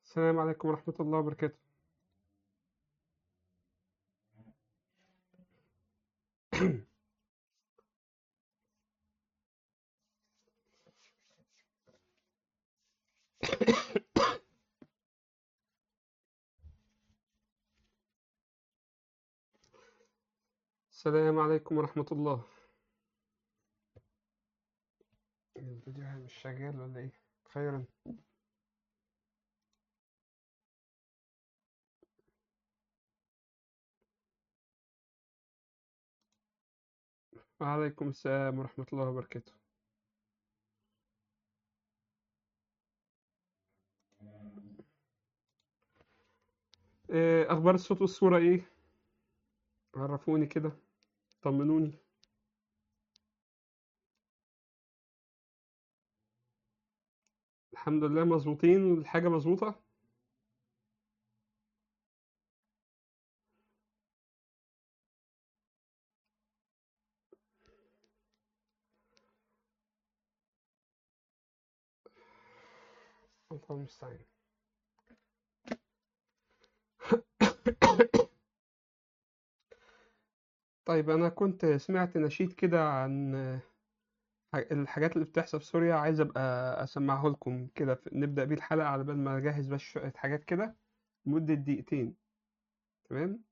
السلام عليكم ورحمة الله وبركاته السلام عليكم ورحمة الله الفيديو مش شغال ولا ايه خيرا وعليكم السلام ورحمة الله وبركاته إيه أخبار الصوت والصورة إيه؟ عرفوني كده طمنوني الحمد لله مظبوطين والحاجة مظبوطة الله المستعان طيب أنا كنت سمعت نشيد كده عن الحاجات اللي بتحصل في سوريا عايز أبقى أسمعه لكم كده ف- نبدأ بيه الحلقة على بال ما أجهز بس شوية حاجات كده لمدة دقيقتين تمام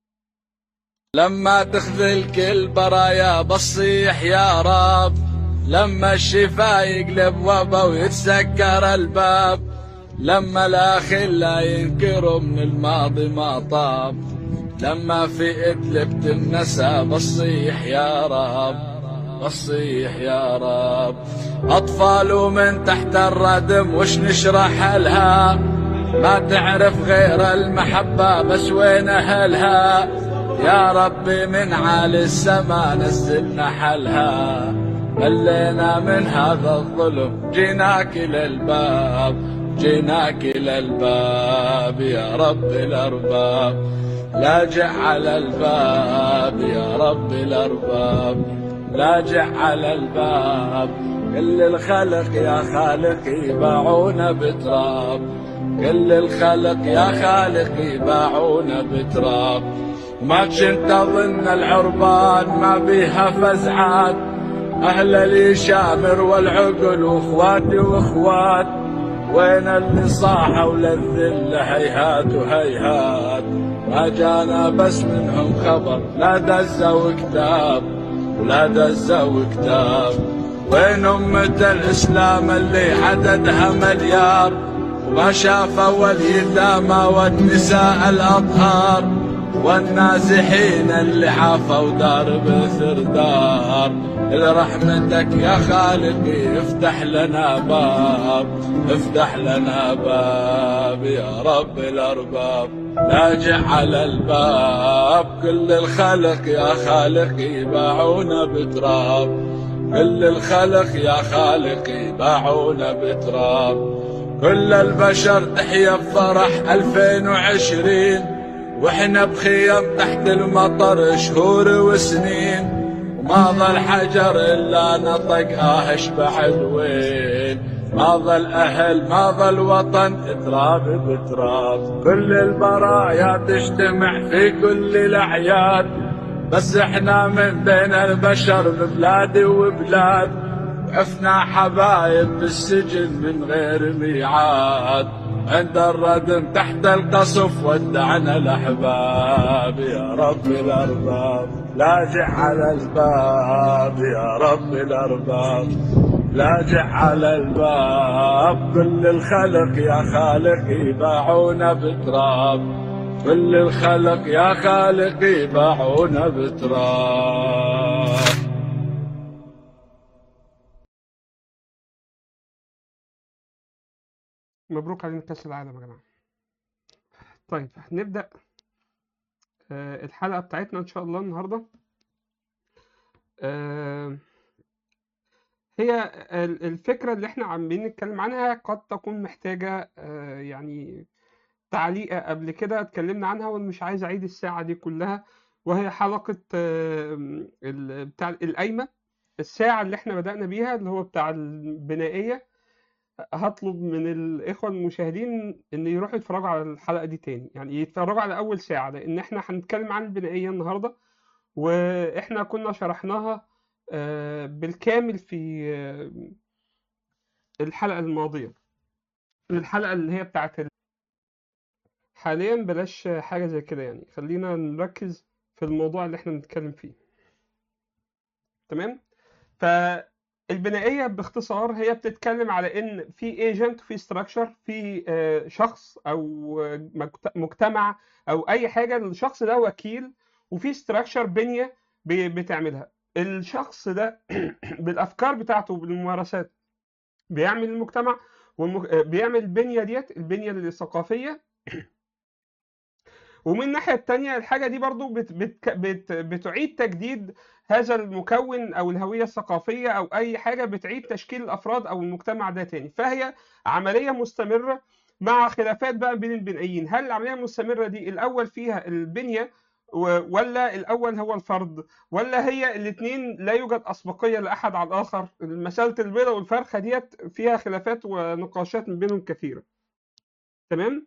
لما تخذل كل برايا بصيح يا رب لما الشفا يقلب وبا ويتسكر الباب لما الاخلا ينكروا من الماضي ما طاب لما في ادلب تنسى بصيح يا رب بصيح يا رب اطفال ومن تحت الردم وش نشرح لها ما تعرف غير المحبة بس وين أهلها يا ربي من عالي السما نزلنا حلها ملينا من هذا الظلم جيناك للباب جيناك للباب يا رب الأرباب لاجع على الباب يا رب الأرباب لاجع على الباب كل الخلق يا خالق يباعونا بتراب كل الخلق يا خالق يباعونا بتراب ما كنت اظن العربان ما بيها فزعات اهل اليشامر والعقل واخواتي واخوات وين اللي صاحوا للذل هيهات وهيهات ما جانا بس منهم خبر لا دزوا كتاب ولا دزوا كتاب وين أمة الإسلام اللي عددها مليار وما شافوا اليتامى والنساء الأطهار والنازحين اللي عافوا دار بثر دار لرحمتك يا خالقي افتح لنا باب افتح لنا باب يا رب الأرباب لاجع على الباب كل الخلق يا خالقي باعونا بتراب كل الخلق يا خالقي باعونا بتراب كل البشر تحيا بفرح 2020 واحنا بخيم تحت المطر شهور وسنين وما ظل حجر الا نطق اهش بعد وين ما ظل اهل ما ظل وطن تراب بتراب كل البرايا تجتمع في كل الاعياد بس احنا من بين البشر ببلاد وبلاد وقفنا حبايب بالسجن من غير ميعاد عند الردم تحت القصف ودعنا الاحباب يا رب الارباب لاجع على الباب يا رب الارباب لاجع على الباب كل الخلق يا خالق يباعونا بتراب كل الخلق يا خالق يباعونا بتراب مبروك علينا كأس العالم يا جماعة طيب هنبدأ آه، الحلقة بتاعتنا إن شاء الله النهاردة آه، هي ال- الفكرة اللي احنا عمالين نتكلم عنها قد تكون محتاجة آه، يعني تعليقة قبل كده اتكلمنا عنها ومش عايز أعيد الساعة دي كلها وهي حلقة آه، ال- بتاع القايمة الساعة اللي احنا بدأنا بيها اللي هو بتاع البنائية هطلب من الإخوة المشاهدين إن يروحوا يتفرجوا على الحلقة دي تاني يعني يتفرجوا على أول ساعة لأن إحنا هنتكلم عن البنائية النهاردة وإحنا كنا شرحناها آه، بالكامل في آه، الحلقة الماضية الحلقة اللي هي بتاعت ال- حاليا بلاش حاجة زي كده يعني خلينا نركز في الموضوع اللي احنا بنتكلم فيه تمام فالبنائية باختصار هي بتتكلم على ان في ايجنت في ستراكشر في آه، شخص او مجت- مجتمع او اي حاجة الشخص ده وكيل وفي ستراكشر بنية ب- بتعملها الشخص ده بالافكار بتاعته بالممارسات بيعمل المجتمع وبيعمل البنية ديت البنية الثقافية ومن الناحية التانية الحاجة دي برضو بت بت بت بتعيد تجديد هذا المكون أو الهوية الثقافية أو أي حاجة بتعيد تشكيل الأفراد أو المجتمع ده تاني فهي عملية مستمرة مع خلافات بقى بين البنائيين هل العملية المستمرة دي الأول فيها البنية و- ولا الأول هو الفرد ولا هي الاتنين لا يوجد أسبقية لأحد على الآخر مسألة البيضة والفرخة ديت فيها خلافات ونقاشات من بينهم كثيرة تمام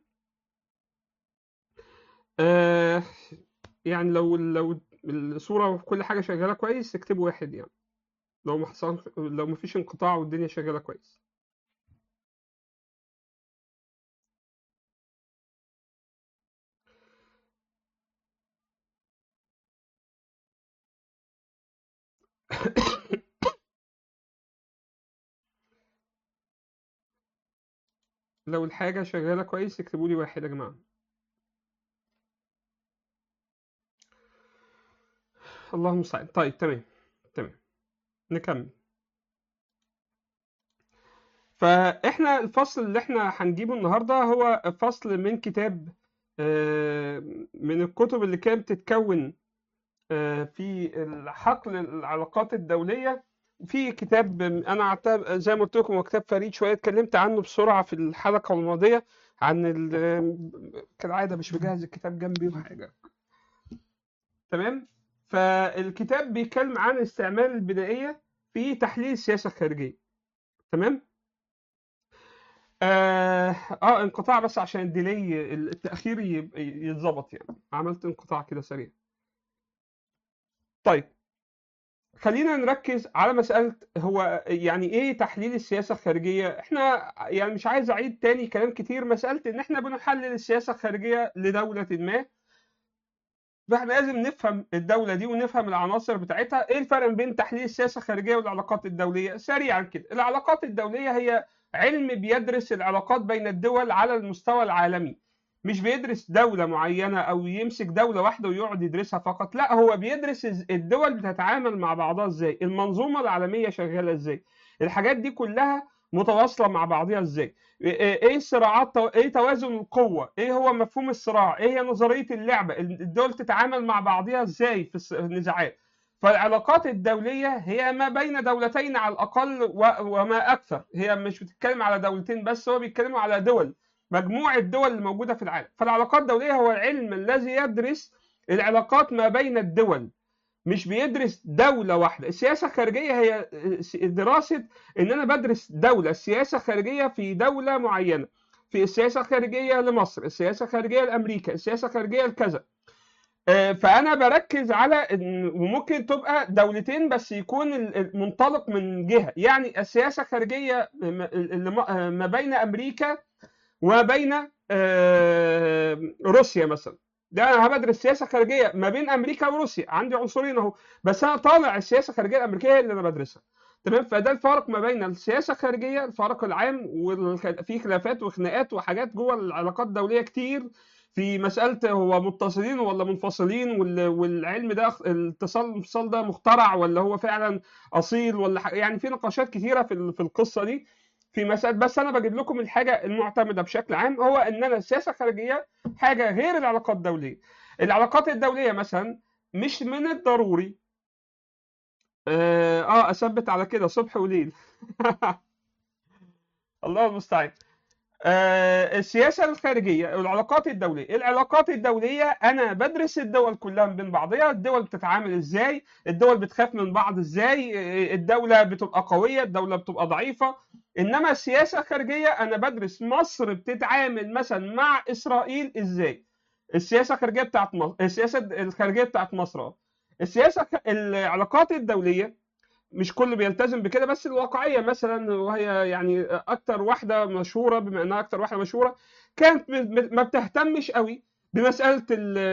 آه يعني لو لو الصورة وكل حاجة شغالة كويس اكتبوا واحد يعني لو ما حصل لو ما فيش انقطاع والدنيا شغالة كويس لو الحاجة شغالة كويس اكتبوا لي واحد يا جماعة اللهم المستعان طيب تمام تمام نكمل فاحنا الفصل اللي احنا هنجيبه النهارده هو فصل من كتاب آه، من الكتب اللي كانت تتكون آه، في حقل العلاقات الدولية في كتاب انا أعتبر زي ما قلت لكم هو كتاب فريد شويه اتكلمت عنه بسرعه في الحلقه الماضيه عن ال- كالعاده مش مجهز الكتاب جنبي وحاجه تمام فالكتاب بيتكلم عن استعمال البدائيه في تحليل السياسه الخارجيه تمام اه, آه انقطاع بس عشان الديلي التاخير يب- يتظبط يعني عملت انقطاع كده سريع طيب خلينا نركز على مسألة هو يعني ايه تحليل السياسة الخارجية احنا يعني مش عايز اعيد تاني كلام كتير مسألة ان احنا بنحلل السياسة الخارجية لدولة ما فاحنا لازم نفهم الدولة دي ونفهم العناصر بتاعتها ايه الفرق بين تحليل السياسة الخارجية والعلاقات الدولية سريعا كده العلاقات الدولية هي علم بيدرس العلاقات بين الدول على المستوى العالمي مش بيدرس دولة معينة أو يمسك دولة واحدة ويقعد يدرسها فقط لا هو بيدرس إز- الدول بتتعامل مع بعضها ازاي المنظومة العالمية شغالة ازاي الحاجات دي كلها متواصلة مع بعضها ازاي ايه إيه الصراعات تو- ايه توازن القوة ايه هو مفهوم الصراع ايه هي نظرية اللعبة الدول تتعامل مع بعضها ازاي في الس- النزاعات فالعلاقات الدولية هي ما بين دولتين على الأقل و- وما أكثر هي مش بتتكلم على دولتين بس هو بيتكلموا على دول مجموعة دول الموجودة في العالم فالعلاقات الدولية هو العلم الذي يدرس العلاقات ما بين الدول مش بيدرس دولة واحدة السياسة الخارجية هي دراسة ان انا بدرس دولة السياسة الخارجية في دولة معينة في السياسة الخارجية لمصر السياسة الخارجية لأمريكا السياسة الخارجية لكذا آه، فأنا بركز على إن- وممكن تبقى دولتين بس يكون ال- المنطلق من جهة يعني السياسة الخارجية م- اللي ما ما بين أمريكا وما بين آه، روسيا مثلا ده انا هبدرس سياسه خارجيه ما بين امريكا وروسيا عندي عنصرين اهو بس انا طالع السياسه الخارجيه الامريكيه اللي انا بدرسها تمام فده الفرق ما بين السياسه الخارجيه الفرق العام وفي خلافات وخناقات وحاجات جوه العلاقات الدوليه كتير في مساله هو متصلين ولا منفصلين وال- والعلم ده الاتصال الانفصال ده مخترع ولا هو فعلا اصيل ولا ح- يعني في نقاشات كتيره في ال- في القصه دي في مسألة بس أنا بجيب لكم الحاجة المعتمدة بشكل عام هو إن أنا السياسة الخارجية حاجة غير العلاقات الدولية. العلاقات الدولية مثلا مش من الضروري آه, آه أثبت على كده صبح وليل الله المستعان. آه، السياسه الخارجيه العلاقات الدوليه العلاقات الدوليه انا بدرس الدول كلها من بين بعضها الدول بتتعامل ازاي الدول بتخاف من بعض ازاي آه، الدوله بتبقى قويه الدوله بتبقى ضعيفه انما السياسه الخارجيه انا بدرس مصر بتتعامل مثلا مع اسرائيل ازاي السياسه الخارجيه بتاعت مصر السياسه الخارجيه بتاعت مصر السياسه العلاقات الدوليه مش كله بيلتزم بكده بس الواقعيه مثلا وهي يعني اكتر واحده مشهوره بما انها اكتر واحده مشهوره كانت ما بتهتمش قوي بمساله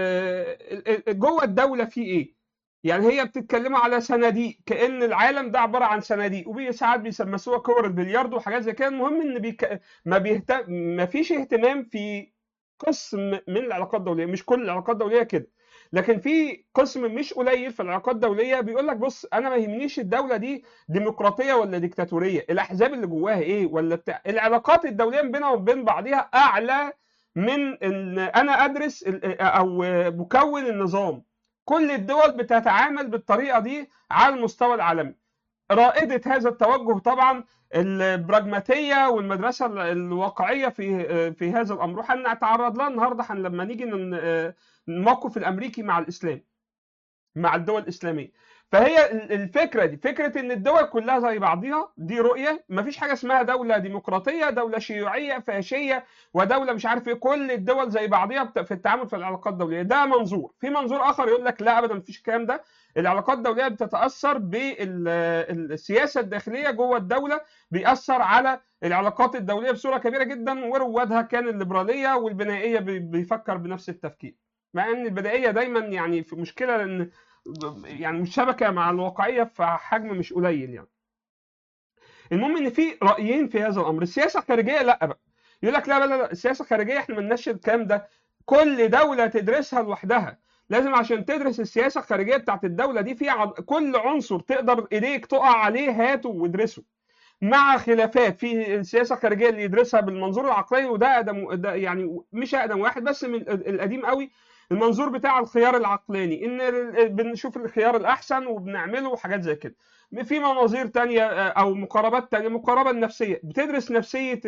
جوه الدوله في ايه يعني هي بتتكلموا على صناديق كان العالم ده عباره عن صناديق وساعات بيسمسوها كور البلياردو وحاجات زي كده المهم ان بيك... ما بيهتم ما فيش اهتمام في قسم من العلاقات الدوليه مش كل العلاقات الدوليه كده لكن في قسم مش قليل في العلاقات الدوليه بيقول لك بص انا ما يهمنيش الدوله دي ديمقراطيه ولا ديكتاتوريه الاحزاب اللي جواها ايه ولا بتاع العلاقات الدوليه بينها وبين بعضها اعلى من ان انا ادرس او مكون النظام كل الدول بتتعامل بالطريقه دي على المستوى العالمي رائده هذا التوجه طبعا البراجماتيه والمدرسه الواقعيه في في هذا الامر وهنتعرض لها النهارده لما نيجي الموقف الامريكي مع الاسلام مع الدول الاسلاميه فهي الفكره دي فكره ان الدول كلها زي بعضها دي رؤيه مفيش حاجه اسمها دوله ديمقراطيه دوله شيوعيه فاشيه ودوله مش عارف ايه كل الدول زي بعضها في التعامل في العلاقات الدوليه ده منظور في منظور اخر يقول لك لا ابدا مفيش الكلام ده العلاقات الدوليه بتتاثر بالسياسه الداخليه جوه الدوله بيأثر على العلاقات الدوليه بصوره كبيره جدا وروادها كان الليبراليه والبنائيه بيفكر بنفس التفكير مع ان البدائيه دايما يعني في مشكله لان يعني مشابكه مع الواقعيه في حجم مش قليل يعني المهم ان في رايين في هذا الامر السياسه الخارجيه لا بقى يقول لك لا لا لا السياسه الخارجيه احنا مالناش الكلام ده كل دوله تدرسها لوحدها لازم عشان تدرس السياسه الخارجيه بتاعت الدوله دي في عض... كل عنصر تقدر ايديك تقع عليه هاته وادرسه مع خلافات في السياسه الخارجيه اللي يدرسها بالمنظور العقلاني وده اقدم ده يعني مش اقدم واحد بس من القديم قوي المنظور بتاع الخيار العقلاني ان بنشوف الخيار الاحسن وبنعمله وحاجات زي كده في مناظير تانية او مقاربات تانية المقاربه النفسيه بتدرس نفسيه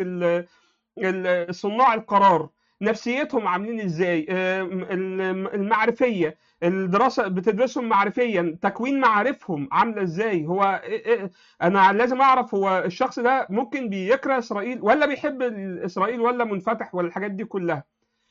صناع القرار نفسيتهم عاملين ازاي المعرفيه الدراسه بتدرسهم معرفيا تكوين معارفهم عامله ازاي هو انا لازم اعرف هو الشخص ده ممكن بيكره اسرائيل ولا بيحب اسرائيل ولا منفتح ولا الحاجات دي كلها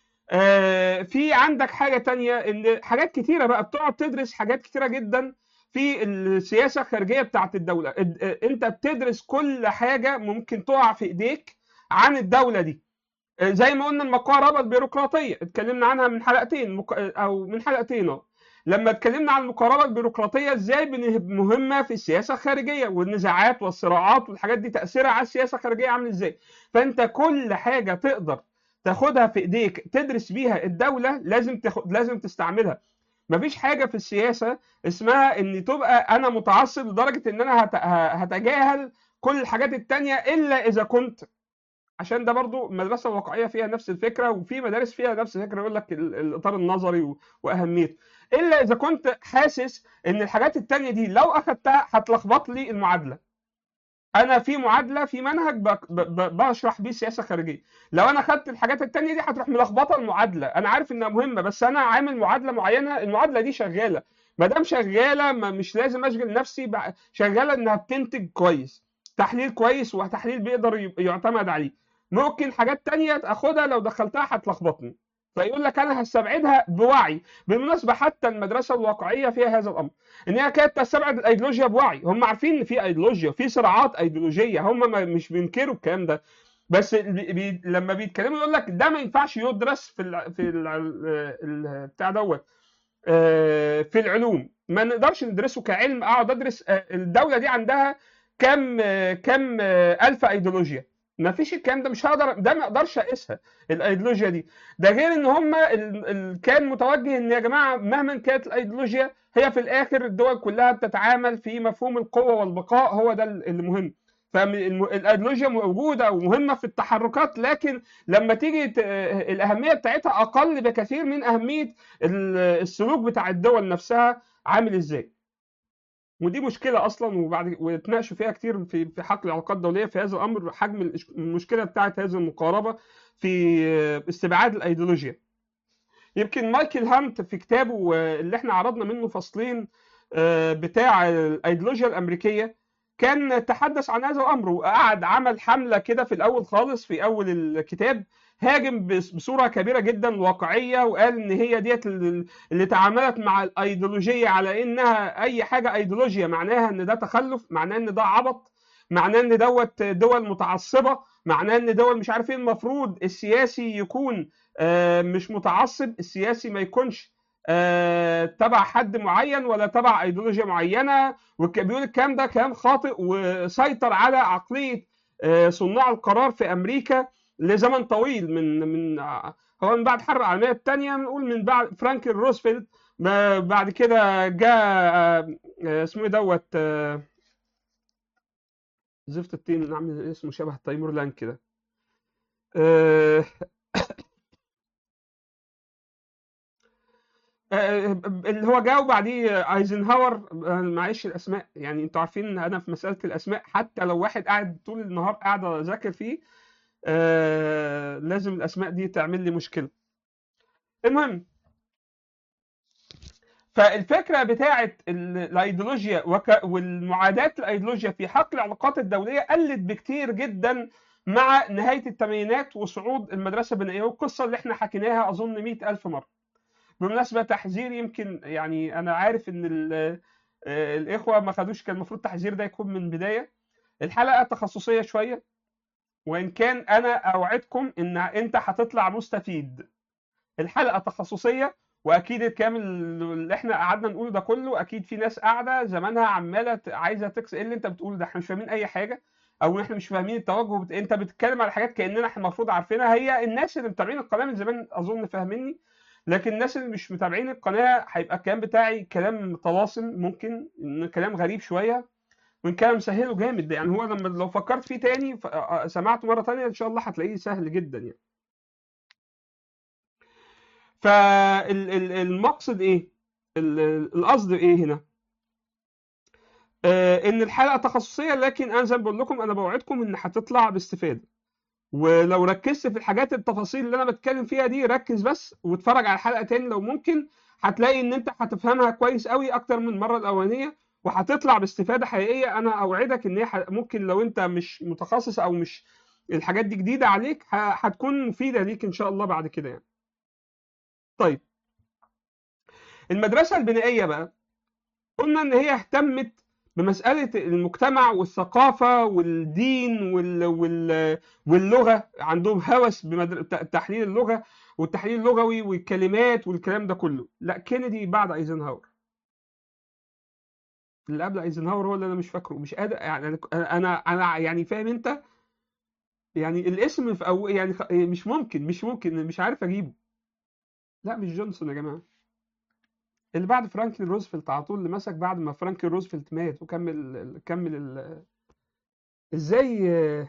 في عندك حاجه تانية ان حاجات كتيره بقى بتقعد تدرس حاجات كتيره جدا في السياسه الخارجيه بتاعت الدوله انت بتدرس كل حاجه ممكن تقع في ايديك عن الدوله دي زي ما قلنا المقاربه البيروقراطيه اتكلمنا عنها من حلقتين او من حلقتين لما اتكلمنا عن المقاربه البيروقراطيه ازاي مهمه في السياسه الخارجيه والنزاعات والصراعات والحاجات دي تاثيرها على السياسه الخارجيه عامل ازاي فانت كل حاجه تقدر تاخدها في ايديك تدرس بيها الدوله لازم تاخد لازم تستعملها مفيش حاجه في السياسه اسمها ان تبقى انا متعصب لدرجه ان انا هتجاهل كل الحاجات التانية الا اذا كنت عشان ده برضو المدرسه الواقعيه فيها نفس الفكره وفي مدارس فيها نفس الفكره يقول لك الاطار النظري واهميته الا اذا كنت حاسس ان الحاجات التانية دي لو اخدتها هتلخبط لي المعادله انا في معادله في منهج بشرح بيه السياسه الخارجيه لو انا خدت الحاجات التانية دي هتروح ملخبطه المعادله انا عارف انها مهمه بس انا عامل معادله معينه المعادله دي شغاله ما دام شغاله ما مش لازم اشغل نفسي شغاله انها بتنتج كويس تحليل كويس وتحليل بيقدر يعتمد عليه ممكن حاجات تانية تاخدها لو دخلتها هتلخبطني فيقول لك انا هستبعدها بوعي بالمناسبه حتى المدرسه الواقعيه فيها هذا الامر ان هي كانت تستبعد الايديولوجيا بوعي هم عارفين ان في ايديولوجيا في صراعات ايديولوجيه هم ما مش بينكروا الكلام ده بس بي لما بيتكلموا يقول لك ده ما ينفعش يدرس في ال في ال بتاع دوت في العلوم ما نقدرش ندرسه كعلم اقعد ادرس الدوله دي عندها كم كم الف ايديولوجيا ما فيش الكلام ده مش هقدر ده ما اقدرش اقيسها الايديولوجيا دي ده غير ان هم كان متوجه ان يا جماعه مهما كانت الايديولوجيا هي في الاخر الدول كلها بتتعامل في مفهوم القوه والبقاء هو ده اللي مهم فالايديولوجيا موجوده ومهمه في التحركات لكن لما تيجي الاهميه بتاعتها اقل بكثير من اهميه السلوك بتاع الدول نفسها عامل ازاي ودي مشكله اصلا وبعد واتناقشوا فيها كتير في في حقل العلاقات الدوليه في هذا الامر حجم الإش- المشكله بتاعت هذه المقاربه في آه، استبعاد الايديولوجيا يمكن مايكل هانت في كتابه آه، اللي احنا عرضنا منه فصلين آه، بتاع الايديولوجيا الامريكيه كان تحدث عن هذا الامر وقعد عمل حمله كده في الاول خالص في اول الكتاب هاجم بس- بصوره كبيره جدا واقعيه وقال ان هي ديت ال- اللي تعاملت مع الايديولوجيه على انها اي حاجه ايديولوجيا معناها ان ده تخلف معناه ان ده عبط معناه ان دوت دول متعصبه معناه ان دول مش عارف ايه المفروض السياسي يكون آه، مش متعصب السياسي ما يكونش آه، تبع حد معين ولا تبع ايديولوجيا معينه وبيقول الكلام ده كلام خاطئ وسيطر على عقليه آه، صناع القرار في امريكا لزمن طويل من من هو من بعد الحرب العالميه الثانيه نقول من بعد فرانكلين روزفلت ما- بعد كده جاء آه، آه، اسمه ايه دوت آه، زفت التين اللي عامل اسمه شبه تيمور لانك كده آه، آه، اللي هو جاء وبعديه ايزنهاور آه، معلش الاسماء يعني انتوا عارفين ان انا في مساله الاسماء حتى لو واحد قاعد طول النهار قاعد اذاكر فيه آه، لازم الاسماء دي تعمل لي مشكله المهم فالفكره بتاعه ال- الايديولوجيا وك- والمعاداه الايديولوجيا في حق العلاقات الدوليه قلت بكتير جدا مع نهايه الثمانينات وصعود المدرسه البنائيه والقصه اللي احنا حكيناها اظن مئة ألف مره بالمناسبه تحذير يمكن يعني انا عارف ان ال- آه، الاخوه ما خدوش كان المفروض التحذير ده يكون من بدايه الحلقه تخصصيه شويه وان كان انا اوعدكم ان انت هتطلع مستفيد الحلقه تخصصيه واكيد الكلام اللي احنا قعدنا نقوله ده كله اكيد في ناس قاعده زمانها عماله ت- عايزه تكس ايه اللي انت بتقوله ده احنا مش فاهمين اي حاجه او احنا مش فاهمين التوجه بت... انت بتتكلم على حاجات كاننا احنا المفروض عارفينها هي الناس اللي متابعين القناه من زمان اظن فاهميني لكن الناس اللي مش متابعين القناه هيبقى الكلام بتاعي كلام طلاسم ممكن ان كلام غريب شويه وان كان مسهله جامد ده يعني هو لما لو فكرت فيه تاني ف... آه، سمعته مره تانيه ان شاء الله هتلاقيه سهل جدا يعني فالمقصد ايه ال- ال- القصد ايه هنا آه ان الحلقه تخصصيه لكن انا زي ما بقول لكم انا بوعدكم ان هتطلع باستفاده ولو ركزت في الحاجات التفاصيل اللي انا بتكلم فيها دي ركز بس واتفرج على الحلقه تاني لو ممكن هتلاقي ان انت هتفهمها كويس قوي اكتر من المره الاولانيه وهتطلع باستفاده حقيقيه انا اوعدك ان هي ح- ممكن لو انت مش متخصص او مش الحاجات دي جديده عليك ه- هتكون مفيده ليك ان شاء الله بعد كده يعني طيب المدرسه البنائيه بقى قلنا ان هي اهتمت بمساله المجتمع والثقافه والدين وال... وال... واللغه عندهم هوس بتحليل اللغه والتحليل اللغوي والكلمات والكلام ده كله لا كينيدي بعد ايزنهاور اللي قبل ايزنهاور هو اللي انا مش فاكره مش قادر يعني أنا- انا انا يعني فاهم انت يعني الاسم في أو يعني خ- مش ممكن مش ممكن مش عارف اجيبه لا مش جونسون يا جماعه اللي بعد فرانكلين روزفلت على طول اللي مسك بعد ما فرانكلين روزفلت مات وكمل كمل ال- ازاي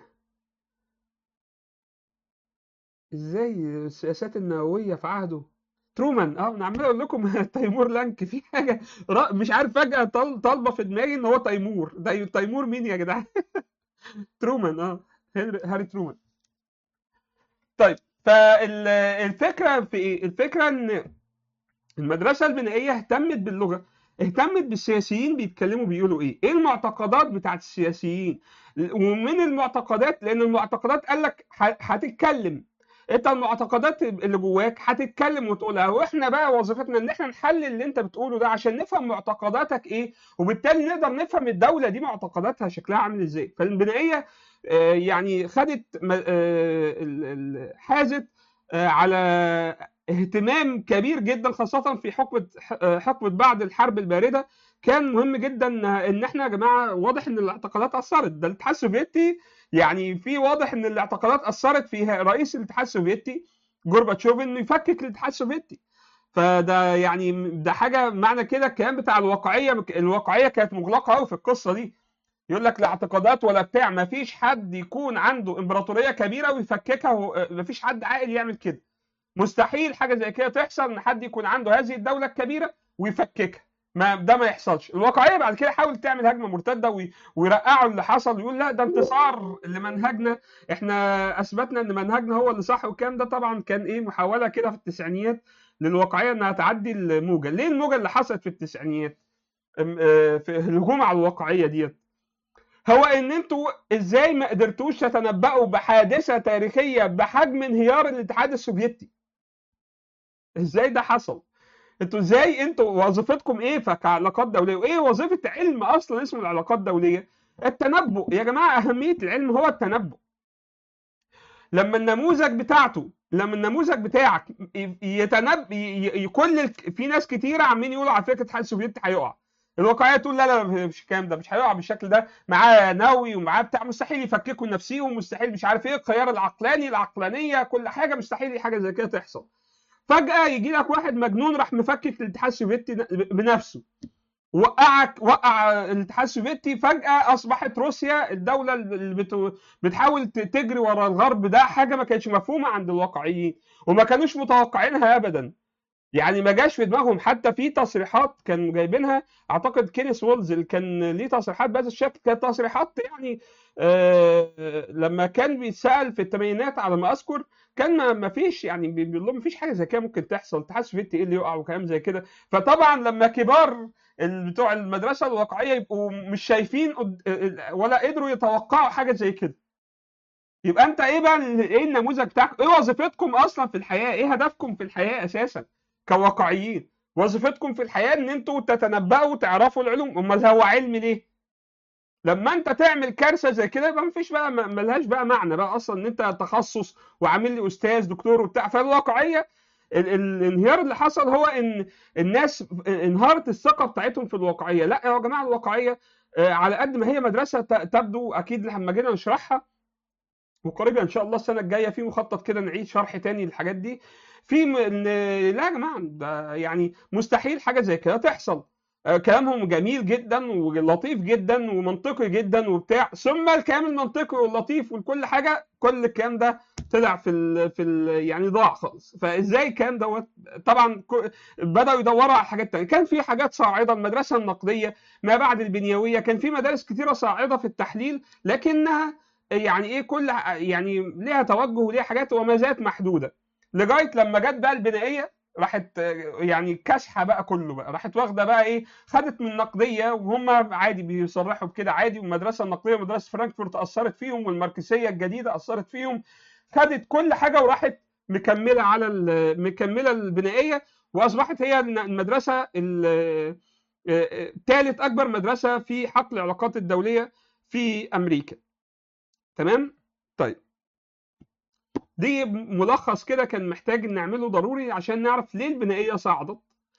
ازاي السياسات النوويه في عهده ترومان اه انا عمال اقول لكم تيمور لانك في حاجه را- مش عارف فجاه طال- طالبه في دماغي ان هو تيمور ده تيمور مين يا جدعان ترومان اه هنري هاري ترومان طيب فالفكره في ايه الفكره ان المدرسه البنائيه اهتمت باللغه اهتمت بالسياسيين بيتكلموا بيقولوا ايه ايه المعتقدات بتاعت السياسيين ومن المعتقدات لان المعتقدات قال لك ه- هتتكلم انت المعتقدات اللي جواك هتتكلم وتقولها واحنا بقى وظيفتنا ان احنا نحلل اللي انت بتقوله ده عشان نفهم معتقداتك ايه وبالتالي نقدر نفهم الدوله دي معتقداتها شكلها عامل ازاي فالبنائيه آه، يعني خدت م- آه، ال- ال- حازت آه، على اهتمام كبير جدا خاصة في حقبة حقبة بعد الحرب الباردة كان مهم جدا ان احنا يا جماعة واضح ان الاعتقالات اثرت ده الاتحاد السوفيتي يعني في واضح ان الاعتقالات اثرت في رئيس الاتحاد السوفيتي جورباتشوف انه يفكك الاتحاد السوفيتي فده يعني ده حاجه معنى كده الكلام بتاع الواقعيه الواقعيه كانت مغلقه قوي في القصه دي يقول لك لا اعتقادات ولا بتاع ما فيش حد يكون عنده امبراطوريه كبيره ويفككها ما فيش حد عاقل يعمل كده مستحيل حاجه زي كده تحصل ان حد يكون عنده هذه الدوله الكبيره ويفككها ما ده ما يحصلش الواقعيه بعد كده حاول تعمل هجمه مرتده وي- ويرقعوا اللي حصل ويقول لا ده انتصار لمنهجنا احنا اثبتنا ان منهجنا هو اللي صح والكلام ده طبعا كان ايه محاوله كده في التسعينيات للواقعيه انها تعدي الموجه ليه الموجه اللي حصلت في التسعينيات أم- آه، في الهجوم على الواقعيه ديت هو ان انتوا ازاي ما قدرتوش تتنبأوا بحادثه تاريخيه بحجم انهيار الاتحاد السوفيتي ازاي ده حصل انتوا ازاي انتوا وظيفتكم ايه ف- كعلاقات دوليه وايه وظيفه علم اصلا اسمه العلاقات الدوليه التنبؤ يا جماعه اهميه العلم هو التنبؤ لما النموذج بتاعته لما النموذج بتاعك ي- يتنب ي- ي- كل ال- في ناس كتيره عمالين يقولوا على فكره الاتحاد السوفيتي هيقع الواقعيه تقول لا لا مش الكلام ده مش هيقع بالشكل ده معاه نووي ومعاه بتاع مستحيل يفككوا نفسيهم مستحيل مش عارف ايه الخيار العقلاني العقلانيه كل حاجه مستحيل حاجه زي كده تحصل فجاه يجي لك واحد مجنون راح مفكك الاتحاد السوفيتي بنفسه وقعك وقع الاتحاد السوفيتي فجاه اصبحت روسيا الدوله اللي بت- بتحاول ت- تجري ورا الغرب ده حاجه ما كانتش مفهومه عند الواقعيين وما كانوش متوقعينها ابدا يعني ما جاش في دماغهم حتى في تصريحات كانوا جايبينها اعتقد كينيس وولز اللي كان ليه تصريحات بهذا الشكل كانت تصريحات يعني آه لما كان بيتسال في الثمانينات على ما اذكر كان ما- ما فيش يعني بي- بيقول لهم ما فيش حاجه زي كده ممكن تحصل الاتحاد السوفيتي ايه اللي يقع وكلام زي كده فطبعا لما كبار ال- بتوع المدرسه الواقعيه يبقوا مش شايفين قد- ولا قدروا يتوقعوا حاجه زي كده يبقى انت ايه بقى ال- ايه النموذج بتاعك ايه وظيفتكم اصلا في الحياه ايه هدفكم في الحياه اساسا كواقعيين وظيفتكم في الحياه ان انتوا تتنبأوا وتعرفوا العلوم امال هو علم ليه لما انت تعمل كارثه زي كده يبقى مفيش بقى م- ملهاش بقى معنى بقى اصلا ان انت تخصص وعامل لي استاذ دكتور وبتاع فالواقعيه ال- ال- الانهيار اللي حصل هو ان الناس انهارت الثقه بتاعتهم في الواقعيه لا يا جماعه الواقعيه آه، على قد ما هي مدرسه ت- تبدو اكيد لما جينا نشرحها وقريبا ان شاء الله السنه الجايه في مخطط كده نعيد شرح تاني للحاجات دي في م... إن- لا يا جماعه ده يعني مستحيل حاجه زي كده تحصل آه، كلامهم جميل جدا ولطيف جدا ومنطقي جدا وبتاع ثم الكلام المنطقي واللطيف وكل حاجه كل الكلام ده طلع في ال في ال يعني ضاع خالص فازاي الكلام دوت طبعا ك- بداوا يدوروا على حاجات تانية كان في حاجات صاعده المدرسه النقديه ما بعد البنيويه كان في مدارس كتيره صاعده في التحليل لكنها يعني ايه كل يعني ليها توجه وليها حاجات وما زالت محدوده لغايه لما جت بقى البنائيه راحت آه، يعني كاسحه بقى كله بقى راحت واخده بقى ايه خدت من النقديه وهم عادي بيصرحوا بكده عادي والمدرسه النقديه ومدرسه فرانكفورت اثرت فيهم والماركسيه الجديده اثرت فيهم خدت كل حاجه وراحت مكمله على ال- مكمله البنائيه واصبحت هي المدرسه ثالث اكبر مدرسه في حقل العلاقات الدوليه في امريكا تمام طيب دي ملخص كده كان محتاج نعمله ضروري عشان نعرف ليه البنائيه صعدت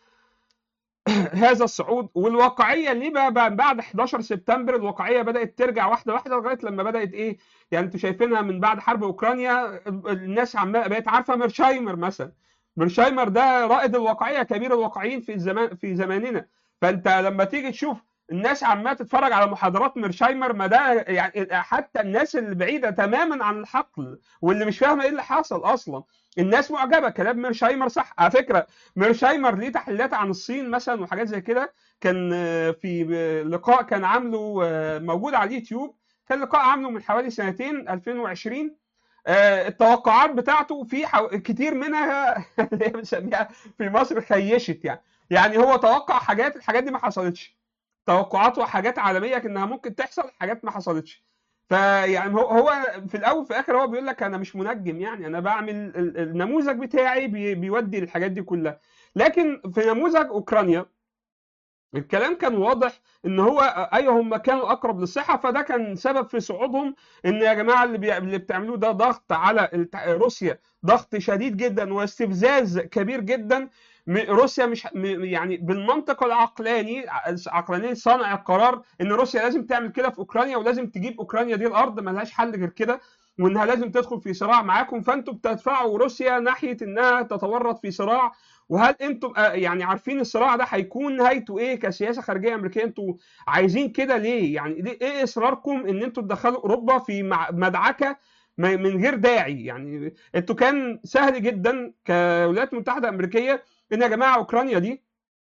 هذا الصعود والواقعيه ليه بقى, بقى بعد 11 سبتمبر الواقعيه بدات ترجع واحده واحده لغايه لما بدات ايه يعني انتوا شايفينها من بعد حرب اوكرانيا الناس عماله بقت عارفه ميرشايمر مثلا ميرشايمر ده رائد الواقعيه كبير الواقعيين في الزمان في زماننا فانت لما تيجي تشوف الناس عماله تتفرج على محاضرات ميرشايمر ما ده يعني حتى الناس اللي بعيده تماما عن الحقل واللي مش فاهمه ايه اللي حصل اصلا الناس معجبه كلام ميرشايمر صح على فكره ميرشايمر ليه تحليلات عن الصين مثلا وحاجات زي كده كان في لقاء كان عامله موجود على اليوتيوب كان لقاء عامله من حوالي سنتين 2020 التوقعات بتاعته في حو... كتير منها اللي هي بنسميها في مصر خيشت يعني يعني هو توقع حاجات الحاجات دي ما حصلتش توقعاته حاجات عالميه انها ممكن تحصل حاجات ما حصلتش فيعني هو هو في الاول في الاخر هو بيقول لك انا مش منجم يعني انا بعمل النموذج بتاعي بي بيودي الحاجات دي كلها لكن في نموذج اوكرانيا الكلام كان واضح ان هو ايوه هم كانوا اقرب للصحه فده كان سبب في صعودهم ان يا جماعه اللي, بي... اللي بتعملوه ده ضغط على روسيا ضغط شديد جدا واستفزاز كبير جدا روسيا مش يعني بالمنطق العقلاني عقلاني صانع القرار ان روسيا لازم تعمل كده في اوكرانيا ولازم تجيب اوكرانيا دي الارض ملهاش حل غير كده وانها لازم تدخل في صراع معاكم فانتم بتدفعوا روسيا ناحيه انها تتورط في صراع وهل انتم يعني عارفين الصراع ده هيكون نهايته ايه كسياسه خارجيه امريكيه انتم عايزين كده ليه يعني ايه اصراركم ان انتم تدخلوا اوروبا في مدعكه من غير داعي يعني انتوا كان سهل جدا كولايات المتحده الامريكيه ان يا جماعه اوكرانيا دي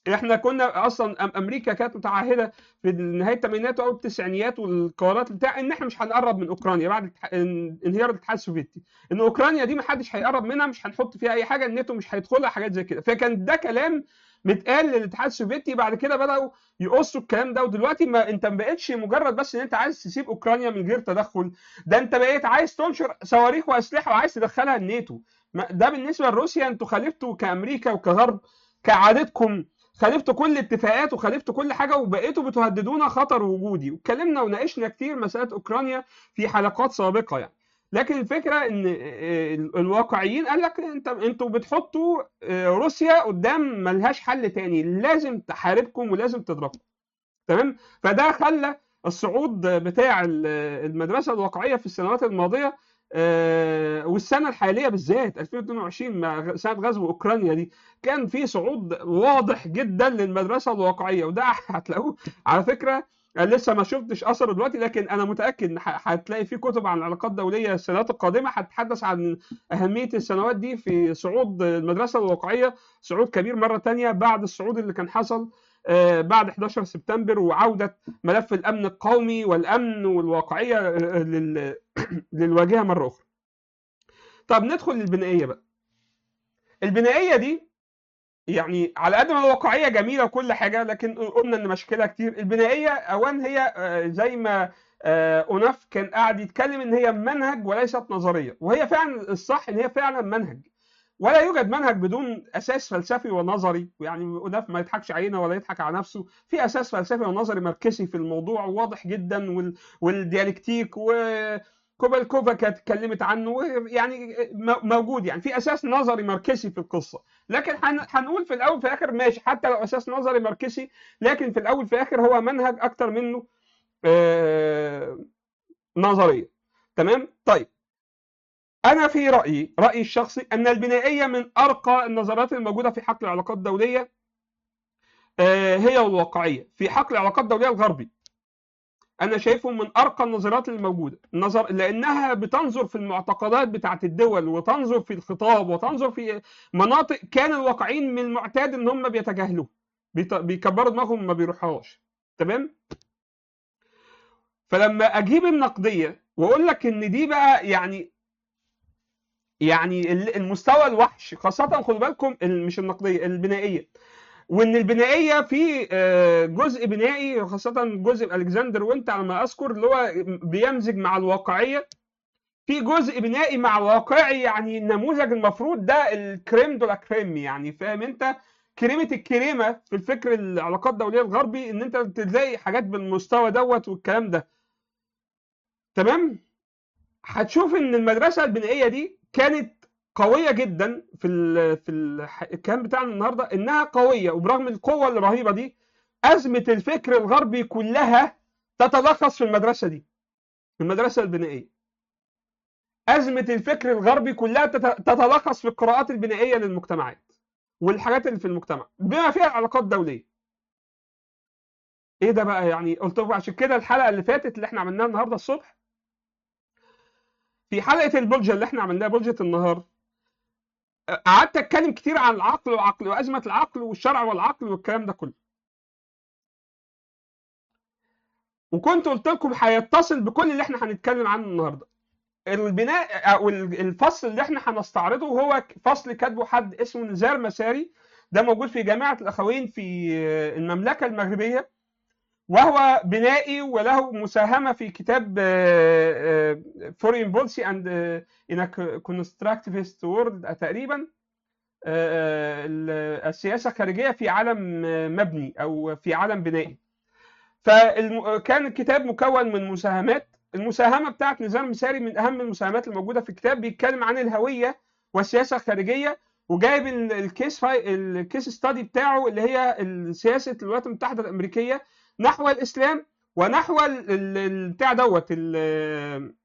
احنا كنا اصلا أم- امريكا كانت متعهده في نهايه الثمانينات او التسعينيات والقرارات بتاع ان احنا مش هنقرب من اوكرانيا بعد الاتح- ان- انهيار الاتحاد السوفيتي ان اوكرانيا دي ما حدش هيقرب منها مش هنحط فيها اي حاجه الناتو مش هيدخلها حاجات زي كده فكان ده كلام متقال للاتحاد السوفيتي بعد كده بداوا يقصوا الكلام ده ودلوقتي ما انت ما بقتش مجرد بس ان انت عايز تسيب اوكرانيا من غير تدخل ده انت بقيت عايز تنشر صواريخ واسلحه وعايز تدخلها الناتو ما- ده بالنسبه لروسيا انتوا خالفتوا كامريكا وكغرب كعادتكم خالفتوا كل الاتفاقات وخالفتوا كل حاجه وبقيتوا بتهددونا خطر وجودي واتكلمنا وناقشنا كتير مساله اوكرانيا في حلقات سابقه يعني لكن الفكره ان آه، الواقعيين قال لك انت انتوا بتحطوا آه، روسيا قدام ملهاش حل تاني لازم تحاربكم ولازم تضربكم تمام فده خلى الصعود بتاع ال- المدرسه الواقعيه في السنوات الماضيه آه، والسنه الحاليه بالذات 2022 مع سنه غزو اوكرانيا دي كان في صعود واضح جدا للمدرسه الواقعيه وده هتلاقوه على فكره أنا لسه ما شفتش اثره دلوقتي لكن انا متاكد ان ه- هتلاقي في كتب عن العلاقات الدوليه السنوات القادمه هتتحدث عن اهميه السنوات دي في صعود المدرسه الواقعيه صعود كبير مره تانية بعد الصعود اللي كان حصل آه، بعد 11 سبتمبر وعوده ملف الامن القومي والامن والواقعيه آه، لل- للواجهه مره اخرى. طب ندخل للبنائيه بقى. البنائيه دي يعني على قد ما الواقعيه جميله وكل حاجه لكن قلنا ان مشكلها كتير البنائيه اوان هي آه، زي ما آه، اوناف كان قاعد يتكلم ان هي منهج وليست نظريه وهي فعلا الصح ان هي فعلا منهج ولا يوجد منهج بدون اساس فلسفي ونظري يعني اوناف ما يضحكش علينا ولا يضحك على نفسه في اساس فلسفي ونظري ماركسي في الموضوع واضح جدا وال... والديالكتيك و كوبالكوفا كانت اتكلمت عنه يعني م- موجود يعني في اساس نظري ماركسي في القصه لكن هن- هنقول في الاول في الاخر ماشي حتى لو اساس نظري ماركسي لكن في الاول في الاخر هو منهج اكتر منه آه، نظريه تمام طيب انا في رايي رايي الشخصي ان البنائيه من ارقى النظريات الموجوده في حقل العلاقات الدوليه آه، هي الواقعيه في حقل العلاقات الدوليه الغربي انا شايفه من ارقى النظريات الموجوده النظر لانها بتنظر في المعتقدات بتاعت الدول وتنظر في الخطاب وتنظر في مناطق كان الواقعيين من المعتاد ان هم بيتجاهلوها بيت- بيكبروا دماغهم ما بيروحوهاش تمام فلما اجيب النقديه واقول لك ان دي بقى يعني يعني ال- المستوى الوحش خاصه خدوا بالكم ال- مش النقديه البنائيه وان البنائيه في آه، جزء بنائي خاصه جزء الكسندر وانت على ما اذكر اللي هو بيمزج مع الواقعيه في جزء بنائي مع واقعي يعني النموذج المفروض ده الكريم دولا كريم يعني فاهم انت كريمه الكريمه في الفكر العلاقات الدوليه الغربي ان انت تلاقي حاجات بالمستوى دوت والكلام ده تمام هتشوف ان المدرسه البنائيه دي كانت قويه جدا في ال في ال- الكلام بتاعنا النهارده انها قويه وبرغم القوه الرهيبه دي ازمه الفكر الغربي كلها تتلخص في المدرسه دي في المدرسه البنائيه ازمه الفكر الغربي كلها تت- تتلخص في القراءات البنائيه للمجتمعات والحاجات اللي في المجتمع بما فيها العلاقات الدوليه ايه ده بقى يعني قلت لكم عشان كده الحلقه اللي فاتت اللي احنا عملناها النهارده الصبح في حلقه البولجه اللي احنا عملناها بولجه النهار قعدت اتكلم كتير عن العقل وعقل وازمه العقل والشرع والعقل والكلام ده كله وكنت قلت لكم هيتصل بكل اللي احنا هنتكلم عنه النهارده البناء او الفصل اللي احنا هنستعرضه هو فصل كاتبه حد اسمه نزار مساري ده موجود في جامعه الاخوين في المملكه المغربيه وهو بنائي وله مساهمه في كتاب فورين بولسي اند ان كونستراكتيفست وورد تقريبا آه، ال- السياسه الخارجيه في عالم آه، مبني او في عالم بنائي فكان الكتاب مكون من مساهمات المساهمه بتاعت نزار مساري من اهم المساهمات الموجوده في الكتاب بيتكلم عن الهويه والسياسه الخارجيه وجايب ال- الكيس فاي الكيس ستادي بتاعه اللي هي سياسه الولايات المتحده الامريكيه نحو الاسلام ونحو ال- ال- ال- بتاع دوت ال-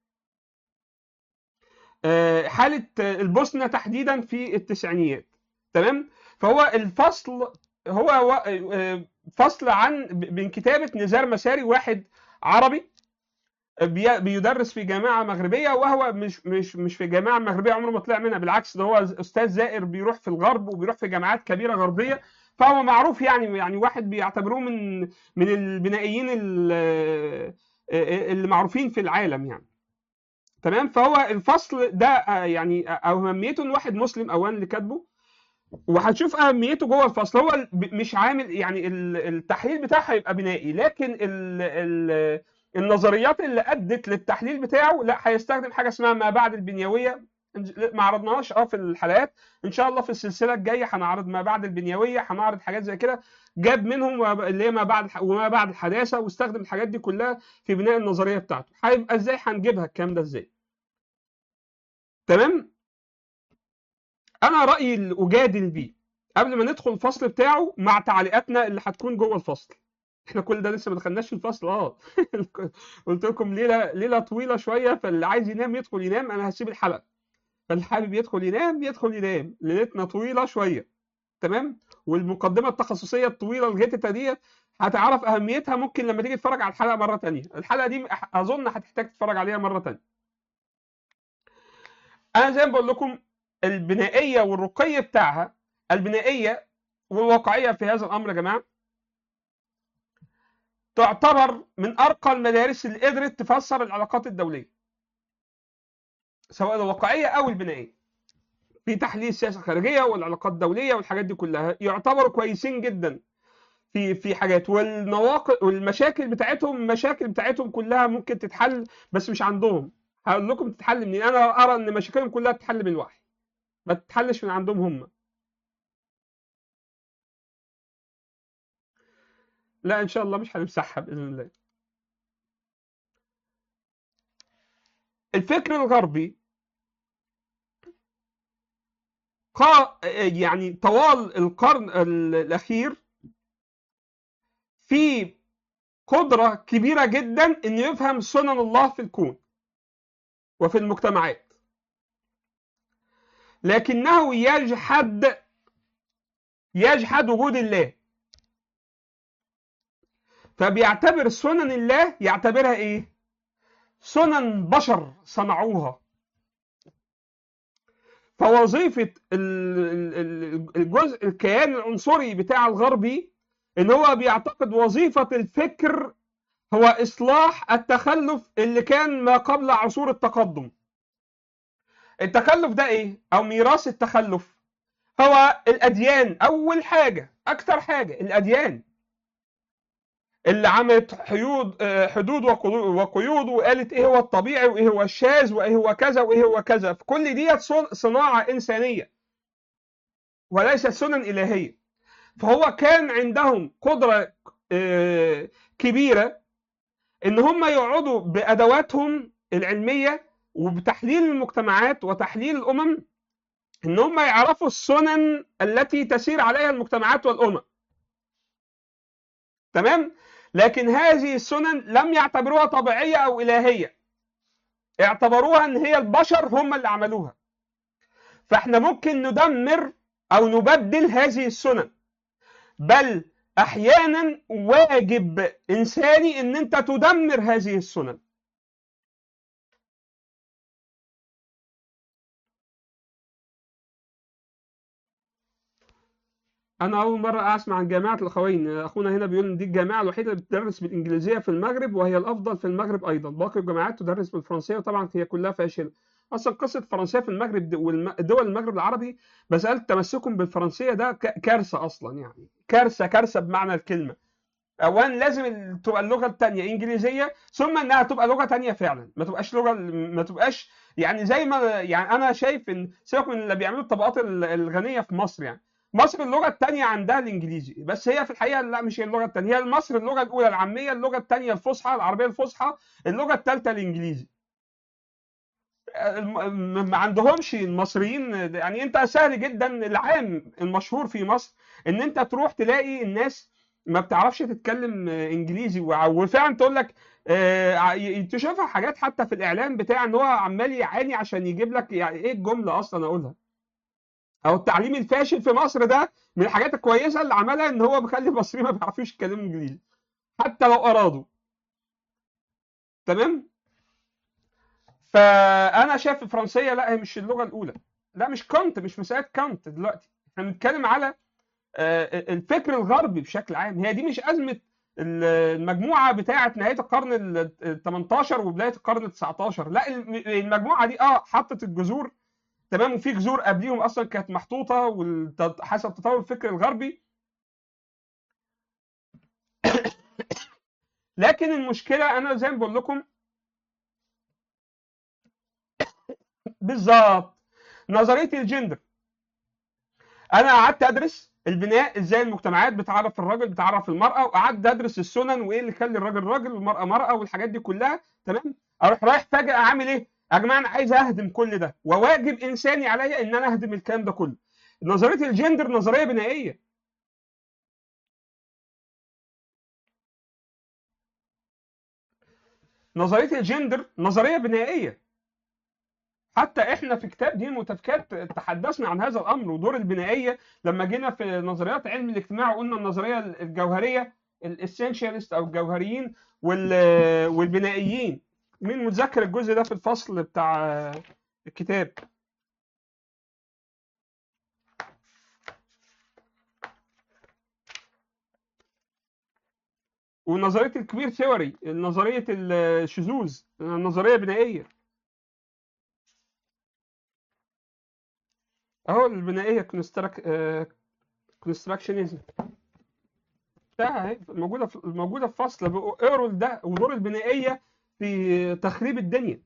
آه، حاله البوسنه تحديدا في التسعينيات تمام فهو الفصل هو و- آه، فصل عن ب- من كتابه نزار مساري واحد عربي بي- بيدرس في جامعه مغربيه وهو مش مش مش في جامعه مغربيه عمره ما طلع منها بالعكس ده هو استاذ زائر بيروح في الغرب وبيروح في جامعات كبيره غربيه فهو معروف يعني يعني واحد بيعتبروه من من البنائيين ال- اللي معروفين في العالم يعني تمام فهو الفصل ده آه، يعني اهميته ان واحد مسلم اولا اللي كاتبه وهتشوف اهميته جوه الفصل هو ال- ب- مش عامل يعني ال- التحليل بتاعها هيبقى بنائي لكن ال ال النظريات اللي ادت للتحليل بتاعه لا هيستخدم حاجه اسمها ما بعد البنيويه ما عرضناهاش اه في الحلقات ان شاء الله في السلسله الجايه هنعرض ما بعد البنيويه هنعرض حاجات زي كده جاب منهم وما- اللي هي ما بعد الح- وما بعد الحداثه واستخدم الحاجات دي كلها في بناء النظريه بتاعته هيبقى ازاي هنجيبها الكلام ده ازاي تمام انا رايي اللي اجادل بيه قبل ما ندخل الفصل بتاعه مع تعليقاتنا اللي هتكون جوه الفصل احنا كل ده لسه ما دخلناش في الفصل اه قلت لكم ليله ليله طويله شويه فاللي عايز ينام يدخل ينام انا هسيب الحلقه فاللي حابب يدخل ينام يدخل ينام ليلتنا طويله شويه تمام والمقدمه التخصصيه الطويله الغتة ديت هتعرف اهميتها ممكن لما تيجي تتفرج على الحلقه مره تانية الحلقه دي اظن هتحتاج تتفرج عليها مره تانية انا زي ما بقول لكم البنائيه والرقي بتاعها البنائيه والواقعيه في هذا الامر يا جماعه تعتبر من ارقى المدارس اللي قدرت تفسر العلاقات الدوليه سواء الواقعيه او البنائيه في تحليل السياسه الخارجيه والعلاقات الدوليه والحاجات دي كلها يعتبروا كويسين جدا في في حاجات والنواقص والمشاكل بتاعتهم المشاكل بتاعتهم كلها ممكن تتحل بس مش عندهم هقول لكم تتحل منين انا ارى ان مشاكلهم كلها تتحل من الوحي ما تتحلش من عندهم هم لا ان شاء الله مش هنمسحها باذن الله الفكر الغربي قا يعني طوال القرن الاخير في قدره كبيره جدا انه يفهم سنن الله في الكون وفي المجتمعات لكنه يجحد يجحد وجود الله فبيعتبر سنن الله يعتبرها ايه سنن بشر صنعوها فوظيفة الجزء الكيان العنصري بتاع الغربي ان هو بيعتقد وظيفة الفكر هو اصلاح التخلف اللي كان ما قبل عصور التقدم التخلف ده ايه او ميراث التخلف هو الاديان اول حاجة اكتر حاجة الاديان اللي عملت حدود حدود وقيود وقالت ايه هو الطبيعي وايه هو الشاذ وايه هو كذا وايه هو كذا كل ديت صناعه انسانيه وليست سنن الهيه فهو كان عندهم قدره كبيره ان هم يقعدوا بادواتهم العلميه وبتحليل المجتمعات وتحليل الامم ان هم يعرفوا السنن التي تسير عليها المجتمعات والامم تمام لكن هذه السنن لم يعتبروها طبيعية أو إلهية اعتبروها أن هي البشر هم اللي عملوها فاحنا ممكن ندمر أو نبدل هذه السنن بل أحيانا واجب إنساني أن أنت تدمر هذه السنن انا اول مره اسمع عن جامعه الاخوين اخونا هنا بيقول ان دي الجامعه الوحيده اللي بتدرس بالانجليزيه في المغرب وهي الافضل في المغرب ايضا باقي الجامعات تدرس بالفرنسيه وطبعا هي كلها فاشله اصلا قصه الفرنسيه في المغرب ودول المغرب العربي مساله تمسكهم بالفرنسيه ده كارثه اصلا يعني كارثه كارثه بمعنى الكلمه اولا لازم تبقى اللغه الثانيه انجليزيه ثم انها تبقى لغه ثانيه فعلا ما تبقاش لغه ما تبقاش يعني زي ما يعني انا شايف ان سيبك من اللي بيعملوا الطبقات الغنيه في مصر يعني مصر اللغه الثانيه عندها الانجليزي بس هي في الحقيقه لا مش هي اللغه الثانيه هي مصر اللغه الاولى العاميه اللغه الثانيه الفصحى العربيه الفصحى اللغه الثالثه الانجليزي ما عندهمش المصريين يعني انت سهل جدا العام المشهور في مصر ان انت تروح تلاقي الناس ما بتعرفش تتكلم انجليزي وفعلا تقول لك تشوفها حاجات حتى في الاعلام بتاع ان هو عمال يعاني عشان يجيب لك يعني ايه الجمله اصلا اقولها او التعليم الفاشل في مصر ده من الحاجات الكويسه اللي عملها ان هو مخلي المصريين ما بيعرفوش يتكلموا انجليزي حتى لو ارادوا تمام فانا شايف الفرنسيه لا هي مش اللغه الاولى لا مش كونت مش مساله كونت دلوقتي احنا بنتكلم على آه، الفكر الغربي بشكل عام هي دي مش ازمه المجموعه بتاعه نهايه القرن ال 18 وبدايه القرن ال 19 لا الم- المجموعه دي اه حطت الجذور تمام وفي جذور قبليهم اصلا كانت محطوطه والت- حسب تطور الفكر الغربي لكن المشكله انا زي ما بقول لكم بالظبط نظريه الجندر انا قعدت ادرس البناء ازاي المجتمعات بتعرف الراجل بتعرف المراه وقعدت ادرس السنن وايه اللي يخلي الراجل راجل والمراه مراه والحاجات دي كلها تمام اروح رايح فجاه اعمل ايه يا جماعه انا عايز اهدم كل ده وواجب انساني عليا ان انا اهدم الكلام ده كله نظريه الجندر نظريه بنائيه نظريه الجندر نظريه بنائيه حتى احنا في كتاب دين المتفكات تحدثنا عن هذا الامر ودور البنائيه لما جينا في نظريات علم الاجتماع وقلنا النظريه الجوهريه الاسينشالست او الجوهريين وال- والبنائيين مين متذكر الجزء ده في الفصل بتاع الكتاب ونظريه الكبير ثيوري نظريه الشذوذ نظريه بنائيه اهو البنائيه كونستراك كونستراكشنزم بتاعها اهي موجوده في موجوده في فصل اقروا ده ودور البنائيه في تخريب الدنيا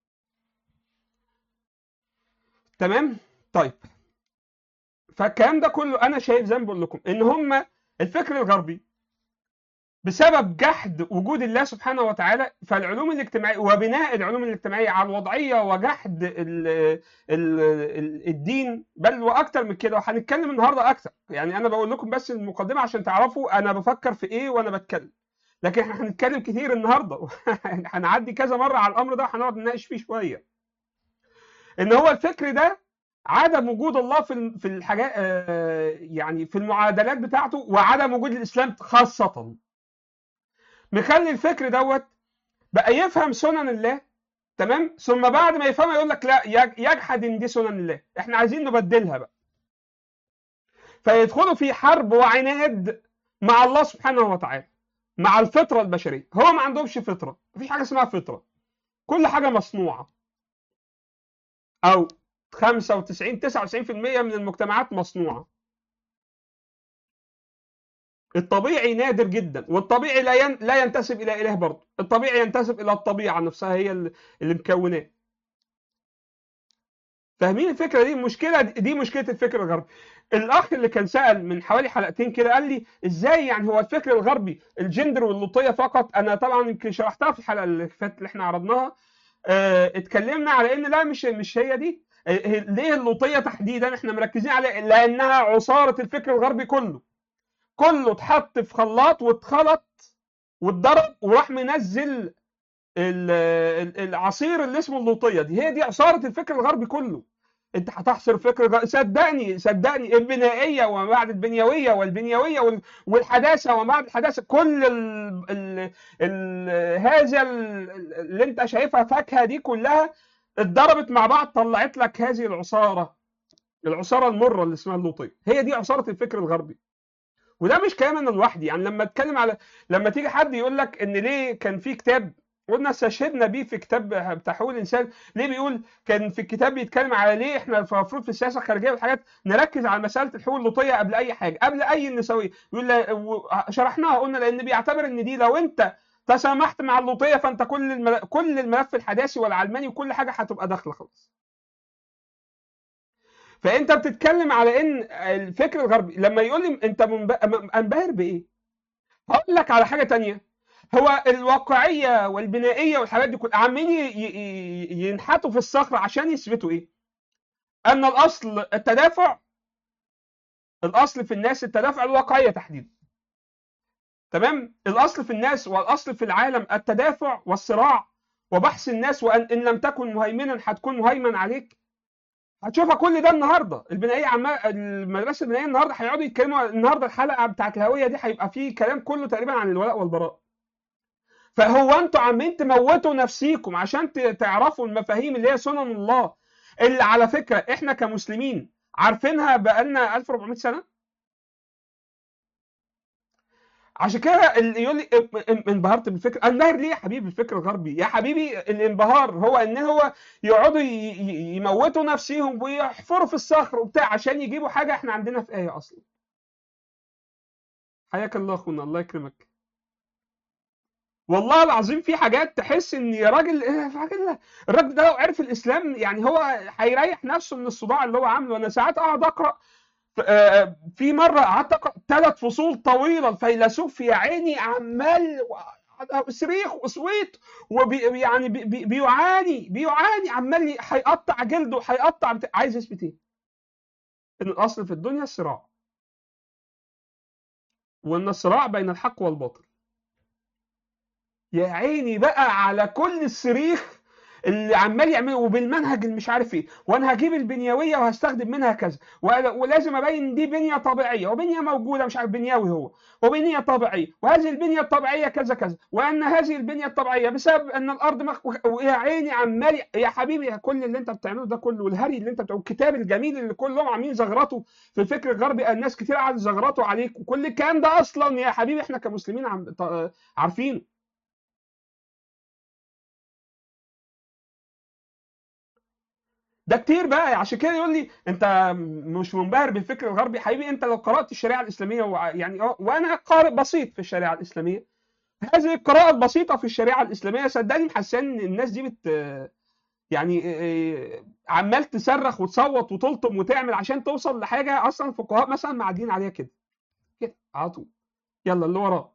تمام طيب فالكلام ده كله انا شايف زي ما بقول لكم ان هم الفكر الغربي بسبب جحد وجود الله سبحانه وتعالى فالعلوم الاجتماعيه وبناء العلوم الاجتماعيه على الوضعيه وجحد ال ال ال الدين بل واكتر من كده وهنتكلم النهارده اكتر يعني انا بقول لكم بس المقدمه عشان تعرفوا انا بفكر في ايه وانا بتكلم لكن احنا هنتكلم كتير النهارده هنعدي كذا مره على الامر ده وهنقعد نناقش فيه شويه ان هو الفكر ده عدم وجود الله في في الحاجات يعني في المعادلات بتاعته وعدم وجود الاسلام خاصه مخلي الفكر دوت بقى يفهم سنن الله تمام ثم بعد ما يفهمها يقول لك لا يجحد ان دي سنن الله احنا عايزين نبدلها بقى فيدخلوا في حرب وعناد مع الله سبحانه وتعالى مع الفطره البشريه هو ما عندهمش فطره مفيش حاجه اسمها فطره كل حاجه مصنوعه او 95 99% من المجتمعات مصنوعه الطبيعي نادر جدا والطبيعي لا ين... لا ينتسب الى اله برضه الطبيعي ينتسب الى الطبيعه نفسها هي اللي مكوناه فاهمين الفكره دي المشكله دي مشكله الفكر الغربي الاخ اللي كان سال من حوالي حلقتين كده قال لي ازاي يعني هو الفكر الغربي الجندر واللوطيه فقط انا طبعا يمكن شرحتها في الحلقه اللي فاتت اللي احنا عرضناها اه اتكلمنا على ان لا مش مش هي دي ليه اللوطيه تحديدا احنا مركزين عليها لانها عصاره الفكر الغربي كله كله اتحط في خلاط واتخلط واتضرب وراح منزل العصير اللي اسمه اللوطيه دي هي دي عصاره الفكر الغربي كله انت هتحصر فكر صدقني صدقني البنائيه وما بعد البنيويه والبنيويه والحداثه وما بعد الحداثه كل ال ال ال هذا اللي انت شايفها فاكهه دي كلها اتضربت مع بعض طلعت لك هذه العصاره العصاره المره اللي اسمها اللوطيه هي دي عصاره الفكر الغربي وده مش كلام انا لوحدي يعني لما اتكلم على لما تيجي حد يقول لك ان ليه كان في كتاب قلنا استشهدنا بيه في كتاب بتاع حقوق الانسان ليه بيقول كان في الكتاب بيتكلم على ليه احنا المفروض في السياسه الخارجيه والحاجات نركز على مساله الحقوق اللوطيه قبل اي حاجه قبل اي النسويه يقول شرحناها قلنا لان بيعتبر ان دي لو انت تسامحت مع اللوطيه فانت كل الملف كل الملف الحداثي والعلماني وكل حاجه هتبقى داخله خلاص فانت بتتكلم على ان الفكر الغربي لما يقول لي انت منبهر بايه هقول لك على حاجه تانية هو الواقعيه والبنائيه والحاجات دي كلها عمالين ينحتوا في الصخر عشان يثبتوا ايه ان الاصل التدافع الاصل في الناس التدافع الواقعيه تحديدا تمام الاصل في الناس والاصل في العالم التدافع والصراع وبحث الناس وان ان لم تكن مهيمنا هتكون مهيمن عليك هتشوفها كل ده النهارده البنائيه عمال المدرسه البنائيه النهارده هيقعدوا يتكلموا النهارده الحلقه بتاعت الهويه دي هيبقى فيه كلام كله تقريبا عن الولاء والبراء فهو انتوا عمالين تموتوا نفسيكم عشان تعرفوا المفاهيم اللي هي سنن الله اللي على فكره احنا كمسلمين عارفينها بقالنا 1400 سنه عشان كده اللي يقول لي ام- ام- انبهرت بالفكر انبهر ليه يا حبيبي بالفكر الغربي يا حبيبي الانبهار هو ان هو يقعدوا ي- ي- يموتوا نفسهم ويحفروا في الصخر وبتاع عشان يجيبوا حاجه احنا عندنا في ايه اصلا حياك الله اخونا الله يكرمك والله العظيم في حاجات تحس ان يا راجل إيه في حاجة لا. الراجل ده لو عرف الاسلام يعني هو هيريح نفسه من الصداع اللي هو عامله انا ساعات اقعد اقرا آه، في مره قعدت اقرا ثلاث فصول طويله الفيلسوف يا عيني عمال و- صريخ وصويت وبي يعني بي بي بيعاني بيعاني عمال ي- هيقطع جلده هيقطع بتا... عايز يثبت ايه؟ ان الاصل في الدنيا الصراع وان الصراع بين الحق والباطل يا عيني بقى على كل الصريخ اللي عمال يعمله وبالمنهج اللي مش عارف ايه وانا هجيب البنيويه وهستخدم منها كذا ولا- ولازم ابين دي بنيه طبيعيه وبنيه موجوده مش عارف بنيوي هو وبنيه طبيعيه وهذه البنيه الطبيعيه كذا كذا وان هذه البنيه الطبيعيه بسبب ان الارض مخ... ويا عيني عمال يا حبيبي يا كل اللي انت بتعمله ده كله والهري اللي انت بتعمله الكتاب الجميل اللي كلهم عاملين زغرته في الفكر الغربي الناس كتير قعدت زغرته عليك وكل الكلام ده اصلا يا حبيبي احنا كمسلمين عم... ط- عارفينه ده كتير بقى عشان كده يقول لي انت مش منبهر بالفكر الغربي حبيبي انت لو قرات الشريعه الاسلاميه وع- يعني اه وانا قارئ بسيط في الشريعه الاسلاميه هذه القراءه البسيطه في الشريعه الاسلاميه صدقني محسن ان الناس دي بت يعني اه، عمال تصرخ وتصوت وتلطم وتعمل عشان توصل لحاجه اصلا الفقهاء مثلا معدين عليها كده كده على طول يلا اللي وراه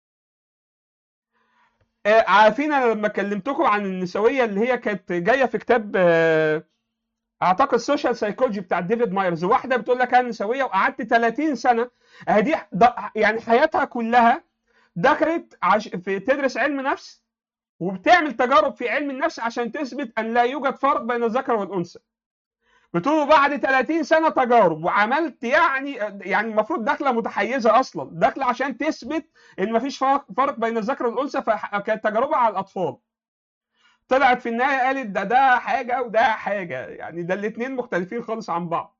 اه، عارفين انا لما كلمتكم عن النسويه اللي هي كانت جايه في كتاب اه، اعتقد سوشيال سايكولوجي بتاع ديفيد مايرز واحده بتقول لك انا نسويه وقعدت 30 سنه اهي دي ض- يعني حياتها كلها دخلت عش... في تدرس علم نفس وبتعمل تجارب في علم النفس عشان تثبت ان لا يوجد فرق بين الذكر والانثى بتقول بعد 30 سنه تجارب وعملت يعني يعني المفروض داخله متحيزه اصلا داخله عشان تثبت ان مفيش فرق فرق بين الذكر والانثى فكانت تجربه على الاطفال طلعت في النهايه قالت ده ده حاجه وده حاجه يعني ده الاثنين مختلفين خالص عن بعض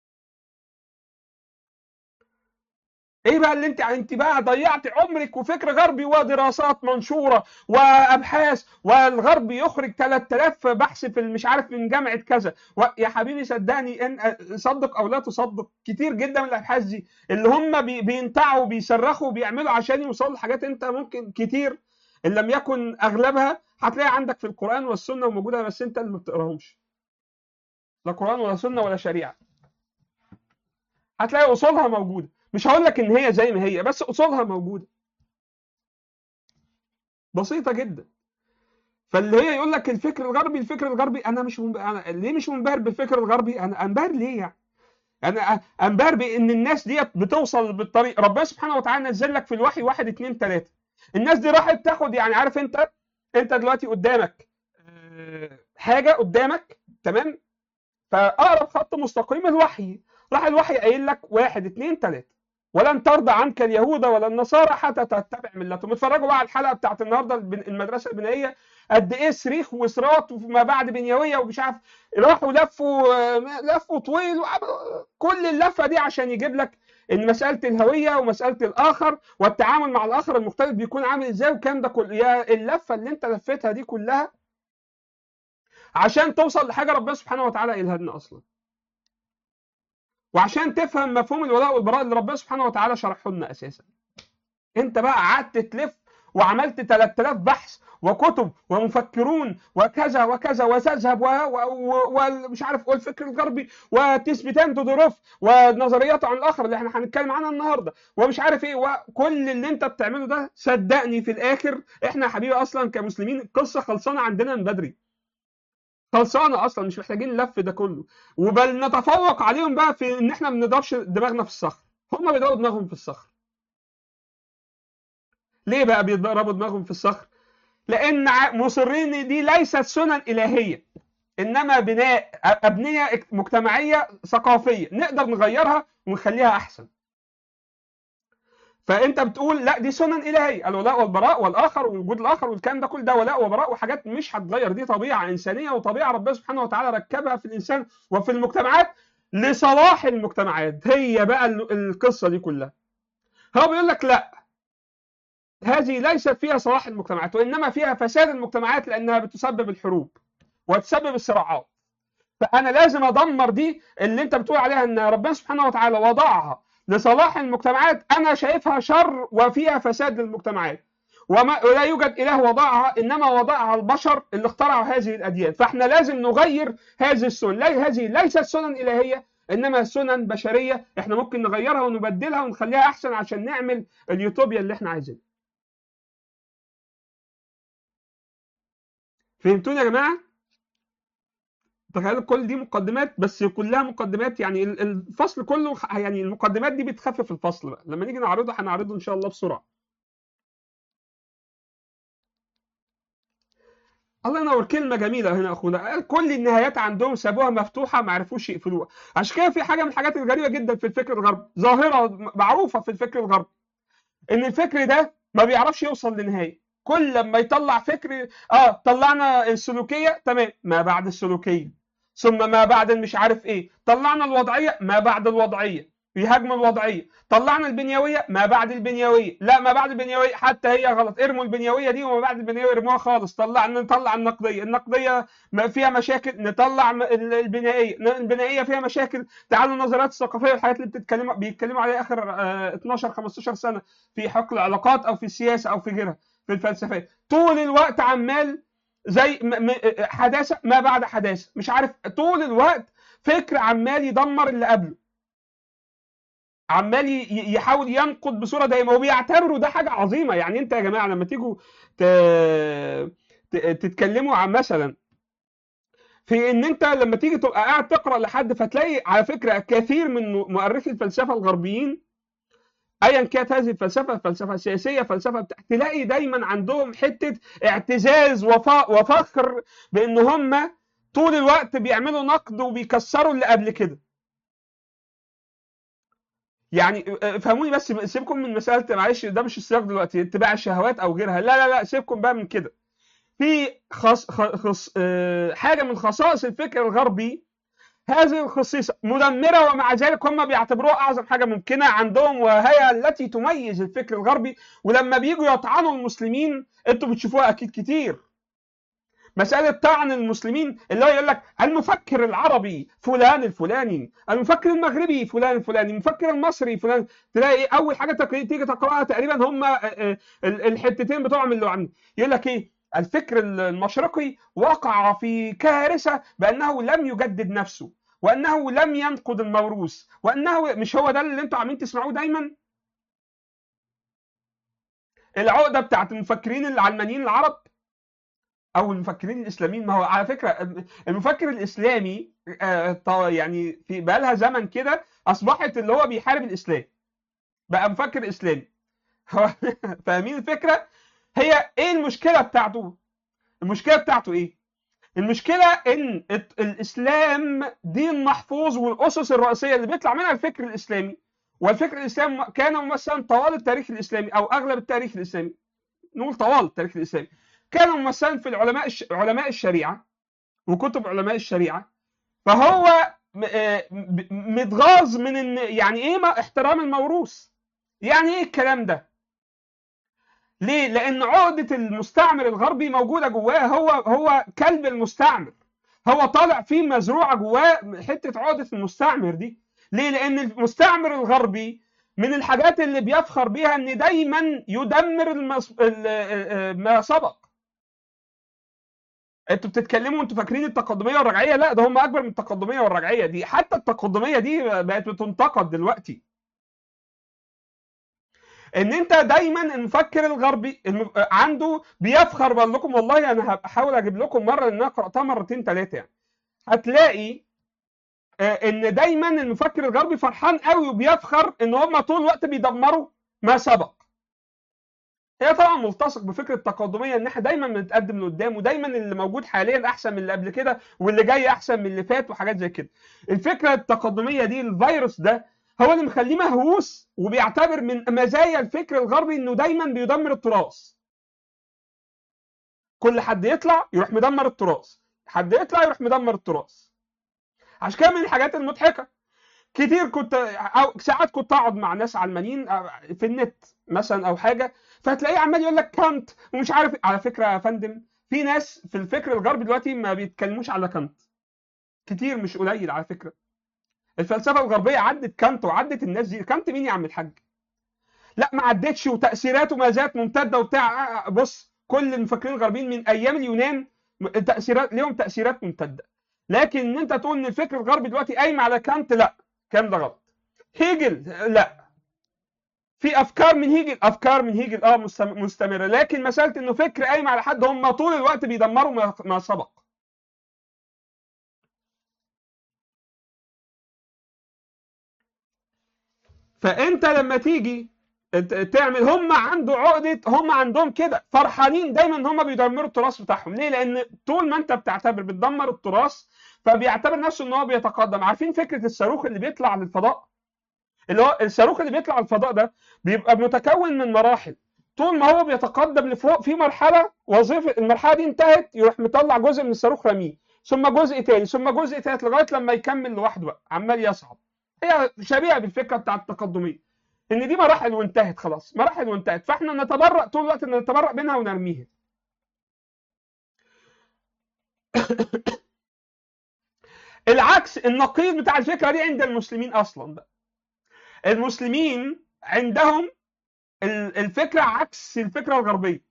ايه بقى اللي انت انت بقى ضيعت عمرك وفكر غربي ودراسات منشوره وابحاث والغرب يخرج 3000 بحث في مش عارف من جامعه كذا و- يا حبيبي صدقني ان صدق او لا تصدق كتير جدا من الابحاث دي اللي هم بي- بينتعوا بيصرخوا بيعملوا عشان يوصلوا لحاجات انت ممكن كتير ان لم يكن اغلبها هتلاقي عندك في القران والسنه وموجوده بس انت اللي ما بتقراهمش لا قران ولا سنه ولا شريعه هتلاقي اصولها موجوده مش هقول لك ان هي زي ما هي بس اصولها موجوده بسيطه جدا فاللي هي يقول لك الفكر الغربي الفكر الغربي انا مش منب... انا ليه مش منبهر بالفكر الغربي انا انبهر ليه يعني انا انبهر بان الناس ديت بتوصل بالطريق ربنا سبحانه وتعالى نزل لك في الوحي واحد اتنين تلاته الناس دي راحت تاخد يعني عارف انت انت دلوقتي قدامك آه، حاجه قدامك تمام فاقرب خط مستقيم الوحي راح الوحي قايل لك واحد اتنين تلاته ولن ترضى عنك اليهود ولا النصارى حتى تتبع ملتهم اتفرجوا بقى على الحلقه بتاعت النهارده البن- المدرسه البنائيه قد ايه صريخ وصراط وما بعد بنيويه ومش عارف راحوا لفوا آه، لفوا طويل وعملوا- كل اللفه دي عشان يجيب لك ان مساله الهويه ومساله الاخر والتعامل مع الاخر المختلف بيكون عامل ازاي والكلام ده كله يا اللفه اللي انت لفيتها دي كلها عشان توصل لحاجه ربنا سبحانه وتعالى قايلها لنا اصلا وعشان تفهم مفهوم الولاء والبراء اللي ربنا سبحانه وتعالى شرحه لنا اساسا انت بقى قعدت تلف وعملت 3000 بحث وكتب ومفكرون وكذا وكذا وتذهب ومش عارف ايه الفكر الغربي وتثبيتان تدروف ونظريات عن الاخر اللي احنا هنتكلم عنها النهارده ومش عارف ايه وكل اللي انت بتعمله ده صدقني في الاخر احنا يا حبيبي اصلا كمسلمين القصه خلصانه عندنا من بدري خلصانه اصلا مش محتاجين اللف ده كله وبل نتفوق عليهم بقى في ان احنا ما بنضربش دماغنا في الصخر هم بيضربوا دماغهم في الصخر ليه بقى بيضربوا دماغهم في الصخر لان ع- مصرين إن دي ليست سنن الهيه انما بناء أ- ابنيه اك- مجتمعيه ثقافيه نقدر نغيرها ونخليها احسن فانت بتقول لا دي سنن الهيه الولاء والبراء والاخر ووجود الاخر والكلام ده كل ده ولاء وبراء وحاجات مش هتغير دي طبيعه انسانيه وطبيعه ربنا سبحانه وتعالى ركبها في الانسان وفي المجتمعات لصلاح المجتمعات هي بقى ال- القصه دي كلها هو بيقول لك لا هذه ليست فيها صلاح المجتمعات وانما فيها فساد المجتمعات لانها بتسبب الحروب وتسبب الصراعات فانا لازم ادمر دي اللي انت بتقول عليها ان ربنا سبحانه وتعالى وضعها لصلاح المجتمعات انا شايفها شر وفيها فساد للمجتمعات وما لا يوجد اله وضعها انما وضعها البشر اللي اخترعوا هذه الاديان فاحنا لازم نغير هذه السنن لا هذه ليست سنن الهيه انما سنن بشريه احنا ممكن نغيرها ونبدلها ونخليها احسن عشان نعمل اليوتوبيا اللي احنا عايزينها فهمتوني يا جماعه تخيلوا كل دي مقدمات بس كلها مقدمات يعني ال- الفصل كله خ- يعني المقدمات دي بتخفف الفصل بقى لما نيجي نعرضه هنعرضه ان شاء الله بسرعه الله ينور كلمه جميله هنا يا اخونا قال كل النهايات عندهم سابوها مفتوحه ما عرفوش يقفلوها عشان كده في حاجه من الحاجات الغريبه جدا في الفكر الغربي ظاهره معروفه في الفكر الغربي ان الفكر ده ما بيعرفش يوصل لنهايه كل لما يطلع فكر اه طلعنا السلوكيه تمام ما بعد السلوكيه ثم ما بعد مش عارف ايه طلعنا الوضعيه ما بعد الوضعيه يهاجموا الوضعيه طلعنا البنيويه ما بعد البنيويه لا ما بعد البنيويه حتى هي غلط ارموا البنيويه دي وما بعد البنيويه ارموها خالص طلعنا نطلع النقديه النقديه ما فيها مشاكل نطلع م- ال- البنائيه البنائيه فيها مشاكل تعالوا النظريات الثقافيه والحاجات اللي بتتكلموا بيتكلموا عليها اخر آه، 12 15 سنه في حقل العلاقات او في السياسه او في غيرها في الفلسفه طول الوقت عمال زي م- م- حداثه ما بعد حداثه مش عارف طول الوقت فكر عمال يدمر اللي قبله عمال ي- ي- يحاول ينقد بصوره دايمه وبيعتبروا ده حاجه عظيمه يعني انت يا جماعه لما تيجوا ت... ت... تتكلموا عن مثلا في ان انت لما تيجي تبقى قاعد تقرا لحد فتلاقي على فكره كثير من مؤرخي الفلسفه الغربيين ايا كانت هذه الفلسفه فلسفه سياسيه فلسفه بتاع تلاقي دايما عندهم حته اعتزاز وف- وفخر بان هم طول الوقت بيعملوا نقد وبيكسروا اللي قبل كده يعني فهموني بس سيبكم من مساله معلش ده مش السياق دلوقتي اتباع الشهوات او غيرها لا لا لا سيبكم بقى من كده في خص خ- خص آه، حاجه من خصائص الفكر الغربي هذه الخصيصه مدمره ومع ذلك هم بيعتبروها اعظم حاجه ممكنه عندهم وهي التي تميز الفكر الغربي ولما بيجوا يطعنوا المسلمين انتوا بتشوفوها اكيد كتير مسألة طعن المسلمين اللي هو يقول لك المفكر العربي فلان الفلاني، المفكر المغربي فلان الفلاني، المفكر المصري فلان، تلاقي أول حاجة تق- تيجي تقرأها تقريبا هم آه، آه، ال- الحتتين بتوعهم اللي عاملين، يقول لك إيه؟ الفكر المشرقي وقع في كارثة بأنه لم يجدد نفسه، وأنه لم ينقد الموروث، وأنه مش هو ده اللي أنتوا عاملين تسمعوه دايما؟ العقدة بتاعت المفكرين العلمانيين العرب او المفكرين الاسلاميين ما هو على فكره المفكر الاسلامي آه، ط- يعني في بقى لها زمن كده اصبحت اللي هو بيحارب الاسلام بقى مفكر اسلامي هو فاهمين الفكره هي ايه المشكله بتاعته المشكله بتاعته ايه المشكله ان الت- الاسلام دين محفوظ والاسس الرئيسيه اللي بيطلع منها الفكر الاسلامي والفكر الاسلامي كان ممثلا طوال التاريخ الاسلامي او اغلب التاريخ الاسلامي نقول طوال التاريخ الاسلامي كان ممثلا في العلماء الش... علماء الشريعه وكتب علماء الشريعه فهو م- آه م- متغاظ من ان يعني ايه ما احترام الموروث يعني ايه الكلام ده ليه لان عقده المستعمر الغربي موجوده جواه هو هو كلب المستعمر هو طالع فيه مزروعه جواه حته عقده المستعمر دي ليه لان المستعمر الغربي من الحاجات اللي بيفخر بيها ان دايما يدمر المس... ال- آه، ما سبق انتوا بتتكلموا انتوا فاكرين التقدميه والرجعيه لا ده هم اكبر من التقدميه والرجعيه دي حتى التقدميه دي بقت بتنتقد دلوقتي ان انت دايما المفكر الغربي الم- عنده بيفخر بقول لكم والله انا هحاول اجيب لكم مره لان انا قراتها مرتين ثلاثه يعني هتلاقي آه، ان دايما المفكر الغربي فرحان قوي وبيفخر ان هم طول الوقت بيدمروا ما سبق هي طبعا ملتصق بفكره التقدميه ان احنا دايما بنتقدم لقدام ودايما اللي موجود حاليا احسن من اللي قبل كده واللي جاي احسن من اللي فات وحاجات زي كده الفكره التقدميه دي الفيروس ده هو اللي مخليه مهووس وبيعتبر من مزايا الفكر الغربي انه دايما بيدمر التراث كل حد يطلع يروح مدمر التراث حد يطلع يروح مدمر التراث عشان كده من الحاجات المضحكه كتير كنت او ساعات كنت اقعد مع ناس علمانيين في النت مثلا او حاجه فتلاقيه عمال يقول لك كانت ومش عارف على فكره يا فندم في ناس في الفكر الغربي دلوقتي ما بيتكلموش على كانت كتير مش قليل على فكره الفلسفه الغربيه عدت كانت وعدت الناس دي كانت مين يا عم الحاج لا ما عدتش وتاثيراته ما زالت ممتده وبتاع بص كل المفكرين الغربيين من ايام اليونان تاثيرات ليهم تاثيرات ممتده لكن ان انت تقول ان الفكر الغربي دلوقتي قايم على كانت لا الكلام ده غلط هيجل لا في افكار من هيجل افكار من هيجل اه مستمره لكن مساله انه فكر قايم على حد هم طول الوقت بيدمروا ما سبق فانت لما تيجي تعمل هم عنده عقده هم عندهم كده فرحانين دايما ان هم بيدمروا التراث بتاعهم ليه لان طول ما انت بتعتبر بتدمر التراث فبيعتبر نفسه ان هو بيتقدم عارفين فكره الصاروخ اللي بيطلع للفضاء اللي هو الصاروخ اللي بيطلع الفضاء ده بيبقى متكون من مراحل طول ما هو بيتقدم لفوق في مرحله وظيفه المرحله دي انتهت يروح مطلع جزء من الصاروخ رميه ثم جزء تاني ثم جزء تالت لغايه لما يكمل لوحده بقى عمال يصعد هي شبيهه بالفكره بتاعت التقدميه ان دي مراحل وانتهت خلاص مراحل وانتهت فاحنا نتبرأ طول الوقت نتبرأ منها ونرميها العكس النقيض بتاع الفكره دي عند المسلمين اصلا بقى المسلمين عندهم الفكره عكس الفكره الغربيه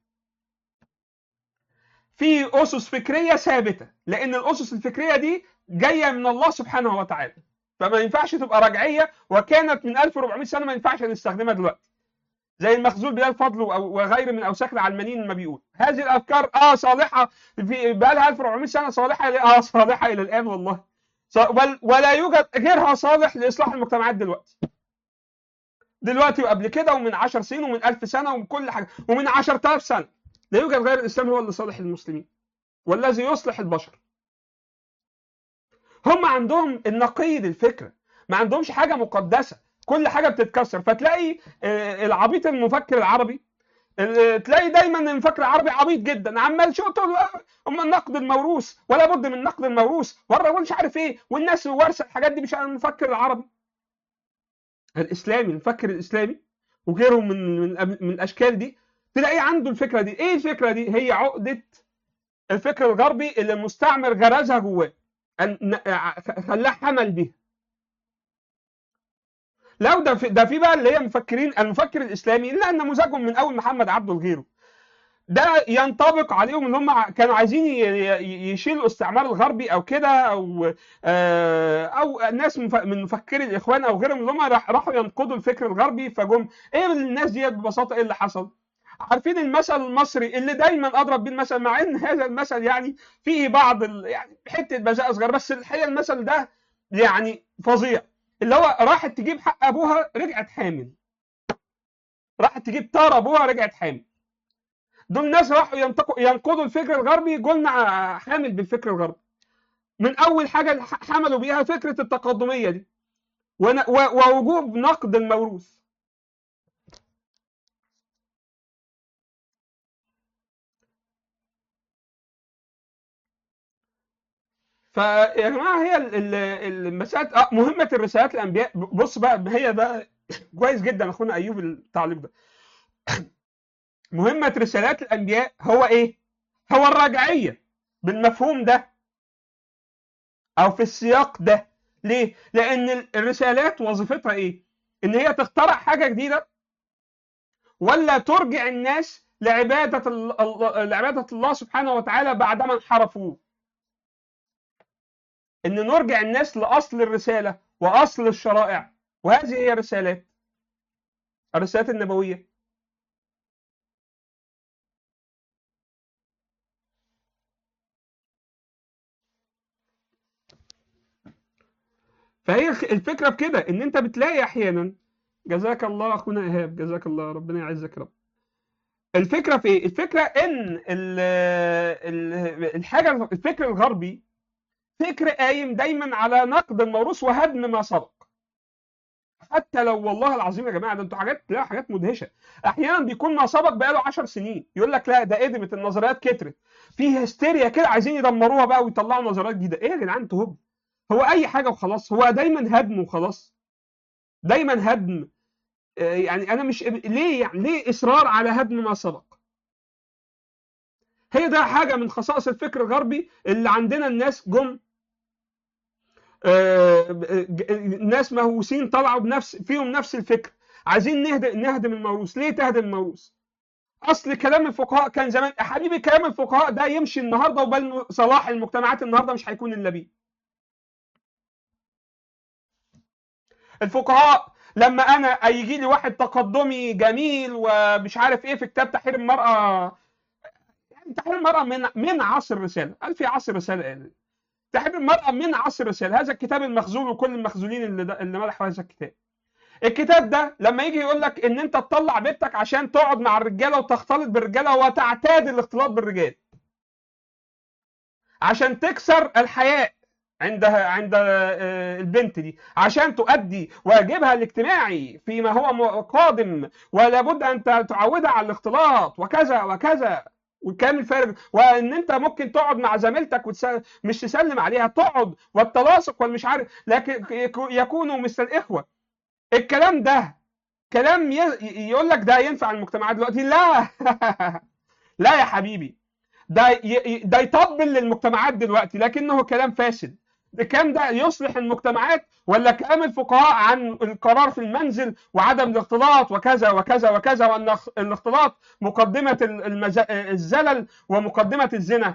في اسس فكريه ثابته لان الاسس الفكريه دي جايه من الله سبحانه وتعالى فما ينفعش تبقى رجعيه وكانت من 1400 سنه ما ينفعش نستخدمها دلوقتي زي المخزول بلال فضل وغير من اوساخ العلمانيين ما بيقول هذه الافكار اه صالحه في بقى لها 1400 سنه صالحه اه صالحه الى الان والله ولا يوجد غيرها صالح لاصلاح المجتمعات دلوقتي دلوقتي وقبل كده ومن 10 سنين ومن 1000 سنه ومن كل حاجه ومن 10000 سنه لا يوجد غير الاسلام هو اللي صالح للمسلمين والذي يصلح البشر هم عندهم النقيض الفكره ما عندهمش حاجه مقدسه كل حاجه بتتكسر فتلاقي العبيط المفكر العربي تلاقي دايما المفكر العربي عبيط جدا عمال شو هم النقد الموروث ولا بد من نقد الموروث والراجل مش عارف ايه والناس وارثه الحاجات دي مش عن المفكر العربي الاسلامي المفكر الاسلامي وغيرهم من من من الاشكال دي تلاقيه عنده الفكره دي ايه الفكره دي هي عقده الفكر الغربي اللي المستعمر غرزها جواه خلاه حمل بيها لو ده في ده في بقى اللي هي مفكرين المفكر الاسلامي لا نموذجهم من اول محمد عبده لغيره ده ينطبق عليهم ان هم كانوا عايزين يشيلوا الاستعمار الغربي او كده او او ناس من مفكري الاخوان او غيرهم اللي هم راحوا ينقضوا الفكر الغربي فجم ايه الناس دي ببساطه ايه اللي حصل؟ عارفين المثل المصري اللي دايما اضرب بيه المثل مع ان هذا المثل يعني فيه بعض يعني حته بذاء صغيره بس الحقيقه المثل ده يعني فظيع اللي هو راحت تجيب حق ابوها رجعت حامل راحت تجيب طار ابوها رجعت حامل دول ناس راحوا ينقضوا الفكر الغربي قلنا حامل بالفكر الغربي من اول حاجه حملوا بيها فكره التقدميه دي ووجوب نقد الموروث فيا جماعه هي المسائل آه مهمه الرسالات الانبياء بص بقى هي بقى كويس جدا اخونا ايوب التعليق ده مهمه رسالات الانبياء هو ايه؟ هو الرجعيه بالمفهوم ده او في السياق ده ليه؟ لان الرسالات وظيفتها ايه؟ ان هي تخترع حاجه جديده ولا ترجع الناس لعباده لعباده الله سبحانه وتعالى بعدما انحرفوه ان نرجع الناس لاصل الرساله واصل الشرائع وهذه هي الرسالات الرسالات النبويه فهي الفكره بكده ان انت بتلاقي احيانا جزاك الله اخونا ايهاب جزاك الله ربنا يعزك رب الفكره في ايه الفكره ان ال ال الحاجه الفكر الغربي فكر قايم دايما على نقد الموروث وهدم ما سبق حتى لو والله العظيم يا جماعه ده انتوا حاجات تلاقوا حاجات مدهشه احيانا بيكون ما سبق بقاله 10 سنين يقول لك لا ده قدمت النظريات كترت في هستيريا كده عايزين يدمروها بقى ويطلعوا نظريات جديده ايه يا جدعان انتوا هب هو اي حاجه وخلاص هو دايما هدم وخلاص دايما هدم آه، يعني انا مش ليه يعني ليه اصرار على هدم ما سبق هي ده حاجه من خصائص الفكر الغربي اللي عندنا الناس جم آه، ج- ناس مهووسين طلعوا بنفس فيهم نفس الفكر عايزين نهدم نهدم الموروث ليه تهدم الموروث اصل كلام الفقهاء كان زمان يا حبيبي كلام الفقهاء ده يمشي النهارده وبل صلاح المجتمعات النهارده مش هيكون الا بيه الفقهاء لما انا يجي لي واحد تقدمي جميل ومش عارف ايه في كتاب تحرير المراه يعني تحرير المراه من من عصر الرساله قال في عصر الرساله قال تحرير المراه من عصر الرساله هذا الكتاب المخزون وكل المخزونين اللي, اللي مدحوا هذا الكتاب الكتاب ده لما يجي يقول لك ان انت تطلع بنتك عشان تقعد مع الرجاله وتختلط بالرجاله وتعتاد الاختلاط بالرجال عشان تكسر الحياء عند عند آه، البنت دي عشان تؤدي واجبها الاجتماعي فيما هو م- قادم ولا بد ان ت- تعودها على الاختلاط وكذا وكذا والكلام الفارغ وان انت ممكن تقعد مع زميلتك وتس... مش تسلم عليها تقعد والتلاصق والمش عارف لكن يكو- يكونوا مثل الاخوه الكلام ده كلام ي... يقول لك ده ينفع المجتمعات دلوقتي لا لا يا حبيبي ده ي... ي- ده يطبل للمجتمعات دلوقتي لكنه كلام فاسد الكلام ده يصلح المجتمعات ولا كلام الفقهاء عن القرار في المنزل وعدم الاختلاط وكذا وكذا وكذا وان اخ- الاختلاط مقدمه ال- المز... الزلل ومقدمه الزنا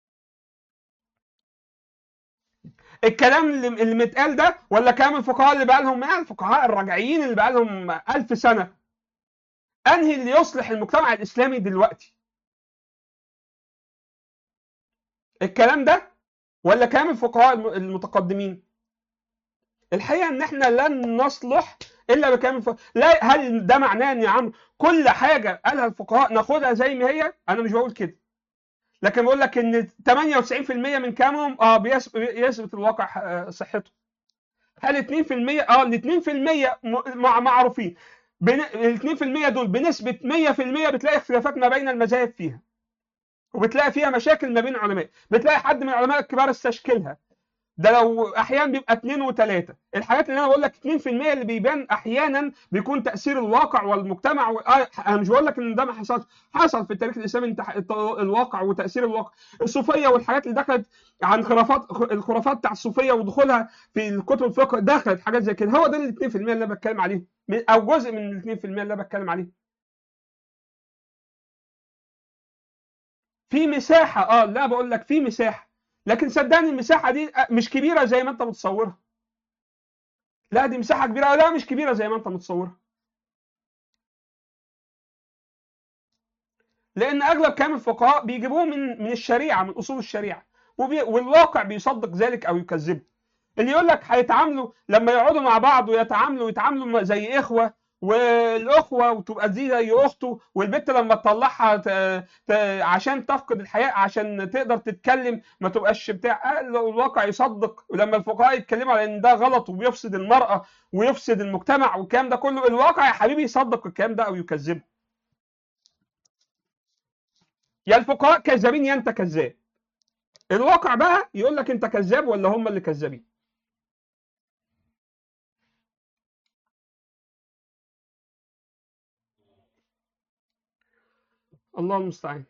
الكلام اللي اللي متقال ده ولا كلام الفقهاء اللي بقى لهم الفقهاء الراجعين اللي بقى لهم ألف سنه انهي اللي يصلح المجتمع الاسلامي دلوقتي الكلام ده ولا كلام الفقهاء الم- المتقدمين الحقيقه ان احنا لن نصلح الا بكلام الفقهاء لا هل ده معناه ان يا عم كل حاجه قالها الفقهاء ناخدها زي ما هي انا مش بقول كده لكن بقول لك ان 98% من كلامهم اه بيثبت يثبت الواقع آه، صحته هل 2% اه ال 2% م- مع- معروفين بن- ال 2% دول بنسبه 100% بتلاقي اختلافات ما بين المذاهب فيها وبتلاقي فيها مشاكل ما بين علماء بتلاقي حد من العلماء الكبار استشكلها ده لو احيانا بيبقى اثنين وثلاثه الحاجات اللي انا بقول لك 2% اللي بيبان احيانا بيكون تاثير الواقع والمجتمع و... آه انا مش بقول لك ان ده ما حصلش حصل في التاريخ الاسلامي انت الت- الواقع وتاثير الواقع الصوفيه والحاجات اللي دخلت عن خرافات الخرافات بتاع الصوفيه ودخولها في الكتب الفقه دخلت حاجات زي كده هو ده ال 2% اللي انا بتكلم عليه من- او جزء من ال 2% اللي انا بتكلم عليه في مساحه اه لا بقول لك في مساحه لكن صدقني المساحه دي مش كبيره زي ما انت متصورها لا دي مساحه كبيره لا مش كبيره زي ما انت متصورها لان اغلب كلام الفقهاء بيجيبوه من من الشريعه من اصول الشريعه وبي والواقع بيصدق ذلك او يكذبه اللي يقول لك هيتعاملوا لما يقعدوا مع بعض ويتعاملوا يتعاملوا زي اخوه والاخوه وتبقى دي زي اخته والبنت لما تطلعها ت... ت... عشان تفقد الحياء عشان تقدر تتكلم ما تبقاش بتاع آه، لو الواقع يصدق ولما الفقهاء يتكلموا على ان ده غلط وبيفسد المراه ويفسد المجتمع والكلام ده كله الواقع يا حبيبي يصدق الكلام ده او يكذبه يا الفقهاء كذابين يا انت كذاب الواقع بقى يقول لك انت كذاب ولا هم اللي كذابين الله المستعان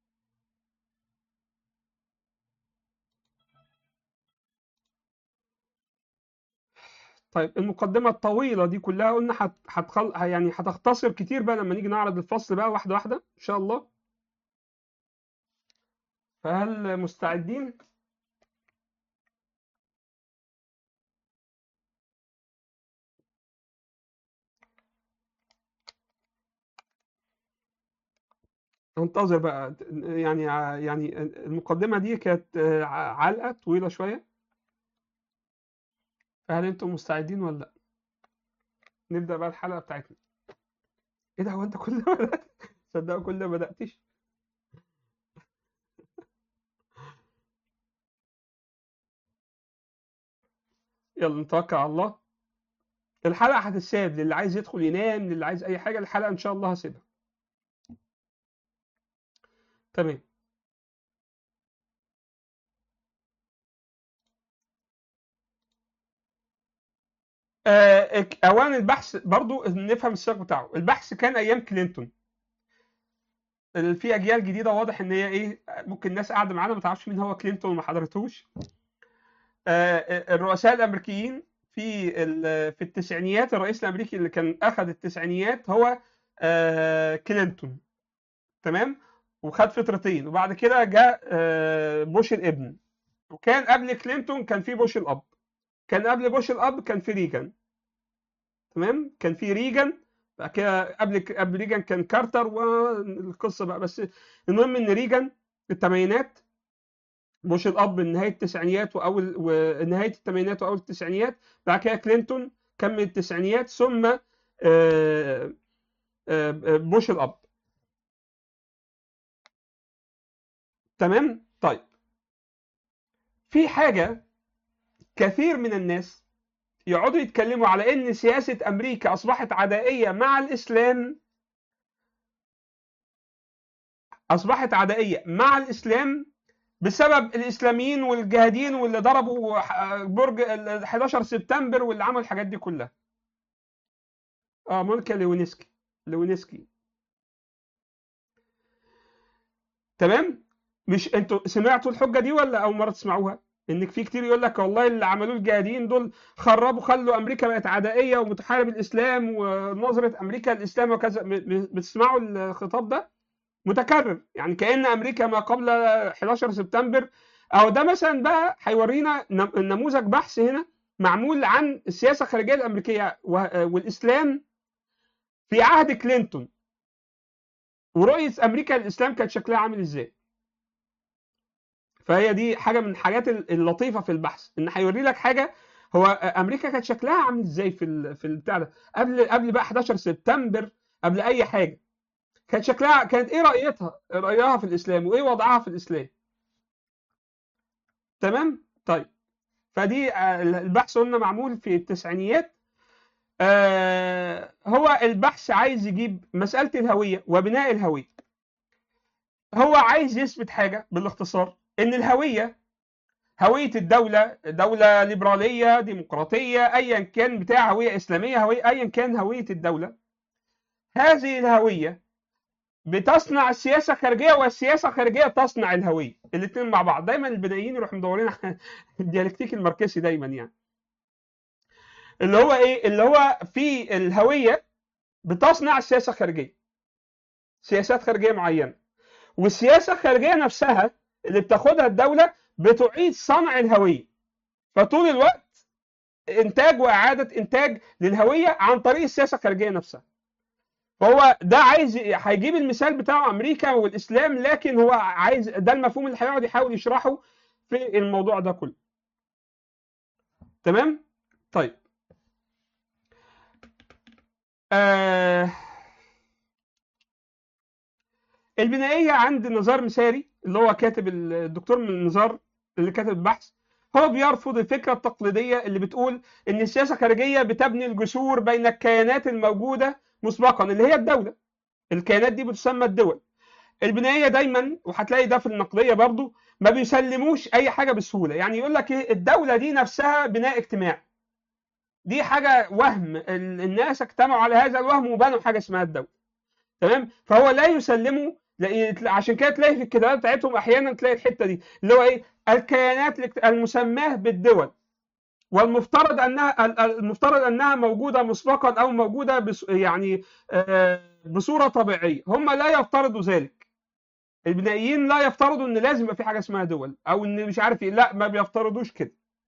طيب المقدمة الطويلة دي كلها قلنا هت- هتخل... يعني هتختصر كتير بقى لما نيجي نعرض الفصل بقى واحدة واحدة إن شاء الله فهل مستعدين؟ انتظر بقى يعني يعني المقدمة دي كانت آه، علقة طويلة شوية فهل انتم مستعدين ولا لا؟ نبدأ بقى الحلقة بتاعتنا ايه ده هو انت كل ما بدأت صدقوا كل ما بدأتش يلا نتوكل على الله الحلقة هتتساب للي عايز يدخل ينام للي عايز أي حاجة الحلقة إن شاء الله هسيبها تمام آه، اولا البحث برضو نفهم السياق بتاعه البحث كان ايام كلينتون ال- في اجيال جديده واضح ان هي ايه ممكن الناس قاعده معانا ما تعرفش مين هو كلينتون وما حضرتوش آه، الرؤساء الامريكيين في ال- في التسعينيات الرئيس الامريكي اللي كان اخذ التسعينيات هو آه، كلينتون تمام وخد فترتين وبعد كده جاء آه، بوش الابن وكان قبل كلينتون كان في بوش الاب كان قبل بوش الاب كان في ريجان تمام كان في ريجان بعد كده قبل قبل ريجان كان كارتر والقصه بقى بس المهم ان ريجان في الثمانينات بوش الاب نهايه التسعينيات واول ونهايه الثمانينات واول التسعينيات بعد كده كلينتون كمل التسعينيات ثم آه، آه، آه، بوش الاب تمام طيب في حاجه كثير من الناس يقعدوا يتكلموا على ان سياسه امريكا اصبحت عدائيه مع الاسلام اصبحت عدائيه مع الاسلام بسبب الاسلاميين والجهاديين واللي ضربوا ح- برج ال 11 سبتمبر واللي عملوا الحاجات دي كلها اه مونيكا ليونسكي ليونسكي تمام مش انتوا سمعتوا الحجه دي ولا اول مره تسمعوها انك في كتير يقول لك والله اللي عملوه الجهاديين دول خربوا خلوا امريكا بقت عدائيه ومتحارب الاسلام ونظره امريكا للاسلام وكذا م- م- بتسمعوا الخطاب ده متكرر يعني كأن أمريكا ما قبل 11 سبتمبر أو ده مثلا بقى هيورينا نم- نموذج بحث هنا معمول عن السياسة الخارجية الأمريكية و- والإسلام في عهد كلينتون ورؤية أمريكا للإسلام كانت شكلها عامل إزاي فهي دي حاجة من الحاجات اللطيفة في البحث إن هيوري لك حاجة هو أمريكا كانت شكلها عامل إزاي في ال- في البتاع ده قبل قبل بقى 11 سبتمبر قبل أي حاجة كانت شكلها كانت ايه رأيتها رأيها في الإسلام وايه وضعها في الإسلام تمام طيب فدي آه، البحث قلنا معمول في التسعينيات آه هو البحث عايز يجيب مسألة الهوية وبناء الهوية هو عايز يثبت حاجة بالاختصار ان الهوية هوية الدولة دولة ليبرالية ديمقراطية ايا كان بتاع هوية اسلامية هوية ايا كان هوية الدولة هذه الهوية بتصنع السياسه الخارجيه والسياسه الخارجيه تصنع الهويه الاثنين مع بعض دايما البنائيين يروحوا مدورين على الديالكتيك الماركسي دايما يعني اللي هو ايه اللي هو في الهويه بتصنع السياسه الخارجيه سياسات خارجيه معينه والسياسه الخارجيه نفسها اللي بتاخدها الدوله بتعيد صنع الهويه فطول الوقت انتاج واعاده انتاج للهويه عن طريق السياسه الخارجيه نفسها فهو ده عايز هيجيب المثال بتاعه امريكا والاسلام لكن هو عايز ده المفهوم اللي هيقعد يحاول يشرحه في الموضوع ده كله تمام طيب آه البنائيه عند نزار مساري اللي هو كاتب الدكتور من نزار اللي كاتب البحث هو بيرفض الفكره التقليديه اللي بتقول ان السياسه الخارجيه بتبني الجسور بين الكيانات الموجوده مسبقا اللي هي الدوله الكيانات دي بتسمى الدول البنائيه دايما وهتلاقي ده في النقديه برضو ما بيسلموش اي حاجه بسهوله يعني يقول لك ايه الدوله دي نفسها بناء اجتماعي دي حاجه وهم ال- الناس اجتمعوا على هذا الوهم وبنوا حاجه اسمها الدوله تمام فهو لا يسلموا لأ- عشان كده تلاقي في الكتابات بتاعتهم احيانا تلاقي الحته دي اللي هو ايه الكيانات الاجت- المسماه بالدول والمفترض انها ال- ال- المفترض انها موجوده مسبقا او موجوده بس يعني آه، بصوره طبيعيه هم لا يفترضوا ذلك البنائيين لا يفترضوا ان لازم يبقى في حاجه اسمها دول او ان مش عارف ايه لا ما بيفترضوش كده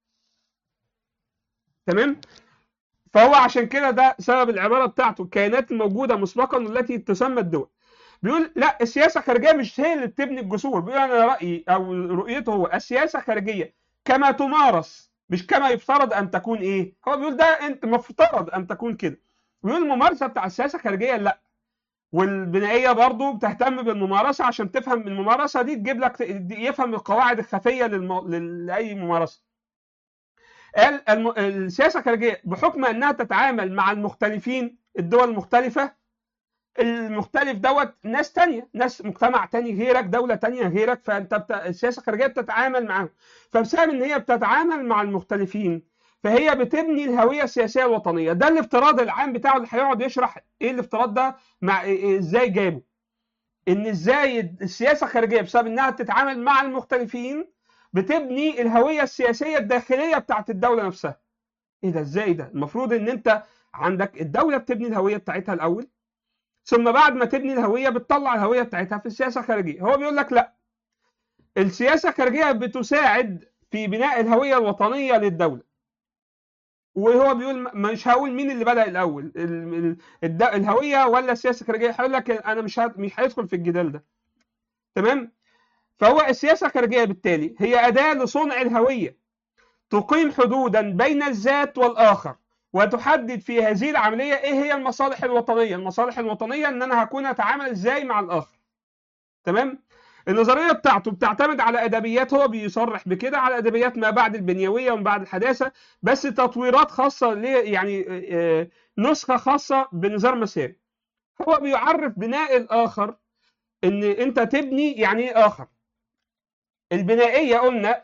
تمام فهو عشان كده ده سبب العباره بتاعته الكيانات الموجوده مسبقا والتي تسمى الدول بيقول لا السياسه الخارجيه مش هي اللي بتبني الجسور بيقول انا رايي او رؤيته هو السياسه الخارجيه كما تمارس مش كما يفترض ان تكون ايه هو بيقول ده انت مفترض ان تكون كده بيقول الممارسه بتاع السياسه الخارجيه لا والبنائيه برضو بتهتم بالممارسه عشان تفهم الممارسه دي تجيب لك يفهم القواعد الخفيه للمو... لل- لاي ممارسه قال الم... السياسه الخارجيه بحكم انها تتعامل مع المختلفين الدول المختلفه المختلف دوت ناس تانية ناس مجتمع تاني غيرك دولة تانية غيرك فانت بت... السياسة الخارجية بتتعامل معاهم فبسبب ان هي بتتعامل مع المختلفين فهي بتبني الهويه السياسيه الوطنيه ده الافتراض العام بتاعه اللي هيقعد يشرح ايه الافتراض ده مع إيه- إيه- ازاي جابه ان ازاي السياسه الخارجيه بسبب انها تتعامل مع المختلفين بتبني الهويه السياسيه الداخليه بتاعت الدوله نفسها ايه ده ازاي ده المفروض ان انت عندك الدوله بتبني الهويه بتاعتها الاول ثم بعد ما تبني الهويه بتطلع الهويه بتاعتها في السياسه الخارجيه هو بيقول لك لا السياسه الخارجيه بتساعد في بناء الهويه الوطنيه للدوله وهو بيقول م- مش هقول مين اللي بدأ الأول ال- ال- الد- الهوية ولا السياسة الخارجية هيقول لك أنا مش هد- مش هيدخل في الجدال ده تمام فهو السياسة الخارجية بالتالي هي أداة لصنع الهوية تقيم حدودا بين الذات والآخر وتحدد في هذه العملية إيه هي المصالح الوطنية المصالح الوطنية إن أنا هكون أتعامل إزاي مع الآخر تمام النظريه بتاعته بتعتمد على ادبيات هو بيصرح بكده على ادبيات ما بعد البنيويه وما بعد الحداثه بس تطويرات خاصه ليه يعني آه، نسخه خاصه بنظام مساري هو بيعرف بناء الاخر ان انت تبني يعني ايه اخر البنائيه قلنا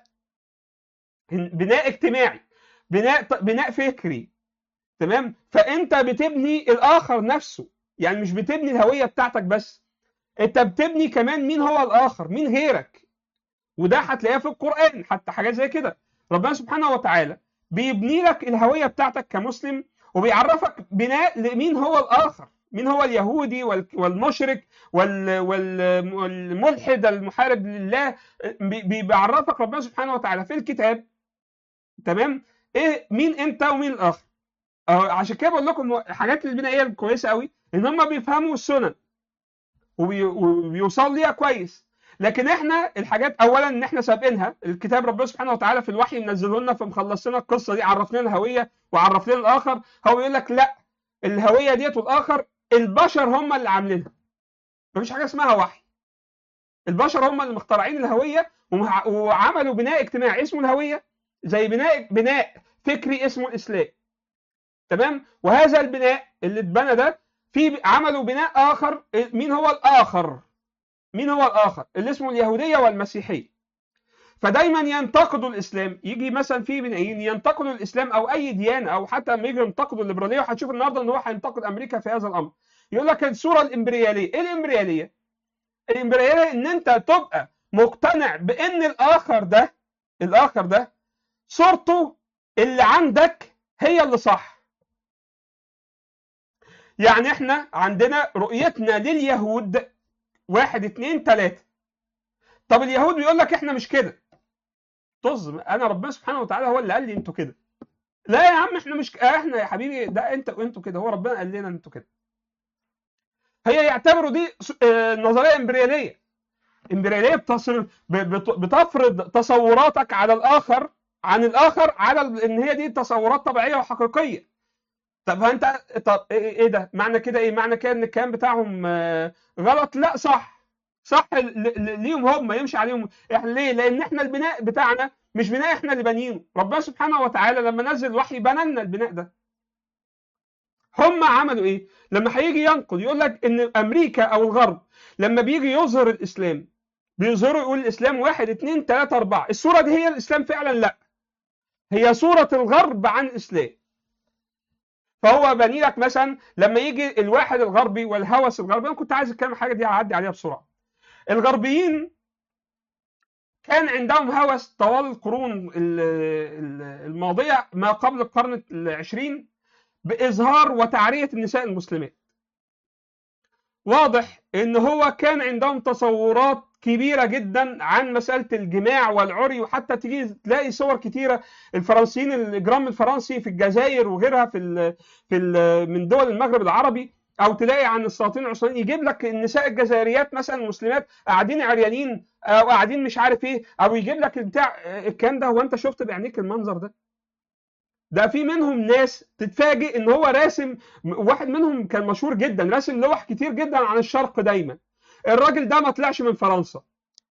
إن بناء اجتماعي بناء بناء فكري تمام فانت بتبني الاخر نفسه يعني مش بتبني الهويه بتاعتك بس انت بتبني كمان مين هو الاخر مين غيرك وده هتلاقيه في القران حتى حاجات زي كده ربنا سبحانه وتعالى بيبني لك الهويه بتاعتك كمسلم وبيعرفك بناء لمين هو الاخر مين هو اليهودي وال- والمشرك وال- وال- والملحد المحارب لله بي- بي- بيعرفك ربنا سبحانه وتعالى في الكتاب تمام ايه مين انت ومين الاخر أه عشان كده بقول لكم الحاجات البنائيه الكويسه قوي ان هم بيفهموا السنن وبي- وبيوصل ليها كويس لكن احنا الحاجات اولا ان احنا سابقينها الكتاب ربنا سبحانه وتعالى في الوحي منزله لنا فمخلص لنا القصه دي عرف لنا الهويه وعرف لنا الاخر هو بيقول لك لا الهويه ديت والاخر البشر هم اللي عاملينها مفيش حاجه اسمها وحي البشر هم اللي مخترعين الهويه ومع- وعملوا بناء اجتماعي اسمه الهويه زي بناء بناء فكري اسمه الاسلام تمام وهذا البناء اللي اتبنى ده في عملوا بناء اخر مين هو الاخر مين هو الاخر اللي اسمه اليهوديه والمسيحيه فدايما ينتقدوا الاسلام يجي مثلا في بنائيين ينتقدوا الاسلام او اي ديانه او حتى لما يجي ينتقدوا الليبراليه وهتشوف النهارده ان هو هينتقد امريكا في هذا الامر يقول لك الصوره الامبرياليه ايه الامبرياليه الامبرياليه ان انت تبقى مقتنع بان الاخر ده الاخر ده صورته اللي عندك هي اللي صح يعني احنا عندنا رؤيتنا لليهود واحد اتنين تلاتة طب اليهود بيقول لك احنا مش كده طز انا ربنا سبحانه وتعالى هو اللي قال لي انتوا كده لا يا عم احنا مش احنا يا حبيبي ده انت وانتوا كده هو ربنا قال لنا انتوا كده هي يعتبروا دي س- آه، نظريه امبرياليه امبرياليه بتصر ب- بت- بتفرض تصوراتك على الاخر عن الاخر على ال- ان هي دي تصورات طبيعيه وحقيقيه طب انت طب ايه إيه ده معنى كده ايه معنى كده ان الكلام بتاعهم آه، غلط لا صح صح ل- ل- ليهم هم يمشي عليهم احنا ليه لان احنا البناء بتاعنا مش بناء احنا اللي بانيينه ربنا سبحانه وتعالى لما نزل الوحي بنى لنا البناء ده هم عملوا ايه لما هيجي ينقل يقول لك ان امريكا او الغرب لما بيجي يظهر الاسلام بيظهروا يقول الاسلام واحد اتنين تلاته اربعه الصوره دي هي الاسلام فعلا لا هي صوره الغرب عن الاسلام فهو بني لك مثلا لما يجي الواحد الغربي والهوس الغربي انا كنت عايز اتكلم حاجه دي هعدي عليها بسرعه الغربيين كان عندهم هوس طوال القرون ال- ال- الماضيه ما قبل القرن العشرين باظهار وتعريه النساء المسلمات واضح ان هو كان عندهم تصورات كبيره جدا عن مساله الجماع والعري وحتى تيجي تلاقي صور كتيره الفرنسيين الاجرام الفرنسي في الجزائر وغيرها في ال في ال من دول المغرب العربي او تلاقي عن السلاطين العثمانيين يجيب لك النساء الجزائريات مثلا المسلمات قاعدين عريانين او قاعدين مش عارف ايه او يجيب لك بتاع الكلام ده هو انت شفت بعينيك المنظر ده ده في منهم ناس تتفاجئ ان هو راسم واحد منهم كان مشهور جدا راسم لوح كتير جدا عن الشرق دايما الراجل ده ما طلعش من فرنسا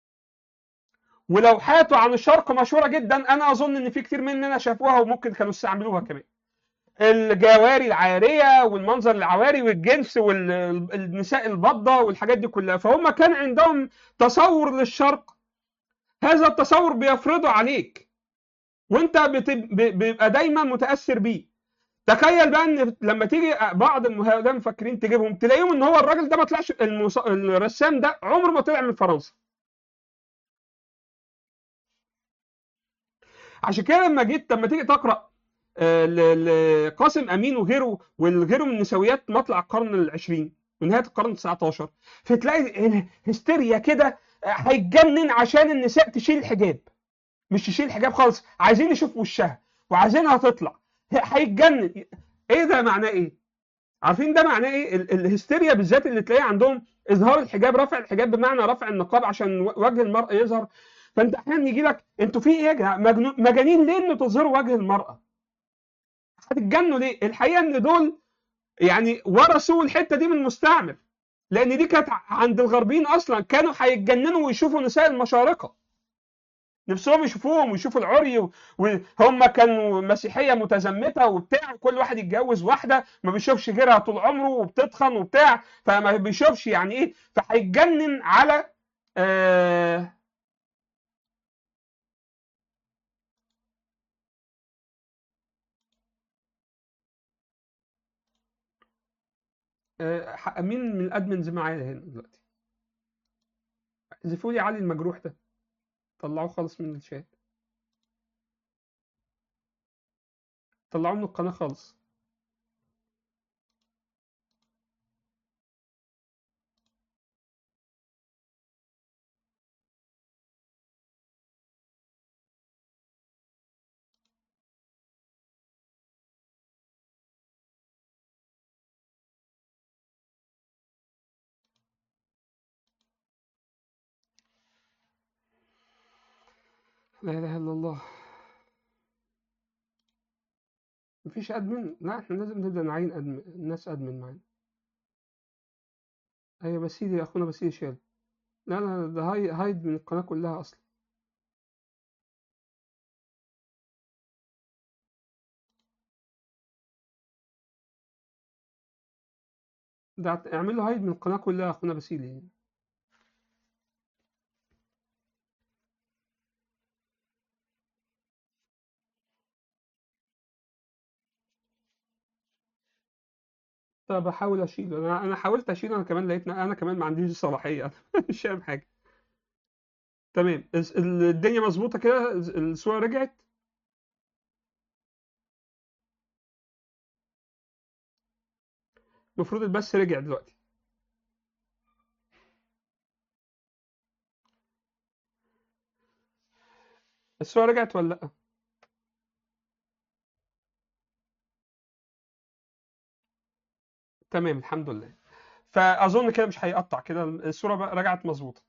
ولوحاته عن الشرق مشهوره جدا انا اظن ان في كتير مننا شافوها وممكن كانوا استعملوها كمان الجواري العاريه والمنظر العواري والجنس والنساء البضه والحاجات دي كلها فهم كان عندهم تصور للشرق هذا التصور بيفرضه عليك وانت بت- ب- بيبقى دايما متاثر بيه تخيل بقى ان لما تيجي بعض المهاجمين مفكرين تجيبهم تلاقيهم ان هو الراجل ده ما طلعش المص... الرسام ده عمره ما طلع من فرنسا عشان كده لما جيت لما تيجي تقرا آه، ل- لقاسم امين وغيره وغيره من نسويات مطلع القرن العشرين ونهايه القرن 19 فتلاقي هستيريا كده آه، هيتجنن عشان النساء تشيل الحجاب مش تشيل الحجاب خالص عايزين يشوفوا وشها وعايزينها تطلع ه- هيتجنن ايه ده معناه ايه؟ عارفين ده معناه ايه؟ ال- الهستيريا بالذات اللي تلاقيه عندهم اظهار الحجاب رفع الحجاب بمعنى رفع النقاب عشان و- وجه المرأة يظهر فانت احيانا يجي لك انتوا في ايه يا جماعه مجنون- مجانين ليه ان تظهروا وجه المرأة؟ هتتجنوا ليه؟ الحقيقه ان دول يعني ورثوا الحته دي من المستعمر لان دي كانت عند الغربيين اصلا كانوا هيتجننوا ويشوفوا نساء المشارقه نفسهم يشوفوهم ويشوفوا العري و- وهم كانوا مسيحيه متزمته وبتاع وكل واحد يتجوز واحده ما بيشوفش غيرها طول عمره وبتتخن وبتاع فما بيشوفش يعني ايه فهيتجنن على آه آه ح- مين من الادمنز معايا هنا دلوقتي احذفوا لي علي المجروح ده طلعوه خالص من الشات طلعوه من القناه خالص لا اله الا الله مفيش ادمن لا احنا لازم نبدا نعين أدمن. الناس ادمن معانا ايوه بسيدي اخونا بسيدي شال لا لا ده هاي هايد من القناه كلها اصلا ده اعت- اعمل له هايد من القناه كلها يا اخونا بسيدي طب بحاول اشيله انا انا حاولت اشيله انا كمان لقيت انا كمان ما عنديش صلاحيه مش فاهم حاجه تمام الس- ال- الدنيا مظبوطه كده الصوره رجعت المفروض البث رجع دلوقتي الصوره رجعت ولا لا تمام الحمد لله فاظن كده مش هيقطع كده الصوره بقى رجعت مظبوطه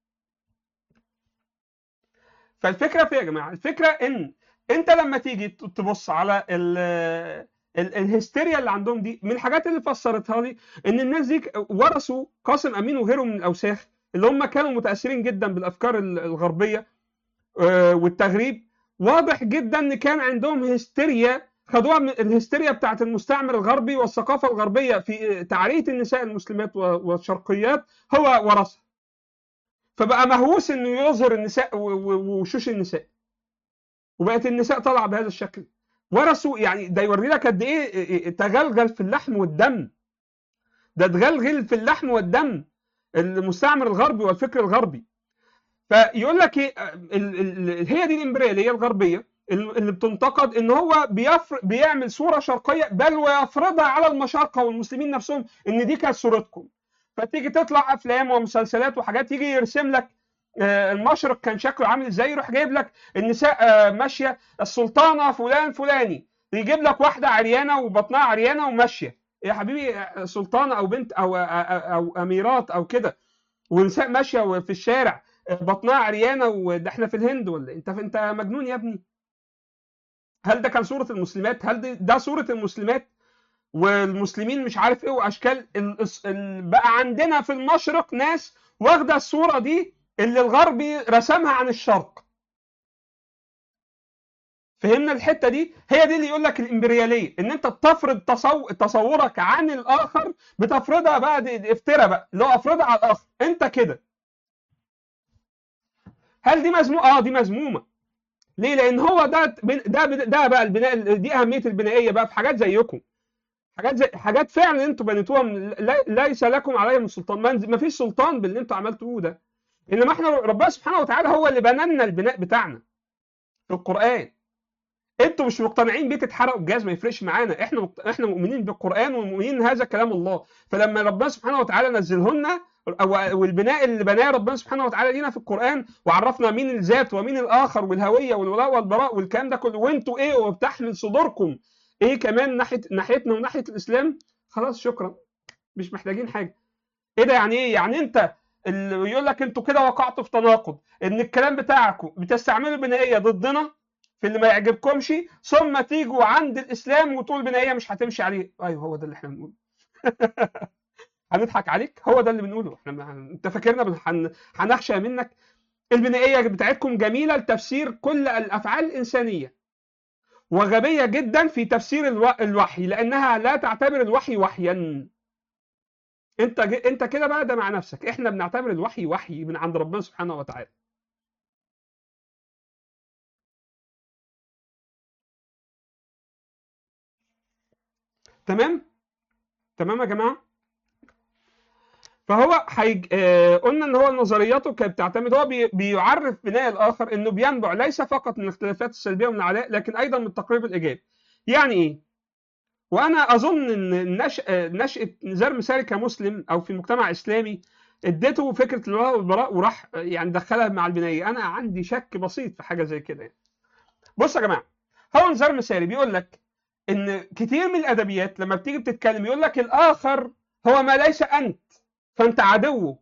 فالفكره في إيه يا جماعه الفكره ان انت لما تيجي ت- تبص على ال ال- الهستيريا اللي عندهم دي من الحاجات اللي فسرتها لي ان الناس دي ك- ورثوا قاسم امين وغيره من الاوساخ اللي هم كانوا متاثرين جدا بالافكار ال- الغربيه آه، والتغريب واضح جدا ان كان عندهم هستيريا خدوها من الهستيريا بتاعت المستعمر الغربي والثقافه الغربيه في تعريه النساء المسلمات و- والشرقيات هو ورثها فبقى مهووس انه يظهر النساء و- و- ووشوش النساء وبقت النساء طالعه بهذا الشكل ورثوا يعني ده يوري لك قد ايه تغلغل في اللحم والدم ده تغلغل في اللحم والدم المستعمر الغربي والفكر الغربي فيقول لك ايه ال- ال- هي دي الامبرياليه الغربيه اللي بتنتقد ان هو بيفر بيعمل صوره شرقيه بل ويفرضها على المشارقه والمسلمين نفسهم ان دي كانت صورتكم فتيجي تطلع افلام ومسلسلات وحاجات يجي يرسم لك آه، المشرق كان شكله عامل ازاي يروح جايب لك النساء آه، ماشيه السلطانه فلان فلاني يجيب لك واحده عريانه وبطنها عريانه وماشيه يا حبيبي آه، سلطانه او بنت او او, أو اميرات او كده ونساء ماشيه في الشارع آه، بطنها عريانه وده احنا في الهند ولا إيه؟ انت انت مجنون يا ابني هل ده كان صوره المسلمات هل ده, ده صوره المسلمات والمسلمين مش عارف ايه واشكال ال... ال... بقى عندنا في المشرق ناس واخده الصوره دي اللي الغربي رسمها عن الشرق فهمنا الحته دي هي دي اللي يقول لك الامبرياليه ان انت بتفرض تصو... تصورك عن الاخر بتفرضها بقى دي, دي افترى بقى اللي هو افرضها على الاخر انت كده هل دي مذمومه اه دي مذمومه ليه؟ لان هو ده ده ده بقى البناء دي اهميه البنائيه بقى في حاجات زيكم حاجات زي حاجات فعلا انتوا بنيتوها من- لي- ليس لكم عليها من سلطان ما فيش سلطان باللي انتوا عملتوه ده انما احنا ربنا سبحانه وتعالى هو اللي بنى لنا البناء بتاعنا في القران انتوا مش مقتنعين بيه تتحرقوا بجاز ما يفرقش معانا احنا مقت... احنا مؤمنين بالقران ومؤمنين ان هذا كلام الله فلما ربنا سبحانه وتعالى نزله لنا أو- والبناء اللي بناه ربنا سبحانه وتعالى لينا في القران وعرفنا مين الذات ومين الاخر والهويه والولاء والبراء والكلام ده كله وانتوا ايه وبتحمل صدوركم ايه كمان ناحيه ناحيتنا وناحيه الاسلام خلاص شكرا مش محتاجين حاجه ايه ده يعني ايه يعني انت اللي يقول لك انتوا كده وقعتوا في تناقض ان الكلام بتاعكم بتستعملوا البنائيه ضدنا في اللي ما يعجبكمش ثم تيجوا عند الاسلام وتقول البنائيه مش هتمشي عليه ايوه هو ده اللي احنا بنقوله هنضحك عليك هو ده اللي بنقوله احنا ما... انت فاكرنا بن- هن... هنخشى منك البنائيه بتاعتكم جميله لتفسير كل الافعال الانسانيه وغبيه جدا في تفسير الو... الوحي لانها لا تعتبر الوحي وحيا انت ج... انت كده بقى ده مع نفسك احنا بنعتبر الوحي وحي من عند ربنا سبحانه وتعالى تمام تمام يا جماعه فهو حيج... آه قلنا ان هو نظرياته كانت بتعتمد هو بي... بيعرف بناء الاخر انه بينبع ليس فقط من الاختلافات السلبيه ومن العداء لكن ايضا من التقريب الايجابي يعني ايه وانا اظن ان نش... آه، نشاه نزار مساري كمسلم او في مجتمع اسلامي اديته فكره الولاء والبراء وراح آه، يعني دخلها مع البنائيه انا عندي شك بسيط في حاجه زي كده يعني. بص يا جماعه هو نزار مساري بيقول لك ان كتير من الادبيات لما بتيجي بتتكلم يقول لك الاخر هو ما ليس انت فانت عدوه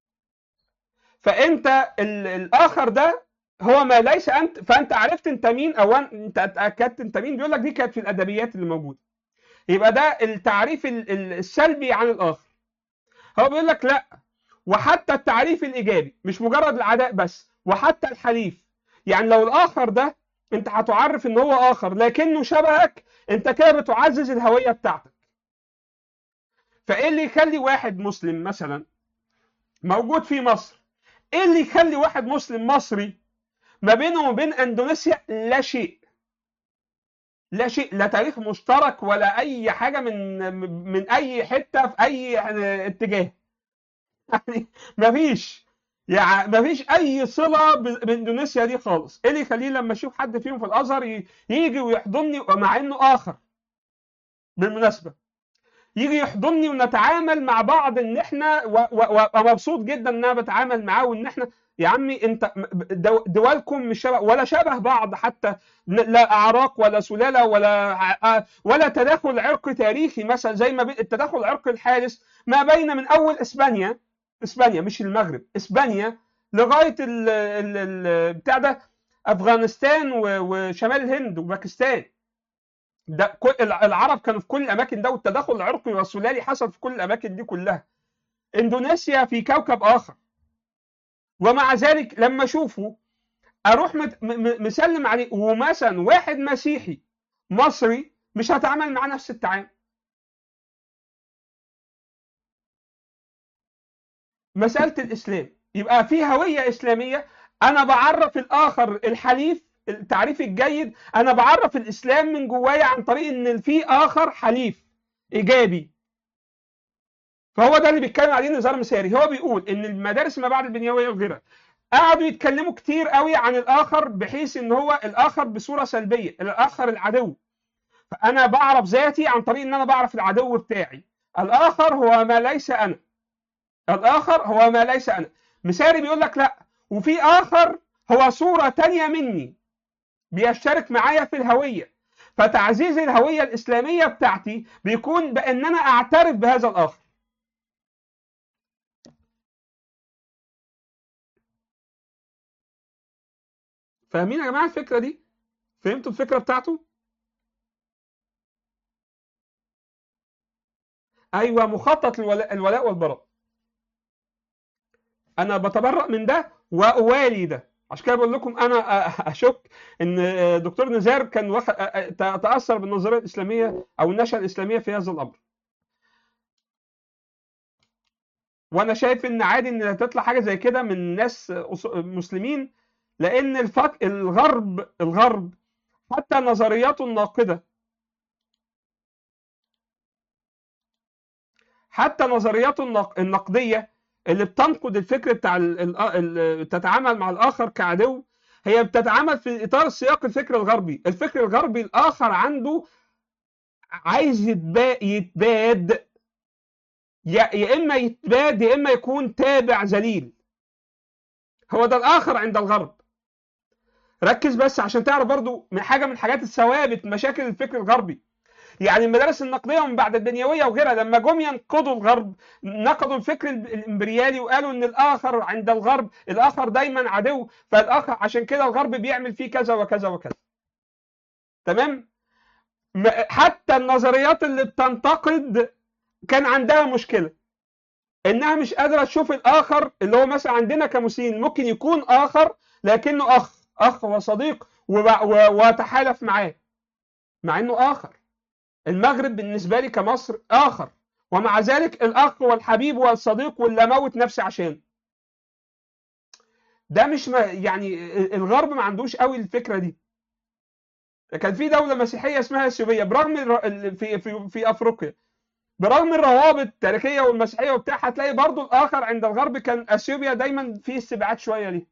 فانت ال- الاخر ده هو ما ليس انت فانت عرفت انت مين او أن- انت اتاكدت انت مين بيقول لك دي كانت في الادبيات اللي موجوده يبقى ده التعريف ال- ال- السلبي عن الاخر هو بيقول لك لا وحتى التعريف الايجابي مش مجرد العداء بس وحتى الحليف يعني لو الاخر ده انت هتعرف ان هو اخر لكنه شبهك انت كده بتعزز الهويه بتاعتك فايه اللي يخلي واحد مسلم مثلا موجود في مصر ايه اللي يخلي واحد مسلم مصري ما بينه وما بين اندونيسيا لا شيء لا شيء لا تاريخ مشترك ولا اي حاجه من من اي حته في اي اتجاه يعني مفيش يعني مفيش اي صله ب- باندونيسيا دي خالص ايه اللي يخليه لما اشوف حد فيهم في الازهر ي- يجي ويحضني مع انه اخر بالمناسبه يجي يحضني ونتعامل مع بعض ان احنا و- و- وابقى مبسوط جدا ان انا بتعامل معاه وان احنا يا عمي انت دو- دولكم مش شبه ولا شبه بعض حتى ن- لا اعراق ولا سلاله ولا ع- ولا تداخل عرقي تاريخي مثلا زي ما بي- التداخل العرقي الحادث ما بين من اول اسبانيا اسبانيا مش المغرب اسبانيا لغايه ال ال ال بتاع ده افغانستان و- وشمال الهند وباكستان ده كل العرب كانوا في كل الاماكن ده والتداخل العرقي والسلالي حصل في كل الاماكن دي كلها اندونيسيا في كوكب اخر ومع ذلك لما اشوفه اروح مت- م- م- مسلم عليه ومثلا واحد مسيحي مصري مش هتعامل معاه نفس التعامل مساله الاسلام يبقى في هويه اسلاميه انا بعرف الاخر الحليف التعريف الجيد انا بعرف الاسلام من جوايا عن طريق ان في اخر حليف ايجابي فهو ده اللي بيتكلم عليه نزار مساري هو بيقول ان المدارس ما بعد البنيويه وغيرها قعدوا يتكلموا كتير قوي عن الاخر بحيث ان هو الاخر بصوره سلبيه الاخر العدو فانا بعرف ذاتي عن طريق ان انا بعرف العدو بتاعي الاخر هو ما ليس انا الاخر هو ما ليس انا مساري بيقول لك لا وفي اخر هو صوره تانية مني بيشترك معايا في الهويه فتعزيز الهويه الاسلاميه بتاعتي بيكون بان انا اعترف بهذا الاخر فاهمين يا جماعه الفكره دي فهمتوا الفكره بتاعته ايوه مخطط الولاء, الولاء والبراء انا بتبرأ من ده واوالي ده عشان كده بقول لكم انا أ- اشك ان دكتور نزار كان واخد أ- أ- تاثر بالنظريه الاسلاميه او النشاه الاسلاميه في هذا الامر وانا شايف ان عادي ان تطلع حاجه زي كده من ناس أص- مسلمين لان الفك... الغرب الغرب حتى نظرياته الناقده حتى نظرياته النق... النقديه اللي بتنقد الفكر بتاع ال... ال... ال... تتعامل مع الاخر كعدو هي بتتعامل في اطار سياق الفكر الغربي الفكر الغربي الاخر عنده عايز يتبا... يتباد يا... يا اما يتباد يا اما يكون تابع ذليل هو ده الاخر عند الغرب ركز بس عشان تعرف برضو من حاجه من الحاجات الثوابت مشاكل الفكر الغربي يعني المدارس النقديه من بعد الدنيويه وغيرها لما جم ينقضوا الغرب نقضوا الفكر الامبريالي وقالوا ان الاخر عند الغرب الاخر دايما عدو فالاخر عشان كده الغرب بيعمل فيه كذا وكذا وكذا تمام حتى النظريات اللي بتنتقد كان عندها مشكله انها مش قادره تشوف الاخر اللي هو مثلا عندنا كمسلمين ممكن يكون اخر لكنه اخ اخ وصديق وتحالف معاه مع انه اخر المغرب بالنسبه لي كمصر اخر ومع ذلك الاخ والحبيب والصديق واللي اموت نفسي عشانه ده مش ما يعني الغرب ما عندوش قوي الفكره دي كان في دوله مسيحيه اسمها اثيوبيا برغم في في في افريقيا برغم الروابط التاريخيه والمسيحيه وبتاع هتلاقي برضو الاخر عند الغرب كان اثيوبيا دايما في استبعاد شويه ليه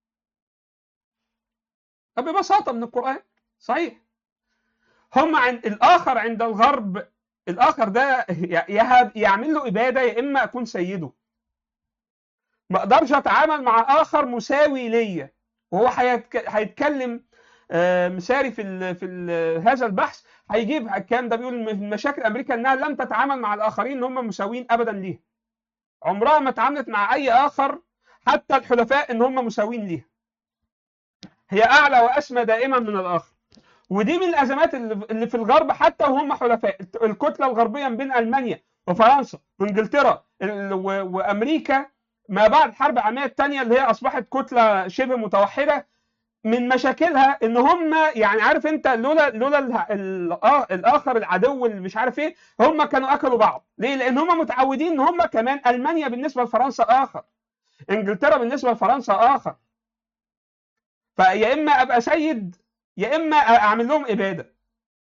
ببساطه من القران صحيح هم عند الاخر عند الغرب الاخر ده يعمل له اباده يا اما اكون سيده ما اقدرش اتعامل مع اخر مساوي ليا وهو هيتكلم مساري في ال في ال هذا البحث هيجيب الكلام ده بيقول من مشاكل امريكا انها لم تتعامل مع الاخرين ان هم مساويين ابدا ليها عمرها ما اتعاملت مع اي اخر حتى الحلفاء ان هم مساويين ليها هي اعلى واسمى دائما من الاخر ودي من الازمات اللي في الغرب حتى وهم حلفاء الكتله الغربيه بين المانيا وفرنسا وانجلترا وامريكا ما بعد الحرب العالميه الثانيه اللي هي اصبحت كتله شبه متوحده من مشاكلها ان هم يعني عارف انت لولا لولا الاخر العدو اللي مش عارف ايه هم كانوا اكلوا بعض ليه لان هم متعودين ان هم كمان المانيا بالنسبه لفرنسا اخر انجلترا بالنسبه لفرنسا اخر فيا اما ابقى سيد يا اما اعمل لهم اباده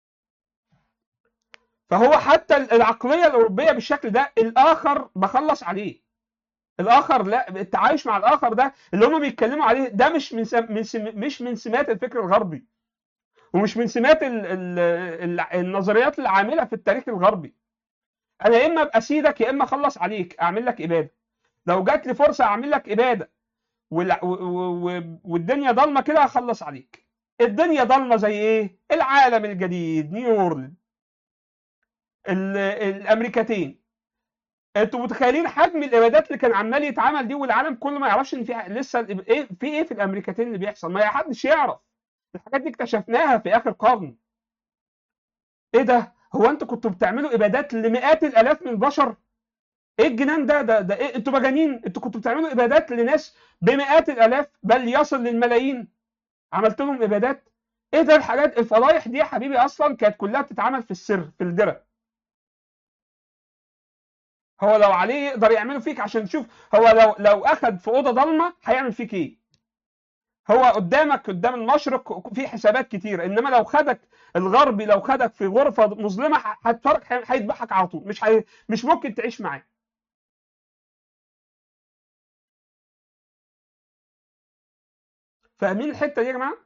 فهو حتى العقليه الاوروبيه بالشكل ده الاخر بخلص عليه الاخر لا التعايش مع الاخر ده اللي هم بيتكلموا عليه ده مش من سم من سم مش من سمات الفكر الغربي ومش من سمات ال ال ال النظريات العامله في التاريخ الغربي انا يا اما ابقى سيدك يا اما اخلص عليك اعمل لك اباده لو جات لي فرصه اعمل لك اباده والدنيا ضلمه كده هخلص عليك الدنيا ضلمه زي ايه العالم الجديد نيورلين الامريكتين انتوا متخيلين حجم الابادات اللي كان عمال يتعمل دي والعالم كله ما يعرفش ان في لسه ايه في ايه في الامريكتين اللي بيحصل ما حدش يعرف الحاجات دي اكتشفناها في اخر قرن ايه ده هو انتوا كنتوا بتعملوا ابادات لمئات الالاف من البشر ايه الجنان ده ده ده ايه انتوا مجانين انتوا كنتوا بتعملوا ابادات لناس بمئات الالاف بل يصل للملايين عملت لهم ابادات ايه ده الحاجات الفضايح دي يا حبيبي اصلا كانت كلها بتتعمل في السر في الدرة هو لو عليه يقدر يعمله فيك عشان تشوف هو لو لو اخد في اوضه ضلمه هيعمل فيك ايه هو قدامك قدام المشرق في حسابات كتير انما لو خدك الغربي لو خدك في غرفه مظلمه هتفرج هيذبحك على طول مش هي... مش ممكن تعيش معاه فاهمين الحته دي يا جماعه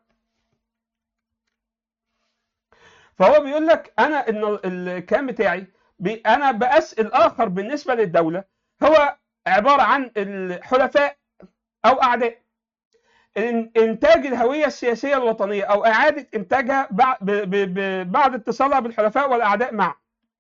فهو بيقول لك انا ان الكلام بتاعي انا بقاس الاخر بالنسبه للدوله هو عباره عن الحلفاء او اعداء انتاج الهويه السياسيه الوطنيه او اعاده انتاجها بعد اتصالها بالحلفاء والاعداء معا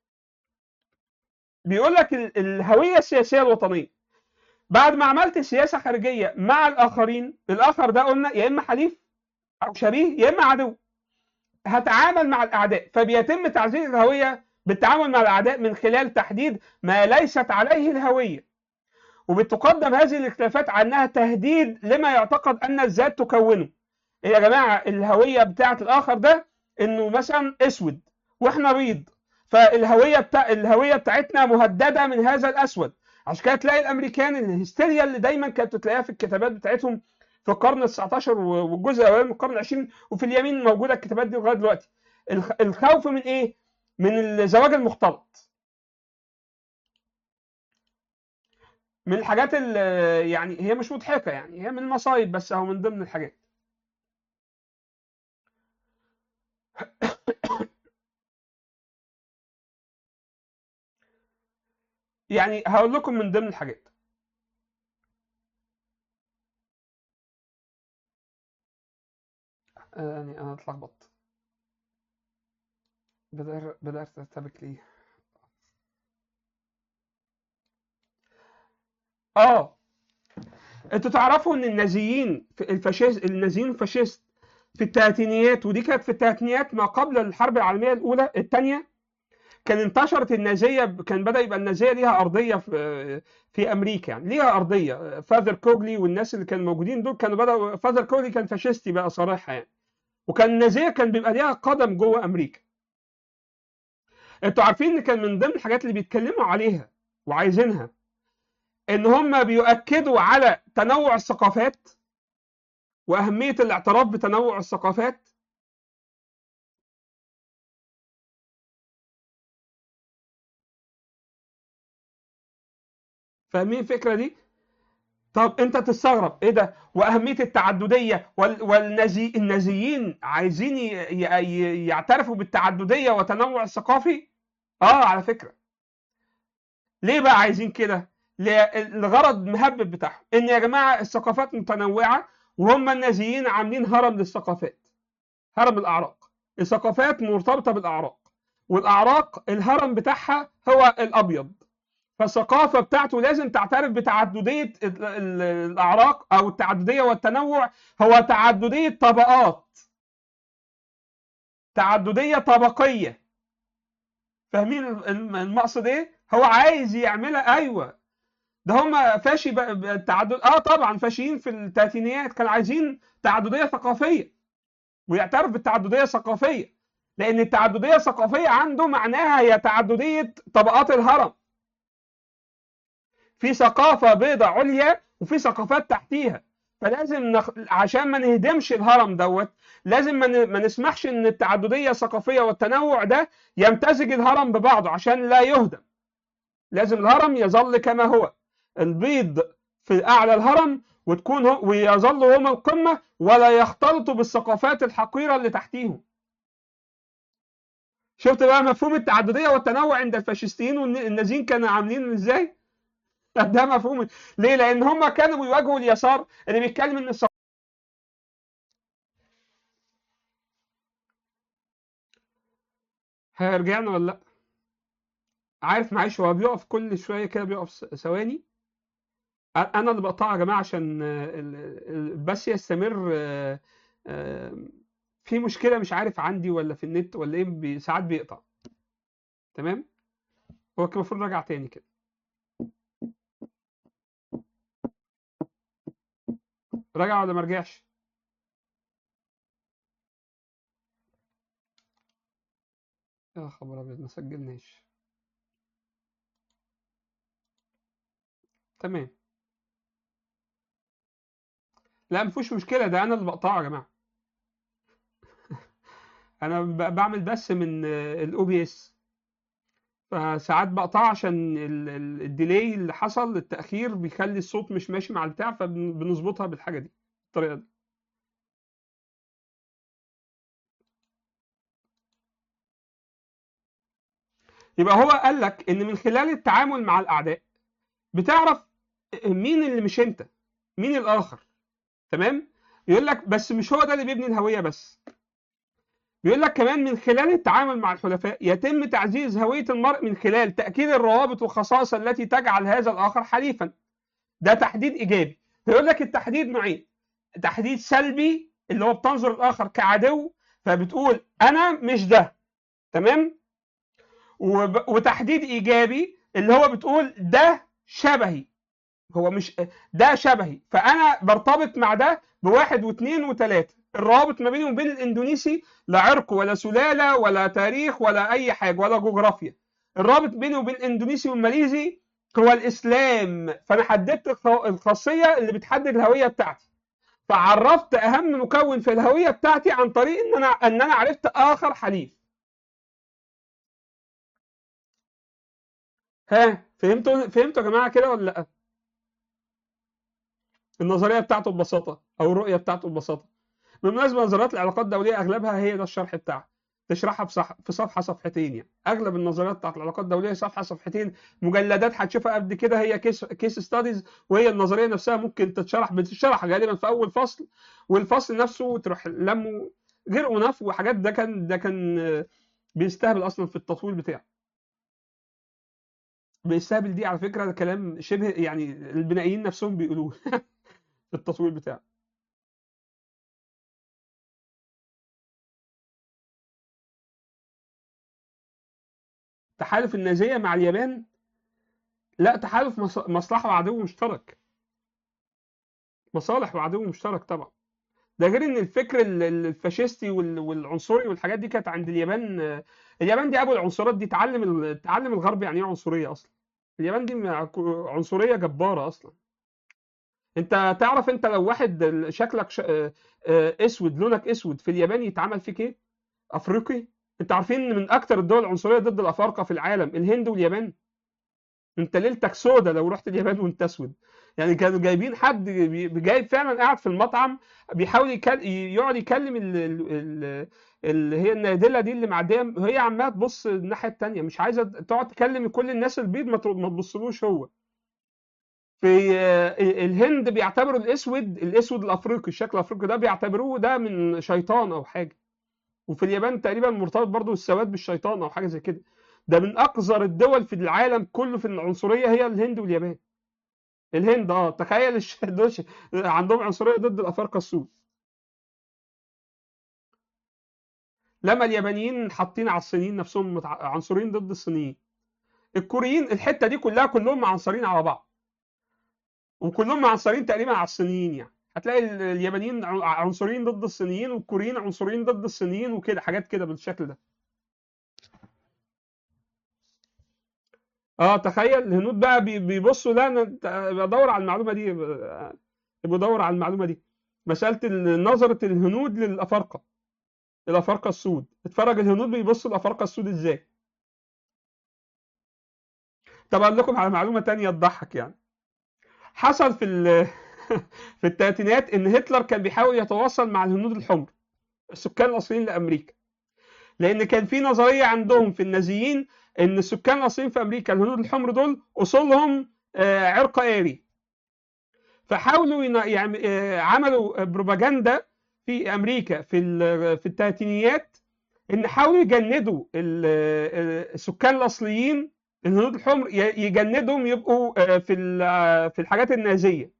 بيقول لك الهويه السياسيه الوطنيه بعد ما عملت سياسه خارجيه مع الاخرين الاخر ده قلنا يا اما حليف او شبيه يا اما عدو هتعامل مع الاعداء فبيتم تعزيز الهويه بالتعامل مع الاعداء من خلال تحديد ما ليست عليه الهويه وبتقدم هذه الاختلافات عنها تهديد لما يعتقد ان الذات تكونه إيه يا جماعه الهويه بتاعه الاخر ده انه مثلا اسود واحنا بيض فالهويه بتاع الهويه بتاعتنا مهدده من هذا الاسود عشان كده تلاقي الامريكان الهستيريا اللي دايما كانت تلاقيها في الكتابات بتاعتهم في القرن ال 19 والجزء الاولاني من القرن العشرين وفي اليمين موجوده الكتابات دي لغايه دلوقتي الخ- الخوف من ايه؟ من الزواج المختلط من الحاجات اللي يعني هي مش مضحكه يعني هي من المصايب بس او من ضمن الحاجات يعني هقول لكم من ضمن الحاجات آه، يعني انا اتلخبطت بدأ بدأت ارتبك ليه اه انتوا تعرفوا ان النازيين في الفاشيست النازيين الفاشيست في الثلاثينيات ودي كانت في الثلاثينيات ما قبل الحرب العالميه الاولى الثانيه كان انتشرت النازيه كان بدا يبقى النازيه ليها ارضيه في في امريكا يعني ليها ارضيه فاذر كوجلي والناس اللي كانوا موجودين دول كانوا بداوا فاذر كوجلي كان فاشيستي بقى صراحه يعني وكان النازيه كان بيبقى ليها قدم جوه امريكا انتوا عارفين ان كان من ضمن الحاجات اللي بيتكلموا عليها وعايزينها ان هم بيؤكدوا على تنوع الثقافات واهميه الاعتراف بتنوع الثقافات فاهمين الفكره دي طب انت تستغرب ايه ده واهميه التعدديه وال- والنازي النازيين عايزين ي- ي- يعترفوا بالتعدديه والتنوع الثقافي اه على فكره ليه بقى عايزين كده ل- الغرض مهبب بتاعهم ان يا جماعه الثقافات متنوعه وهم النازيين عاملين هرم للثقافات هرم الاعراق الثقافات مرتبطه بالاعراق والاعراق الهرم بتاعها هو الابيض فالثقافه بتاعته لازم تعترف بتعدديه ال- ال- الاعراق او التعدديه والتنوع هو تعدديه طبقات تعدديه طبقيه فاهمين الم- المقصد ايه هو عايز يعملها ايوه ده هم فاشي بقى- بقى التعدد اه طبعا فاشيين في الثلاثينيات كانوا عايزين تعدديه ثقافيه ويعترف بالتعدديه الثقافيه لان التعدديه الثقافيه عنده معناها هي تعدديه طبقات الهرم في ثقافه بيضة عليا وفي ثقافات تحتيها فلازم نخ... عشان ما نهدمش الهرم دوت لازم ما, ن... ما نسمحش ان التعدديه الثقافيه والتنوع ده يمتزج الهرم ببعضه عشان لا يهدم لازم الهرم يظل كما هو البيض في اعلى الهرم وتكون هو ويظلوا هم القمه ولا يختلطوا بالثقافات الحقيره اللي تحتيهم شفت بقى مفهوم التعدديه والتنوع عند الفاشيستيين والنازيين كانوا عاملين ازاي ده مفهوم ليه لان هم كانوا بيواجهوا اليسار اللي بيتكلم ان الثق- هيرجعنا ولا لا عارف معلش هو بيقف كل شويه كده بيقف س- ثواني أ- انا اللي بقطعه يا جماعه عشان آه، ال- ال- بس يستمر آه، آه، في مشكله مش عارف عندي ولا في النت ولا ايه بي- ساعات بيقطع تمام هو كان المفروض راجع تاني كده رجع ولا ما رجعش يا خبر ابيض ما سجلناش تمام لا مفيش مشكله ده انا اللي بقطعه يا جماعه انا ب- بعمل بس من الاو بي اس فساعات بقطع عشان ال- ال- الديلي اللي حصل التاخير بيخلي الصوت مش ماشي مع البتاع فبنظبطها بالحاجه دي الطريقه دي يبقى هو قال لك ان من خلال التعامل مع الاعداء بتعرف مين اللي مش انت مين الاخر تمام يقول لك بس مش هو ده اللي بيبني الهويه بس بيقول لك كمان من خلال التعامل مع الحلفاء يتم تعزيز هويه المرء من خلال تاكيد الروابط والخصائص التي تجعل هذا الاخر حليفا ده تحديد ايجابي بيقول لك التحديد نوعين تحديد سلبي اللي هو بتنظر الاخر كعدو فبتقول انا مش ده تمام وب... وتحديد ايجابي اللي هو بتقول ده شبهي هو مش ده شبهي فانا برتبط مع ده بواحد واثنين وثلاثه الروابط ما بيني وبين الاندونيسي لا عرق ولا سلاله ولا تاريخ ولا اي حاجه ولا جغرافيا الرابط بيني وبين الاندونيسي والماليزي هو الاسلام فانا حددت الخ- الخاصيه اللي بتحدد الهويه بتاعتي فعرفت اهم مكون في الهويه بتاعتي عن طريق ان انا ان انا عرفت اخر حليف ها فهمتوا فهمتوا يا جماعه كده ولا لا النظريه بتاعته ببساطه او الرؤيه بتاعته ببساطه بالمناسبه نظريات العلاقات الدوليه اغلبها هي ده الشرح بتاعها تشرحها بصح... في صفحه صفحتين يعني اغلب النظريات بتاعت العلاقات الدوليه صفحه صفحتين مجلدات هتشوفها قبل كده هي كيس كيس ستاديز وهي النظريه نفسها ممكن تتشرح بتتشرح غالبا في اول فصل والفصل نفسه تروح لمه غير ونف وحاجات ده كان ده كان آه، بيستهبل اصلا في التطوير بتاعه بيستهبل دي على فكره ده كلام شبه يعني البنائيين نفسهم بيقولوه في التطوير بتاعه تحالف النازيه مع اليابان لا تحالف مص- مصلحه وعدو مشترك مصالح وعدو مشترك طبعا ده غير ان الفكر ال- ال- الفاشيستي وال- والعنصري والحاجات دي كانت عند اليابان آه، اليابان دي ابو العنصرات دي تعلم ال- تعلم الغرب يعني ايه عنصريه اصلا اليابان دي مع- عنصريه جباره اصلا انت تعرف انت لو واحد شكلك ش... آه، آه، اسود لونك اسود في اليابان يتعمل فيك ايه افريقي انت عارفين ان من اكتر الدول العنصريه ضد الافارقه في العالم الهند واليابان انت ليلتك سودا لو رحت اليابان وانت اسود يعني كانوا جايبين حد بي- جايب فعلا قاعد في المطعم بيحاول يكل... يقعد يكلم ال... ال... ال... اللي هي النادله دي اللي معديه هي عماله تبص الناحيه التانيه مش عايزه تقعد تكلم كل الناس البيض ما ت- ما تبصلوش هو في آه، الهند بيعتبروا الاسود الاسود الافريقي الشكل الافريقي ده بيعتبروه ده من شيطان او حاجه وفي اليابان تقريبا مرتبط برضو السواد بالشيطان او حاجه زي كده ده من اقذر الدول في العالم كله في العنصريه هي الهند واليابان الهند اه تخيل الش- دول ش- عندهم عنصريه ضد الافارقه السود لما اليابانيين حاطين على الصينيين نفسهم متع- عنصريين ضد الصينيين الكوريين الحته دي كلها كلهم معنصرين على بعض وكلهم معنصرين تقريبا على الصينيين يعني هتلاقي ال- اليابانيين ع- عنصريين ضد الصينيين والكوريين عنصريين ضد الصينيين وكده حاجات كده بالشكل ده اه تخيل الهنود بقى بي- بيبصوا لا انا أنت- بدور على المعلومه دي ب- بدور على المعلومه دي مساله ال- نظره الهنود للافارقه الافارقه السود اتفرج الهنود بيبصوا الافارقه السود ازاي طب اقول لكم على معلومه تانية تضحك يعني حصل في ال- في الثلاثينات ان هتلر كان بيحاول يتواصل مع الهنود الحمر السكان الاصليين لامريكا لان كان في نظريه عندهم في النازيين ان السكان الاصليين في امريكا الهنود الحمر دول اصولهم آه، عرق آري فحاولوا ين- يعم- آه، عملوا بروباجندا في امريكا في ال- في الثلاثينيات ان حاولوا يجندوا ال- آه، السكان الاصليين الهنود الحمر ي- يجندهم يبقوا آه، في ال- آه، في الحاجات النازيه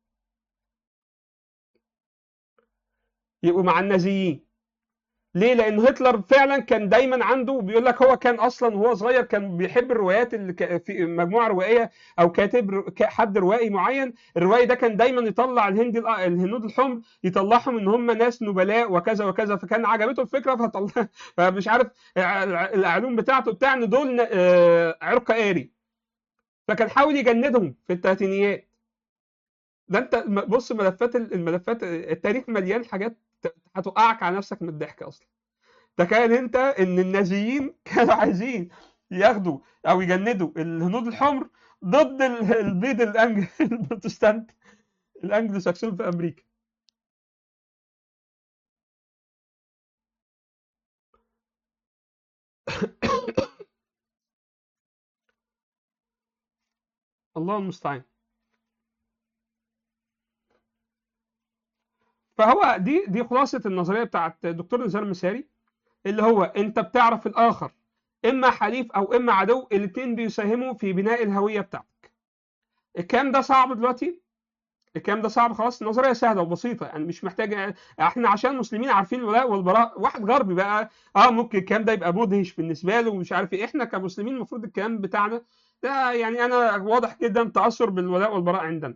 يبقوا مع النازيين ليه؟ لأن هتلر فعلا كان دايما عنده بيقول لك هو كان أصلا وهو صغير كان بيحب الروايات اللي ك- في مجموعة روائية أو كاتب ر- ك- حد روائي معين، الروائي ده كان دايما يطلع الهند الأ- الهنود الحمر يطلعهم إن هم ناس نبلاء وكذا وكذا فكان عجبته الفكرة فطلع فمش عارف الع- العلوم بتاعته بتاع إن دول ن- آه، عرق آري فكان حاول يجندهم في الثلاثينيات ده انت م- بص ملفات ال- الملفات التاريخ مليان حاجات ت- هتوقعك على نفسك من الضحك اصلا تخيل انت ان النازيين كانوا عايزين ياخدوا او يجندوا الهنود الحمر ضد ال- البيض الأنج... البروتستانت الانجلو ساكسون في امريكا الله المستعان فهو دي دي خلاصه النظريه بتاعت دكتور نزار مساري اللي هو انت بتعرف الاخر اما حليف او اما عدو الاثنين بيساهموا في بناء الهويه بتاعتك الكلام ده صعب دلوقتي الكلام ده صعب خلاص النظريه سهله وبسيطه يعني مش محتاجه احنا عشان مسلمين عارفين الولاء والبراء واحد غربي بقى اه ممكن الكلام ده يبقى مدهش بالنسبه له ومش عارف ايه احنا كمسلمين المفروض الكلام بتاعنا ده يعني انا واضح جدا تاثر بالولاء والبراء عندنا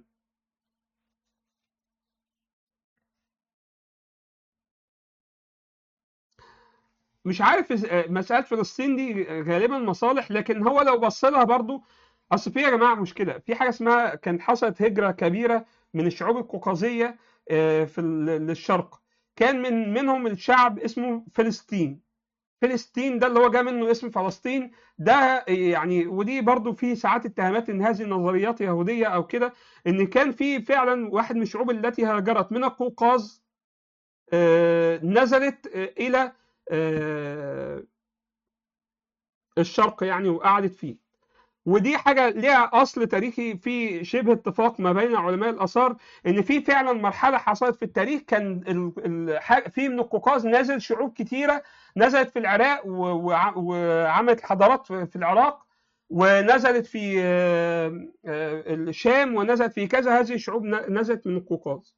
مش عارف إز- آه، مسألة فلسطين دي غالبا مصالح لكن هو لو بص لها برضو اصل في يا جماعة مشكلة في حاجة اسمها كانت حصلت هجرة كبيرة من الشعوب القوقازيه آه، في ال- للشرق كان من منهم الشعب اسمه فلسطين فلسطين ده اللي هو جاء منه اسم فلسطين ده يعني ودي برضو في ساعات اتهامات ان هذه نظريات يهوديه او كده ان كان في فعلا واحد من الشعوب التي هاجرت من القوقاز آه، نزلت آه، الى آه، الشرق يعني وقعدت فيه ودي حاجه ليها اصل تاريخي في شبه اتفاق ما بين علماء الاثار ان في فعلا مرحله حصلت في التاريخ كان ال- ال- ح- في من القوقاز نازل شعوب كتيره نزلت في العراق و- وع- وعملت حضارات في في العراق ونزلت في آه، آه، الشام ونزلت في كذا هذه الشعوب ن- نزلت من القوقاز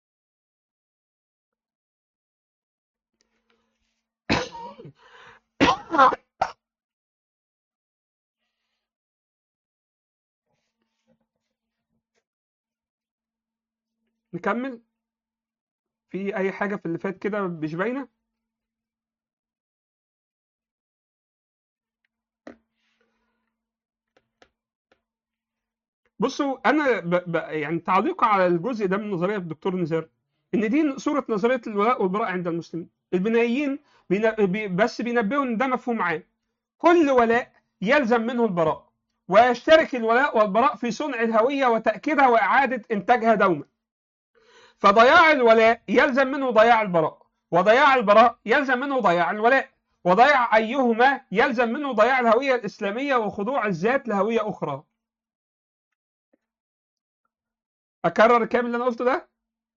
نكمل في اي حاجه في اللي فات كده مش باينه بصوا انا ب... ب... يعني تعليق على الجزء ده من نظريه الدكتور نزار ان دي صوره نظريه الولاء والبراء عند المسلمين البنائيين بين... بي... بس بينبهوا ان ده مفهوم عام كل ولاء يلزم منه البراء ويشترك الولاء والبراء في صنع الهويه وتاكيدها واعاده انتاجها دوما فضياع الولاء يلزم منه ضياع البراء وضياع البراء يلزم منه ضياع الولاء وضياع ايهما يلزم منه ضياع الهويه الاسلاميه وخضوع الذات لهويه اخرى اكرر الكلام اللي انا قلته ده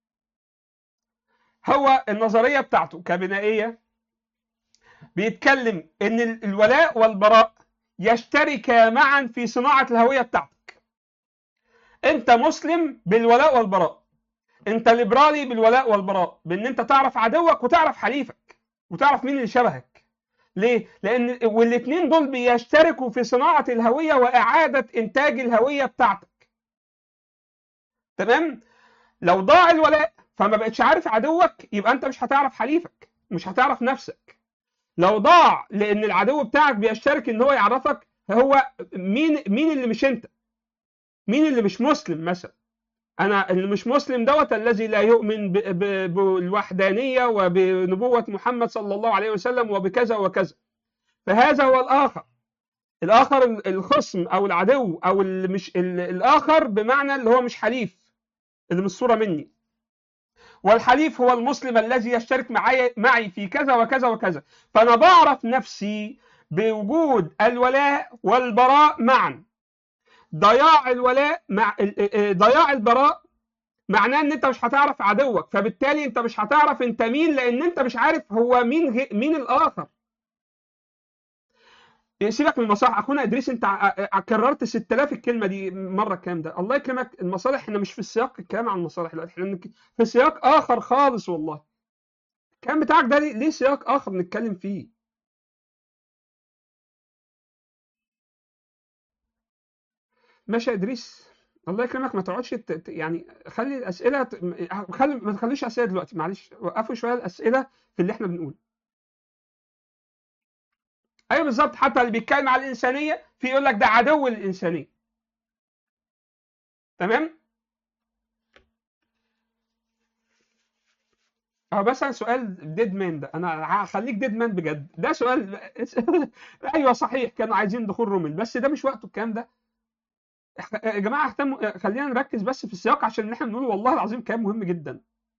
هو النظريه بتاعته كبنائيه بيتكلم ان ال- الولاء والبراء يشتركا معا في صناعه الهويه بتاعتك انت مسلم بالولاء والبراء انت ليبرالي بالولاء والبراء بان انت تعرف عدوك وتعرف حليفك وتعرف مين اللي شبهك ليه لان والاثنين دول بيشتركوا في صناعه الهويه واعاده انتاج الهويه بتاعتك تمام لو ضاع الولاء فما بقتش عارف عدوك يبقى انت مش هتعرف حليفك مش هتعرف نفسك لو ضاع لان العدو بتاعك بيشترك ان هو يعرفك هو مين مين اللي مش انت مين اللي مش مسلم مثلا انا اللي مش مسلم دوت الذي لا يؤمن ب- ب- بالوحدانيه وبنبوه محمد صلى الله عليه وسلم وبكذا وكذا فهذا هو الاخر الاخر ال- الخصم او العدو او اللي مش ال- الاخر بمعنى اللي هو مش حليف اللي مش صوره مني والحليف هو المسلم الذي يشترك معي معي في كذا وكذا وكذا فانا بعرف نفسي بوجود الولاء والبراء معا ضياع الولاء مع ال- ال- ضياع البراء معناه ان انت مش هتعرف عدوك فبالتالي انت مش هتعرف انت مين لان انت مش عارف هو مين غي... مين الاخر سيبك من المصالح اخونا ادريس انت ع- ع- كررت 6000 الكلمه دي مره الكلام ده الله يكرمك المصالح احنا مش في سياق الكلام عن المصالح دلوقتي احنا بنك- في سياق اخر خالص والله الكلام بتاعك ده ليه ليه سياق اخر نتكلم فيه ماشي يا ادريس الله يكرمك ما تقعدش ت- ت- يعني خلي الاسئله ت- م- خلي ما تخليش اسئله دلوقتي معلش وقفوا شويه الاسئله في اللي احنا بنقوله ايوه بالظبط حتى اللي بيتكلم على الانسانيه في يقول لك ده عدو الانسانيه تمام اه مثلا سؤال ديد مان ده انا هخليك ديد مان بجد ده سؤال ايوه صحيح كانوا عايزين دخول رومل بس ده مش وقته الكلام ده يا جماعه اهتموا خلينا نركز بس في السياق عشان احنا بنقول والله العظيم كلام مهم جدا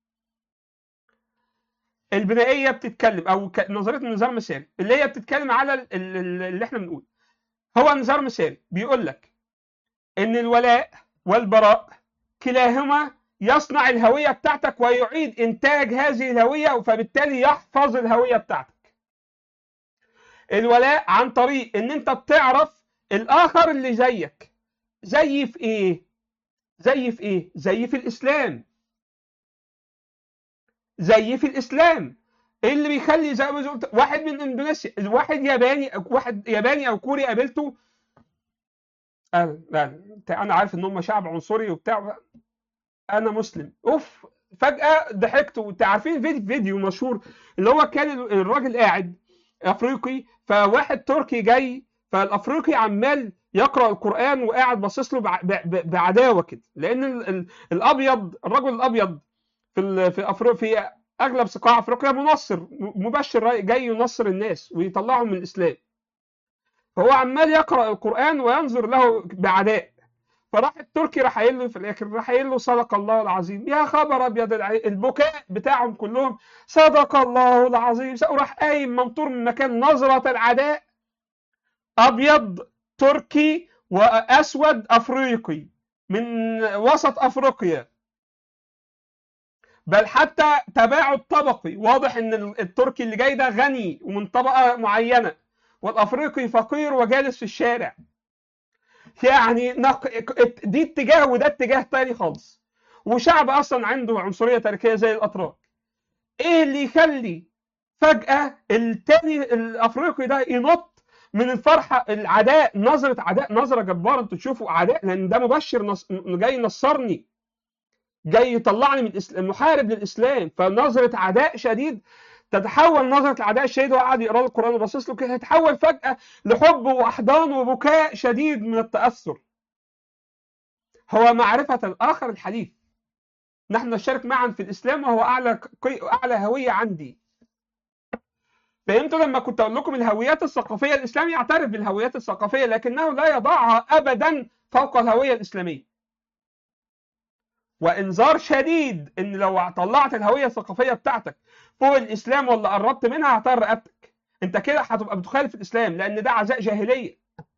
البنائيه بتتكلم او ك- نظريه النظام المثالي اللي هي بتتكلم على ال- ال- ال- اللي احنا بنقول هو نظام مثالي بيقول لك ان الولاء والبراء كلاهما يصنع الهويه بتاعتك ويعيد انتاج هذه الهويه فبالتالي يحفظ الهويه بتاعتك الولاء عن طريق ان انت بتعرف الاخر اللي زيك زي في ايه زي في ايه زي في الاسلام زي في الاسلام ايه اللي بيخلي زي ما قلت واحد من اندونيسيا واحد ياباني واحد ياباني او كوري قابلته قال لا انا عارف ان هم شعب عنصري وبتاع انا مسلم اوف فجاه ضحكت وانت عارفين فيديو, فيديو مشهور اللي هو كان الراجل قاعد افريقي فواحد تركي جاي فالافريقي عمال يقرا القران وقاعد باصص له بع- ب- ب- بعداوه كده لان ال- ال- الابيض الرجل الابيض في ال- في افريقيا في اغلب سقاع افريقيا منصر م- مبشر راي- جاي ينصر الناس ويطلعهم من الاسلام فهو عمال يقرا القران وينظر له بعداء فراح التركي راح قايل له في الاخر راح قايل له صدق الله العظيم يا خبر ابيض الع- البكاء بتاعهم كلهم صدق الله العظيم وراح قايم منطور من مكان نظره العداء ابيض تركي واسود افريقي من وسط افريقيا بل حتى تباعد طبقي واضح ان ال- التركي اللي جاي ده غني ومن طبقه معينه والافريقي فقير وجالس في الشارع يعني نق... دي اتجاه وده اتجاه تاني خالص وشعب اصلا عنده عنصريه تاريخيه زي الاتراك ايه اللي يخلي فجاه التاني الافريقي ده ينط من الفرحه العداء نظره عداء نظره جباره انتوا تشوفوا عداء لان ده مبشر نص... جاي ينصرني جاي يطلعني من الإسلام محارب للاسلام فنظره عداء شديد تتحول نظره العداء الشديد وقعد يقرا له القران وباصص له كده تتحول فجاه لحب واحضان وبكاء شديد من التاثر هو معرفه الاخر الحديث نحن نشترك معا في الاسلام وهو اعلى قي- اعلى هويه عندي فهمتوا لما كنت اقول لكم الهويات الثقافيه الاسلام يعترف بالهويات الثقافيه لكنه لا يضعها ابدا فوق الهويه الاسلاميه وانذار شديد ان لو طلعت الهويه الثقافيه بتاعتك فوق الاسلام ولا قربت منها هتطير رقبتك انت كده هتبقى بتخالف الاسلام لان ده عزاء جاهليه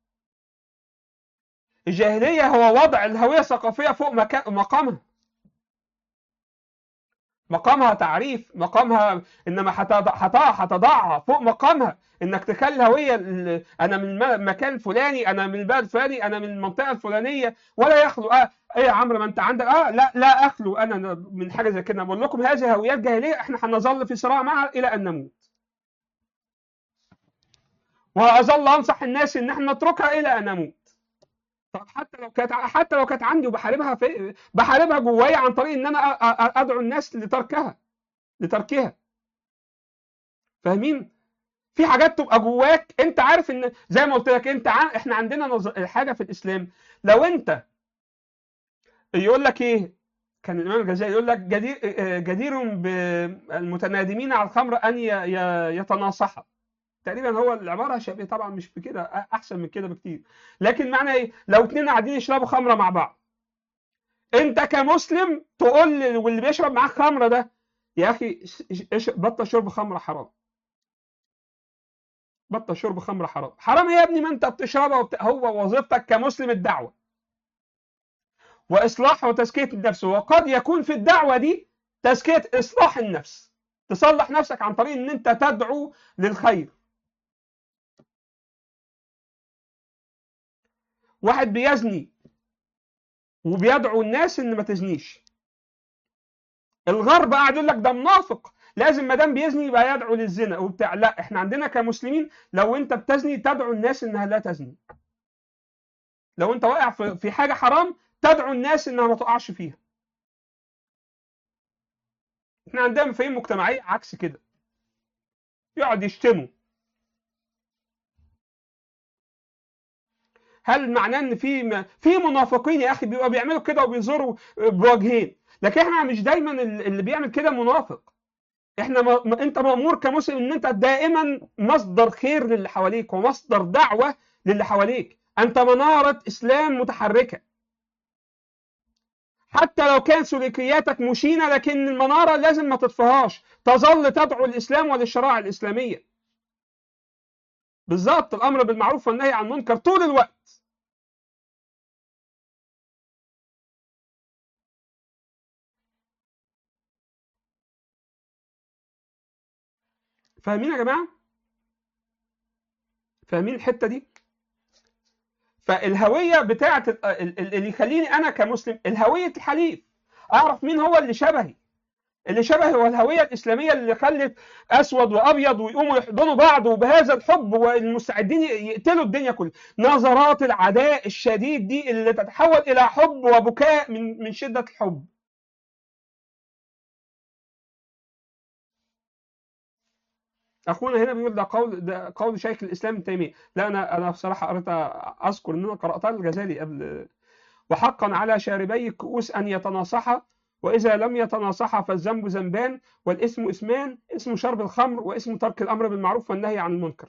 الجاهليه هو وضع الهويه الثقافيه فوق مكان مقامها مقامها تعريف مقامها انما هتضع- هتضع- هتضعها فوق مقامها انك تخلي الهويه ال- انا من المكان الفلاني انا من البلد الفلاني انا من المنطقه الفلانيه ولا يخلو اه ايه يا عمرو ما انت عندك اه لا لا اخلو انا من حاجه زي كده بقول لكم هذه هويات جاهليه احنا هنظل في صراع معها الى ان نموت واظل انصح الناس ان احنا نتركها الى ان نموت طب حتى لو كانت حتى لو كانت عندي وبحاربها في بحاربها جوايا عن طريق ان انا أ- أ- ادعو الناس لتركها لتركها فاهمين في حاجات تبقى جواك انت عارف ان زي ما قلت لك انت ع... احنا عندنا نظ... حاجه في الاسلام لو انت يقول لك ايه كان الامام الغزالي يقول لك جدير آه، جدير بالمتنادمين على الخمر ان ي... ي... يتناصحا تقريبا هو العباره شبيه طبعا مش بكده احسن من كده بكتير لكن معنى ايه لو اتنين قاعدين يشربوا خمره مع بعض انت كمسلم تقول لل- واللي بيشرب معاك خمره ده يا اخي ش- ش- بطل شرب خمره حرام بطل شرب خمره حرام حرام إيه يا ابني ما انت بتشربها وبت... هو وظيفتك كمسلم الدعوه واصلاح وتزكيه النفس وقد يكون في الدعوه دي تزكيه اصلاح النفس تصلح نفسك عن طريق ان انت تدعو للخير واحد بيزني وبيدعو الناس ان ما تزنيش الغرب قاعد يقول لك ده منافق لازم ما دام بيزني يبقى يدعو للزنا وبتاع لا احنا عندنا كمسلمين لو انت بتزني تدعو الناس انها لا تزني لو انت واقع في في حاجه حرام تدعو الناس انها ما تقعش فيها احنا عندنا مفاهيم مجتمعيه عكس كده يقعد يشتموا هل معناه ان في م- في منافقين يا اخي بيبقوا بيعملوا كده وبيزوروا بوجهين لكن احنا مش دايما ال- اللي بيعمل كده منافق احنا ما ما- انت مامور كمسلم ان انت دائما مصدر خير للي حواليك ومصدر دعوه للي حواليك انت مناره اسلام متحركه حتى لو كان سلوكياتك مشينه لكن المناره لازم ما تطفيهاش تظل تدعو الاسلام وللشرائع الاسلاميه بالظبط الامر بالمعروف والنهي عن المنكر طول الوقت فاهمين يا جماعه فاهمين الحته دي فالهويه بتاعه ال- ال- ال- اللي يخليني انا كمسلم الهويه الحليف اعرف مين هو اللي شبهي اللي شبهي هو الهويه الاسلاميه اللي خلت اسود وابيض ويقوموا يحضنوا بعض وبهذا الحب والمستعدين يقتلوا الدنيا كلها نظرات العداء الشديد دي اللي تتحول الى حب وبكاء من من شده الحب اخونا هنا بيقول ده قول ده قول شيخ الاسلام ابن تيميه لا انا انا بصراحه قريت اذكر ان انا قراتها الغزالي قبل وحقا على شاربي الكؤوس ان يتناصحا واذا لم يتناصحا فالذنب ذنبان والاسم اسمان اسم شرب الخمر واسم ترك الامر بالمعروف والنهي عن المنكر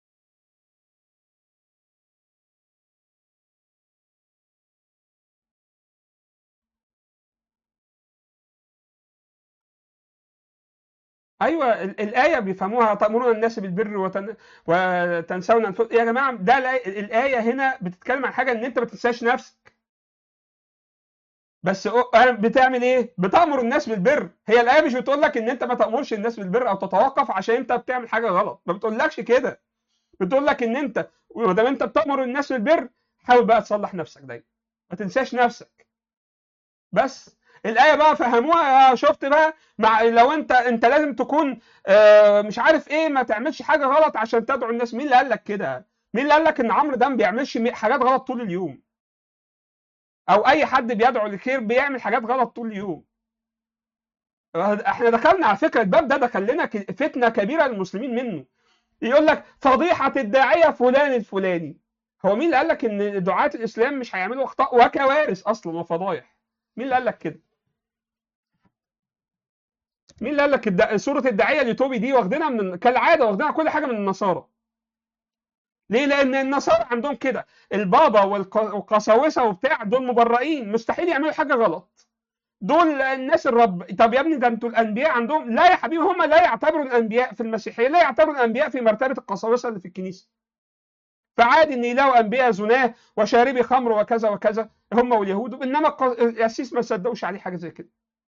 ايوه ال- الايه بيفهموها تامرون الناس بالبر وتن... وتنسون انفسكم يا جماعه ده الآية- الايه هنا بتتكلم عن حاجه ان انت ما تنساش نفسك بس أو- أنا بتعمل ايه؟ بتامر الناس بالبر هي الايه مش بتقول لك ان انت ما تامرش الناس بالبر او تتوقف عشان انت بتعمل حاجه غلط ما بتقولكش كده بتقول لك ان انت ما دام انت بتامر الناس بالبر حاول بقى تصلح نفسك دايما ما تنساش نفسك بس الايه بقى فهموها آه، شفت بقى مع لو انت انت لازم تكون آه، مش عارف ايه ما تعملش حاجه غلط عشان تدعو الناس مين اللي قال لك كده مين اللي قال لك ان عمرو ده ما بيعملش مي- حاجات غلط طول اليوم او اي حد بيدعو للخير بيعمل حاجات غلط طول اليوم احنا دخلنا على فكره الباب ده دخل لنا ك- فتنه كبيره للمسلمين منه يقول لك فضيحه الداعيه فلان الفلاني هو مين اللي قال لك ان دعاة الاسلام مش هيعملوا اخطاء وكوارث اصلا وفضايح مين اللي قال لك كده مين اللي قال لك الد... سوره الداعيه لتوبي دي واخدينها من كالعاده واخدينها كل حاجه من النصارى ليه؟ لأن النصارى عندهم كده البابا والق- والقساوسة وبتاع دول مبرئين مستحيل يعملوا حاجة غلط دول الناس الرب طب يا ابني ده انتوا الانبياء عندهم لا يا حبيبي هم لا يعتبروا الانبياء في المسيحيه لا يعتبروا الانبياء في مرتبه القساوسه اللي في الكنيسه فعادي ان يلاقوا انبياء زناه وشاربي خمر وكذا وكذا هم واليهود انما الق- القسيس ما صدقوش عليه حاجه زي كده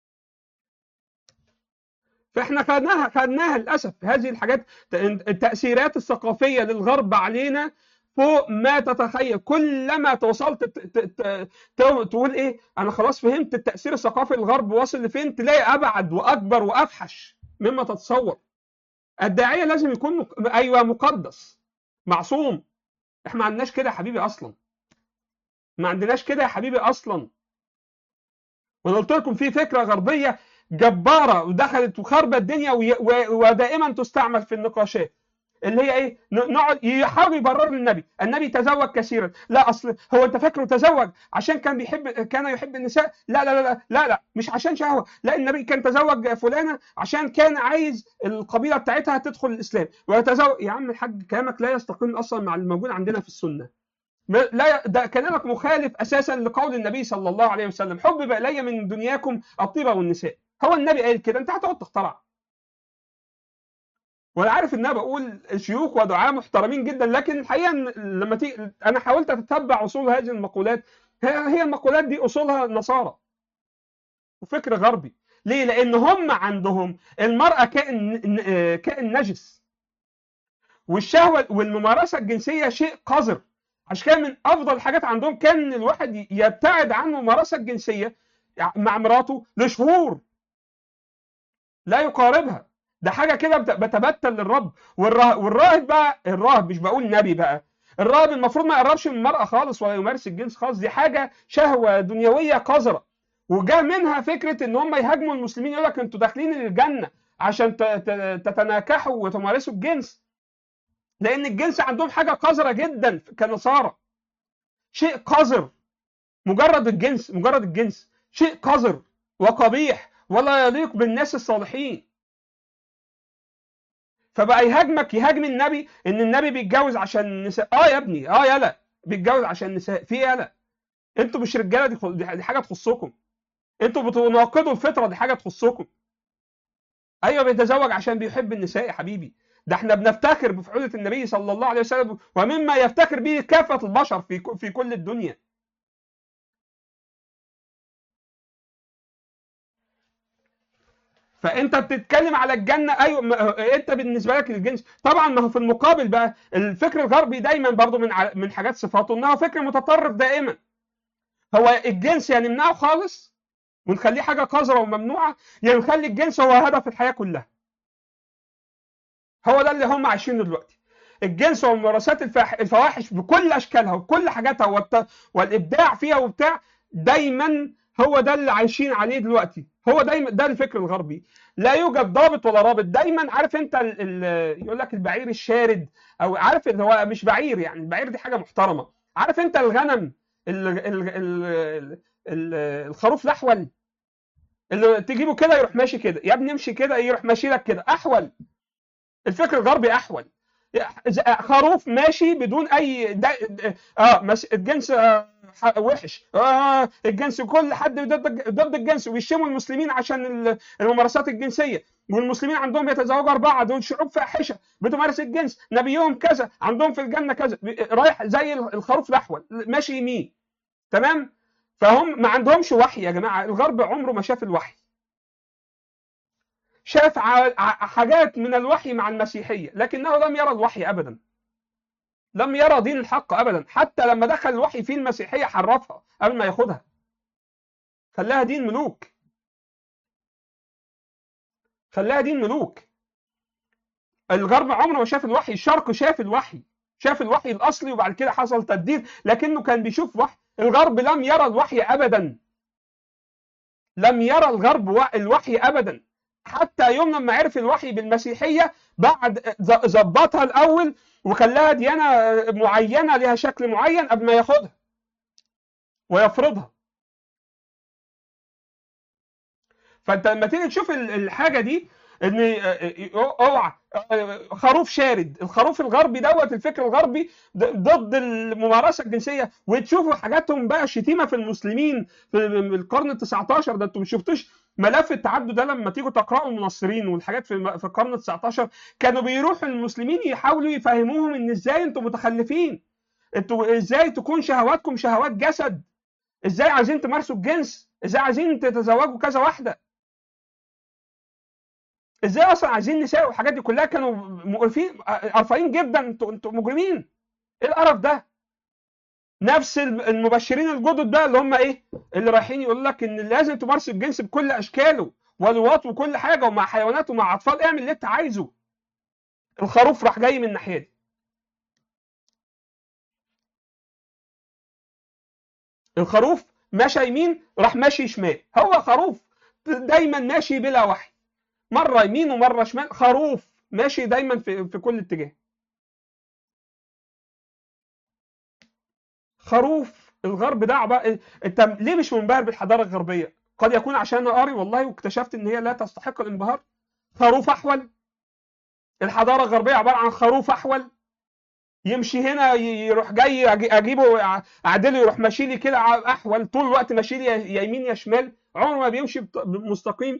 فاحنا خدناها خدناها للاسف هذه الحاجات التاثيرات الثقافيه للغرب علينا فوق ما تتخيل كلما توصلت ت- ت- ت- ت- تقول ايه انا خلاص فهمت التاثير الثقافي للغرب واصل لفين تلاقي ابعد واكبر وافحش مما تتصور الداعيه لازم يكون مق... ايوه مقدس معصوم احنا ما عندناش كده يا حبيبي اصلا ما عندناش كده يا حبيبي اصلا وانا قلت لكم في فكره غربيه جباره ودخلت وخربت الدنيا وي- و- ودائما تستعمل في النقاشات اللي هي ايه ن- نقعد يحاولوا يبرروا للنبي النبي تزوج كثيرا لا اصل هو انت فاكره تزوج عشان كان بيحب كان يحب النساء لا لا لا لا لا, لا مش عشان شهوه لا النبي كان تزوج فلانه عشان كان عايز القبيله بتاعتها تدخل الاسلام ويتزوج يا عم الحاج كلامك لا يستقيم اصلا مع الموجود عندنا في السنه ما- لا ده كلامك مخالف اساسا لقول النبي صلى الله عليه وسلم حبب الي من دنياكم الطيبه والنساء هو النبي قال كده انت هتقعد تخترع وانا عارف ان انا بقول شيوخ ودعاة محترمين جدا لكن الحقيقه إن لما تيجي انا حاولت اتتبع اصول هذه المقولات هي هي المقولات دي اصولها نصارى وفكر غربي ليه؟ لان هم عندهم المراه كائن ن- كائن نجس والشهوه والممارسه الجنسيه شيء قذر عشان كده من افضل الحاجات عندهم كان إن الواحد يبتعد عن الممارسه الجنسيه مع مراته لشهور لا يقاربها ده حاجه كده بت- بتبتل للرب والرا- والراهب بقى الراهب مش بقول نبي بقى الراهب المفروض ما يقربش من المرأة خالص ولا يمارس الجنس خالص دي حاجة شهوة دنيوية قذرة وجاء منها فكرة ان هم يهاجموا المسلمين يقول لك انتوا داخلين الجنة عشان ت- ت- تتناكحوا وتمارسوا الجنس لان الجنس عندهم حاجة قذرة جدا كنصارى شيء قذر مجرد الجنس مجرد الجنس شيء قذر وقبيح ولا يليق بالناس الصالحين فبقى يهاجمك يهاجم النبي ان النبي بيتجوز عشان النساء اه يا ابني اه يلا بيتجوز عشان النساء في إيه يلا انتوا مش رجاله دي, خل- دي حاجه تخصكم انتوا بتناقضوا الفطره دي حاجه تخصكم ايوه بيتزوج عشان بيحب النساء يا حبيبي ده احنا بنفتخر بفعولة النبي صلى الله عليه وسلم ومما يفتخر به كافة البشر في ك- في كل الدنيا فانت بتتكلم على الجنه ايوه ما- انت بالنسبه لك الجنس طبعا ما هو في المقابل بقى الفكر الغربي دايما برضو من ع- من حاجات صفاته انه فكر متطرف دائما هو الجنس يعني نمنعه خالص ونخليه حاجه قذره وممنوعه يعني نخلي الجنس هو هدف الحياه كلها هو ده اللي هم عايشينه دلوقتي الجنس والممارسات الفاح... الفواحش بكل اشكالها وبكل حاجاتها والت... والابداع فيها وبتاع دايما هو ده اللي عايشين عليه دلوقتي هو دايما ده الفكر الغربي لا يوجد ضابط ولا رابط دايما عارف انت ال ال يقول لك البعير الشارد او عارف اللي هو مش بعير يعني البعير دي حاجه محترمه عارف انت الغنم ال ال ال ال ال الخروف الاحول اللي تجيبه كده يروح ماشي كده يا ابني امشي كده يروح ماشي لك كده احول الفكر الغربي احول خروف ماشي بدون اي دا اه مس... الجنس آه وحش آه الجنس كل حد ضد ضد الجنس ويشتموا المسلمين عشان الممارسات الجنسيه والمسلمين عندهم يتزوجوا اربعه دول شعوب فاحشه بتمارس الجنس نبيهم كذا عندهم في الجنه كذا رايح زي الخروف الاحول ماشي يمين تمام فهم ما عندهمش وحي يا جماعه الغرب عمره ما شاف الوحي شاف حاجات من الوحي مع المسيحيه لكنه لم يرى الوحي ابدا لم يرى دين الحق ابدا حتى لما دخل الوحي في المسيحيه حرفها قبل ما ياخدها خلاها دين ملوك خلاها دين ملوك الغرب عمره ما شاف الوحي الشرق شاف الوحي شاف الوحي الاصلي وبعد كده حصل تبديل لكنه كان بيشوف وحي الغرب لم يرى الوحي ابدا لم يرى الغرب الوحي ابدا حتى يوم لما عرف الوحي بالمسيحيه بعد ظبطها الاول وخلاها ديانه معينه لها شكل معين قبل ما ياخدها ويفرضها فانت لما تيجي تشوف الحاجه دي ان اوعى خروف شارد الخروف الغربي دوت الفكر الغربي ضد الممارسه الجنسيه وتشوفوا حاجاتهم بقى شتيمه في المسلمين في القرن ال 19 ده انتوا ما شفتوش ملف التعدد ده لما تيجوا تقراوا المنصرين والحاجات في في القرن ال 19 كانوا بيروحوا المسلمين يحاولوا يفهموهم ان ازاي انتوا متخلفين انتوا ازاي تكون شهواتكم شهوات جسد ازاي عايزين تمارسوا الجنس ازاي عايزين تتزوجوا كذا واحده ازاي اصلا عايزين نساء والحاجات دي كلها كانوا مقرفين قرفانين جدا انتوا انتوا مجرمين ايه القرف ده نفس المبشرين الجدد بقى اللي هم ايه اللي رايحين يقول لك ان لازم تمارس الجنس بكل اشكاله ولواط وكل حاجه ومع حيوانات ومع اطفال اعمل اللي انت عايزه الخروف راح جاي من الناحيه دي الخروف مشى يمين راح ماشي شمال هو خروف دايما ماشي بلا وحي مره يمين ومره شمال خروف ماشي دايما في في كل اتجاه خروف الغرب ده عبارة انت ليه مش منبهر بالحضاره الغربيه قد يكون عشان انا قاري والله واكتشفت ان هي لا تستحق الانبهار خروف احول الحضاره الغربيه عباره عن خروف احول يمشي هنا يروح جاي اجيبه اعدله يروح ماشي لي كده احول طول الوقت ماشي لي يا يمين يا شمال عمره ما بيمشي مستقيم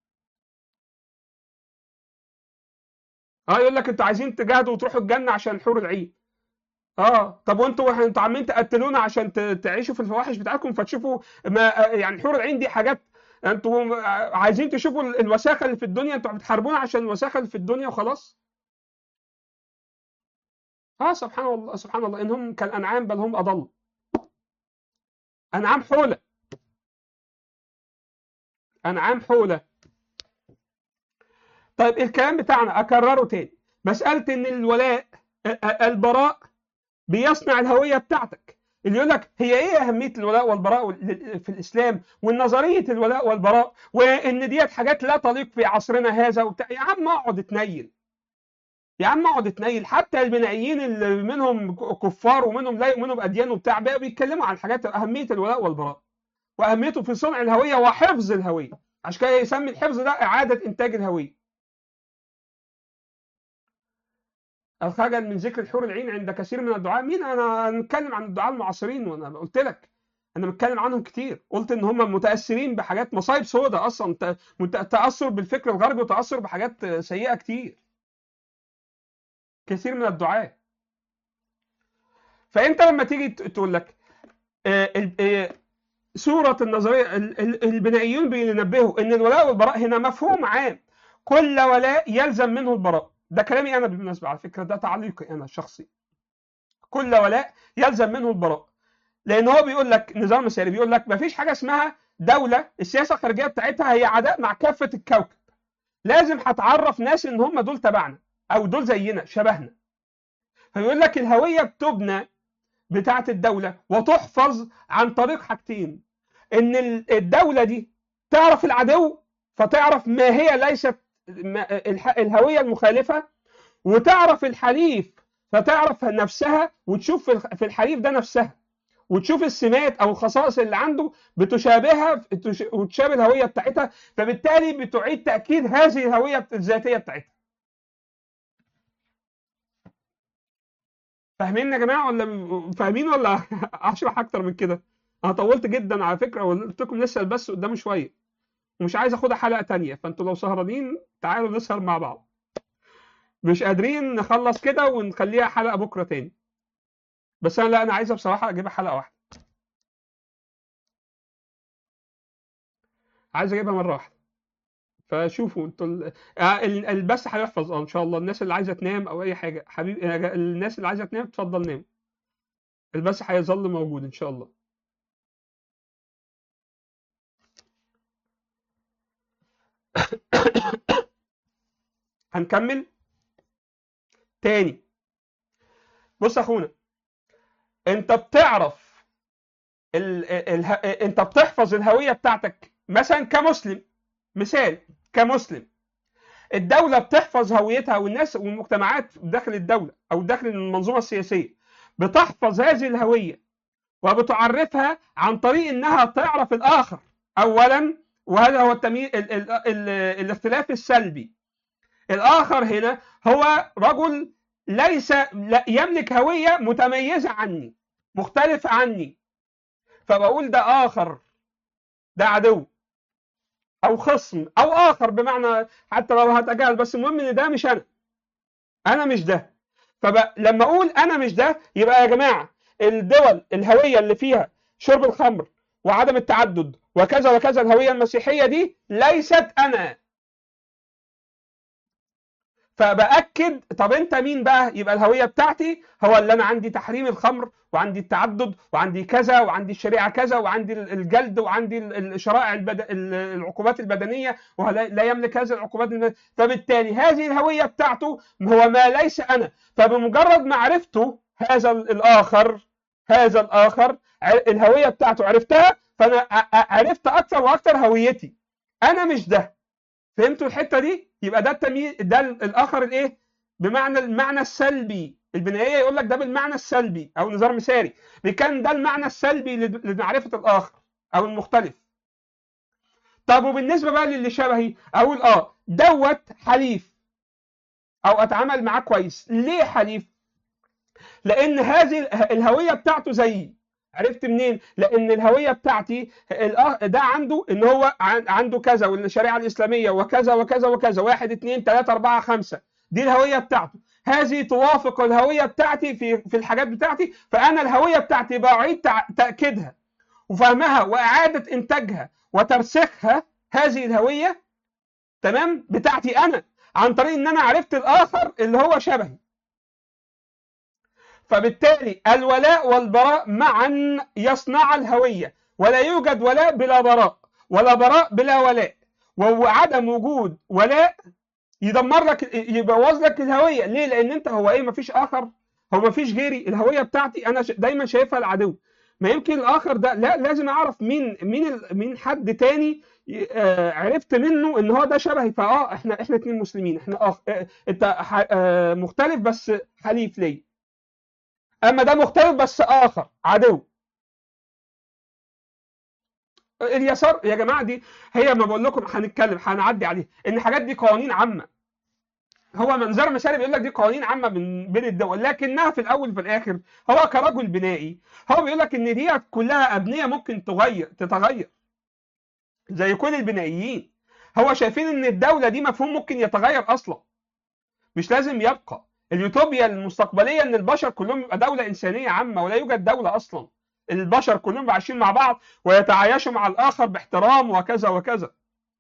اه يقول لك انتوا عايزين تجاهدوا وتروحوا الجنه عشان حور العين اه طب وانتوا انتوا عمالين تقتلونا عشان تعيشوا في الفواحش بتاعتكم فتشوفوا ما يعني حور العين دي حاجات انتوا عايزين تشوفوا الوساخه اللي في الدنيا انتوا بتحاربونا عشان الوساخه اللي في الدنيا وخلاص اه سبحان الله سبحان الله انهم كالانعام بل هم اضل انعام حوله انعام حوله طيب الكلام بتاعنا اكرره تاني مساله ان الولاء البراء بيصنع الهويه بتاعتك اللي يقول لك هي ايه اهميه الولاء والبراء في الاسلام ونظريه الولاء والبراء وان ديت حاجات لا تليق في عصرنا هذا وبتاع يا عم اقعد اتنيل يا عم اقعد اتنيل حتى البنائيين اللي منهم كفار ومنهم لا يؤمنوا باديان وبتاع بقى بيتكلموا عن حاجات اهميه الولاء والبراء واهميته في صنع الهويه وحفظ الهويه عشان كده يسمي الحفظ ده اعاده انتاج الهويه الخجل من ذكر الحور العين عند كثير من الدعاء مين انا نتكلم عن الدعاء المعاصرين وانا قلت لك انا بتكلم عنهم كتير قلت ان هم متاثرين بحاجات مصايب سوداء اصلا تاثر بالفكر الغربي وتاثر بحاجات سيئه كتير كثير من الدعاء فانت لما تيجي تقول لك سورة النظرية البنائيون بينبهوا ان الولاء والبراء هنا مفهوم عام كل ولاء يلزم منه البراء ده كلامي انا بالمناسبه على فكره ده تعليقي انا الشخصي كل ولاء يلزم منه البراء لان هو بيقول لك نظام مثالي بيقول لك مفيش حاجه اسمها دوله السياسه الخارجيه بتاعتها هي عداء مع كافه الكوكب لازم هتعرف ناس ان هم دول تبعنا او دول زينا شبهنا فيقول لك الهويه بتبنى بتاعه الدوله وتحفظ عن طريق حاجتين ان ال- الدوله دي تعرف العدو فتعرف ما هي ليست ما- الح- الهويه المخالفه وتعرف الحليف فتعرف نفسها وتشوف في الخ- في الحليف ده نفسها وتشوف السمات او الخصائص اللي عنده بتشابهها تش- وتشابه الهويه بتاعتها فبالتالي بتعيد تاكيد هذه الهويه الذاتيه بتاعتها فاهمين يا جماعه ولا م- فاهمين ولا اشرح اكتر من كده انا طولت جدا على فكره وقلت لكم نسال بس قدام شويه ومش عايز اخدها حلقه تانية فانتوا لو سهرانين تعالوا نسهر مع بعض مش قادرين نخلص كده ونخليها حلقه بكره تاني بس انا لا انا عايزها بصراحه اجيبها حلقه واحده عايز اجيبها مره واحده فشوفوا انتوا ال- آه، ال- البث هيحفظ اه ان شاء الله الناس اللي عايزه تنام او اي حاجه حبيبي آه، الناس اللي عايزه تنام اتفضل نام البث هيظل موجود ان شاء الله هنكمل تاني بص يا اخونا انت بتعرف ال... ال... ال... انت بتحفظ الهويه بتاعتك مثلا كمسلم مثال كمسلم الدوله بتحفظ هويتها والناس والمجتمعات داخل الدوله او داخل المنظومه السياسيه بتحفظ هذه الهويه وبتعرفها عن طريق انها تعرف الاخر اولا وهذا هو التمييز ال... ال... ال... الاختلاف السلبي الاخر هنا هو رجل ليس لا يملك هويه متميزه عني مختلف عني فبقول ده اخر ده عدو او خصم او اخر بمعنى حتى لو هتجاهل بس المهم ان ده مش انا انا مش ده فلما اقول انا مش ده يبقى يا جماعه الدول الهويه اللي فيها شرب الخمر وعدم التعدد وكذا وكذا الهويه المسيحيه دي ليست انا فباكد طب انت مين بقى يبقى الهويه بتاعتي هو اللي انا عندي تحريم الخمر وعندي التعدد وعندي كذا وعندي الشريعه كذا وعندي الجلد وعندي الشرائع البد... العقوبات البدنيه ولا يملك هذه العقوبات البدنية. فبالتالي هذه الهويه بتاعته هو ما ليس انا فبمجرد معرفته هذا الاخر هذا الاخر الهويه بتاعته عرفتها فانا عرفت اكثر واكثر هويتي انا مش ده فهمتوا الحته دي يبقى ده التمييز ده الاخر الايه بمعنى المعنى السلبي البنائيه يقول لك ده بالمعنى السلبي او نظام مثالي كان ده المعنى السلبي لمعرفه الاخر او المختلف طب وبالنسبه بقى للي شبهي اقول اه دوت حليف او اتعامل معاه كويس ليه حليف لان هذه الهويه بتاعته زيي عرفت منين؟ لان الهويه بتاعتي ده عنده ان هو عنده كذا والشريعه الاسلاميه وكذا وكذا وكذا واحد اثنين ثلاثه اربعه خمسه دي الهويه بتاعته هذه توافق الهويه بتاعتي في في الحاجات بتاعتي فانا الهويه بتاعتي بعيد تاكيدها وفهمها واعاده انتاجها وترسيخها هذه الهويه تمام بتاعتي انا عن طريق ان انا عرفت الاخر اللي هو شبهي فبالتالي الولاء والبراء معا يصنع الهوية ولا يوجد ولاء بلا براء ولا براء بلا ولاء وعدم وجود ولاء يدمر لك يبوظ لك الهوية ليه لان انت هو ايه مفيش اخر هو مفيش غيري الهوية بتاعتي انا دايما شايفها العدو ما يمكن الاخر ده لا لازم اعرف مين مين مين حد تاني آه عرفت منه ان هو ده شبهي فاه احنا احنا اتنين مسلمين احنا اه انت آه مختلف بس حليف ليا اما ده مختلف بس اخر عدو اليسار يا جماعه دي هي ما بقول لكم هنتكلم هنعدي عليها ان الحاجات دي قوانين عامه هو منظر مثالي بيقول لك دي قوانين عامه من بين الدول لكنها في الاول وفي الاخر هو كرجل بنائي هو بيقول لك ان دي كلها ابنيه ممكن تغير تتغير زي كل البنائيين هو شايفين ان الدوله دي مفهوم ممكن يتغير اصلا مش لازم يبقى اليوتوبيا المستقبليه ان البشر كلهم يبقى دوله انسانيه عامه ولا يوجد دوله اصلا البشر كلهم عايشين مع بعض ويتعايشوا مع الاخر باحترام وكذا وكذا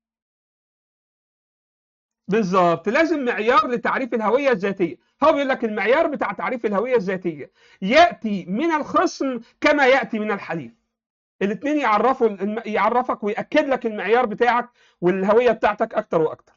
بالظبط لازم معيار لتعريف الهويه الذاتيه هو بيقول لك المعيار بتاع تعريف الهويه الذاتيه ياتي من الخصم كما ياتي من الحليف الاثنين يعرفوا يعرفك وياكد لك المعيار بتاعك والهويه بتاعتك اكتر واكتر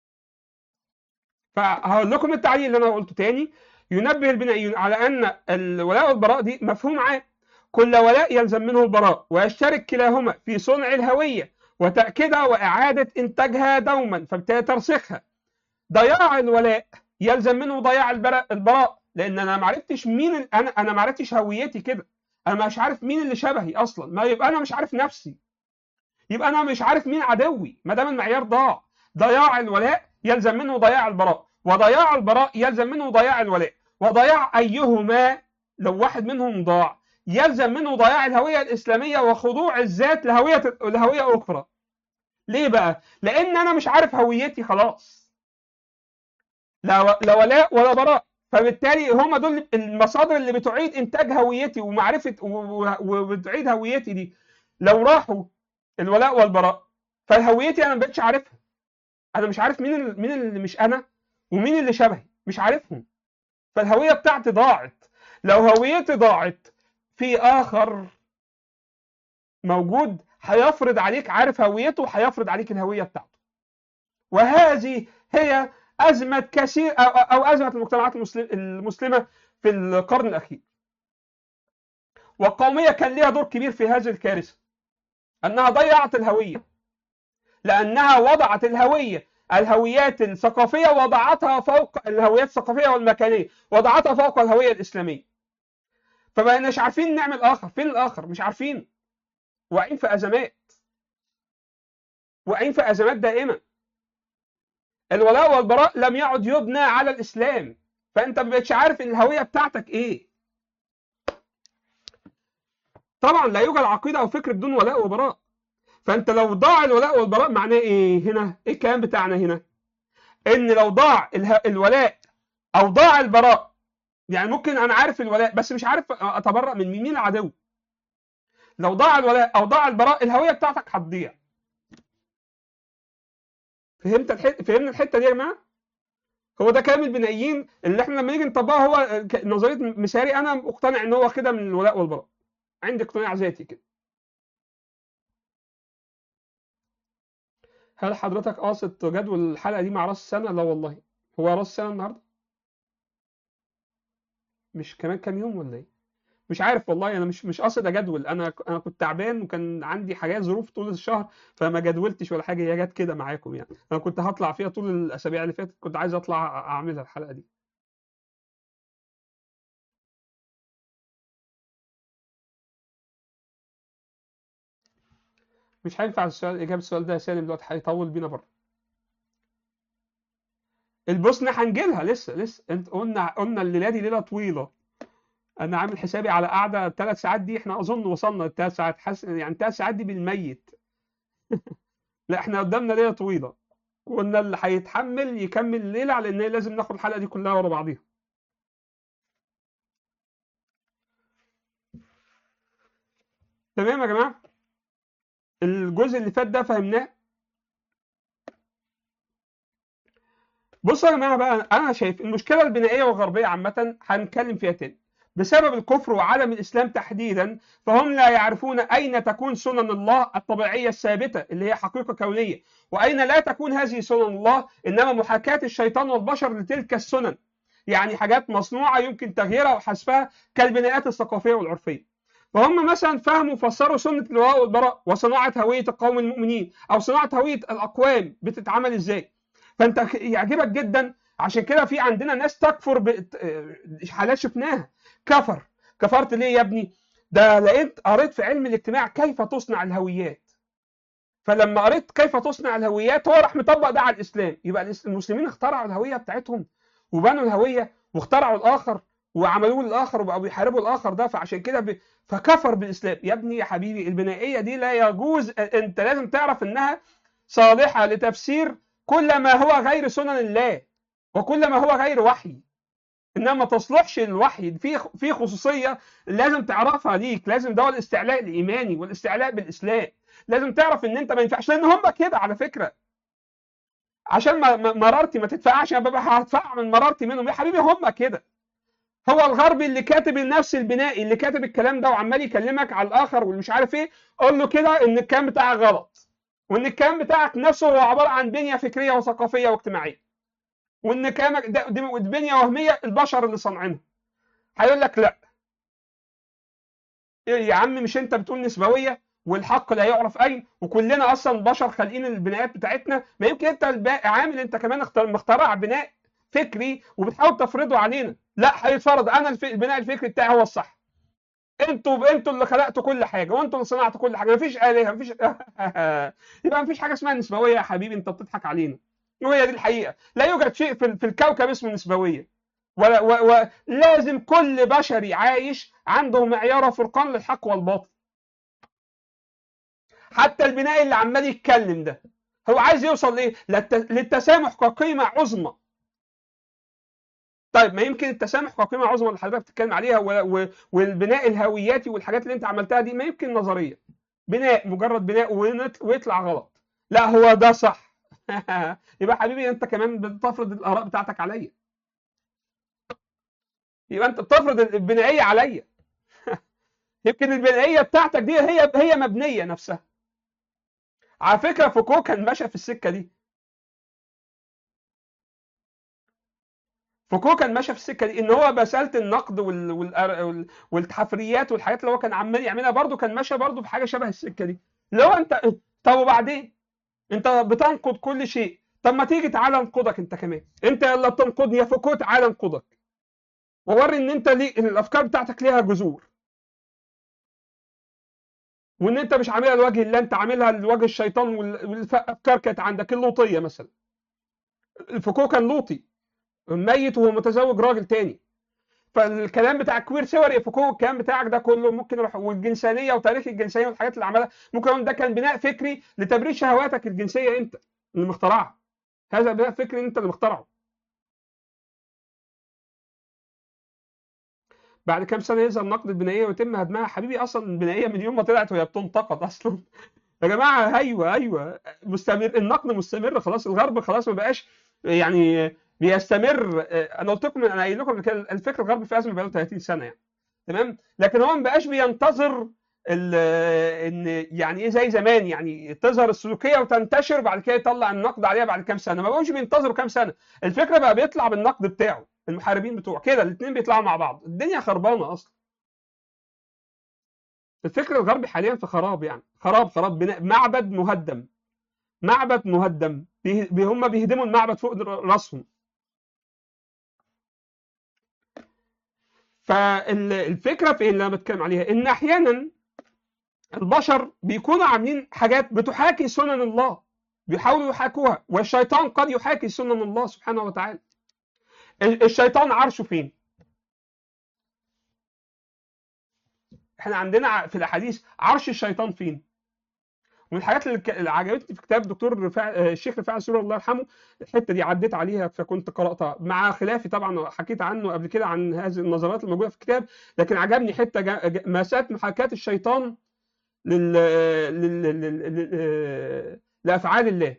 فهقول لكم التعليل اللي انا قلته تاني ينبه البنائيون على ان الولاء والبراء دي مفهوم عام كل ولاء يلزم منه البراء ويشترك كلاهما في صنع الهوية وتأكيدها وإعادة إنتاجها دوما فبالتالي ترسيخها ضياع الولاء يلزم منه ضياع البراء, البراء لأن أنا ما عرفتش مين ال- أنا أنا ما عرفتش هويتي كده أنا مش عارف مين اللي شبهي أصلا ما يبقى أنا مش عارف نفسي يبقى أنا مش عارف مين عدوي ما دام المعيار ضاع ضياع الولاء يلزم منه ضياع البراء وضياع البراء يلزم منه ضياع الولاء وضياع أيهما لو واحد منهم ضاع يلزم منه ضياع الهوية الإسلامية وخضوع الذات لهوية لهوية أخرى ليه بقى؟ لأن أنا مش عارف هويتي خلاص لا لا ولاء ولا براء فبالتالي هم دول المصادر اللي بتعيد إنتاج هويتي ومعرفة و- و- وبتعيد هويتي دي لو راحوا الولاء والبراء فهويتي أنا ما بقتش عارفها أنا مش عارف مين ال- مين اللي مش أنا ومين اللي شبهي مش عارفهم فالهوية بتاعتي ضاعت لو هويتي ضاعت في آخر موجود هيفرض عليك عارف هويته هيفرض عليك الهوية بتاعته وهذه هي أزمة كثير أو, أو أزمة المجتمعات المسلم المسلمة في القرن الأخير والقومية كان لها دور كبير في هذه الكارثة أنها ضيعت الهوية لأنها وضعت الهوية الهويات الثقافية وضعتها فوق الهويات الثقافية والمكانية وضعتها فوق الهوية الإسلامية فبقيناش عارفين نعمل آخر فين الآخر مش عارفين واقعين في أزمات واقعين في أزمات دائمة الولاء والبراء لم يعد يبنى على الإسلام فأنت ما بقتش عارف الهوية بتاعتك إيه طبعا لا يوجد عقيدة أو فكر بدون ولاء وبراء فأنت لو ضاع الولاء والبراء معناه إيه هنا إيه الكلام بتاعنا هنا إن لو ضاع اله- الولاء أو ضاع البراء يعني ممكن أنا عارف الولاء بس مش عارف أتبرأ من مين مين العدو لو ضاع الولاء او ضاع البراء الهويه بتاعتك هتضيع فهمت الح... فهمنا الحته دي يا جماعه هو ده كلام البنائيين اللي احنا لما نيجي نطبقه هو ك- نظريه مساري انا مقتنع ان هو كده من الولاء والبراء عندي اقتناع ذاتي كده هل حضرتك قاصد جدول الحلقه دي مع راس السنه لا والله هو راس السنه النهارده مش كمان كام يوم ولا ايه مش عارف والله انا مش مش قاصد اجدول انا انا كنت تعبان وكان عندي حاجات ظروف طول الشهر فما جدولتش ولا حاجه هي جت كده معاكم يعني انا كنت هطلع فيها طول الاسابيع اللي فاتت كنت عايز اطلع اعملها الحلقه دي مش هينفع السؤال اجابه السؤال ده يا سالم دلوقتي هيطول بينا بره البوسنه هنجيلها لسه لسه انت قلنا قلنا الليله دي ليله طويله انا عامل حسابي على قعده ثلاث ساعات دي احنا اظن وصلنا للثلاث ساعات حس... يعني ثلاث ساعات دي بالميت لا احنا قدامنا ليله طويله قلنا اللي هيتحمل يكمل الليله على ان لازم ناخد الحلقه دي كلها ورا بعضيها تمام يا جماعه الجزء اللي فات ده فهمناه بصوا يا جماعه بقى انا شايف المشكله البنائيه والغربيه عامه هنتكلم فيها تاني بسبب الكفر وعدم الاسلام تحديدا فهم لا يعرفون اين تكون سنن الله الطبيعيه الثابته اللي هي حقيقه كونيه واين لا تكون هذه سنن الله انما محاكاه الشيطان والبشر لتلك السنن يعني حاجات مصنوعه يمكن تغييرها وحذفها كالبناءات الثقافيه والعرفيه فهم مثلا فهموا وفسروا سنه الولاء والبراء وصناعه هويه القوم المؤمنين او صناعه هويه الاقوام بتتعمل ازاي فانت يعجبك جدا عشان كده في عندنا ناس تكفر ب... حالات شفناها كفر كفرت ليه يا ابني ده لقيت قريت في علم الاجتماع كيف تصنع الهويات فلما قريت كيف تصنع الهويات هو راح مطبق ده على الاسلام يبقى المسلمين اخترعوا الهويه بتاعتهم وبنوا الهويه واخترعوا الاخر وعملوه للاخر وبقوا بيحاربوا الاخر ده فعشان كده ب... فكفر بالاسلام يا ابني يا حبيبي البنائيه دي لا يجوز انت لازم تعرف انها صالحه لتفسير كل ما هو غير سنن الله وكل ما هو غير وحي انما ما تصلحش الوحي في في خصوصيه لازم تعرفها ليك لازم ده الاستعلاء الايماني والاستعلاء بالاسلام لازم تعرف ان انت ما ينفعش لان هم كده على فكره عشان ما مرارتي ما تدفعش انا ببقى هدفع من مرارتي منهم يا حبيبي هم كده هو الغربي اللي كاتب النفس البنائي اللي كاتب الكلام ده وعمال يكلمك على الاخر والمش عارف ايه قول له كده ان الكلام بتاعك غلط وان الكلام بتاعك نفسه هو عباره عن بنيه فكريه وثقافيه واجتماعيه وان كلامك ده دي بنيه وهميه البشر اللي صانعينها هيقول لك لا إيه يا عم مش انت بتقول نسبويه والحق لا يعرف اين وكلنا اصلا بشر خالقين البنايات بتاعتنا ما يمكن انت الباقي عامل انت كمان اختار مخترع بناء فكري وبتحاول تفرضه علينا لا هيتفرض انا الف... البناء الفكري بتاعي هو الصح انتوا انتوا اللي خلقتوا كل حاجه وانتوا اللي صنعتوا كل حاجه مفيش الهه مفيش يبقى مفيش حاجه اسمها نسبويه يا حبيبي انت بتضحك علينا وهي دي الحقيقه لا يوجد شيء في, في الكوكب اسمه نسبويه ولا و... ولازم كل بشري عايش عنده معيار فرقان للحق والباطل حتى البناء اللي عمال يتكلم ده هو عايز يوصل لايه للت... للتسامح كقيمه عظمى طيب ما يمكن التسامح كقيمه عظمى اللي حضرتك بتتكلم عليها و... و... والبناء الهوياتي والحاجات اللي انت عملتها دي ما يمكن نظريه بناء مجرد بناء ونت... ويطلع غلط لا هو ده صح يبقى حبيبي انت كمان بتفرض الاراء بتاعتك عليا يبقى انت بتفرض البنائيه عليا يمكن البنائيه بتاعتك دي هي هي مبنيه نفسها على فكره فوكو كان ماشي في السكه دي فوكو كان ماشي في السكه دي ان هو مساله النقد وال... وال... والتحفريات والحاجات اللي هو كان عمال يعملها برده كان ماشي برده في حاجه شبه السكه دي اللي هو انت طب وبعدين انت بتنقد كل شيء طب ما تيجي تعالى انقدك انت كمان انت يلا بتنقدني يا فوكو تعالى انقدك ووري ان انت ليه الافكار بتاعتك ليها جذور وان انت مش عاملها لوجه الله انت عاملها لوجه الشيطان والافكار كانت عندك اللوطيه مثلا فوكو كان لوطي ميت وهو متزوج راجل تاني فالكلام بتاع كوير سوري فوكو الكلام بتاعك ده كله ممكن يروح والجنسانيه وتاريخ الجنسانيه والحاجات اللي عملها ممكن يكون ده كان بناء فكري لتبرير شهواتك الجنسيه انت اللي مخترعها هذا بناء فكري انت اللي مخترعه بعد كام سنه يظهر نقد البنائيه ويتم هدمها حبيبي اصلا البنائيه من يوم ما طلعت وهي بتنتقد اصلا يا جماعه ايوه ايوه مستمر النقد مستمر خلاص الغرب خلاص ما بقاش يعني بيستمر انا قلت لكم انا قايل لكم الفكر الغربي في ازمه بقاله 30 سنه يعني تمام لكن هو ما بقاش بينتظر ان يعني ايه زي زمان يعني تظهر السلوكيه وتنتشر بعد كده يطلع النقد عليها بعد كام سنه ما بقوش بينتظروا كام سنه الفكره بقى بيطلع بالنقد بتاعه المحاربين بتوعه كده الاثنين بيطلعوا مع بعض الدنيا خربانه اصلا الفكر الغربي حاليا في خراب يعني خراب خراب بناء معبد مهدم معبد مهدم هم بيهدموا المعبد فوق راسهم فالفكره في اللي انا بتكلم عليها ان احيانا البشر بيكونوا عاملين حاجات بتحاكي سنن الله بيحاولوا يحاكوها والشيطان قد يحاكي سنن الله سبحانه وتعالى الشيطان عرشه فين احنا عندنا في الاحاديث عرش الشيطان فين ومن الحاجات اللي عجبتني في كتاب دكتور رفاع الشيخ رفاعي سوري الله يرحمه الحته دي عديت عليها فكنت قراتها مع خلافي طبعا حكيت عنه قبل كده عن هذه النظريات الموجوده في الكتاب لكن عجبني حته مساله محاكاه الشيطان لل... لل... لل... لل... لافعال الله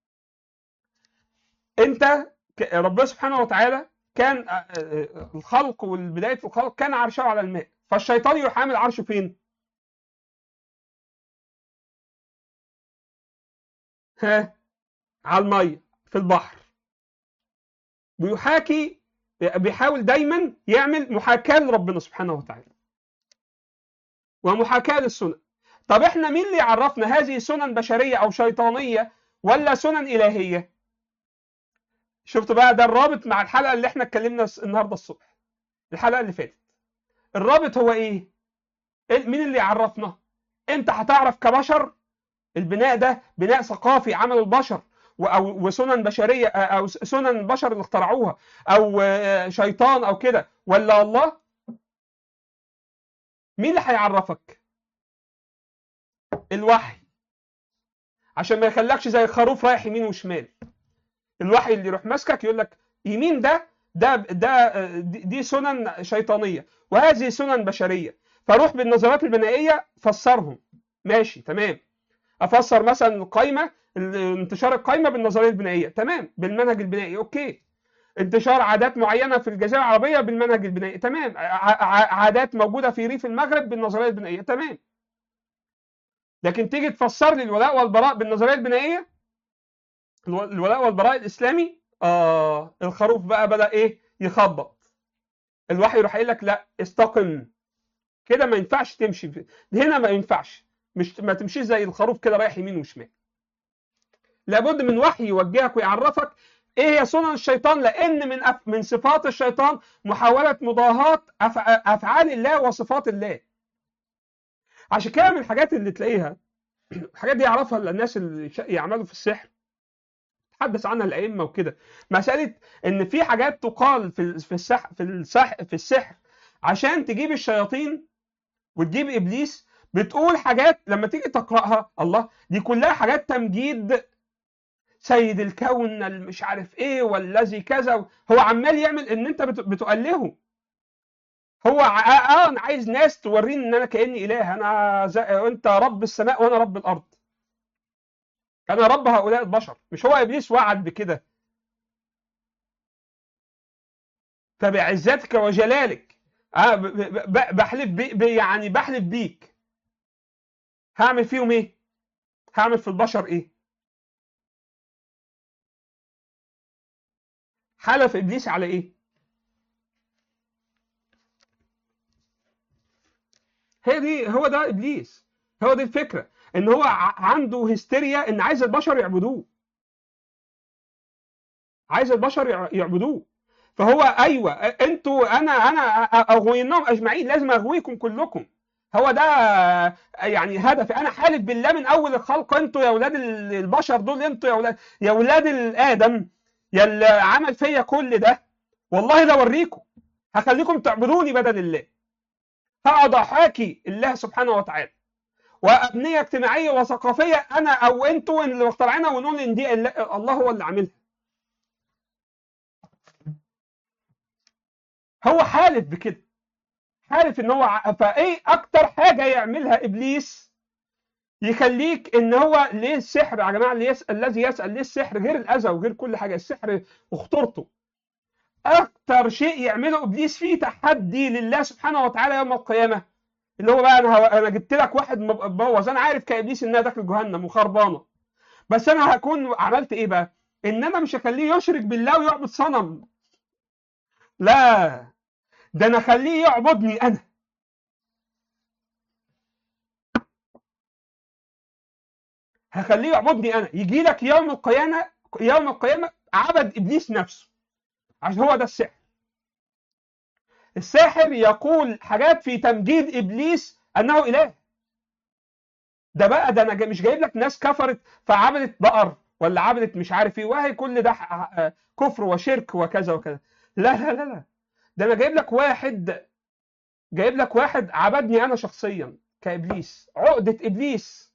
انت ربنا سبحانه وتعالى كان الخلق والبدايه الخلق كان عرشه على الماء فالشيطان يروح عامل عرشه فين؟ ها على الميه في البحر بيحاكي بيحاول دايما يعمل محاكاه لربنا سبحانه وتعالى ومحاكاه للسنن طب احنا مين اللي يعرفنا هذه سنن بشريه او شيطانيه ولا سنن الهيه شفت بقى ده الرابط مع الحلقه اللي احنا اتكلمنا النهارده الصبح الحلقه اللي فاتت الرابط هو ايه مين اللي يعرفنا انت هتعرف كبشر البناء ده بناء ثقافي عمل البشر او وسنن بشريه او سنن البشر اللي اخترعوها او شيطان او كده ولا الله مين اللي هيعرفك الوحي عشان ما يخلكش زي الخروف رايح يمين وشمال الوحي اللي يروح ماسكك يقول لك يمين ده ده ده دي سنن شيطانيه وهذه سنن بشريه فروح بالنظريات البنائيه فسرهم ماشي تمام افسر مثلا القايمه انتشار القايمه بالنظريه البنائيه تمام بالمنهج البنائي اوكي انتشار عادات معينه في الجزيره العربيه بالمنهج البنائي تمام عادات موجوده في ريف المغرب بالنظريه البنائيه تمام لكن تيجي تفسر لي الولاء والبراء بالنظريه البنائيه الولاء والبراء الاسلامي اه الخروف بقى بدا ايه يخبط الوحي يروح قايل لك لا استقم كده ما ينفعش تمشي في- هنا ما ينفعش مش ما تمشيش زي الخروف كده رايح يمين وشمال لابد من وحي يوجهك ويعرفك ايه هي سنن الشيطان لان من أف... من صفات الشيطان محاوله مضاهاه أف... افعال الله وصفات الله عشان كده من الحاجات اللي تلاقيها الحاجات دي يعرفها الناس اللي ش- يعملوا في السحر تحدث عنها الائمه وكده مساله ان في حاجات تقال في ال- في السحر في السحر في السحر عشان تجيب الشياطين وتجيب ابليس بتقول حاجات لما تيجي تقراها الله دي كلها حاجات تمجيد سيد الكون ال- مش عارف ايه والذي كذا هو عمال يعمل ان انت بت- بتؤلهه هو ع- اه انا عايز ناس توريني ان انا كاني اله انا زي... انت رب السماء وانا رب الارض انا رب هؤلاء البشر مش هو ابليس وعد بكده فبعزتك وجلالك آه ب- ب- ب- بحلف بي ب- يعني بحلف بيك هعمل فيهم ايه؟ هعمل في البشر ايه؟ حلف ابليس على ايه؟ هي دي هو ده ابليس هو دي الفكره ان هو ع- عنده هستيريا ان عايز البشر يعبدوه عايز البشر يع- يعبدوه فهو ايوه انتوا انا انا اغويناهم اجمعين لازم اغويكم كلكم هو ده يعني هدفي انا حالف بالله من اول الخلق انتوا يا اولاد ال- البشر دول انتوا يا اولاد يا اولاد الادم يا اللي عمل فيا كل ده والله لا اوريكم هخليكم تعبدوني بدل الله هقعد احاكي الله سبحانه وتعالى وابنيه اجتماعيه وثقافيه انا او انتوا اللي مخترعينها ونقول ان دي الله الله هو اللي عاملها هو حالف بكده حالف ان هو ع- فايه اكتر حاجه يعملها ابليس يخليك ان هو ليه السحر يا جماعه اللي يسال الذي يسال ليه السحر غير الاذى وغير كل حاجه السحر وخطورته اكتر شيء يعمله ابليس فيه تحدي لله سبحانه وتعالى يوم القيامه اللي هو بقى انا هو- انا جبت لك واحد مبوظ انا عارف كابليس انها داخل جهنم وخربانه بس انا هكون عملت ايه بقى؟ ان انا مش هخليه يشرك بالله ويعبد صنم لا ده انا اخليه يعبدني انا هخليه يعبدني انا يجي لك يوم القيامه يوم القيامه عبد ابليس نفسه عشان هو ده السحر الساحر يقول حاجات في تمجيد ابليس انه اله ده بقى ده انا جاي- مش جايب لك ناس كفرت فعبدت بقر ولا عبدت مش عارف ايه وهي كل ده ح- ح- كفر وشرك وكذا وكذا لا لا لا لا ده انا جايب لك واحد جايب لك واحد عبدني انا شخصيا كابليس عقده ابليس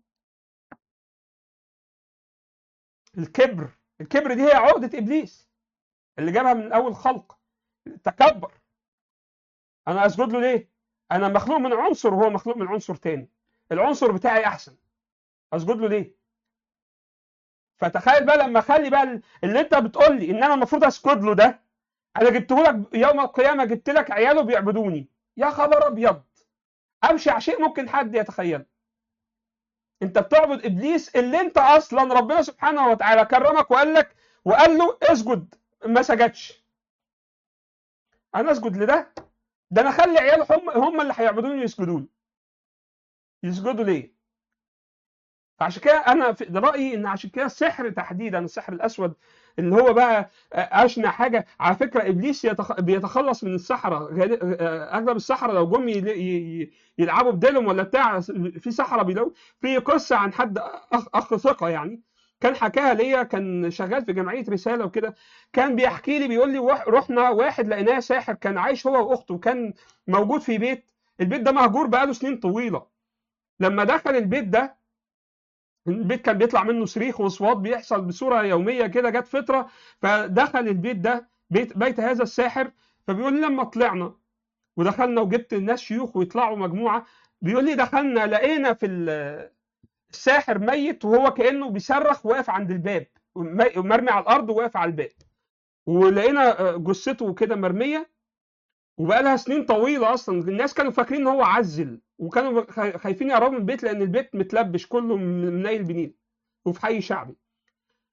الكبر الكبر دي هي عقده ابليس اللي جابها من اول خلق تكبر انا اسجد له ليه انا مخلوق من عنصر وهو مخلوق من عنصر تاني العنصر بتاعي احسن اسجد له ليه فتخيل بقى لما اخلي بقى اللي انت بتقول لي ان انا المفروض اسجد له ده انا جبته لك يوم القيامه جبت لك عياله بيعبدوني يا خبر ابيض ابشع شيء ممكن حد يتخيله انت بتعبد ابليس اللي انت اصلا ربنا سبحانه وتعالى كرمك وقال لك وقال له اسجد ما سجدش انا اسجد لده ده انا اخلي عياله هم هم اللي هيعبدوني ويسجدوا لي يسجدوا ليه فعشان كده انا في ده رايي ان عشان كده السحر تحديدا السحر الاسود اللي هو بقى اشنع حاجه على فكره ابليس يتخ... بيتخلص من السحره غالي- اغلب السحره لو جم يل- ي- ي- يلعبوا بديلهم ولا بتاع في سحره بيلاقوا في قصه عن حد اخ اخ ثقه يعني كان حكاها ليا كان شغال في جمعيه رساله وكده كان بيحكي لي بيقول لي وح- رحنا واحد لقيناه ساحر كان عايش هو واخته كان موجود في بيت البيت ده مهجور بقاله سنين طويله لما دخل البيت ده البيت كان بيطلع منه صريخ واصوات بيحصل بصوره يوميه كده جت فتره فدخل البيت ده بيت بيت هذا الساحر فبيقول لي لما طلعنا ودخلنا وجبت الناس شيوخ ويطلعوا مجموعه بيقول لي دخلنا لقينا في ال- الساحر ميت وهو كانه بيصرخ واقف عند الباب م- مرمي على الارض وواقف على الباب ولقينا آه، جثته كده مرميه وبقى لها سنين طويله اصلا الناس كانوا فاكرين ان هو عزل وكانوا خا- خايفين يقربوا من البيت لان البيت متلبش كله من منيل بنيل وفي حي شعبي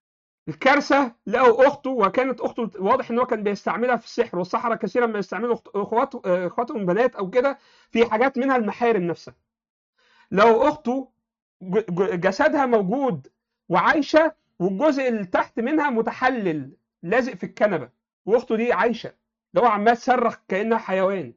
الكارثه لقوا اخته وكانت اخته واضح ان هو كان بيستعملها في السحر والسحره كثيرا ما يستعملوا أخت- اخوات اخواتهم بنات او كده في حاجات منها المحارم نفسها لو اخته ج- ج- جسدها موجود وعايشه والجزء اللي تحت منها متحلل لازق في الكنبه واخته دي عايشه لو عمال تصرخ كانها حيوان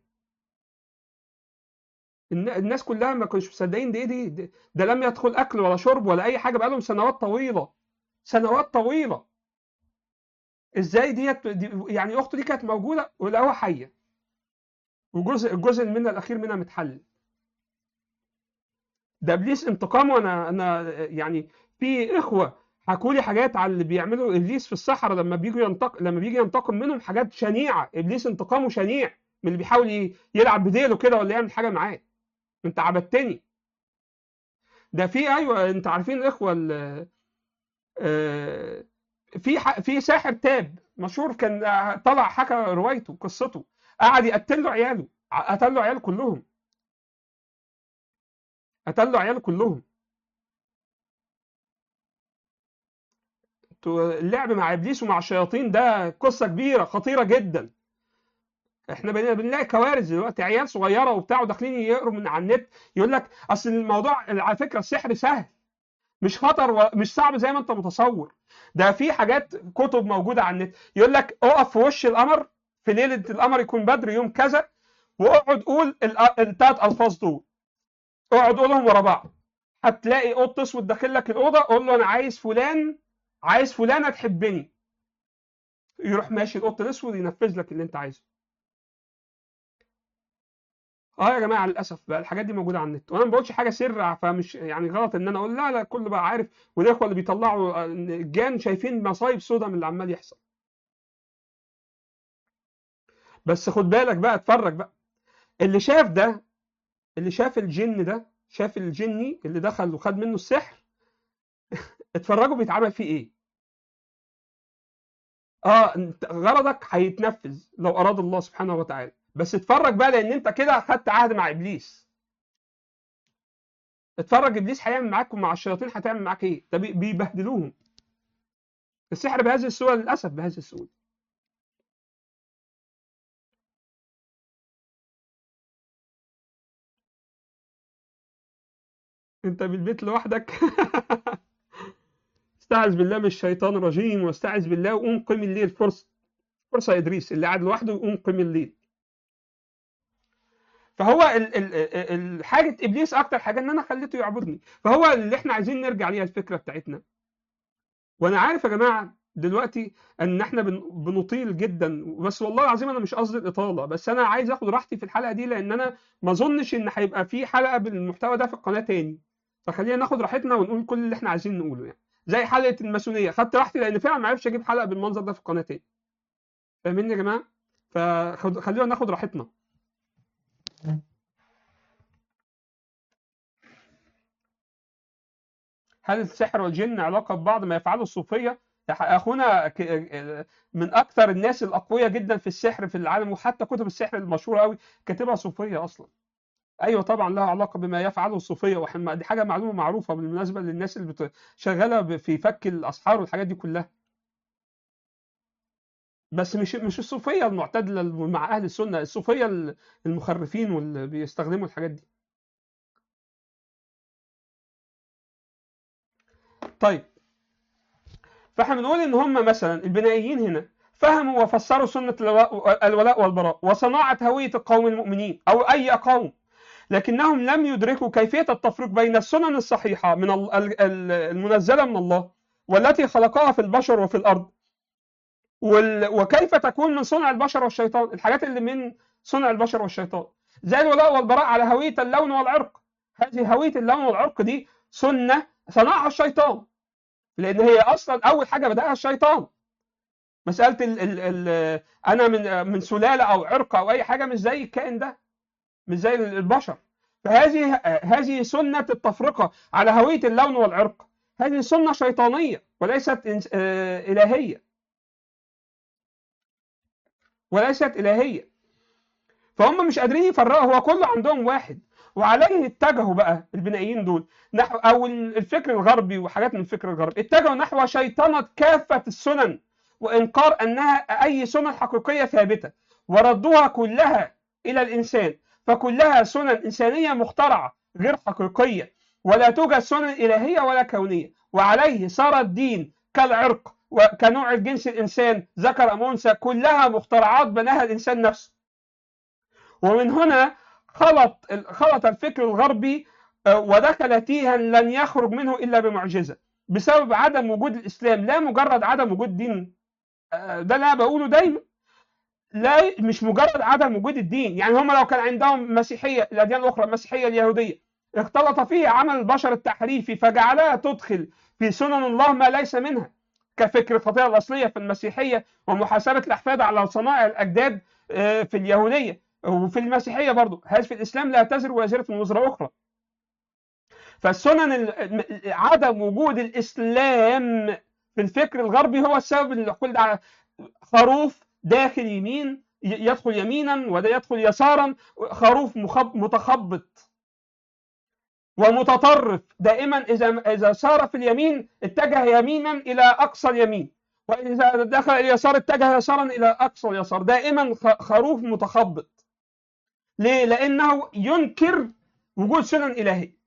الن- الناس كلها ما كانوش مصدقين دي ايه دي ده, ده لم يدخل اكل ولا شرب ولا اي حاجه بقالهم سنوات طويله سنوات طويله ازاي ديت دي يعني اخته دي كانت موجوده ولقوها حيه وجزء الجزء اللي منها الاخير منها متحلل ده ابليس انتقامه انا انا يعني في اخوه حكوا لي حاجات على اللي بيعملوا ابليس في الصحراء لما بيجوا ينتق لما بيجي ينتقم منهم حاجات شنيعه ابليس انتقامه شنيع من اللي بيحاول ي- يلعب بديله كده ولا يعمل حاجه معاه انت عبدتني ده في ايوه انت عارفين الاخوه ال- آه، في ح- في ساحر تاب مشهور كان آه، طلع حكى روايته قصته قعد يقتل له عياله ع- قتل له عياله كلهم قتل له عياله كلهم تو- اللعب مع ابليس ومع الشياطين ده قصه كبيره خطيره جدا احنا بن- بنلاقي كوارث دلوقتي عيال صغيره وبتاع وداخلين يقروا من على النت يقول لك اصل الموضوع على فكره السحر سهل مش خطر ومش صعب زي ما انت متصور ده في حاجات كتب موجوده على النت يقول لك اقف في وش القمر في ليله القمر يكون بدر يوم كذا واقعد قول الثلاث الفاظ دول اقعد قولهم ورا بعض هتلاقي قط اسود داخل لك الاوضه قول له انا عايز فلان عايز فلانه تحبني يروح ماشي القط الاسود ينفذ لك اللي انت عايزه اه يا جماعه للاسف بقى الحاجات دي موجوده على النت وانا ما بقولش حاجه سر فمش يعني غلط ان انا اقول لا لا كله بقى عارف والاخوه اللي بيطلعوا الجان شايفين مصايب سودا من اللي عمال يحصل بس خد بالك بقى اتفرج بقى اللي شاف ده اللي شاف الجن ده شاف الجني اللي دخل وخد منه السحر اتفرجوا بيتعمل فيه ايه اه انت غرضك هيتنفذ لو اراد الله سبحانه وتعالى بس اتفرج بقى لان انت كده اخدت عهد مع ابليس اتفرج ابليس هيعمل معاك ومع الشياطين هتعمل معاك ايه ده بي- بيبهدلوهم السحر بهذه الصوره للاسف بهذه الصوره انت بالبيت لوحدك استعذ بالله من الشيطان الرجيم واستعذ بالله وقوم قم الليل فرصه فرصه ادريس اللي قاعد لوحده يقوم قم الليل فهو ال ال ال حاجه ابليس اكتر حاجه ان انا خليته يعبدني فهو اللي احنا عايزين نرجع ليها الفكره بتاعتنا وانا عارف يا جماعه دلوقتي ان احنا بن- بنطيل جدا بس والله العظيم انا مش قصدي الاطاله بس انا عايز اخد راحتي في الحلقه دي لان انا ما اظنش ان هيبقى في حلقه بالمحتوى ده في القناه تاني فخلينا ناخد راحتنا ونقول كل اللي احنا عايزين نقوله يعني زي حلقه الماسونيه خدت راحتي لان فعلا ما عرفتش اجيب حلقه بالمنظر ده في القناه تاني فاهمين يا جماعه فخلينا ناخد راحتنا هل السحر والجن علاقه ببعض ما يفعله الصوفيه يا اخونا ك- من اكثر الناس الاقوياء جدا في السحر في العالم وحتى كتب السحر المشهوره قوي كاتبها صوفيه اصلا ايوه طبعا لها علاقه بما يفعله الصوفيه وإحنا- دي حاجه معلومه معروفه بالمناسبه للناس اللي بت- شغاله ب- في فك الاسحار والحاجات دي كلها بس مش مش الصوفيه المعتدله الم- مع اهل السنه الصوفيه ال- المخرفين واللي بيستخدموا الحاجات دي طيب فاحنا بنقول ان هم مثلا البنائيين هنا فهموا وفسروا سنه الولاء الولاء والبراء وصناعه هويه القوم المؤمنين او اي قوم لكنهم لم يدركوا كيفيه التفريق بين السنن الصحيحه من ال- ال- ال- المنزله من الله والتي خلقها في البشر وفي الارض وال- وكيف تكون من صنع البشر والشيطان الحاجات اللي من صنع البشر والشيطان زي الولاء والبراء على هويه اللون والعرق هذه هويه اللون والعرق دي سنه صنعها الشيطان لان هي اصلا اول حاجه بداها الشيطان مساله ال ال ال انا من من سلاله او عرق او اي حاجه مش زي الكائن ده مش زي البشر فهذه هذه سنه التفرقه على هويه اللون والعرق هذه سنه شيطانيه وليست إنس- آه، الهيه وليست الهيه فهم مش قادرين يفرقوا هو كله عندهم واحد وعليه اتجهوا بقى البنائيين دول نحو او الفكر الغربي وحاجات من الفكر الغربي اتجهوا نحو شيطنه كافه السنن وانكار انها اي سنن حقيقيه ثابته وردوها كلها الى الانسان فكلها سنن انسانيه مخترعه غير حقيقيه ولا توجد سنن الهيه ولا كونيه وعليه صار الدين كالعرق وكنوع الجنس الانسان ذكر ام انثى كلها مخترعات بناها الانسان نفسه ومن هنا خلط خلط الفكر الغربي ودخل تيها لن يخرج منه الا بمعجزه بسبب عدم وجود الاسلام لا مجرد عدم وجود دين ده اللي انا بقوله دايما لا مش مجرد عدم وجود الدين يعني هم لو كان عندهم مسيحيه الاديان الاخرى المسيحيه اليهوديه اختلط فيه عمل البشر التحريفي فجعلها تدخل في سنن الله ما ليس منها كفكر الخطيئه الاصليه في المسيحيه ومحاسبه الاحفاد على صنائع الاجداد في اليهوديه وفي المسيحيه برضه هذا في الاسلام لا تزر وازره وزر اخرى فالسنن عدم وجود الاسلام في الفكر الغربي هو السبب اللي كل ده خروف داخل يمين يدخل يمينا وده يدخل يسارا خروف متخبط ومتطرف دائما اذا اذا سار في اليمين اتجه يمينا الى اقصى اليمين واذا دخل اليسار اتجه يسارا الى اقصى اليسار دائما خروف متخبط ليه لانه ينكر وجود سنن الهيه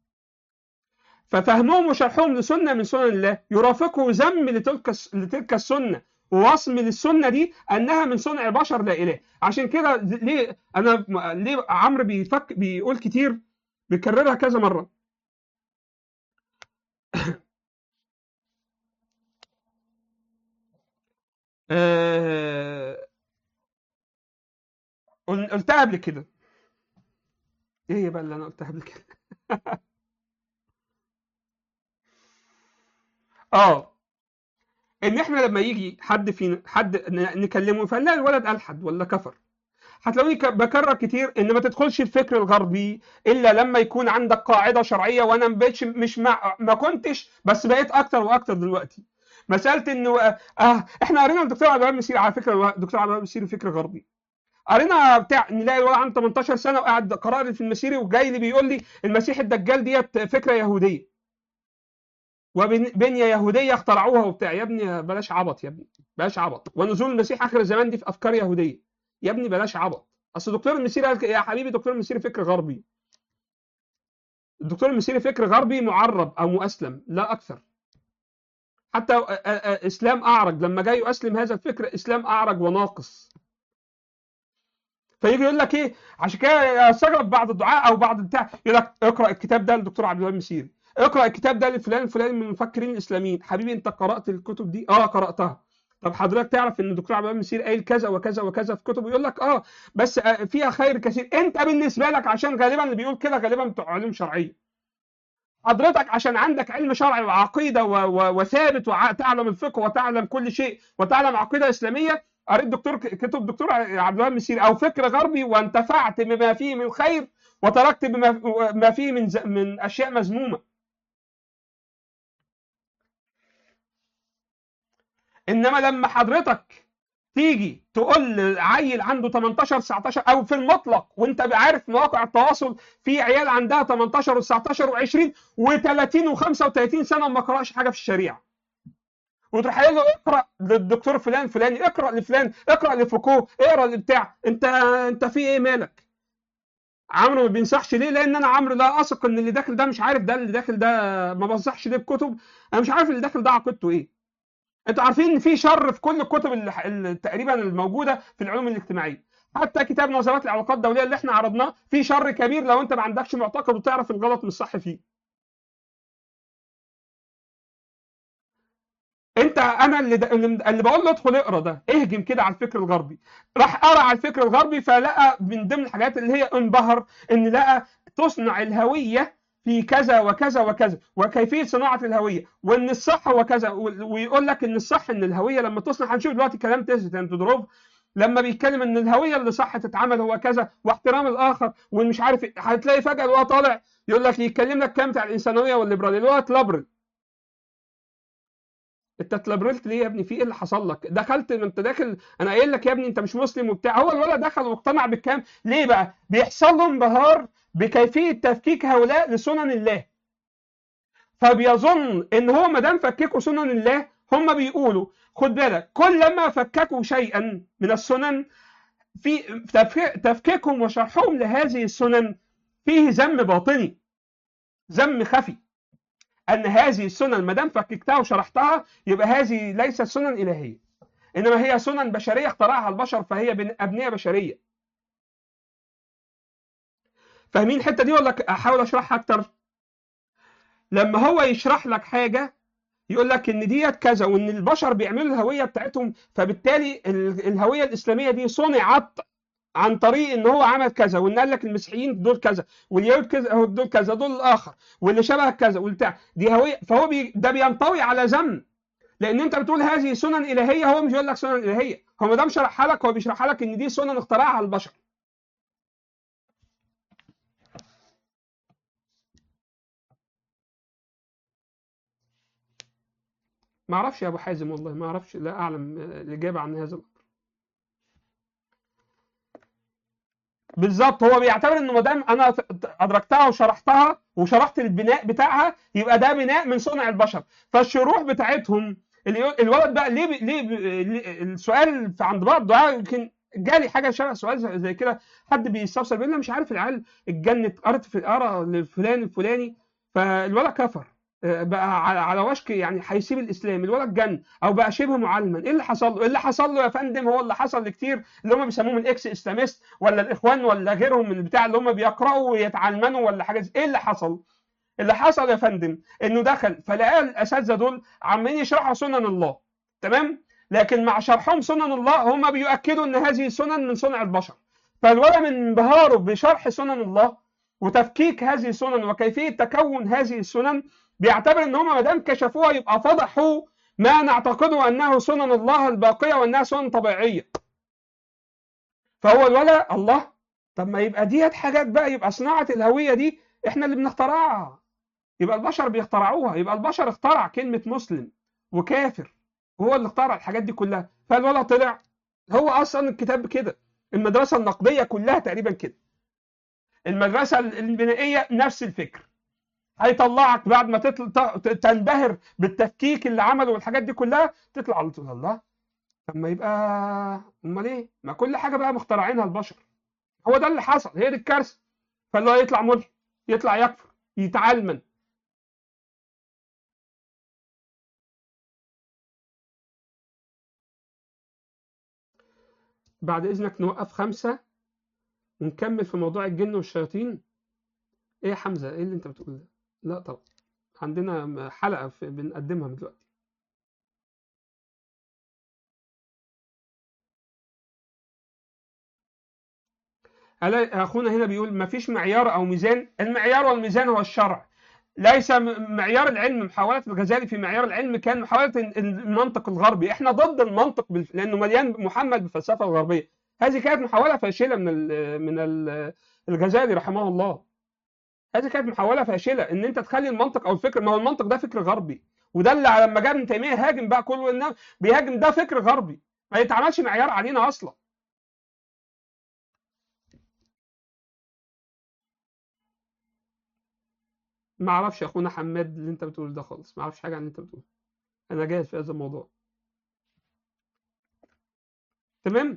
ففهمهم وشرحهم لسنه من سنن الله يرافقه ذم لتلك لتلك السنه ووصم للسنه دي انها من صنع بشر لا اله عشان كده ليه انا ليه عمرو بيفك بيقول كتير بيكررها كذا مره آه... قلتها قبل كده ايه هي بقى اللي انا قلتها قبل كده اه ان احنا لما يجي حد فينا حد نكلمه فنلاقي الولد الحد ولا كفر هتلاقوني بكرر كتير ان ما تدخلش الفكر الغربي الا لما يكون عندك قاعده شرعيه وانا ما بقتش مش مع ما كنتش بس بقيت اكتر واكتر دلوقتي مساله انه آه احنا قرينا الدكتور عبد الوهاب مسيري على فكره الدكتور عبد الوهاب مسيري فكر غربي قرينا بتاع نلاقي الولد عنده 18 سنه وقاعد قرأ في المسيري وجاي لي بيقول لي المسيح الدجال ديت فكره يهوديه وبنيه يهوديه اخترعوها وبتاع يا ابني بلاش عبط يا ابني بلاش عبط ونزول المسيح اخر الزمان دي في افكار يهوديه يا ابني بلاش عبط اصل دكتور المسيري قال يا حبيبي دكتور المسيري فكر غربي الدكتور المسيري فكر غربي معرب او مؤسلم لا اكثر حتى اسلام اعرج لما جاي يؤسلم هذا الفكر اسلام اعرج وناقص فيجي يقول لك ايه عشان كده استغرب بعض الدعاء او بعض البتاع يقول لك اقرا الكتاب ده للدكتور عبد الوهاب المسيري اقرا الكتاب ده لفلان الفلاني من المفكرين الاسلاميين حبيبي انت قرات الكتب دي اه قراتها طب حضرتك تعرف ان الدكتور عبد الوهاب المسيري قايل كذا وكذا وكذا في كتبه يقول لك اه بس فيها خير كثير انت بالنسبه لك عشان غالبا اللي بيقول كده غالبا بتوع علوم شرعيه حضرتك عشان عندك علم شرعي وعقيده و... و... وثابت وتعلم الفقه وتعلم كل شيء وتعلم عقيده اسلاميه قريت دكتور كتب دكتور عبد الوهاب المسيري او فكر غربي وانتفعت بما فيه من خير وتركت بما ما فيه من ز... من اشياء مذمومه انما لما حضرتك تيجي تقول لعيل عنده 18 19 او في المطلق وانت عارف مواقع التواصل في عيال عندها 18 و19 و20 و30 و35 سنه وما قراش حاجه في الشريعه وتروح قايل له اقرا للدكتور فلان فلاني اقرا لفلان اقرا لفوكو اقرا لبتاع انت انت في ايه مالك عمرو ما بينصحش ليه لان انا عمرو لا اثق ان اللي داخل ده مش عارف ده اللي داخل ده ما بنصحش ليه بكتب انا مش عارف اللي داخل ده عقيدته ايه انتوا عارفين ان في شر في كل الكتب اللي تقريبا الموجوده في العلوم الاجتماعيه حتى كتاب نظريات العلاقات الدوليه اللي احنا عرضناه في شر كبير لو انت ما عندكش معتقد وتعرف الغلط من الصح فيه انت انا اللي د... اللي بقول له ادخل اقرا ده اهجم كده على الفكر الغربي راح قرا على الفكر الغربي فلقى من ضمن الحاجات اللي هي انبهر ان لقى تصنع الهويه في كذا وكذا وكذا وكيفيه صناعه الهويه وان الصح هو كذا ويقول لك ان الصح ان الهويه لما تصنع هنشوف دلوقتي كلام تدروف لما بيتكلم ان الهويه اللي صح تتعمل هو كذا واحترام الاخر ومش عارف هتلاقي فجاه اللي هو طالع يقول لك يتكلم لك كلام بتاع الانسانيه والليبراليه اللي هو تلبرل انت اتلبرلت ليه يا ابني في ايه اللي حصل لك دخلت انت داخل انا قايل لك يا ابني انت مش مسلم وبتاع هو الولد دخل واقتنع بالكلام ليه بقى بيحصل له انبهار بكيفيه تفكيك هؤلاء لسنن الله فبيظن ان هو ما دام فككوا سنن الله هم بيقولوا خد بالك كل ما فككوا شيئا من السنن في تفك- تفكيكهم وشرحهم لهذه السنن فيه ذم باطني ذم خفي ان هذه السنن ما دام فككتها وشرحتها يبقى هذه ليست سنن الهيه انما هي سنن بشريه اخترعها البشر فهي بن- ابنيه بشريه فاهمين الحته دي ولا ك- احاول اشرحها اكتر لما هو يشرح لك حاجه يقول لك ان ديت كذا وان البشر بيعملوا الهويه بتاعتهم فبالتالي ال- الهويه الاسلاميه دي صنعت عن طريق ان هو عمل كذا وان قال لك المسيحيين دول كذا واليهود كذا أهو دول كذا دول الاخر واللي شبه كذا والبتاع دي هويه فهو بي ده بينطوي على ذم لان انت بتقول هذه سنن الهيه هو مش بيقول لك سنن الهيه هو ما دام شرحها لك هو بيشرحها لك ان دي سنن اخترعها البشر ما اعرفش يا ابو حازم والله ما اعرفش لا اعلم آه، الاجابه عن هذا الامر بالظبط هو بيعتبر انه ما دام انا ت- ت- ادركتها وشرحتها وشرحت البناء بتاعها يبقى ده بناء من صنع البشر فالشروح بتاعتهم اللي يقول- الولد بقى ليه ليه ليه- السؤال في عند بعض الدعاء يمكن جالي حاجه شبه سؤال زي- زي كده حد بيستفسر بيقول لي مش عارف العيال اتجنت قرت في قرا لفلان الفلاني فالولد كفر آه، بقى على على وشك يعني هيسيب الاسلام الولد جن او بقى شبه معلما ايه اللي حصل له؟ إيه اللي حصل له يا فندم هو اللي حصل لكتير اللي هم بيسموهم الاكس اسلاميست ولا الاخوان ولا غيرهم من البتاع اللي هم بيقراوا ويتعلمنوا ولا حاجه زي- ايه اللي حصل؟ اللي حصل يا فندم انه دخل فلقى الاساتذه دول عمالين يشرحوا سنن الله تمام؟ لكن مع شرحهم سنن الله هم بيؤكدوا ان هذه سنن من صنع البشر فالولد من انبهاره بشرح سنن الله وتفكيك هذه السنن وكيفيه تكون هذه السنن بيعتبر ان هم ما دام كشفوها يبقى فضحوا ما نعتقده انه سنن الله الباقيه وانها سنن طبيعيه فهو الولد الله طب ما يبقى ديت حاجات بقى يبقى صناعه الهويه دي احنا اللي بنخترعها يبقى البشر بيخترعوها يبقى البشر اخترع كلمه مسلم وكافر وهو اللي اخترع الحاجات دي كلها فالولد طلع هو اصلا الكتاب كده المدرسه النقديه كلها تقريبا كده المدرسه البنائيه نفس الفكر هيطلعك بعد ما تطل... ت- تنبهر بالتفكيك اللي عمله والحاجات دي كلها تطلع على طول الله طب ما يبقى امال ايه؟ ما كل حاجه بقى مخترعينها البشر هو ده اللي حصل هي دي الكارثه فاللي هو يطلع ملحد يطلع يكفر يتعلمن بعد اذنك نوقف خمسه ونكمل في موضوع الجن والشياطين ايه يا حمزه ايه اللي انت بتقوله ده؟ لا طبعا عندنا حلقه في بنقدمها دلوقتي ألا- اخونا هنا بيقول ما فيش معيار او ميزان المعيار والميزان هو الشرع ليس م- معيار العلم محاولة الغزالي في معيار العلم كان محاولة ال- المنطق الغربي احنا ضد المنطق بال... لانه مليان محمل بالفلسفة الغربية هذه كانت محاولة فاشلة من ال... من ال... الغزالي رحمه الله هذه كانت محاولة فاشلة ان انت تخلي المنطق او الفكر ما هو المنطق ده فكر غربي وده اللي لما جاء ابن تيمية هاجم بقى كله انه بيهاجم ده فكر غربي ما يتعملش معيار علينا اصلا ما اعرفش يا اخونا حماد اللي انت بتقوله ده خالص ما اعرفش حاجه عن اللي انت بتقوله انا جاهز في هذا الموضوع تمام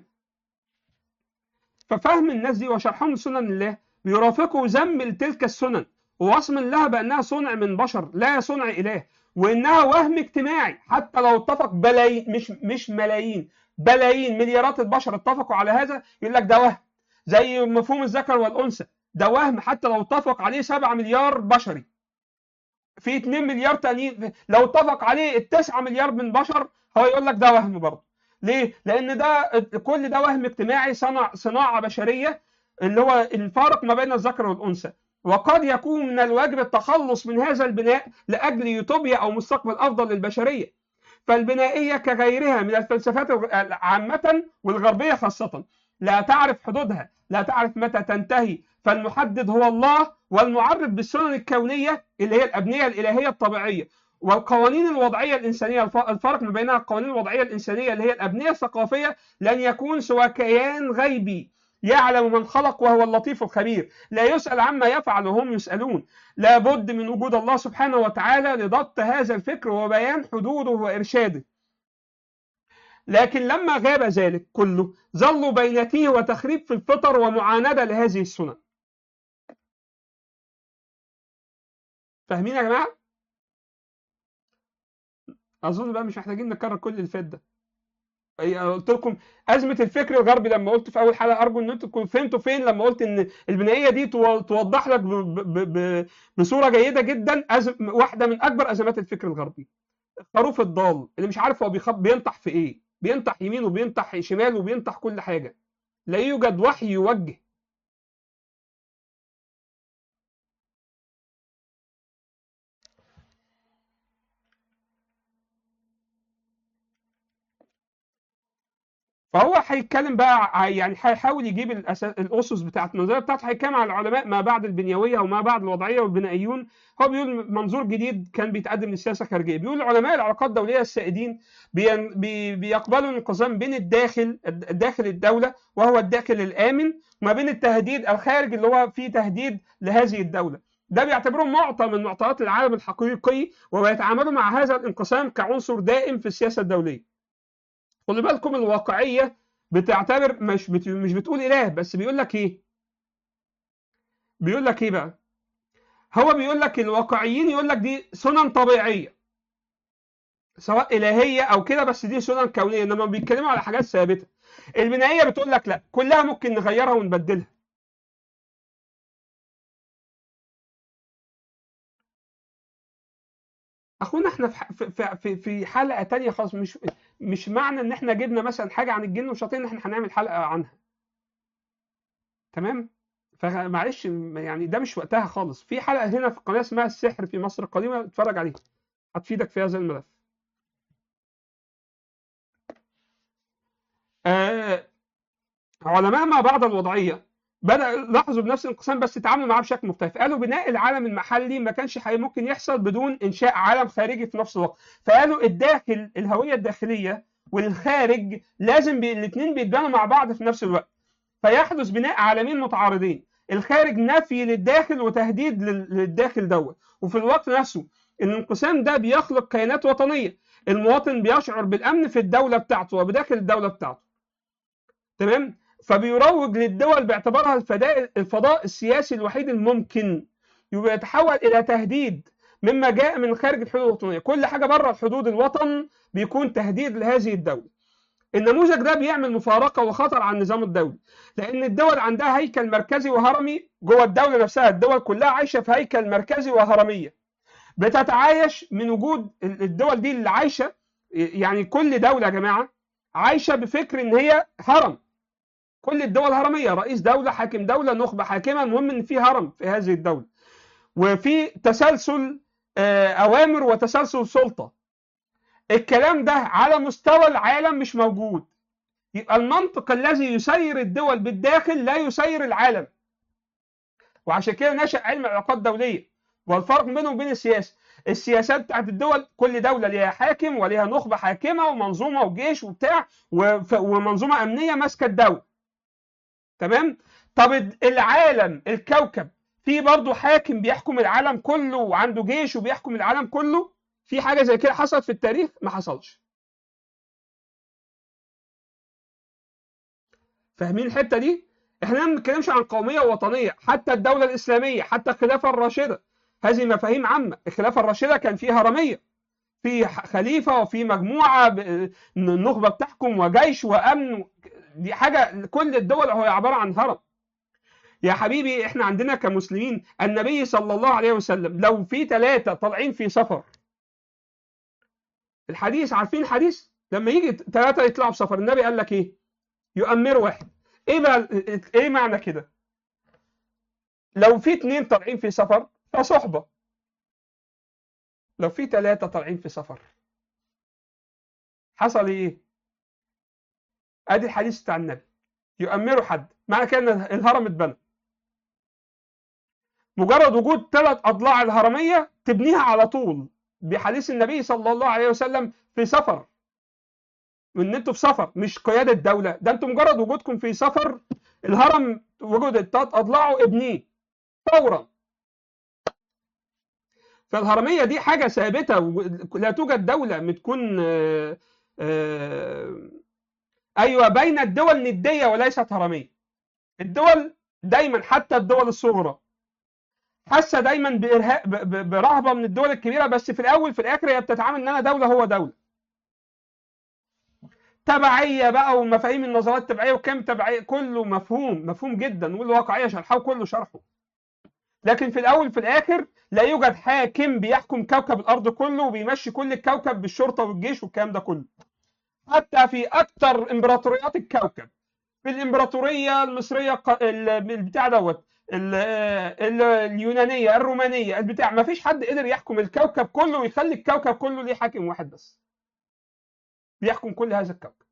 ففهم الناس دي وشرحهم سنن الله بيرافقوا ذم تلك السنن ووصم لها بانها صنع من بشر لا صنع اله وانها وهم اجتماعي حتى لو اتفق بلايين مش مش ملايين بلايين مليارات البشر اتفقوا على هذا يقول لك ده وهم زي مفهوم الذكر والانثى ده وهم حتى لو اتفق عليه 7 مليار بشري في 2 مليار تانيين لو اتفق عليه ال 9 مليار من بشر هو يقول لك ده وهم برضه ليه؟ لان ده كل ده وهم اجتماعي صنع صناعه بشريه اللي هو الفارق ما بين الذكر والانثى وقد يكون من الواجب التخلص من هذا البناء لاجل يوتوبيا او مستقبل افضل للبشريه فالبنائيه كغيرها من الفلسفات عامه والغربيه خاصه لا تعرف حدودها لا تعرف متى تنتهي فالمحدد هو الله والمعرف بالسنن الكونيه اللي هي الابنيه الالهيه الطبيعيه والقوانين الوضعيه الانسانيه الفرق ما بينها القوانين الوضعيه الانسانيه اللي هي الابنيه الثقافيه لن يكون سوى كيان غيبي يعلم من خلق وهو اللطيف الخبير لا يسأل عما يفعل وهم يسألون لابد من وجود الله سبحانه وتعالى لضبط هذا الفكر وبيان حدوده وإرشاده لكن لما غاب ذلك كله ظلوا بين تيه وتخريب في الفطر ومعاندة لهذه السنن فاهمين يا جماعة؟ أظن بقى مش محتاجين نكرر كل اللي فات ده قلت لكم ازمه الفكر الغربي لما قلت في اول حلقه ارجو ان انتم تكونوا فهمتوا فين لما قلت ان البنائيه دي توضح لك بصوره جيده جدا أزم واحده من اكبر ازمات الفكر الغربي الخروف الضال اللي مش عارف هو بيخب بينطح في ايه بينطح يمين وبينطح شمال وبينطح كل حاجه لا يوجد وحي يوجه فهو هيتكلم بقى يعني هيحاول يجيب الاسس بتاعت النظريه بتاعته هيتكلم على العلماء ما بعد البنيويه وما بعد الوضعيه والبنائيون هو بيقول منظور جديد كان بيتقدم للسياسه الخارجيه بيقول علماء العلاقات الدوليه السائدين بي بي بيقبلوا الانقسام بين الداخل داخل الدوله وهو الداخل الامن وما بين التهديد الخارج اللي هو فيه تهديد لهذه الدوله ده بيعتبروه معطى من معطيات العالم الحقيقي وبيتعاملوا مع هذا الانقسام كعنصر دائم في السياسه الدوليه خلي بالكم الواقعيه بتعتبر مش بت... مش بتقول اله بس بيقول لك ايه بيقول لك ايه بقى هو بيقول لك الواقعيين يقول لك دي سنن طبيعيه سواء الهيه او كده بس دي سنن كونيه انما بيتكلموا على حاجات ثابته البنائيه بتقول لك لا كلها ممكن نغيرها ونبدلها اخونا احنا في في في حلقه تانية خالص مش مش معنى ان احنا جبنا مثلا حاجه عن الجن والشياطين ان احنا هنعمل حلقه عنها تمام فمعلش يعني ده مش وقتها خالص في حلقه هنا في القناه اسمها السحر في مصر القديمه اتفرج عليها هتفيدك في هذا الملف آه علماء ما بعد الوضعيه بدا لاحظوا بنفس الانقسام بس تعاملوا معاه بشكل مختلف قالوا بناء العالم المحلي ما كانش ممكن يحصل بدون انشاء عالم خارجي في نفس الوقت فقالوا الداخل الهويه الداخليه والخارج لازم بي... الاثنين بيتبنوا مع بعض في نفس الوقت فيحدث بناء عالمين متعارضين الخارج نفي للداخل وتهديد للداخل دوت وفي الوقت نفسه الانقسام ده بيخلق كيانات وطنيه المواطن بيشعر بالامن في الدوله بتاعته وبداخل الدوله بتاعته تمام فبيروج للدول باعتبارها الفضاء, الفضاء السياسي الوحيد الممكن يبقى يتحول الى تهديد مما جاء من خارج الحدود الوطنيه كل حاجه بره الحدود الوطن بيكون تهديد لهذه الدوله النموذج ده بيعمل مفارقه وخطر على النظام الدولي لان الدول عندها هيكل مركزي وهرمي جوه الدوله نفسها الدول كلها عايشه في هيكل مركزي وهرميه بتتعايش من وجود الدول دي اللي عايشه يعني كل دوله يا جماعه عايشه بفكر ان هي هرم كل الدول هرميه رئيس دوله حاكم دوله نخبه حاكمه المهم ان في هرم في هذه الدوله وفي تسلسل اوامر وتسلسل سلطه الكلام ده على مستوى العالم مش موجود يبقى المنطق الذي يسير الدول بالداخل لا يسير العالم وعشان كده نشأ علم العلاقات الدوليه والفرق بينه وبين السياسه السياسات بتاعت الدول كل دوله ليها حاكم وليها نخبه حاكمه ومنظومه وجيش وبتاع ومنظومه امنيه ماسكه الدوله تمام طب العالم الكوكب في برضه حاكم بيحكم العالم كله وعنده جيش وبيحكم العالم كله في حاجه زي كده حصلت في التاريخ ما حصلش فاهمين الحته دي احنا ما بنتكلمش عن قوميه ووطنيه حتى الدوله الاسلاميه حتى الخلافه الراشده هذه مفاهيم عامه الخلافه الراشده كان فيها هرميه في خليفه وفي مجموعه النخبه بتحكم وجيش وامن دي حاجه كل الدول هو عباره عن هرم يا حبيبي احنا عندنا كمسلمين النبي صلى الله عليه وسلم لو في ثلاثه طالعين في سفر الحديث عارفين الحديث لما يجي ثلاثه يطلعوا في سفر النبي قال لك ايه يؤمروا واحد ايه بقى ايه معنى كده لو في اثنين طالعين في سفر فصحبه لو في ثلاثه طالعين في سفر حصل ايه ادي الحديث بتاع النبي يؤمروا حد معنى كده ان الهرم اتبنى مجرد وجود ثلاث اضلاع الهرميه تبنيها على طول بحديث النبي صلى الله عليه وسلم في سفر وان انتوا في سفر مش قياده دوله ده انتوا مجرد وجودكم في سفر الهرم وجود التلات اضلاعه ابنيه فورا فالهرميه دي حاجه ثابته وج- لا توجد دوله بتكون آه، آه، ايوه بين الدول نديه وليست هرميه الدول دايما حتى الدول الصغرى حاسه دايما بإرهاق ب- ب- برهبه من الدول الكبيره بس في الاول في الاخر هي بتتعامل ان انا دوله هو دوله تبعيه بقى ومفاهيم النظريات التبعيه وكم تبعيه كله مفهوم مفهوم جدا والواقعيه شرحه وكله شرحه لكن في الاول في الاخر لا يوجد حاكم بيحكم كوكب الارض كله وبيمشي كل الكوكب بالشرطه والجيش والكلام ده كله حتى في اكثر امبراطوريات الكوكب في الامبراطوريه المصريه الق- ال- البتاع دوت ال- ال- اليونانيه الرومانيه البتاع ما فيش حد قدر يحكم الكوكب كله ويخلي الكوكب كله ليه حاكم واحد بس بيحكم كل هذا الكوكب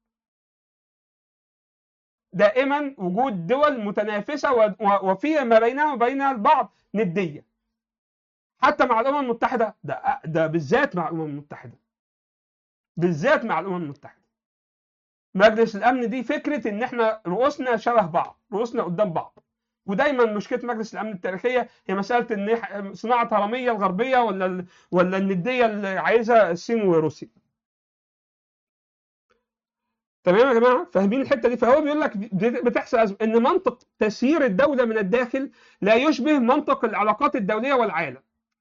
دائما وجود دول متنافسه و- و- وفي ما بينها وبين البعض نديه حتى مع الامم المتحده ده ده بالذات مع الامم المتحده بالذات مع الامم المتحده مجلس الامن دي فكره ان احنا رؤوسنا شبه بعض رؤوسنا قدام بعض ودايما مشكله مجلس الامن التاريخيه هي مساله ان إح- صناعه هرميه الغربيه ولا ال- ولا النديه اللي عايزها الصين وروسيا تمام يا جماعه فاهمين الحته دي فهو بيقول لك بت- بتحصل أزمة. ان منطق تسيير الدوله من الداخل لا يشبه منطق العلاقات الدوليه والعالم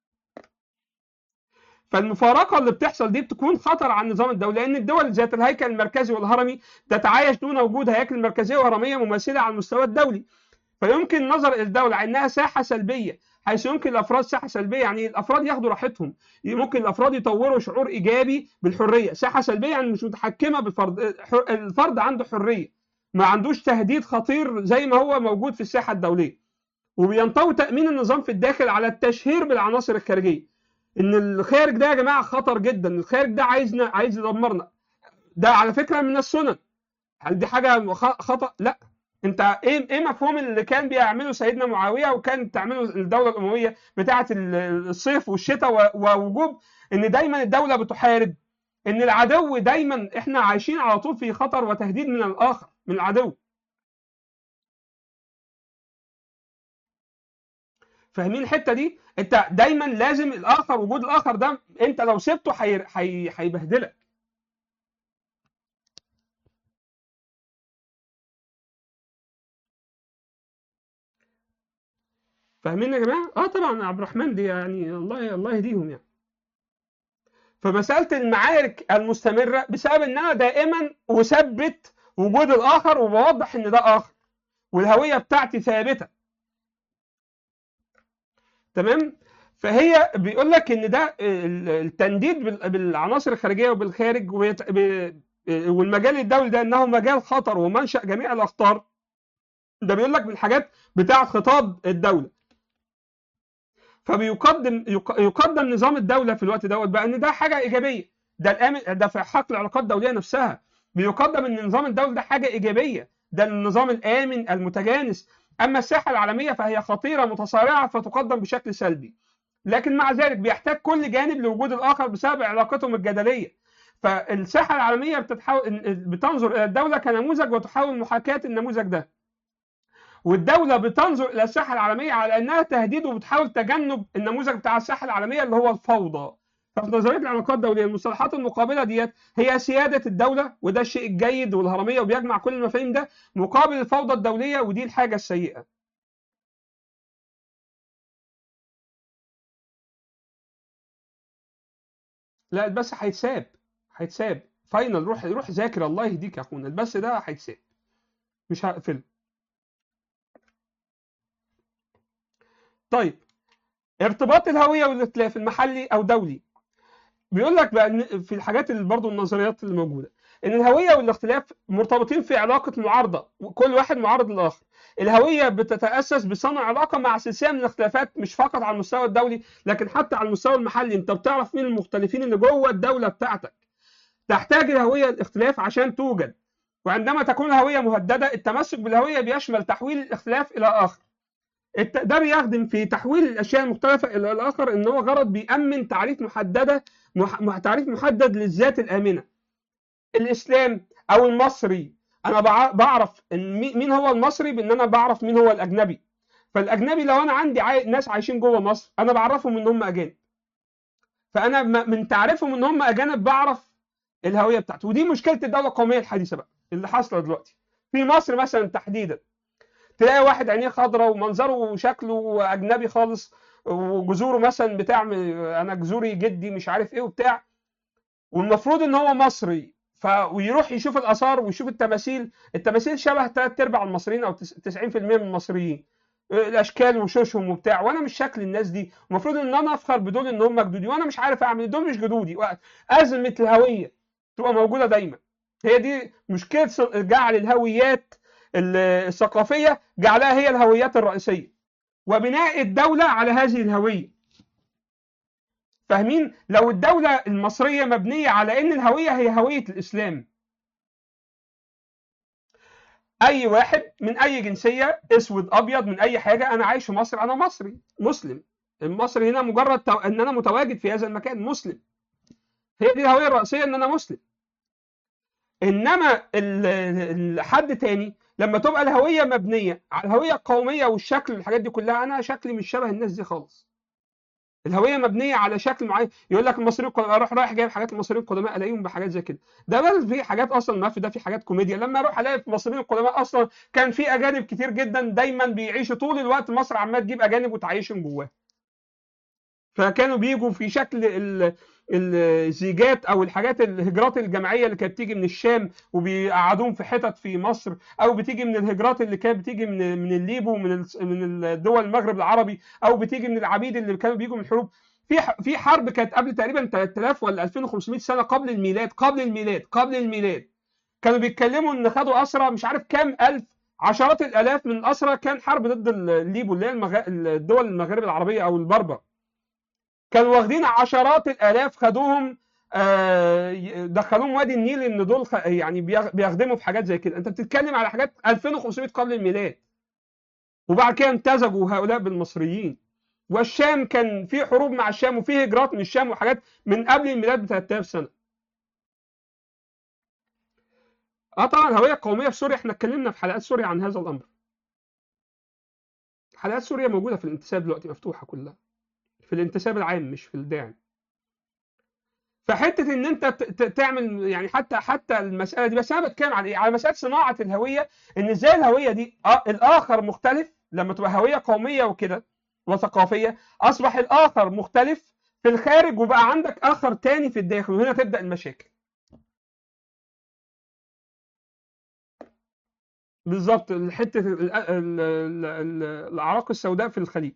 فالمفارقه اللي بتحصل دي بتكون خطر على النظام الدولي لان الدول ذات الهيكل المركزي والهرمي تتعايش دون وجود هياكل مركزيه وهرميه مماثله على المستوى الدولي فيمكن النظر الى الدوله على انها ساحه سلبيه حيث يمكن الافراد ساحه سلبيه يعني الافراد ياخدوا راحتهم ممكن الافراد يطوروا شعور ايجابي بالحريه ساحه سلبيه يعني مش متحكمه بالفرد حر- الفرد عنده حريه ما عندوش تهديد خطير زي ما هو موجود في الساحه الدوليه وبينطوي تامين النظام في الداخل على التشهير بالعناصر الخارجيه ان الخارج ده يا جماعه خطر جدا الخارج ده عايزنا عايز يدمرنا ده على فكره من السنن هل دي حاجه خ- خطا لا انت ايه ايه مفهوم اللي كان بيعمله سيدنا معاويه وكان تعمله الدوله الامويه بتاعه ال- الصيف والشتاء و- ووجوب ان دايما الدوله بتحارب ان العدو دايما احنا عايشين على طول في خطر وتهديد من الاخر من العدو فاهمين الحته دي انت دايما لازم الاخر وجود الاخر ده انت لو سبته هي- هي- هيبهدلك فاهمين يا جماعه اه طبعا يا عبد الرحمن دي يعني الله الله يهديهم يعني فمساله المعارك المستمره بسبب ان انا دائما اثبت وجود الاخر وبوضح ان ده اخر والهويه بتاعتي ثابته تمام فهي بيقول لك ان ده ال- التنديد بال- بالعناصر الخارجيه وبالخارج ويت- ب- والمجال الدولي ده انه مجال خطر ومنشا جميع الاخطار ده بيقول لك من الحاجات بتاعه خطاب الدوله فبيقدم يق- يقدم نظام الدوله في الوقت دوت بقى ان ده حاجه ايجابيه ده الامن ده في حق العلاقات الدوليه نفسها بيقدم ان نظام الدوله ده حاجه ايجابيه ده النظام الامن المتجانس اما الساحه العالميه فهي خطيره متصارعه فتقدم بشكل سلبي لكن مع ذلك بيحتاج كل جانب لوجود الاخر بسبب علاقتهم الجدليه فالساحه العالميه بتتحول بتنظر الى الدوله كنموذج وتحاول محاكاه النموذج ده والدوله بتنظر الى الساحه العالميه على انها تهديد وبتحاول تجنب النموذج بتاع الساحه العالميه اللي هو الفوضى ففي نظريه العلاقات الدوليه المصطلحات المقابله ديت هي سياده الدوله وده الشيء الجيد والهرميه وبيجمع كل المفاهيم ده مقابل الفوضى الدوليه ودي الحاجه السيئه لا البث هيتساب هيتساب فاينل روح روح ذاكر الله يهديك يا اخونا البث ده هيتساب مش هقفله طيب ارتباط الهويه والائتلاف المحلي او دولي بيقول لك بقى إن في الحاجات اللي برضه النظريات اللي موجوده ان الهويه والاختلاف مرتبطين في علاقه معارضه وكل واحد معارض للاخر الهويه بتتاسس بصنع علاقه مع سلسله من الاختلافات مش فقط على المستوى الدولي لكن حتى على المستوى المحلي انت بتعرف مين المختلفين اللي جوه الدوله بتاعتك تحتاج الهويه الاختلاف عشان توجد وعندما تكون الهويه مهدده التمسك بالهويه بيشمل تحويل الاختلاف الى اخر الت- ده بيخدم في تحويل الاشياء المختلفه الى الاخر ان هو غرض بيامن تعريف محدده مح... مح- تعريف محدد للذات الامنه الاسلام او المصري انا بع- بعرف ان مي- مين هو المصري بان انا بعرف مين هو الاجنبي فالاجنبي لو انا عندي عاي... ناس عايشين جوه مصر انا بعرفهم ان هم اجانب فانا م- من تعريفهم ان هم اجانب بعرف الهويه بتاعته ودي مشكله الدوله القوميه الحديثه بقى اللي حاصله دلوقتي في مصر مثلا تحديدا تلاقي واحد عينيه خضراء ومنظره وشكله اجنبي خالص وجذوره مثلا بتاع انا جذوري جدي مش عارف ايه وبتاع والمفروض ان هو مصري ف ويروح يشوف الاثار ويشوف التماثيل التماثيل شبه ثلاث ارباع المصريين او 90% من المصريين الاشكال وشوشهم وبتاع وانا مش شكل الناس دي المفروض ان انا افخر بدول ان هم جدودي وانا مش عارف اعمل دول مش جدودي ازمه الهويه تبقى موجوده دايما هي دي مشكله جعل الهويات الثقافيه جعلها هي الهويات الرئيسيه وبناء الدوله على هذه الهويه فاهمين لو الدوله المصريه مبنيه على ان الهويه هي هويه الاسلام اي واحد من اي جنسيه اسود ابيض من اي حاجه انا عايش في مصر انا مصري مسلم المصري هنا مجرد تو... ان انا متواجد في هذا المكان مسلم هي دي الهويه الرئيسيه ان انا مسلم انما حد تاني لما تبقى الهويه مبنيه على الهويه القوميه والشكل والحاجات دي كلها انا شكلي مش شبه الناس دي خالص الهويه مبنيه على شكل معين يقول لك المصريين القدماء اروح رايح جايب حاجات المصريين القدماء الاقيهم بحاجات زي كده ده بس في حاجات اصلا ما في ده في حاجات كوميديا لما اروح الاقي في المصريين القدماء اصلا كان في اجانب كتير جدا دايما بيعيشوا طول الوقت مصر عمال تجيب اجانب وتعيشهم جواها فكانوا بيجوا في شكل الزيجات او الحاجات الهجرات الجماعيه اللي كانت بتيجي من الشام وبيقعدوهم في حتت في مصر او بتيجي من الهجرات اللي كانت بتيجي من من الليبو ومن من الدول المغرب العربي او بتيجي من العبيد اللي كانوا بيجوا من الحروب في في حرب كانت قبل تقريبا 3000 ولا 2500 سنه قبل الميلاد قبل الميلاد قبل الميلاد كانوا بيتكلموا ان خدوا اسرى مش عارف كام الف عشرات الالاف من الاسرى كان حرب ضد الليبو اللي هي المغ... الدول المغرب العربيه او البربر كانوا واخدين عشرات الالاف خدوهم آه دخلوهم وادي النيل ان دول خ... يعني بيخدموا في حاجات زي كده انت بتتكلم على حاجات 2500 قبل الميلاد وبعد كده امتزجوا هؤلاء بالمصريين والشام كان في حروب مع الشام وفي هجرات من الشام وحاجات من قبل الميلاد ب 3000 سنه اه طبعا الهويه القوميه في سوريا احنا اتكلمنا في حلقات سوريا عن هذا الامر حلقات سوريا موجوده في الانتساب دلوقتي مفتوحه كلها في الانتساب العام مش في الداعم فحته ان انت تعمل يعني حتى حتى المساله دي بس انا بتكلم على ايه؟ على مساله صناعه الهويه ان ازاي الهويه دي آه الاخر مختلف لما تبقى هويه قوميه وكده وثقافيه اصبح الاخر مختلف في الخارج وبقى عندك اخر تاني في الداخل وهنا تبدا المشاكل بالظبط حته الاعراق السوداء في الخليج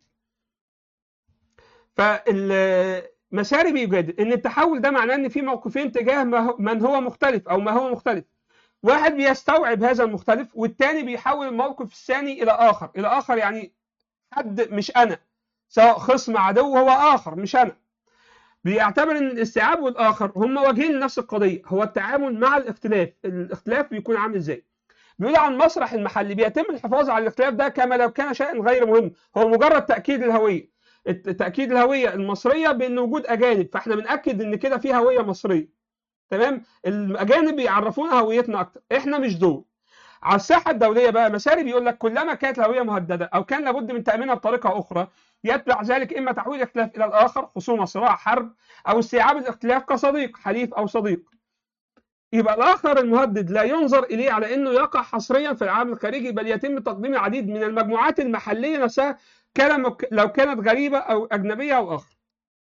فالمساري بيجادل ان التحول ده معناه ان في موقفين تجاه من هو مختلف او ما هو مختلف واحد بيستوعب هذا المختلف والتاني بيحول الموقف الثاني الى اخر الى اخر يعني حد مش انا سواء خصم عدو هو اخر مش انا بيعتبر ان الاستيعاب والاخر هم وجهين لنفس القضيه هو التعامل مع الاختلاف الاختلاف بيكون عامل ازاي بيقول عن المسرح المحلي بيتم الحفاظ على الاختلاف ده كما لو كان شيئا غير مهم هو مجرد تاكيد الهويه تاكيد الهويه المصريه بان وجود اجانب فاحنا بناكد ان كده في هويه مصريه تمام الاجانب بيعرفونا هويتنا اكتر احنا مش دول على الساحه الدوليه بقى مساري بيقول لك كلما كانت الهويه مهدده او كان لابد من تامينها بطريقه اخرى يتبع ذلك اما تحويل الاختلاف الى الاخر خصومه صراع حرب او استيعاب الاختلاف كصديق حليف او صديق يبقى الاخر المهدد لا ينظر اليه على انه يقع حصريا في العالم الخارجي بل يتم تقديم العديد من المجموعات المحليه نفسها كان لو كانت غريبه او اجنبيه او اخر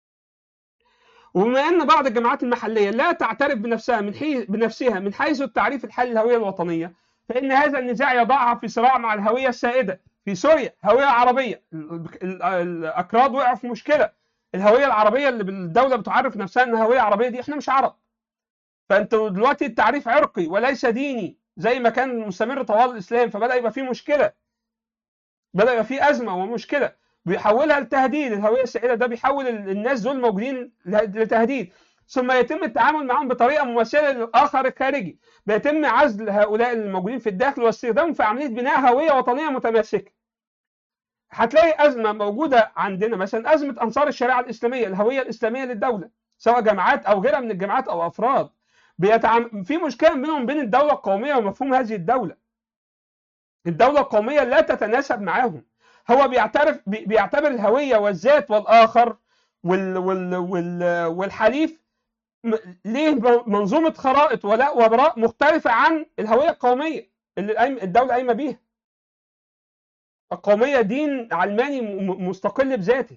وبما ان بعض الجماعات المحليه لا تعترف بنفسها من حيث بنفسها من حيث التعريف الحالي للهويه الوطنيه فان هذا النزاع يضعها في صراع مع الهويه السائده في سوريا هويه عربيه الاكراد وقعوا في مشكله الهويه العربيه اللي الدوله بتعرف نفسها انها هويه عربيه دي احنا مش عرب فانتوا دلوقتي التعريف عرقي وليس ديني زي ما كان مستمر طوال الاسلام فبدا يبقى في مشكله بدا يبقى في ازمه ومشكله بيحولها لتهديد الهويه السائده ده بيحول الناس دول موجودين لتهديد ثم يتم التعامل معهم بطريقه مماثله للاخر الخارجي بيتم عزل هؤلاء الموجودين في الداخل واستخدامهم في عمليه بناء هويه وطنيه متماسكه هتلاقي ازمه موجوده عندنا مثلا ازمه انصار الشريعه الاسلاميه الهويه الاسلاميه للدوله سواء جماعات او غيرها من الجماعات او افراد بيتعم... في مشكله بينهم وبين الدوله القوميه ومفهوم هذه الدوله الدوله القوميه لا تتناسب معاهم هو بيعترف بي- بيعتبر الهويه والذات والاخر وال... وال... وال... والحليف م- ليه منظومه خرائط ولاء وبراء مختلفه عن الهويه القوميه اللي الأيم- الدوله قايمه بيها القوميه دين علماني م- مستقل بذاته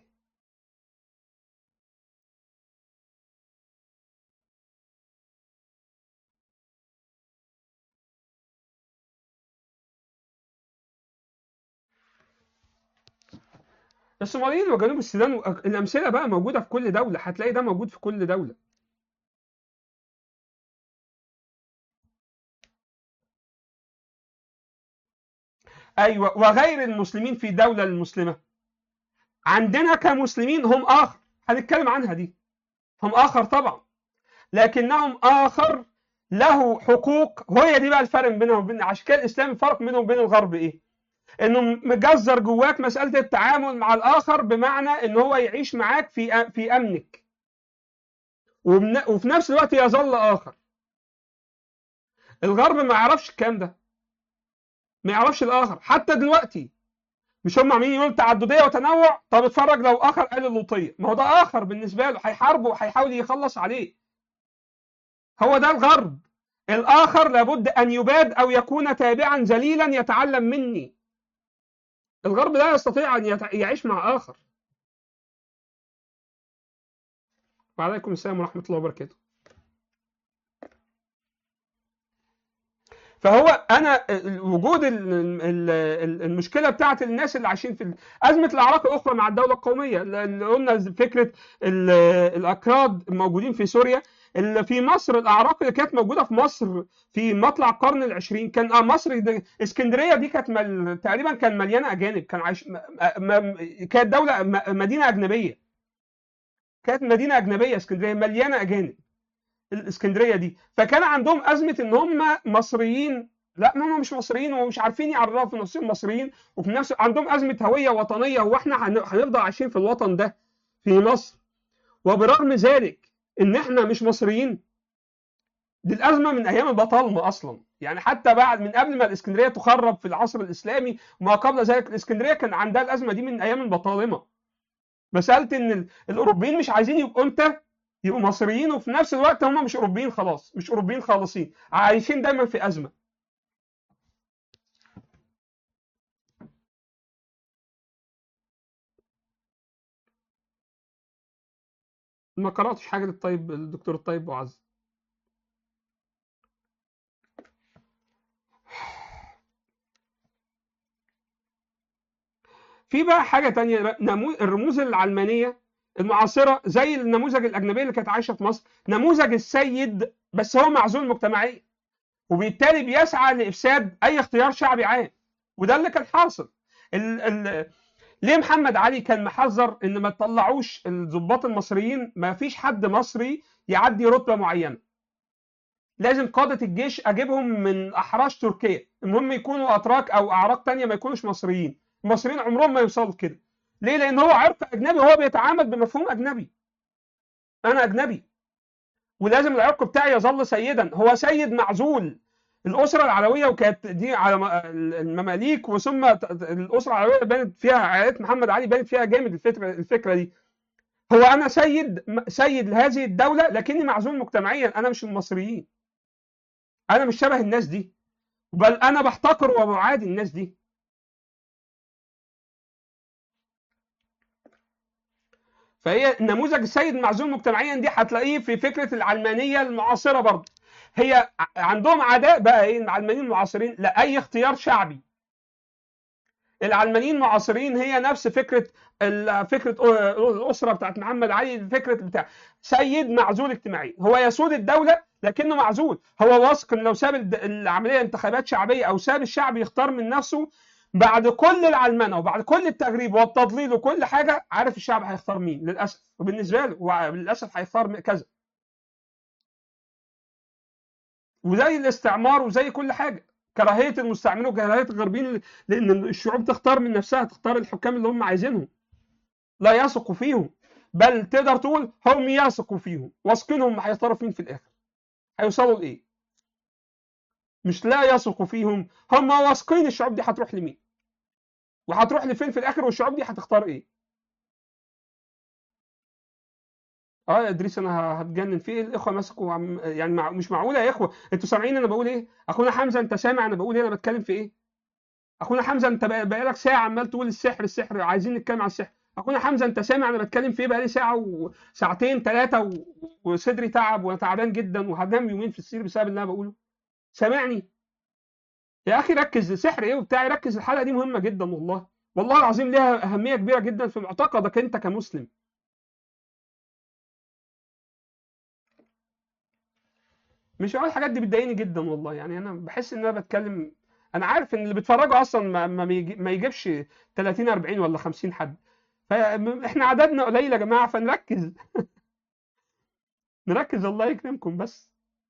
الصوماليين وجنوب السودان الامثله بقى موجوده في كل دوله هتلاقي ده موجود في كل دوله ايوه وغير المسلمين في الدوله المسلمه عندنا كمسلمين هم اخر هنتكلم عنها دي هم اخر طبعا لكنهم اخر له حقوق وهي دي بقى الفرق بينهم وبين عشان كده الاسلام الفرق بينهم وبين الغرب ايه؟ انه مجزر جواك مساله التعامل مع الاخر بمعنى ان هو يعيش معاك في في امنك وبن- وفي نفس الوقت يظل اخر الغرب ما يعرفش الكلام ده ما يعرفش الاخر حتى دلوقتي مش هم عاملين يقولوا تعدديه وتنوع طب اتفرج لو اخر قال اللوطيه ما هو ده اخر بالنسبه له هيحاربه وهيحاول يخلص عليه هو ده الغرب الاخر لابد ان يباد او يكون تابعا ذليلا يتعلم مني الغرب لا يستطيع ان يتع- يعيش مع اخر وعليكم السلام ورحمه الله وبركاته فهو انا ال- وجود ال- ال- ال- المشكله بتاعت الناس اللي عايشين في ال- ازمه الاعراق الاخرى مع الدوله القوميه اللي قلنا فكره ال- الاكراد الموجودين في سوريا اللي في مصر الاعراق اللي كانت موجوده في مصر في مطلع القرن العشرين كان آه مصر دي- اسكندريه دي كانت مل... تقريبا كان مليانه اجانب كان عايش م... م... كانت دوله م... مدينه اجنبيه كانت مدينه اجنبيه اسكندريه مليانه اجانب الاسكندريه دي فكان عندهم ازمه ان هم مصريين لا هم مش مصريين ومش عارفين يعرفوا نفسهم مصريين وفي نفس عندهم ازمه هويه وطنيه هو احنا هن- هنفضل عايشين في الوطن ده في مصر وبرغم ذلك ان احنا مش مصريين دي الازمه من ايام البطالمه اصلا يعني حتى بعد من قبل ما الاسكندريه تخرب في العصر الاسلامي وما قبل ذلك الاسكندريه كان عندها الازمه دي من ايام البطالمه مساله ان ال- الاوروبيين مش عايزين يبقوا امتى يبقوا مصريين وفي نفس الوقت هم مش اوروبيين خلاص مش اوروبيين خالصين عايشين دايما في ازمه ما قراتش حاجه للطيب الدكتور الطيب معز في بقى حاجه تانية نمو... الرموز العلمانيه المعاصره زي النموذج الاجنبيه اللي كانت عايشه في مصر نموذج السيد بس هو معزول مجتمعيا وبالتالي بيسعى لافساد اي اختيار شعبي عام وده اللي كان حاصل ال... ال... ليه محمد علي كان محذر ان ما تطلعوش الضباط المصريين ما فيش حد مصري يعدي رتبه معينه لازم قاده الجيش اجيبهم من احراش تركيا المهم يكونوا اتراك او اعراق تانية ما يكونوش مصريين المصريين عمرهم ما يوصلوا كده ليه لان هو عرق اجنبي هو بيتعامل بمفهوم اجنبي انا اجنبي ولازم العرق بتاعي يظل سيدا هو سيد معزول الاسره العلويه وكانت دي على م- المماليك وثم ت- ت- الاسره العلويه بانت فيها عائله محمد علي بانت فيها جامد الفكره الفكره دي هو انا سيد م- سيد لهذه الدوله لكني معزول مجتمعيا انا مش المصريين انا مش شبه الناس دي بل انا بحتقر وبعادي الناس دي فهي نموذج السيد معزول مجتمعيا دي هتلاقيه في فكره العلمانيه المعاصره برضه هي ع- عندهم عداء بقى ايه العلمانيين المعاصرين لاي اختيار شعبي العلمانيين المعاصرين هي نفس فكره ال- فكره أ- الاسره بتاعت محمد علي فكره بتاع سيد معزول اجتماعيا هو يسود الدوله لكنه معزول هو واثق ان لو ساب الد- العمليه انتخابات شعبيه او ساب الشعب يختار من نفسه بعد كل العلمنه وبعد كل التغريب والتضليل وكل حاجه عارف الشعب هيختار مين للاسف وبالنسبه له هو للاسف هيختار كذا وزي الاستعمار وزي كل حاجه كراهيه المستعمرين وكراهيه الغربيين لان الشعوب تختار من نفسها تختار الحكام اللي هم عايزينهم لا يثقوا فيهم بل تقدر تقول هم يثقوا فيهم واثقينهم هيختاروا فين في الاخر هيوصلوا لايه مش لا يثقوا فيهم هم واثقين الشعوب دي هتروح لمين وهتروح لفين في الاخر والشعوب دي هتختار ايه اه يا ادريس انا هتجنن في ايه الاخوه مسكوا عم يعني مع... مش معقوله يا اخوه انتوا سامعين انا بقول ايه اخونا حمزه انت سامع انا بقول ايه انا بتكلم في ايه اخونا حمزه انت بقى- بقالك ساعه عمال تقول السحر السحر عايزين نتكلم على السحر اخونا حمزه انت سامع انا بتكلم في ايه بقالي ساعه وساعتين ثلاثه و... وصدري تعب وانا تعبان جدا وهنام يومين في السرير بسبب اللي انا بقوله سامعني يا اخي ركز سحر ايه وبتاع ركز الحلقه دي مهمه جدا والله والله العظيم ليها اهميه كبيره جدا في معتقدك انت كمسلم مش هقول الحاجات دي بتضايقني جدا والله يعني انا بحس ان انا بتكلم انا عارف ان اللي بيتفرجوا اصلا ما, ما, بيجي- ما يجيبش 30 40 ولا 50 حد فاحنا عددنا قليل يا جماعه فنركز نركز الله يكرمكم بس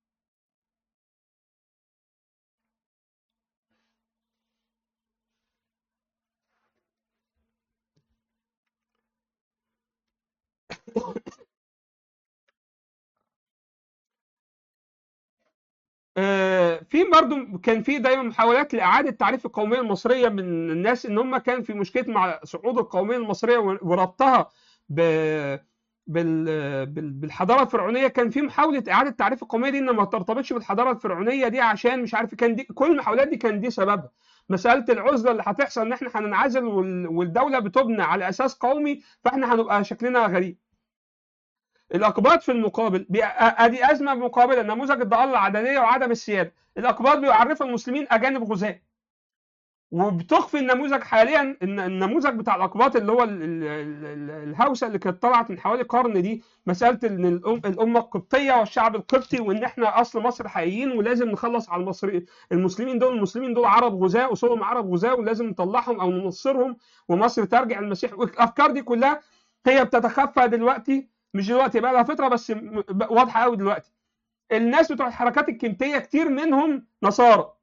آه، في برضو كان في دايما محاولات لاعاده تعريف القوميه المصريه من الناس ان هم كان في مشكله مع صعود القوميه المصريه وربطها ب بال... بال... بالحضاره الفرعونيه كان في محاوله اعاده تعريف القوميه دي ان ما ترتبطش بالحضاره الفرعونيه دي عشان مش عارف كان دي كل المحاولات دي كان دي سببها مساله العزله اللي هتحصل ان احنا هننعزل وال... والدوله بتبنى على اساس قومي فاحنا هنبقى شكلنا غريب الاقباط في المقابل بي- ادي ازمه مقابله نموذج الضاله العدديه وعدم السياده الاقباط بيعرفوا المسلمين اجانب غزاة وبتخفي النموذج حاليا ان النموذج بتاع الاقباط اللي هو ال- ال- ال- الهوسه اللي كانت طلعت من حوالي قرن دي مساله ان الأم الامه القبطيه والشعب القبطي وان احنا اصل مصر حقيقيين ولازم نخلص على المصري المسلمين دول المسلمين دول عرب غزاة اصولهم عرب غزاة ولازم نطلعهم او ننصرهم ومصر ترجع المسيح والافكار دي كلها هي بتتخفى دلوقتي مش دلوقتي بقى لها فتره بس م- ب- واضحه قوي دلوقتي الناس بتوع الحركات الكمتيه كتير منهم نصارى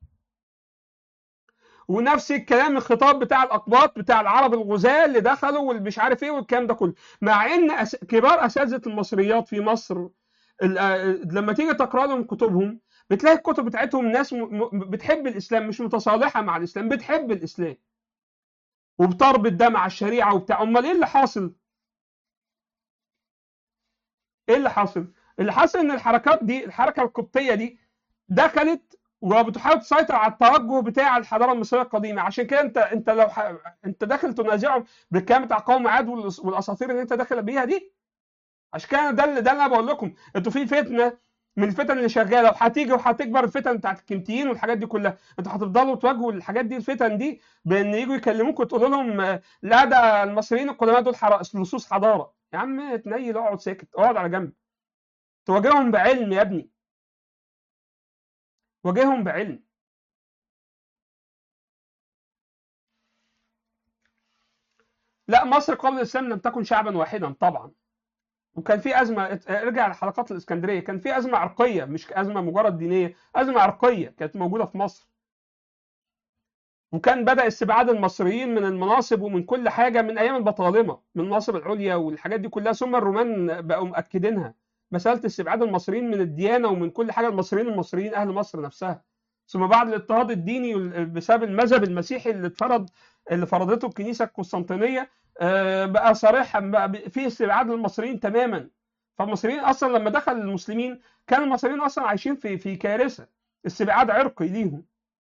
ونفس الكلام الخطاب بتاع الاقباط بتاع العرب الغزاة اللي دخلوا والمش عارف ايه والكلام ده كله مع ان أس... كبار اساتذه المصريات في مصر ال- آه، لما تيجي تقرا لهم كتبهم بتلاقي الكتب بتاعتهم ناس م... م- بتحب الاسلام مش متصالحه مع الاسلام بتحب الاسلام وبتربط ده مع الشريعه وبتاع امال ايه اللي حاصل؟ ايه اللي حاصل؟ اللي حاصل ان الحركات دي الحركه القبطيه دي دخلت وبتحاول تسيطر على التوجه بتاع الحضاره المصريه القديمه عشان كده انت انت لو ح... انت داخل تنازعهم بالكلام بتاع قوم عاد والأس- والاساطير اللي انت داخل بيها دي عشان كده ده اللي ده اللي انا بقول لكم انتوا في فتنه من الفتن اللي شغاله وهتيجي وهتكبر الفتن بتاعت الكمتيين والحاجات دي كلها انتوا هتفضلوا تواجهوا الحاجات دي الفتن دي بان يجوا يكلموكم وتقولوا لهم آه، لا ده المصريين القدماء دول حر... لصوص حضاره يا عم تنيل اقعد ساكت اقعد على جنب تواجههم بعلم يا ابني واجههم بعلم لا مصر قبل الاسلام لم تكن شعبا واحدا طبعا وكان في ازمه ارجع لحلقات الاسكندريه كان في ازمه عرقيه مش ازمه مجرد دينيه ازمه عرقيه كانت موجوده في مصر وكان بدا استبعاد المصريين من المناصب ومن كل حاجه من ايام البطالمه من المناصب العليا والحاجات دي كلها ثم الرومان بقوا مأكدينها مساله استبعاد المصريين من الديانه ومن كل حاجه المصريين المصريين اهل مصر نفسها ثم بعد الاضطهاد الديني وال- بسبب المذهب المسيحي اللي اتفرض اللي فرضته الكنيسه القسطنطينيه آه، بقى صريح بقى ب- في استبعاد للمصريين تماما فالمصريين اصلا لما دخل المسلمين كان المصريين اصلا عايشين في في كارثه استبعاد عرقي ليهم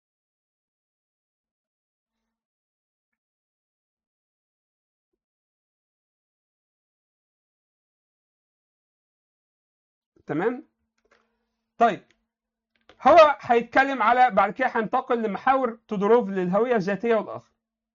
تمام طيب هو هيتكلم على بعد كده هننتقل لمحاور تودوروف للهويه الذاتيه والاخر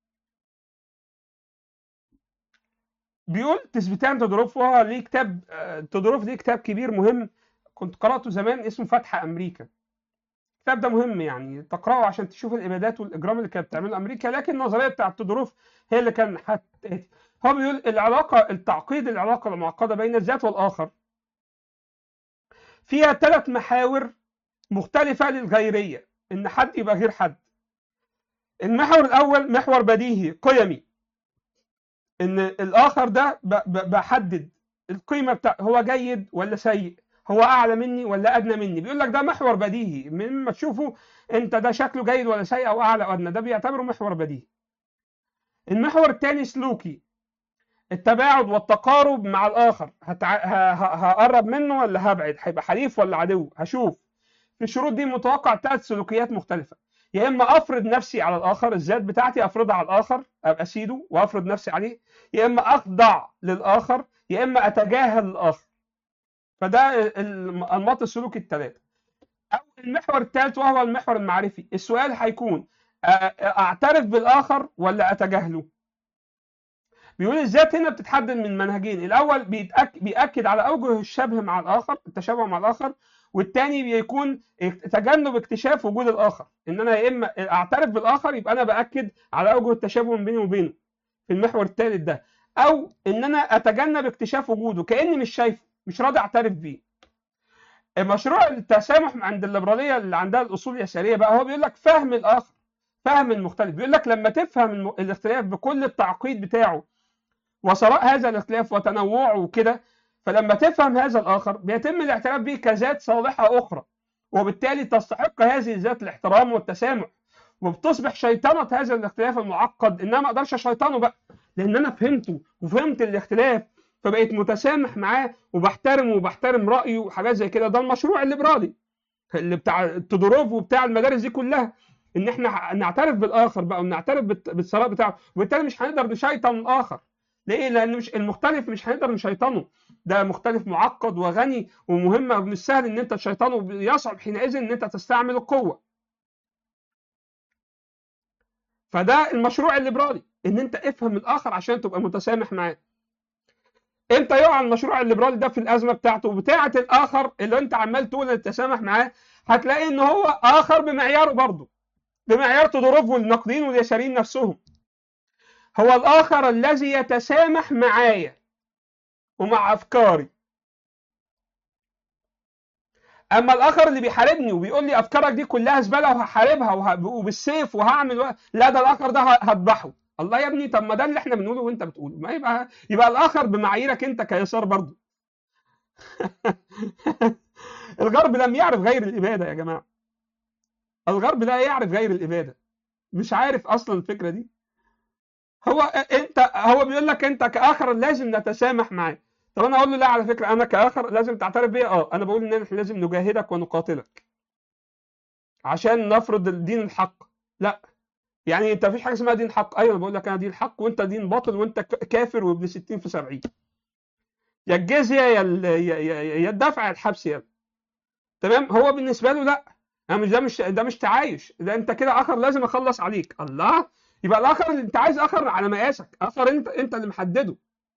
بيقول تثبيتان تودوروف وهو ليه كتاب آه، تودوروف ليه كتاب كبير مهم كنت قراته زمان اسمه فتح امريكا الكتاب ده مهم يعني تقراه عشان تشوف الابادات والاجرام اللي كانت بتعمله امريكا لكن النظريه بتاعت تودوروف هي اللي كان حت... هو بيقول العلاقه التعقيد العلاقه المعقده بين الذات والاخر فيها ثلاث محاور مختلفه للغيريه ان حد يبقى غير حد المحور الاول محور بديهي قيمي ان الاخر ده بحدد القيمه بتاع هو جيد ولا سيء هو اعلى مني ولا ادنى مني بيقول لك ده محور بديهي مما تشوفه انت ده شكله جيد ولا سيء او اعلى او ادنى ده بيعتبره محور بديهي المحور الثاني سلوكي التباعد والتقارب مع الاخر هتع... هقرب منه ولا هبعد هيبقى حليف ولا عدو هشوف في الشروط دي متوقع ثلاث سلوكيات مختلفه يا اما افرض نفسي على الاخر الذات بتاعتي افرضها على الاخر ابقى سيده وافرض نفسي عليه يا اما اخضع للاخر يا اما اتجاهل الاخر فده الانماط السلوكي الثلاثه او المحور الثالث وهو المحور المعرفي السؤال هيكون اعترف بالاخر ولا اتجاهله بيقول الذات هنا بتتحدد من منهجين الاول بيتأكد بيأكد على اوجه الشبه مع الاخر التشابه مع الاخر والتاني بيكون تجنب اكتشاف وجود الاخر ان انا يا اما اعترف بالاخر يبقى انا باكد على اوجه التشابه بيني وبينه في المحور الثالث ده او ان انا اتجنب اكتشاف وجوده كاني مش شايفه مش راضي اعترف بيه مشروع التسامح عند الليبراليه اللي عندها الاصول اليساريه بقى هو بيقول لك فهم الاخر فهم المختلف بيقول لك لما تفهم الاختلاف بكل التعقيد بتاعه وثراء هذا الاختلاف وتنوعه وكده فلما تفهم هذا الآخر بيتم الاعتراف به كذات صالحة أخرى وبالتالي تستحق هذه الذات الاحترام والتسامح وبتصبح شيطنة هذا الاختلاف المعقد إن أنا ما أقدرش أشيطنه بقى لأن أنا فهمته وفهمت الاختلاف فبقيت متسامح معاه وبحترمه وبحترم رأيه وحاجات زي كده ده المشروع الليبرالي اللي بتاع تودوروف وبتاع المدارس دي كلها ان احنا نعترف بالاخر بقى ونعترف بالثراء بتاعه وبالتالي مش هنقدر نشيطن الاخر ليه؟ لان مش المختلف مش هنقدر نشيطنه ده مختلف معقد وغني ومهم ومش سهل ان انت تشيطنه يصعب حينئذ ان انت تستعمل القوه فده المشروع الليبرالي ان انت افهم الاخر عشان تبقى متسامح معاه امتى يقع المشروع الليبرالي ده في الازمه بتاعته بتاعه الاخر اللي انت عمال تقول التسامح معاه هتلاقي ان هو اخر بمعياره برضه بمعيار تودوروف والناقدين واليساريين نفسهم هو الآخر الذي يتسامح معايا ومع أفكاري أما الآخر اللي بيحاربني وبيقول لي أفكارك دي كلها زبالة وهحاربها وه... وبالسيف وهعمل و... لا ده الآخر ده هذبحه الله يا ابني طب ما ده اللي احنا بنقوله وانت بتقوله ما يبقى يبقى الآخر بمعاييرك انت كيسار برضه الغرب لم يعرف غير الإبادة يا جماعة الغرب لا يعرف غير الإبادة مش عارف أصلا الفكرة دي هو انت هو بيقول لك انت كاخر لازم نتسامح معاه طب انا اقول له لا على فكره انا كاخر لازم تعترف بيا اه انا بقول ان احنا لازم نجاهدك ونقاتلك عشان نفرض الدين الحق لا يعني انت مفيش حاجه اسمها دين حق ايوه انا بقول لك انا دين حق وانت دين باطل وانت كافر وابن 60 في 70 يا الجزيه يا يا الدفع يا الحبس يا تمام هو بالنسبه له لا انا مش ده مش ده مش تعايش ده انت كده اخر لازم اخلص عليك الله يبقى الاخر اللي انت عايز اخر على مقاسك اخر انت انت اللي محدده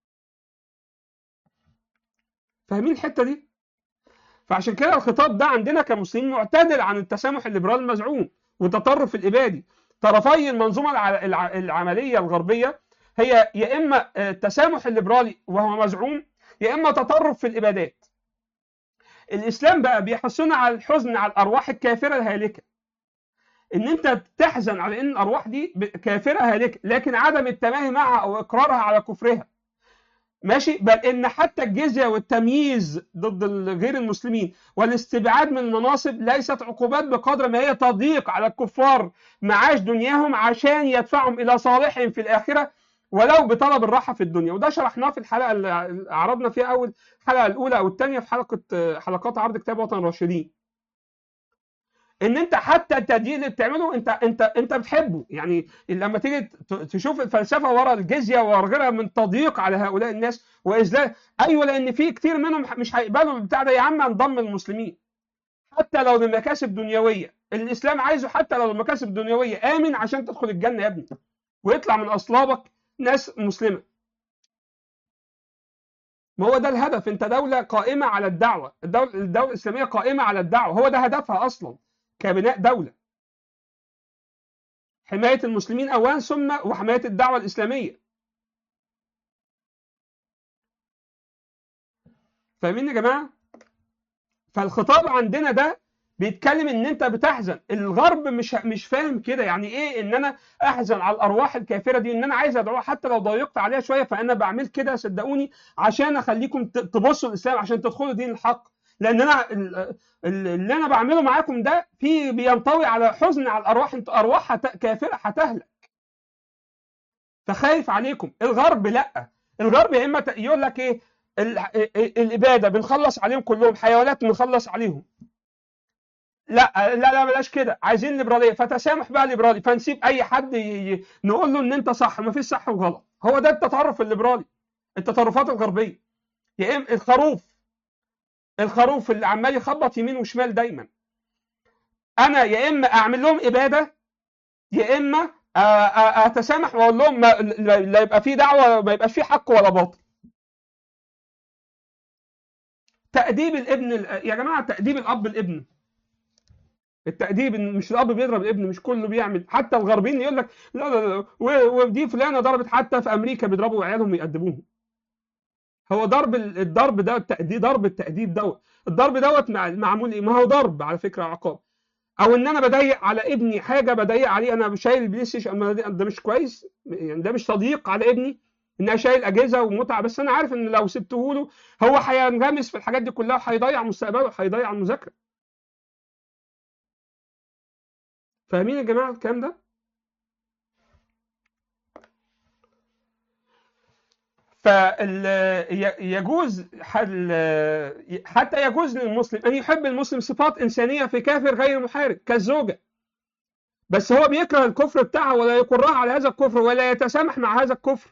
فاهمين الحته دي فعشان كده الخطاب ده عندنا كمسلمين معتدل عن التسامح الليبرالي المزعوم والتطرف الابادي طرفي المنظومه العمليه الغربيه هي يا اما التسامح الليبرالي وهو مزعوم يا اما تطرف في الابادات الاسلام بقى بيحثنا على الحزن على الارواح الكافره الهالكه ان انت تحزن على ان الارواح دي كافره هالكه لكن عدم التماهي معها او اقرارها على كفرها ماشي بل ان حتى الجزيه والتمييز ضد غير المسلمين والاستبعاد من المناصب ليست عقوبات بقدر ما هي تضييق على الكفار معاش دنياهم عشان يدفعهم الى صالحهم في الاخره ولو بطلب الراحه في الدنيا وده شرحناه في الحلقه اللي عرضنا فيها اول الحلقه الاولى او الثانيه في حلقه حلقات عرض كتاب وطن راشدين ان انت حتى التدين اللي بتعمله انت انت انت بتحبه يعني لما تيجي تشوف الفلسفه ورا الجزيه وغيرها من تضييق على هؤلاء الناس واذلال ايوه لان في كتير منهم مش هيقبلوا البتاع ده يا عم انضم المسلمين حتى لو لمكاسب دنيويه الاسلام عايزه حتى لو لمكاسب دنيويه امن عشان تدخل الجنه يا ابني ويطلع من اصلابك ناس مسلمه ما هو ده الهدف انت دوله قائمه على الدعوه الدوله, الدولة الاسلاميه قائمه على الدعوه هو ده هدفها اصلا كبناء دولة حماية المسلمين أولا ثم وحماية الدعوة الإسلامية فاهمين يا جماعة؟ فالخطاب عندنا ده بيتكلم ان انت بتحزن الغرب مش مش فاهم كده يعني ايه ان انا احزن على الارواح الكافره دي ان انا عايز ادعوها حتى لو ضيقت عليها شويه فانا بعمل كده صدقوني عشان اخليكم ت- تبصوا الاسلام عشان تدخلوا دين الحق لان انا ال- ال- اللي انا بعمله معاكم ده في بينطوي على حزن على الارواح انت ارواح هت- كافره هتهلك فخايف عليكم الغرب لا الغرب يا اما ت- يقول لك ايه ال- ال- الاباده بنخلص عليهم كلهم حيوانات بنخلص عليهم لا لا لا بلاش كده عايزين ليبراليه فتسامح بقى ليبرالي فنسيب اي حد ي... ي- نقول له ان انت صح ما فيش صح وغلط هو ده التطرف الليبرالي التطرفات الغربيه يا اما الخروف الخروف اللي عمال يخبط يمين وشمال دايما انا يا اما اعمل لهم اباده يا اما آ- آ- اتسامح واقول لهم ما... لا لا يبقى في دعوه ما يبقاش في حق ولا باطل تأديب الابن يا جماعه تأديب الاب الابن التأديب إن مش الاب بيضرب الابن مش كله بيعمل حتى الغربيين يقول لك لا لا لا و- ودي فلانه ضربت حتى في امريكا بيضربوا عيالهم ويأدبوهم هو ضرب ال- الضرب ده التأديب ضرب التأديب دوت الضرب دوت مع- معمول ايه ما هو ضرب على فكره عقاب او ان انا بضيق على ابني حاجه بضيق عليه انا شايل البلاي ستيشن أما ده ده مش كويس يعني ده مش تضييق على ابني ان انا شايل اجهزه ومتعه بس انا عارف ان لو سبته له هو هينغمس في الحاجات دي كلها وهيضيع مستقبله وهيضيع المذاكره فاهمين يا جماعه الكلام ده فيجوز حتى يجوز للمسلم ان يحب المسلم صفات انسانيه في كافر غير محارب كالزوجه بس هو بيكره الكفر بتاعها ولا يقرها على هذا الكفر ولا يتسامح مع هذا الكفر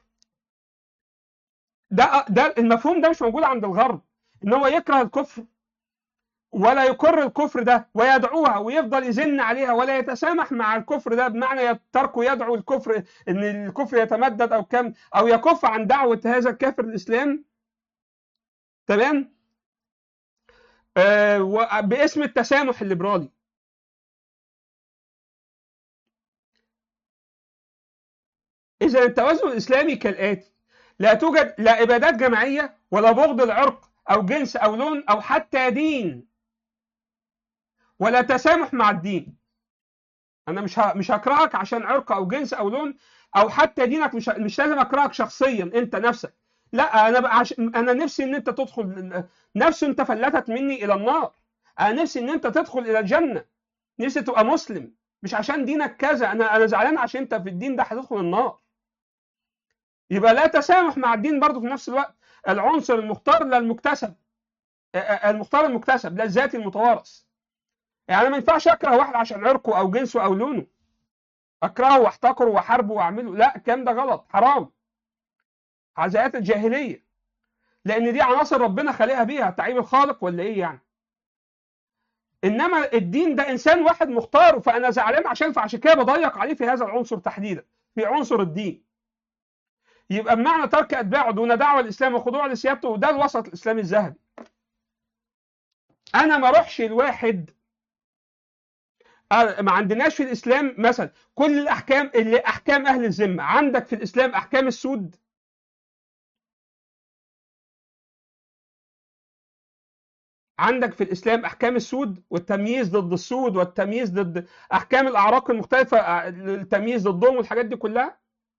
ده ده المفهوم ده مش موجود عند الغرب ان هو يكره الكفر ولا يقر الكفر ده ويدعوها ويفضل يزن عليها ولا يتسامح مع الكفر ده بمعنى تركه يدعو الكفر ان الكفر يتمدد او كم او يكف عن دعوه هذا الكافر الاسلام تمام آه باسم التسامح الليبرالي اذا التوازن الاسلامي كالاتي لا توجد لا ابادات جماعيه ولا بغض العرق او جنس او لون او حتى دين ولا تسامح مع الدين انا مش مش هكرهك عشان عرق او جنس او لون او حتى دينك مش مش لازم اكرهك شخصيا انت نفسك لا انا بقى عش... انا نفسي ان انت تدخل نفسي انت فلتت مني الى النار انا نفسي ان انت تدخل الى الجنه نفسي تبقى مسلم مش عشان دينك كذا انا انا زعلان عشان انت في الدين ده هتدخل النار يبقى لا تسامح مع الدين برضه في نفس الوقت العنصر المختار لا المكتسب المختار المكتسب لا الذاتي المتوارث يعني ما ينفعش اكره واحد عشان عرقه او جنسه او لونه اكرهه واحتقره واحاربه واعمله لا الكلام ده غلط حرام عزاءات الجاهليه لان دي عناصر ربنا خالقها بيها تعيب الخالق ولا ايه يعني انما الدين ده انسان واحد مختار فانا زعلان عشان فعشان كده بضيق عليه في هذا العنصر تحديدا في عنصر الدين يبقى بمعنى ترك اتباعه دون دعوه الاسلام وخضوع لسيادته وده الوسط الاسلامي الذهبي انا ما اروحش الواحد ما عندناش في الاسلام مثلا كل الاحكام اللي احكام اهل الذمه عندك في الاسلام احكام السود عندك في الاسلام احكام السود والتمييز ضد السود والتمييز ضد احكام الاعراق المختلفه التمييز ضدهم والحاجات دي كلها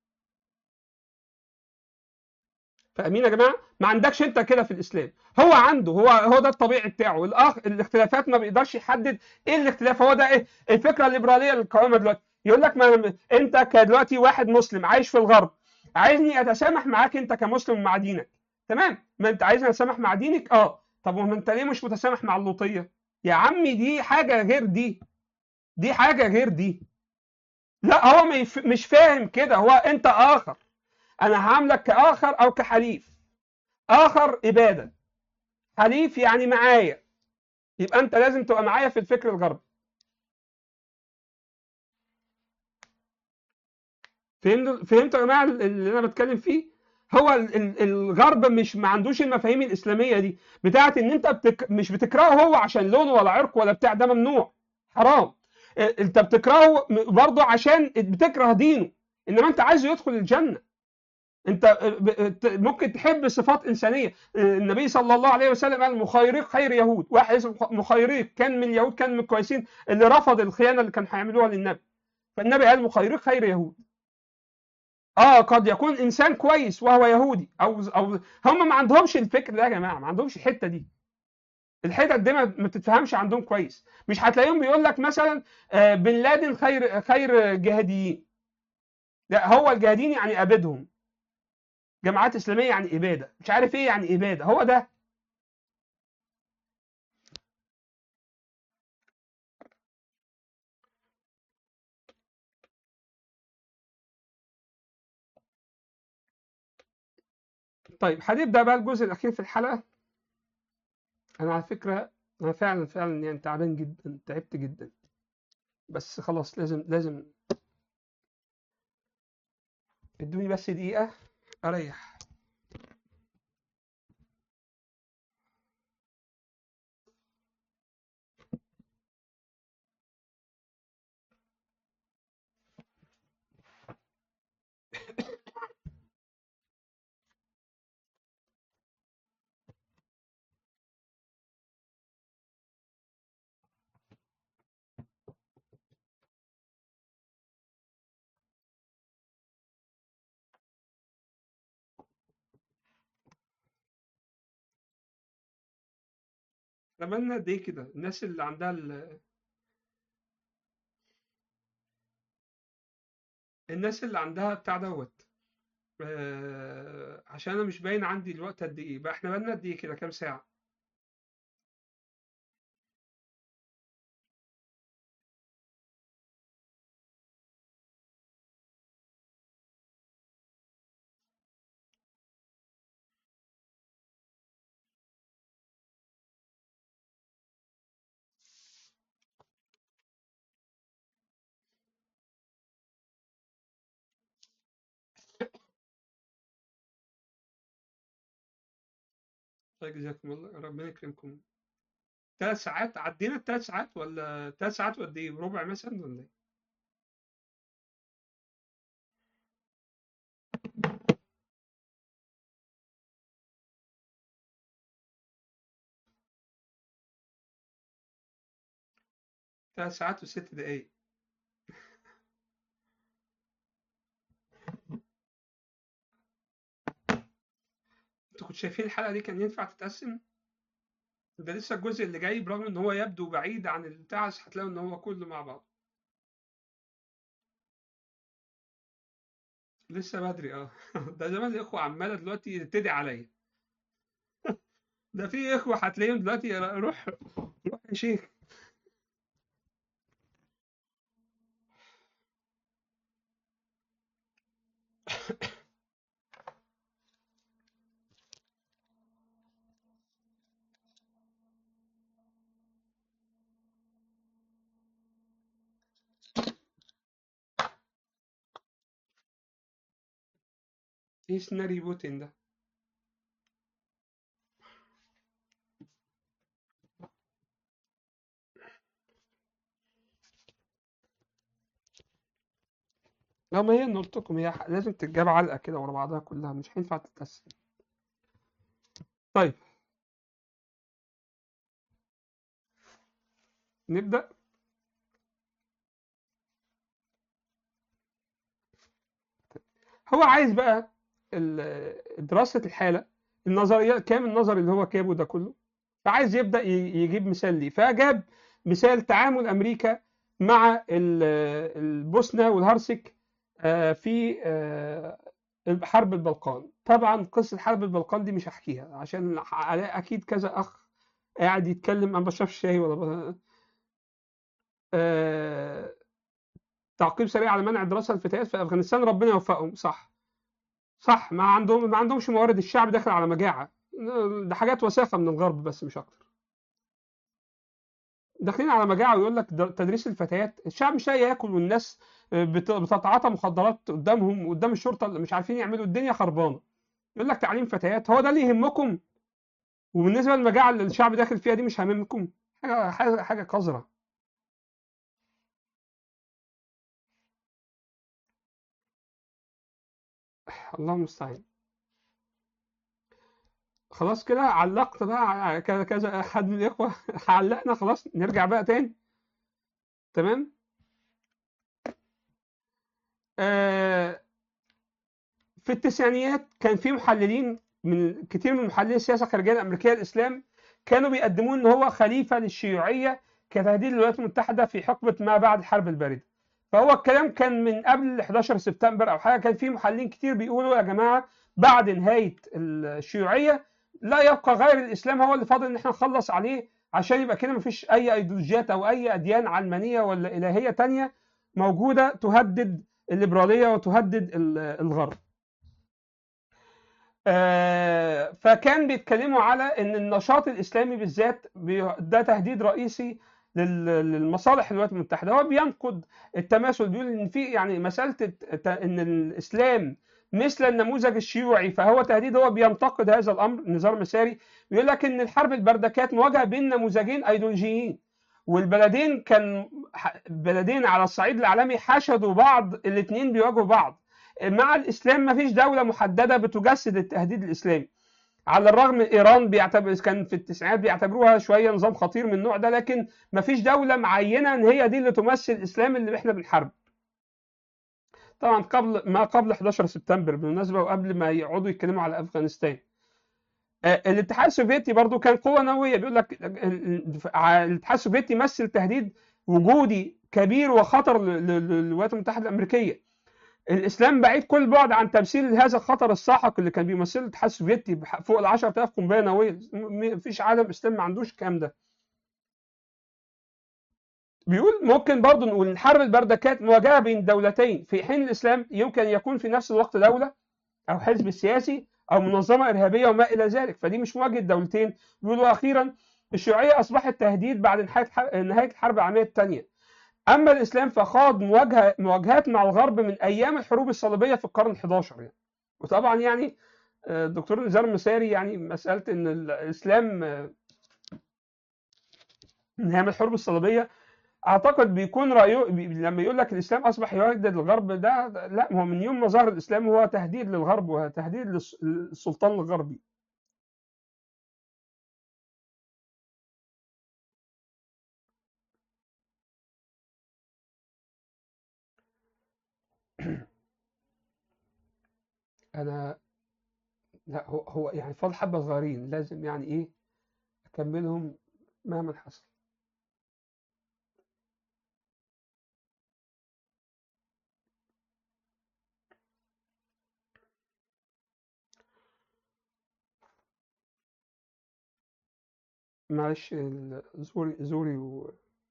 فاهمين يا جماعه ما عندكش انت كده في الاسلام هو عنده هو هو ده الطبيعي بتاعه الاخ الاختلافات ما بيقدرش يحدد ايه الاختلاف هو ده ايه الفكره الليبراليه اللي قائمه دلوقتي يقول لك ما انت كدلوقتي واحد مسلم عايش في الغرب عايزني اتسامح معاك انت كمسلم مع دينك تمام ما انت عايزني اتسامح مع دينك اه طب وما انت ليه مش متسامح مع اللوطيه يا عمي دي حاجه غير دي دي حاجه غير دي لا هو مش فاهم كده هو انت اخر انا هعاملك كاخر او كحليف اخر اباده حليف يعني معايا يبقى انت لازم تبقى معايا في الفكر الغربي فهمتوا فهمتوا يا جماعه اللي انا بتكلم فيه هو الغرب مش ما عندوش المفاهيم الاسلاميه دي بتاعت ان انت بتك... مش بتكرهه هو عشان لونه ولا عرقه ولا بتاع ده ممنوع حرام انت بتكرهه برضه عشان بتكره دينه انما انت عايزه يدخل الجنه انت ب- ت- ممكن تحب صفات انسانيه النبي صلى الله عليه وسلم قال مخيرق خير يهود واحد اسمه مخيرق كان من اليهود كان من الكويسين اللي رفض الخيانه اللي كانوا هيعملوها للنبي فالنبي قال مخيرق خير يهود اه قد يكون انسان كويس وهو يهودي او او هم ما عندهمش الفكر ده يا جماعه ما عندهمش الحته دي الحتت دي ما ما تتفهمش عندهم كويس مش هتلاقيهم بيقول لك مثلا آه، بن لادن خير خير جهاديين لا هو الجهاديين يعني ابدهم جماعات اسلاميه يعني اباده مش عارف ايه يعني اباده هو ده طيب هنبدا بقى الجزء الاخير في الحلقه انا على فكره انا فعلا فعلا يعني تعبان جدا تعبت جدا بس خلاص لازم لازم ادوني بس دقيقه اريح عملنا قد ايه كده الناس اللي عندها ال... الناس اللي عندها بتاع دوت آه... عشان انا مش باين عندي الوقت قد ايه بقى احنا بقالنا قد ايه كده كام ساعه الله يجزاكم الله ربنا يكرمكم ثلاث ساعات عدينا الثلاث ساعات ولا ثلاث ساعات وقد ايه ربع مثلا ولا ايه ثلاث ساعات وست دقايق انتوا كنتوا شايفين الحلقه دي كان ينفع تتقسم ده لسه الجزء اللي جاي برغم ان هو يبدو بعيد عن البتاع بس هتلاقوا ان هو كله مع بعض لسه بدري اه ده زمان الاخوه عماله دلوقتي تدعي عليا ده في اخوه هتلاقيهم دلوقتي روح روح يا شيخ ايه سيناريو بوتين ده لا ما هي انا قلت لكم هي لازم تتجاب علقه كده ورا بعضها كلها مش هينفع تتقسم طيب نبدأ هو عايز بقى ال- دراسة الحالة النظريات كام النظري اللي هو كابه ده كله فعايز يبدأ ي- يجيب مثال ليه فجاب مثال تعامل أمريكا مع ال- البوسنة والهرسك آه، في آه، حرب البلقان طبعا قصة حرب البلقان دي مش هحكيها عشان أكيد كذا أخ قاعد يتكلم ما بشربش شاي ولا ب... آه، تعقيب سريع على منع دراسة الفتيات في أفغانستان ربنا يوفقهم صح صح ما عندهم ما عندهمش موارد الشعب داخل على مجاعة ده حاجات وساخة من الغرب بس مش أكتر داخلين على مجاعة ويقول لك در- تدريس الفتيات الشعب مش لاقي ياكل والناس بت- بتتعاطى مخدرات قدامهم قدام الشرطة اللي مش عارفين يعملوا الدنيا خربانة يقول لك تعليم فتيات هو ده اللي يهمكم وبالنسبة للمجاعة اللي الشعب داخل فيها دي مش هاممكم حاجة حاجة حاجة قذرة الله المستعان خلاص كده علقت بقى على كذا كذا حد من الاخوه علقنا خلاص نرجع بقى تاني تمام آه في التسعينيات كان في محللين من كتير من محللي السياسه الخارجيه الامريكيه الاسلام كانوا بيقدموا ان هو خليفه للشيوعيه كتهديد للولايات المتحده في حقبه ما بعد الحرب البارده فهو الكلام كان من قبل 11 سبتمبر او حاجه كان في محللين كتير بيقولوا يا جماعه بعد نهايه الشيوعيه لا يبقى غير الاسلام هو اللي فاضل ان احنا نخلص عليه عشان يبقى كده مفيش اي ايديولوجيات او اي اديان علمانيه ولا الهيه تانية موجوده تهدد الليبراليه وتهدد الغرب. آه فكان بيتكلموا على ان النشاط الاسلامي بالذات ده تهديد رئيسي للمصالح الولايات المتحده هو بينقد التماثل بيقول ان في يعني مساله ان الاسلام مثل النموذج الشيوعي فهو تهديد هو بينتقد هذا الامر نزار مساري بيقول لك ان الحرب البارده كانت مواجهه بين نموذجين ايديولوجيين والبلدين كان بلدين على الصعيد العالمي حشدوا بعض الاثنين بيواجهوا بعض مع الاسلام ما فيش دوله محدده بتجسد التهديد الاسلامي على الرغم ايران بيعتبر كان في التسعينات بيعتبروها شويه نظام خطير من النوع ده لكن ما فيش دوله معينه ان هي دي اللي تمثل الاسلام اللي احنا بنحاربه طبعا قبل ما قبل 11 سبتمبر بالمناسبه وقبل ما يقعدوا يتكلموا على افغانستان الاتحاد السوفيتي برضو كان قوه نوويه بيقول لك الاتحاد السوفيتي يمثل تهديد وجودي كبير وخطر للولايات المتحده الامريكيه الاسلام بعيد كل بعد عن تمثيل هذا الخطر الساحق اللي كان بيمثله الاتحاد السوفيتي فوق ال 10000 قنبله نوويه مفيش عالم اسلام ما عندوش الكلام ده بيقول ممكن برضه نقول الحرب البارده كانت مواجهه بين دولتين في حين الاسلام يمكن ان يكون في نفس الوقت دوله او حزب سياسي او منظمه ارهابيه وما الى ذلك فدي مش مواجهه دولتين بيقولوا اخيرا الشيوعيه اصبحت تهديد بعد نهايه الحرب العالميه الثانيه اما الاسلام فخاض مواجهه مواجهات مع الغرب من ايام الحروب الصليبيه في القرن ال11 يعني وطبعا يعني الدكتور نزار مساري يعني مساله ان الاسلام من ايام الحروب الصليبيه اعتقد بيكون رايه لما يقول لك الاسلام اصبح يهدد الغرب ده لا هو من يوم ما ظهر الاسلام هو تهديد للغرب وتهديد للسلطان الغربي انا لا هو هو يعني فاضل حبه صغيرين لازم يعني ايه اكملهم مهما حصل معلش زوري زوري و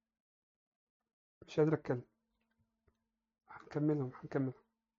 مش قادر اتكلم هنكملهم هنكملهم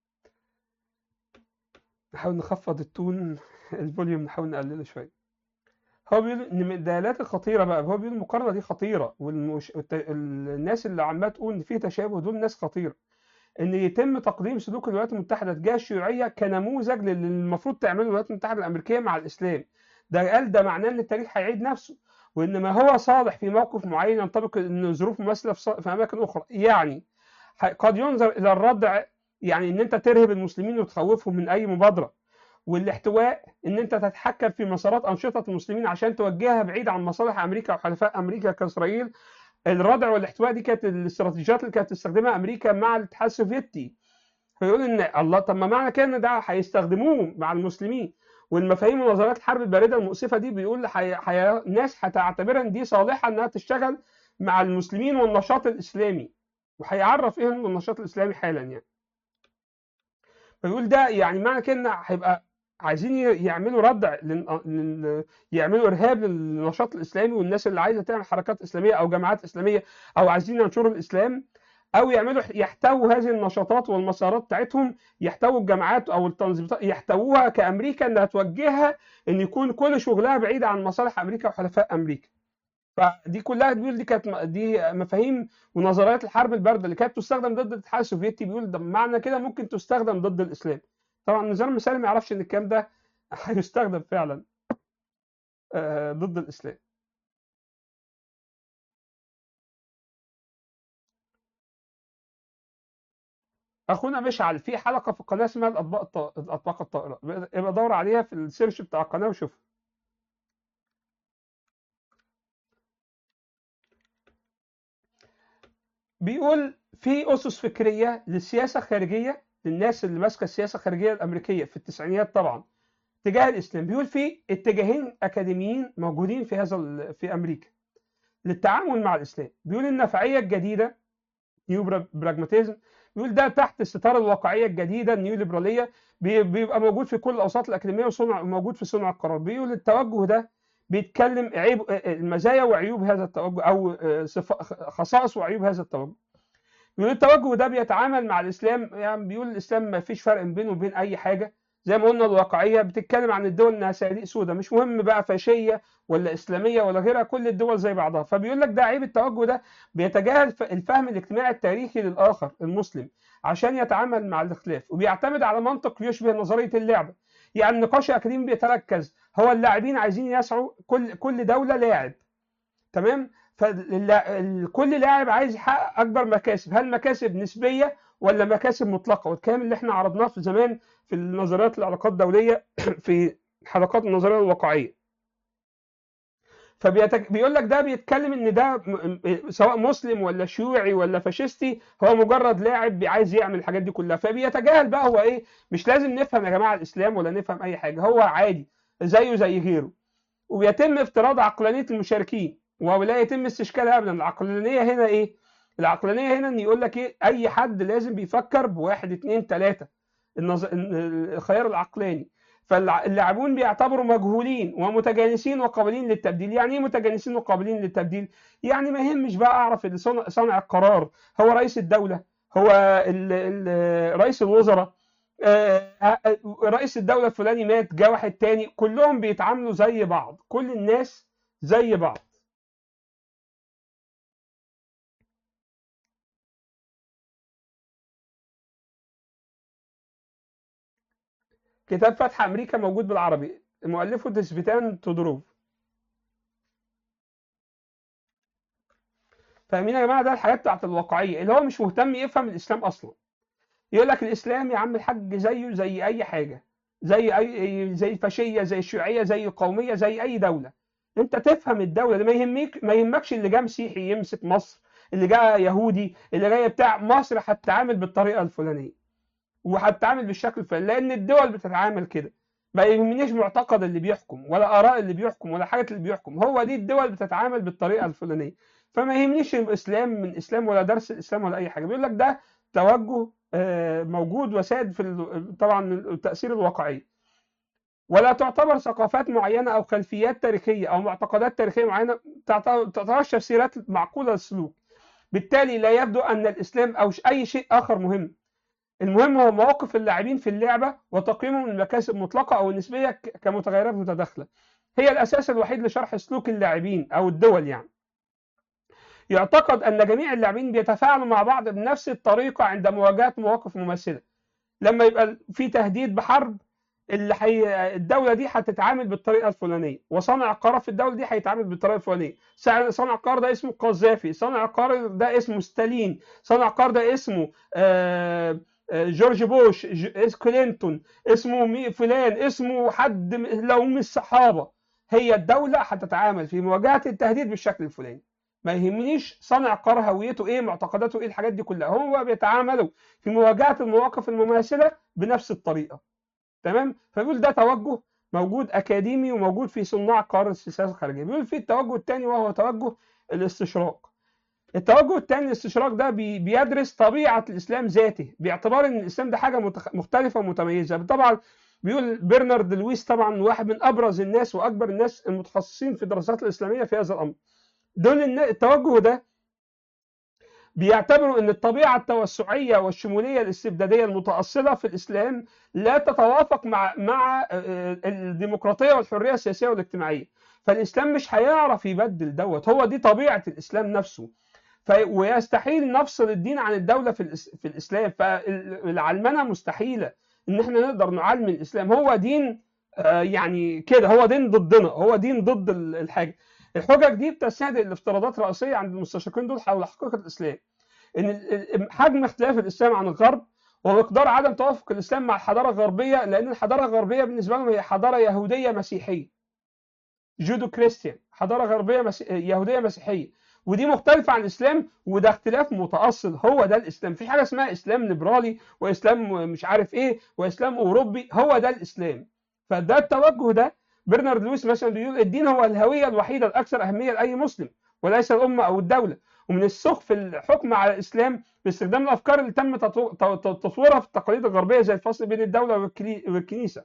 نحاول نخفض التون الفوليوم نحاول نقلله شويه هو بيقول ان من الدلالات الخطيره بقى هو بيقول المقارنه دي خطيره والمش... الناس اللي عماله تقول ان في تشابه دول ناس خطيره ان يتم تقديم سلوك الولايات المتحده تجاه الشيوعيه كنموذج للي المفروض تعمله الولايات المتحده الامريكيه مع الاسلام ده قال ده معناه ان التاريخ هيعيد نفسه وان ما هو صالح في موقف معين ينطبق ان ظروف مماثله في اماكن اخرى يعني قد ينظر الى الردع يعني ان انت ترهب المسلمين وتخوفهم من اي مبادره والاحتواء ان انت تتحكم في مسارات انشطه المسلمين عشان توجهها بعيد عن مصالح امريكا وحلفاء امريكا كاسرائيل الردع والاحتواء دي كانت الاستراتيجيات اللي كانت تستخدمها امريكا مع الاتحاد السوفيتي فيقول ان الله طب ما معنى كده ان ده هيستخدموه مع المسلمين والمفاهيم ونظريات الحرب البارده المؤسفه دي بيقول حي... حي... ناس هتعتبرها ان دي صالحه انها تشتغل مع المسلمين والنشاط الاسلامي وهيعرف ايه هو النشاط الاسلامي حالا يعني فيقول ده يعني معنى كده ان هيبقى عايزين يعملوا ردع لن... لن... يعملوا ارهاب للنشاط الاسلامي والناس اللي عايزه تعمل حركات اسلاميه او جماعات اسلاميه او عايزين ينشروا الاسلام او يعملوا يحتووا هذه النشاطات والمسارات بتاعتهم يحتووا الجماعات او التنظيمات يحتووها كامريكا انها توجهها ان يكون كل شغلها بعيد عن مصالح امريكا وحلفاء امريكا فدي كلها بيقول دي كانت دي مفاهيم ونظريات الحرب البارده اللي كانت تستخدم ضد الاتحاد السوفيتي بيقول ده معنى كده ممكن تستخدم ضد الاسلام طبعا نزار مسالم ما يعرفش ان الكلام ده هيستخدم فعلا ضد الاسلام اخونا مشعل في حلقه في القناه اسمها الاطباق الط... الاطباق الطائره يبقى دور عليها في السيرش بتاع القناه وشوفها بيقول في اسس فكريه للسياسه الخارجيه للناس اللي ماسكه السياسه الخارجيه الامريكيه في التسعينيات طبعا تجاه الاسلام بيقول في اتجاهين اكاديميين موجودين في هذا في امريكا للتعامل مع الاسلام بيقول النفعيه الجديده نيو براجماتيزم بيقول ده تحت ستار الواقعيه الجديده النيو ليبراليه بيبقى موجود في كل الاوساط الاكاديميه وصنع موجود في صنع القرار بيقول التوجه ده بيتكلم عيب المزايا وعيوب هذا التوجه او خصائص وعيوب هذا التوجه بيقول التوجه ده بيتعامل مع الاسلام يعني بيقول الاسلام ما فيش فرق بينه وبين اي حاجه زي ما قلنا الواقعيه بتتكلم عن الدول انها صناديق سوداء مش مهم بقى فاشيه ولا اسلاميه ولا غيرها كل الدول زي بعضها فبيقول لك ده عيب التوجه ده بيتجاهل الفهم الاجتماعي التاريخي للاخر المسلم عشان يتعامل مع الاختلاف وبيعتمد على منطق يشبه نظريه اللعبه يعني النقاش الاكاديمي بيتركز هو اللاعبين عايزين يسعوا كل كل دوله لاعب تمام فكل لاعب عايز يحقق اكبر مكاسب هل مكاسب نسبيه ولا مكاسب مطلقه والكلام اللي احنا عرضناه في زمان في النظريات العلاقات الدوليه في حلقات النظريه الواقعيه فبيقول لك ده بيتكلم ان ده سواء مسلم ولا شيوعي ولا فاشستي هو مجرد لاعب عايز يعمل الحاجات دي كلها فبيتجاهل بقى هو ايه مش لازم نفهم يا جماعه الاسلام ولا نفهم اي حاجه هو عادي زيه زي غيره وبيتم افتراض عقلانيه المشاركين ولا يتم استشكالها ابدا العقلانيه هنا ايه العقلانيه هنا ان يقول لك ايه اي حد لازم بيفكر بواحد اتنين تلاته النظ... الخيار العقلاني فاللاعبون بيعتبروا مجهولين ومتجانسين وقابلين للتبديل يعني ايه متجانسين وقابلين للتبديل يعني ما يهمش بقى اعرف اللي صانع القرار هو رئيس الدوله هو ال ال رئيس الوزراء رئيس الدوله الفلاني مات جه واحد تاني كلهم بيتعاملوا زي بعض كل الناس زي بعض كتاب فتح امريكا موجود بالعربي مؤلفه ديسبيتان تودروف فاهمين يا جماعه ده الحاجات بتاعت الواقعيه اللي هو مش مهتم يفهم الاسلام اصلا يقول لك الاسلام يا عم الحاج زيه زي اي حاجه زي اي زي الفاشيه زي الشيوعيه زي القوميه زي اي دوله انت تفهم الدوله ما يهمك ما يهمكش اللي جه مسيحي يمسك مصر اللي جه يهودي اللي جاي بتاع مصر هتتعامل بالطريقه الفلانيه وهتتعامل بالشكل الفلاني لان الدول بتتعامل كده ما يهمنيش معتقد اللي بيحكم ولا اراء اللي بيحكم ولا حاجه اللي بيحكم هو دي الدول بتتعامل بالطريقه الفلانيه فما يهمنيش الاسلام من اسلام ولا درس الاسلام ولا اي حاجه بيقول لك ده توجه موجود وسائد في طبعا التاثير الواقعي ولا تعتبر ثقافات معينه او خلفيات تاريخيه او معتقدات تاريخيه معينه تعتبر تفسيرات معقوله للسلوك بالتالي لا يبدو ان الاسلام او اي شيء اخر مهم المهم هو مواقف اللاعبين في اللعبه وتقييمهم المكاسب مطلقه او النسبيه كمتغيرات متداخله هي الاساس الوحيد لشرح سلوك اللاعبين او الدول يعني يعتقد ان جميع اللاعبين بيتفاعلوا مع بعض بنفس الطريقه عند مواجهه مواقف مماثله لما يبقى في تهديد بحرب اللي حي... الدوله دي هتتعامل بالطريقه الفلانيه وصانع القرار في الدوله دي هيتعامل بالطريقه الفلانيه صانع القرار ده اسمه قذافي صانع القرار ده اسمه ستالين صانع القرار ده اسمه آه جورج بوش كلينتون اسمه مي فلان اسمه حد لو من الصحابه هي الدوله هتتعامل في مواجهه التهديد بالشكل الفلاني ما يهمنيش صانع القرار هويته ايه معتقداته ايه الحاجات دي كلها هم بيتعاملوا في مواجهه المواقف المماثله بنفس الطريقه تمام فبيقول ده توجه موجود اكاديمي وموجود في صناع قرار السياسه الخارجيه بيقول في التوجه الثاني وهو توجه الاستشراق التوجه الثاني الاستشراق ده بيدرس طبيعه الاسلام ذاته باعتبار ان الاسلام ده حاجه مختلفه ومتميزه طبعا بيقول برنارد لويس طبعا واحد من ابرز الناس واكبر الناس المتخصصين في الدراسات الاسلاميه في هذا الامر دول التوجه ده بيعتبروا ان الطبيعه التوسعيه والشموليه الاستبداديه المتاصله في الاسلام لا تتوافق مع مع الديمقراطيه والحريه السياسيه والاجتماعيه فالاسلام مش هيعرف يبدل دوت هو دي طبيعه الاسلام نفسه ف... ويستحيل نفصل الدين عن الدوله في, الإس... في الاسلام فالعلمنه مستحيله ان احنا نقدر نعلم الاسلام هو دين آه يعني كده هو دين ضدنا هو دين ضد الحاجه الحجج دي بتستند الافتراضات الرئيسيه عند المستشرقين دول حول حقيقه الاسلام ان حجم اختلاف الاسلام عن الغرب ومقدار عدم توافق الاسلام مع الحضاره الغربيه لان الحضاره الغربيه بالنسبه لهم هي حضاره يهوديه مسيحيه جودو كريستيان حضاره غربيه مسي... يهوديه مسيحيه ودي مختلفه عن الاسلام وده اختلاف متاصل هو ده الاسلام في حاجه اسمها اسلام ليبرالي واسلام مش عارف ايه واسلام اوروبي هو ده الاسلام فده التوجه ده برنارد لويس مثلا بيقول الدين هو الهويه الوحيده الاكثر اهميه لاي مسلم وليس الامه او الدوله ومن السخف الحكم على الاسلام باستخدام الافكار اللي تم تطويرها في التقاليد الغربيه زي الفصل بين الدوله والكنيسه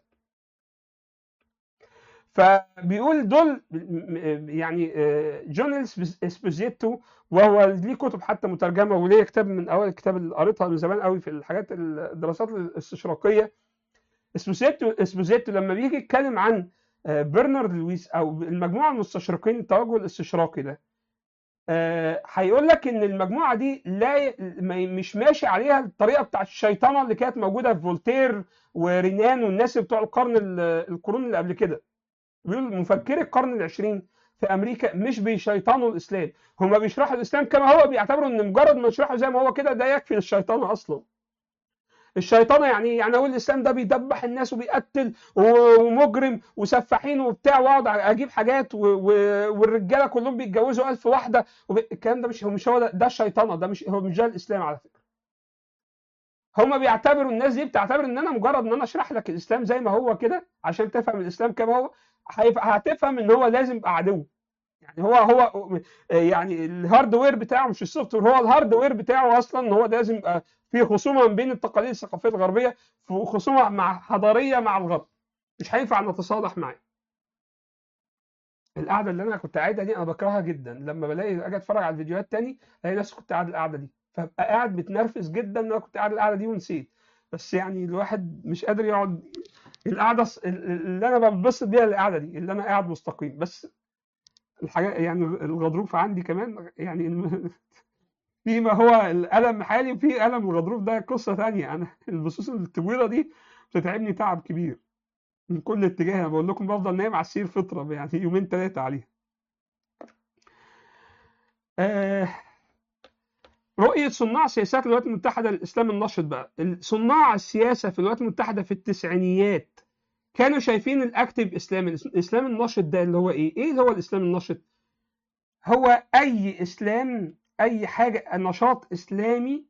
فبيقول دول يعني جون اسبوزيتو وهو ليه كتب حتى مترجمه وليه كتاب من اول الكتاب اللي قريتها من زمان قوي في الحاجات الدراسات الاستشراقيه اسبوزيتو اسبوزيتو لما بيجي يتكلم عن برنارد لويس او المجموعه المستشرقين التوجه الاستشراقي ده هيقول لك ان المجموعه دي لا مش ماشي عليها الطريقه بتاعت الشيطنه اللي كانت موجوده في فولتير ورينان والناس بتوع القرن القرون اللي قبل كده بيقول مفكري القرن العشرين في امريكا مش بيشيطنوا الاسلام هم بيشرحوا الاسلام كما هو بيعتبروا ان مجرد ما يشرحوا زي ما هو كده ده يكفي للشيطنه اصلا الشيطانه يعني يعني اقول الاسلام ده بيدبح الناس وبيقتل ومجرم وسفاحين وبتاع واقعد اجيب حاجات والرجاله كلهم بيتجوزوا ألف واحده الكلام ده مش هو مش هو ده, ده الشيطانه ده مش هو مش ده الاسلام على فكره هما بيعتبروا الناس دي بتعتبر ان انا مجرد ان انا اشرح لك الاسلام زي ما هو كده عشان تفهم الاسلام كما هو هتفهم ان هو لازم يبقى عدو يعني هو هو يعني الهاردوير بتاعه مش السوفت وير هو الهاردوير بتاعه اصلا ان هو لازم يبقى في خصومه ما بين التقاليد الثقافيه الغربيه خصومه مع حضاريه مع الغرب مش هينفع نتصالح معاه القعده اللي انا كنت قاعدها دي انا بكرهها جدا لما بلاقي اجي اتفرج على الفيديوهات تاني الاقي نفسي كنت قاعد القعده دي فابقى قاعد متنرفز جدا ان انا كنت قاعد القعده دي ونسيت بس يعني الواحد مش قادر يقعد القعده اللي انا بنبسط بيها القعده دي اللي انا قاعد مستقيم بس الحاجه يعني الغضروف عندي كمان يعني فيما هو الالم حالي وفي الم الغضروف ده قصه ثانيه انا البصوص الطويله دي بتتعبني تعب كبير من كل اتجاه انا بقول لكم بفضل نايم على السرير فتره يعني يومين ثلاثه عليها آه رؤية صناع سياسات الولايات المتحدة للإسلام النشط بقى صناع السياسة في الولايات المتحدة في التسعينيات كانوا شايفين الأكتيف إسلام الإسلام النشط ده اللي هو إيه؟ إيه هو الإسلام النشط؟ هو أي إسلام أي حاجة نشاط إسلامي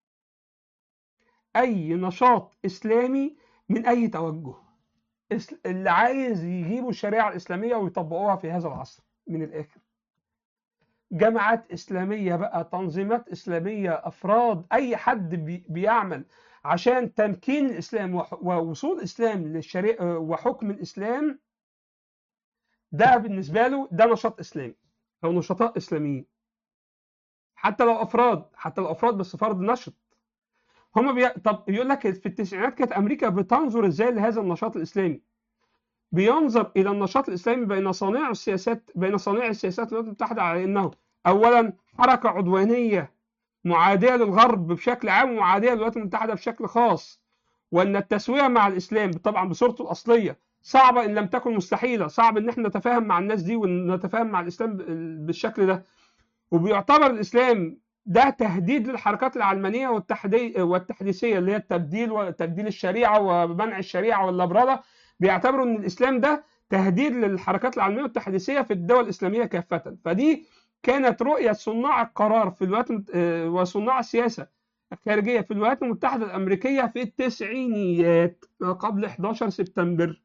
أي نشاط إسلامي من أي توجه اللي عايز يجيبوا الشريعة الإسلامية ويطبقوها في هذا العصر من الآخر جامعات إسلامية بقى تنظيمات إسلامية أفراد أي حد بي بيعمل عشان تمكين الإسلام ووصول الإسلام للشريعة وحكم الإسلام ده بالنسبة له ده نشاط إسلامي أو نشطاء إسلاميين حتى لو أفراد حتى لو أفراد بس فرد نشط هم بي... طب يقول لك في التسعينات كانت أمريكا بتنظر إزاي لهذا النشاط الإسلامي بينظر الى النشاط الاسلامي بين صانع السياسات بين صانع السياسات الولايات المتحده على انه اولا حركه عدوانيه معاديه للغرب بشكل عام ومعاديه للولايات المتحده بشكل خاص وان التسويه مع الاسلام طبعا بصورته الاصليه صعبه ان لم تكن مستحيله صعب ان احنا نتفاهم مع الناس دي ونتفاهم مع الاسلام بالشكل ده وبيعتبر الاسلام ده تهديد للحركات العلمانيه والتحديثيه اللي هي التبديل وتبديل الشريعه ومنع الشريعه واللبرده بيعتبروا ان الاسلام ده تهديد للحركات العلميه والتحديثيه في الدول الاسلاميه كافه فدي كانت رؤيه صناع القرار في الولايات وصناع السياسه الخارجيه في الولايات المتحده الامريكيه في التسعينيات قبل 11 سبتمبر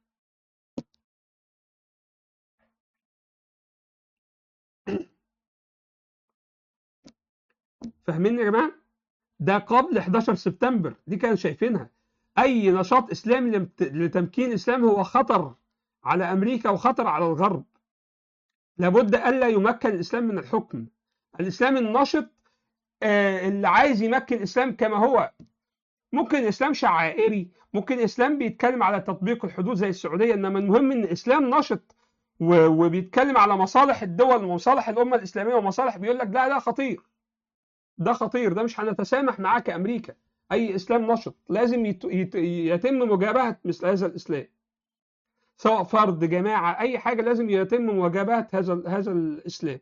فاهمين يا جماعه ده قبل 11 سبتمبر دي كانوا شايفينها اي نشاط اسلامي لتمكين الاسلام هو خطر على امريكا وخطر على الغرب لابد الا يمكن الاسلام من الحكم الاسلام النشط آه اللي عايز يمكن الاسلام كما هو ممكن الاسلام شعائري ممكن الاسلام بيتكلم على تطبيق الحدود زي السعوديه انما المهم ان الاسلام نشط وبيتكلم على مصالح الدول ومصالح الامه الاسلاميه ومصالح بيقول لك لا ده خطير ده خطير ده مش هنتسامح معاه كامريكا اي اسلام نشط لازم يت... يت... يتم مجابهه مثل هذا الاسلام سواء فرد جماعه اي حاجه لازم يتم مجابهه هذا هذا الاسلام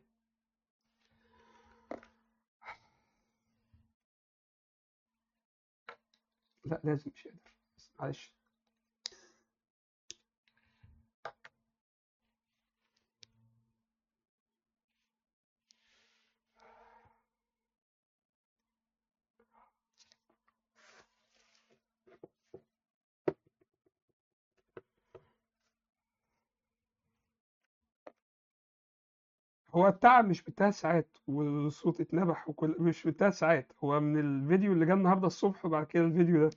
لا لازم مش قادر معلش هو التعب مش بتلات ساعات والصوت اتنبح وكل مش بتلات ساعات هو من الفيديو اللي جه النهارده الصبح وبعد كده الفيديو ده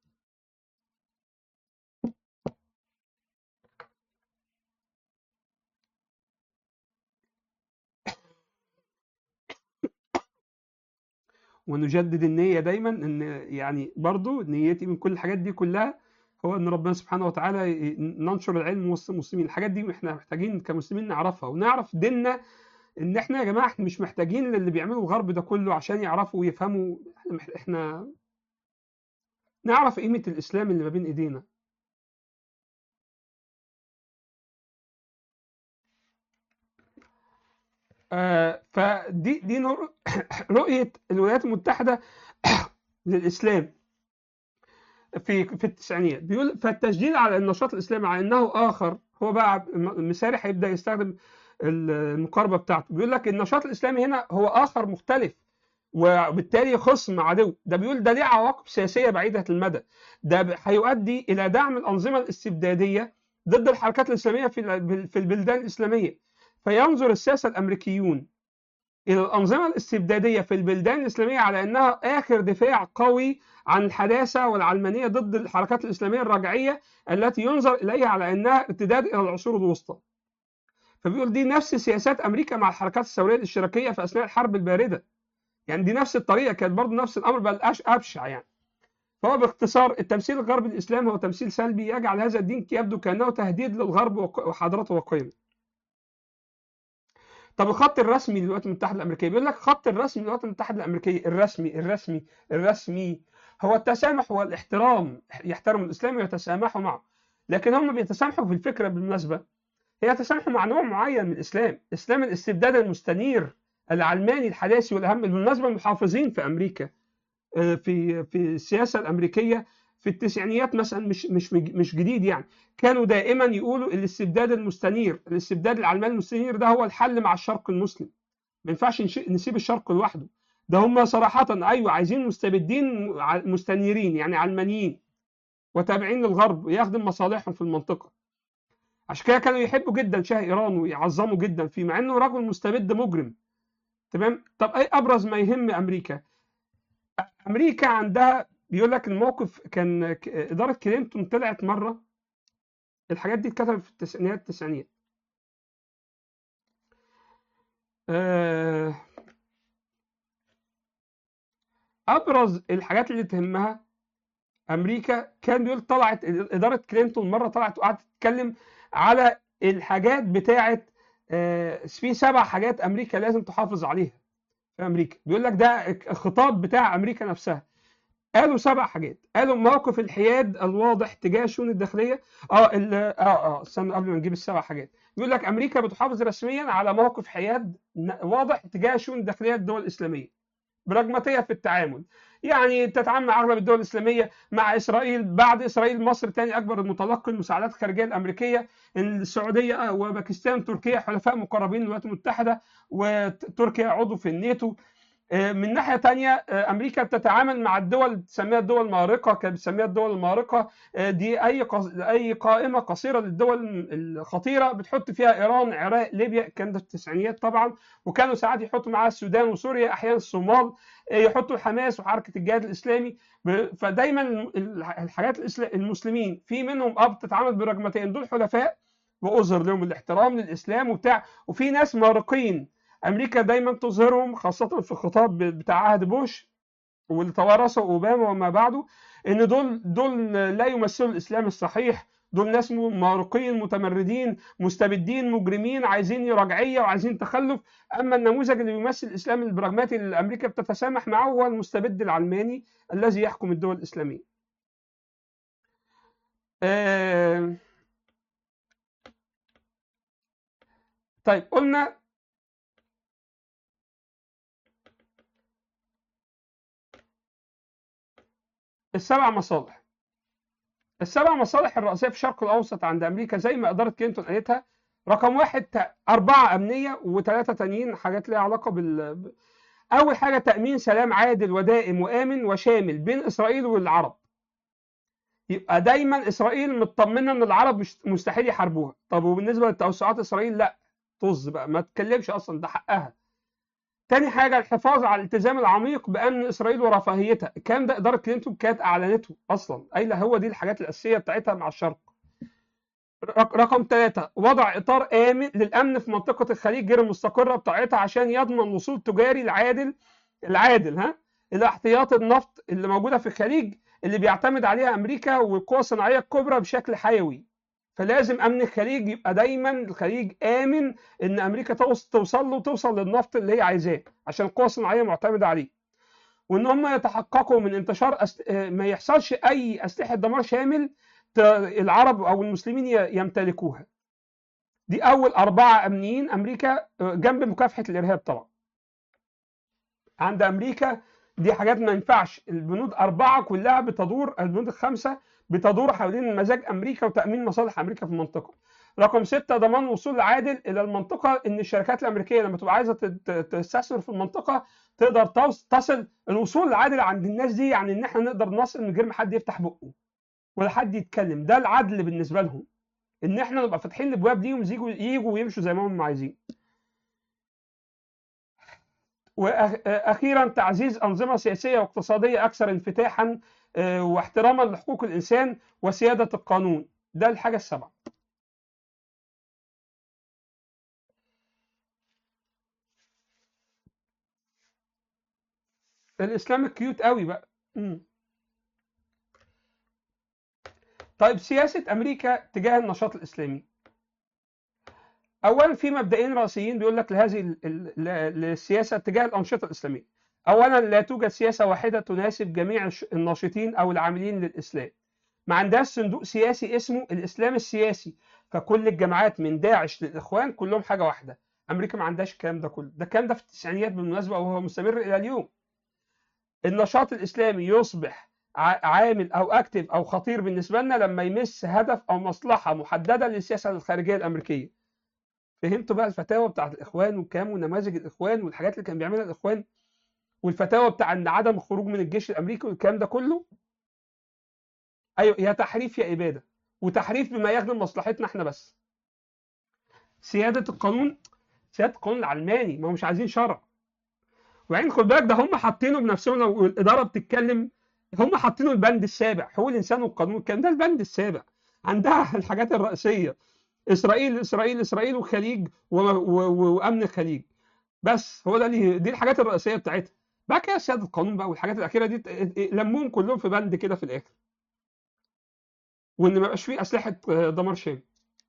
ونجدد النية دايما ان يعني برضو نيتي من كل الحاجات دي كلها هو ان ربنا سبحانه وتعالى ي- ننشر العلم وسط المسلمين الحاجات دي احنا محتاجين كمسلمين نعرفها ونعرف ديننا ان احنا يا جماعه احنا مش محتاجين للي بيعمله الغرب ده كله عشان يعرفوا ويفهموا احنا مح- احنا نعرف قيمه الاسلام اللي ما بين ايدينا آه فدي دي نور- رؤيه الولايات المتحده للاسلام في في التسعينيات بيقول فالتشديد على النشاط الاسلامي على انه اخر هو بقى مساري هيبدا يستخدم المقاربه بتاعته بيقول لك النشاط الاسلامي هنا هو اخر مختلف وبالتالي خصم عدو ده بيقول ده ليه عواقب سياسيه بعيده المدى ده ب- هيؤدي الى دعم الانظمه الاستبداديه ضد الحركات الاسلاميه في ال- في البلدان الاسلاميه فينظر الساسه الامريكيون الى الانظمه الاستبداديه في البلدان الاسلاميه على انها اخر دفاع قوي عن الحداثه والعلمانيه ضد الحركات الاسلاميه الرجعيه التي ينظر اليها على انها ارتداد الى العصور الوسطى. فبيقول دي نفس سياسات امريكا مع الحركات الثوريه الاشتراكيه في اثناء الحرب البارده. يعني دي نفس الطريقه كانت برضه نفس الامر بل أش- ابشع يعني. فهو باختصار التمثيل الغربي الاسلامي هو تمثيل سلبي يجعل هذا الدين يبدو كانه تهديد للغرب وق- وحضارته وقيمه. طب الخط الرسمي للولايات المتحده الامريكيه بيقول لك الخط الرسمي للولايات المتحده الامريكيه الرسمي الرسمي الرسمي هو التسامح والاحترام يحترم الاسلام ويتسامحوا معه لكن هم بيتسامحوا في الفكره بالمناسبه هي يتسامحوا مع نوع معين من الاسلام اسلام الاستبداد المستنير العلماني الحداثي والاهم بالمناسبه المحافظين في امريكا آه، في في السياسه الامريكيه في التسعينيات مثلا مش مش مش جديد يعني كانوا دائما يقولوا الاستبداد المستنير الاستبداد العلماني المستنير ده هو الحل مع الشرق المسلم ما ينفعش نش- نسيب الشرق لوحده ده هم صراحة أيوة عايزين مستبدين ع- مستنيرين يعني علمانيين وتابعين للغرب ويخدم مصالحهم في المنطقة عشان كده كانوا يحبوا جدا شاه إيران ويعظموا جدا فيه مع إنه رجل مستبد مجرم تمام طب أي أبرز ما يهم أمريكا أمريكا عندها بيقول لك الموقف كان ك- إدارة كلينتون طلعت مرة الحاجات دي اتكتبت في التسعينيات التسعينيات آه، ابرز الحاجات اللي تهمها امريكا كان بيقول طلعت اداره كلينتون مره طلعت وقعدت تتكلم على الحاجات بتاعه آه، في سبع حاجات امريكا لازم تحافظ عليها في امريكا بيقول لك ده الخطاب بتاع امريكا نفسها قالوا سبع حاجات قالوا موقف الحياد الواضح تجاه الشؤون الداخليه اه ال- اه اه استنى قبل ما نجيب السبع حاجات بيقول لك امريكا بتحافظ رسميا على موقف حياد ن- واضح تجاه الشؤون الداخليه للدول الاسلاميه براجماتيه في التعامل يعني تتعامل مع اغلب الدول الاسلاميه مع اسرائيل بعد اسرائيل مصر ثاني اكبر متلقي المساعدات الخارجيه الامريكيه السعوديه وباكستان وتركيا حلفاء مقربين للولايات المتحده وتركيا عضو في الناتو آه، من ناحيه تانية آه، امريكا بتتعامل مع الدول بتسميها الدول المارقه كانت بتسميها الدول المارقه آه، دي اي قص- اي قائمه قصيره للدول الخطيره بتحط فيها ايران العراق ليبيا كان ده في التسعينيات طبعا وكانوا ساعات يحطوا معاها السودان وسوريا احيانا الصومال آه، يحطوا حماس وحركه الجهاد الاسلامي ب- فدايما ال- الحاجات الإسلا- المسلمين في منهم اه بتتعامل براجماتيين دول حلفاء واظهر لهم الاحترام للاسلام وبتاع وفي ناس مارقين امريكا دايما تظهرهم خاصه في الخطاب بتاع عهد بوش واللي توارثه اوباما وما بعده ان دول دول لا يمثلوا الاسلام الصحيح دول ناس مارقين متمردين مستبدين مجرمين عايزين رجعيه وعايزين تخلف اما النموذج اللي بيمثل الاسلام البراجماتي اللي امريكا بتتسامح معه هو المستبد العلماني الذي يحكم الدول الاسلاميه. آه طيب قلنا السبع مصالح السبع مصالح الرئيسيه في الشرق الاوسط عند امريكا زي ما اداره كلينتون قالتها رقم واحد ت- اربعه امنيه وثلاثه تانيين حاجات ليها علاقه بال ب- اول حاجه تامين سلام عادل ودائم وامن وشامل بين اسرائيل والعرب يبقى دايما اسرائيل مطمنه ان العرب مش مستحيل يحاربوها طب وبالنسبه لتوسعات اسرائيل لا طز بقى ما تتكلمش اصلا ده حقها تاني حاجه الحفاظ على الالتزام العميق بامن اسرائيل ورفاهيتها الكلام ده اداره كلينتون كانت اعلنته اصلا قايله هو دي الحاجات الاساسيه بتاعتها مع الشرق رق- رقم ثلاثة وضع إطار آمن للأمن في منطقة الخليج غير المستقرة بتاعتها عشان يضمن وصول تجاري العادل العادل ها إلى احتياط النفط اللي موجودة في الخليج اللي بيعتمد عليها أمريكا والقوى الصناعية الكبرى بشكل حيوي فلازم أمن الخليج يبقى دايما الخليج آمن إن أمريكا توص- توصل له وتوصل للنفط اللي هي عايزاه عشان القوى الصناعية معتمدة عليه وإن هم يتحققوا من انتشار أست... آه، ما يحصلش أي أسلحة دمار شامل ت- العرب او المسلمين ي- يمتلكوها دي اول اربعه امنيين امريكا آه، جنب مكافحه الارهاب طبعا عند امريكا دي حاجات ما ينفعش البنود اربعه كلها بتدور البنود الخمسه بتدور حوالين مزاج امريكا وتامين مصالح امريكا في المنطقه رقم ستة ضمان وصول عادل الى المنطقه ان الشركات الامريكيه لما تبقى عايزه تت- تستثمر في المنطقه تقدر توص- تصل الوصول العادل عند الناس دي يعني ان احنا نقدر نصل من غير ما حد يفتح بقه ولا حد يتكلم ده العدل بالنسبه لهم ان احنا نبقى فاتحين الابواب ليهم يجوا يجوا ويمشوا زي ما هم عايزين واخيرا تعزيز انظمه سياسيه واقتصاديه اكثر انفتاحا آه، واحتراما لحقوق الانسان وسياده القانون ده الحاجه السبعه الاسلام كيوت قوي بقى مم. طيب سياسه امريكا تجاه النشاط الاسلامي اولا في مبدئين رئيسيين بيقول لك لهذه ال- ال- ل- السياسه تجاه الانشطه الاسلاميه اولا لا توجد سياسه واحده تناسب جميع الش- الناشطين او العاملين للاسلام ما عندهاش صندوق سياسي اسمه الاسلام السياسي فكل الجماعات من داعش للاخوان كلهم حاجه واحده امريكا ما عندهاش الكلام ده كله ده الكلام ده في التسعينيات بالمناسبه وهو مستمر الى اليوم النشاط الاسلامي يصبح ع- عامل او اكتف او خطير بالنسبه لنا لما يمس هدف او مصلحه محدده للسياسه الخارجيه الامريكيه فهمتوا بقى الفتاوى بتاعت الاخوان والكلام ونماذج الاخوان والحاجات اللي كان بيعملها الاخوان والفتاوى بتاع ان عدم الخروج من الجيش الامريكي والكلام ده كله ايوه يا تحريف يا اباده وتحريف بما يخدم مصلحتنا احنا بس سياده القانون سياده القانون العلماني ما هم مش عايزين شرع وبعدين خد بالك ده هم حاطينه بنفسهم لو الاداره بتتكلم هم حاطينه البند السابع حقوق الانسان والقانون الكلام ده البند السابع عندها الحاجات الرئيسيه اسرائيل اسرائيل اسرائيل والخليج و- و- و- وامن الخليج بس هو ده اللي دي الحاجات الرئيسيه بتاعتها بعد كده سياده القانون بقى والحاجات الاخيره دي ت- لموهم كلهم في بند كده في الاخر وان ما يبقاش فيه اسلحه آه، دمار شامل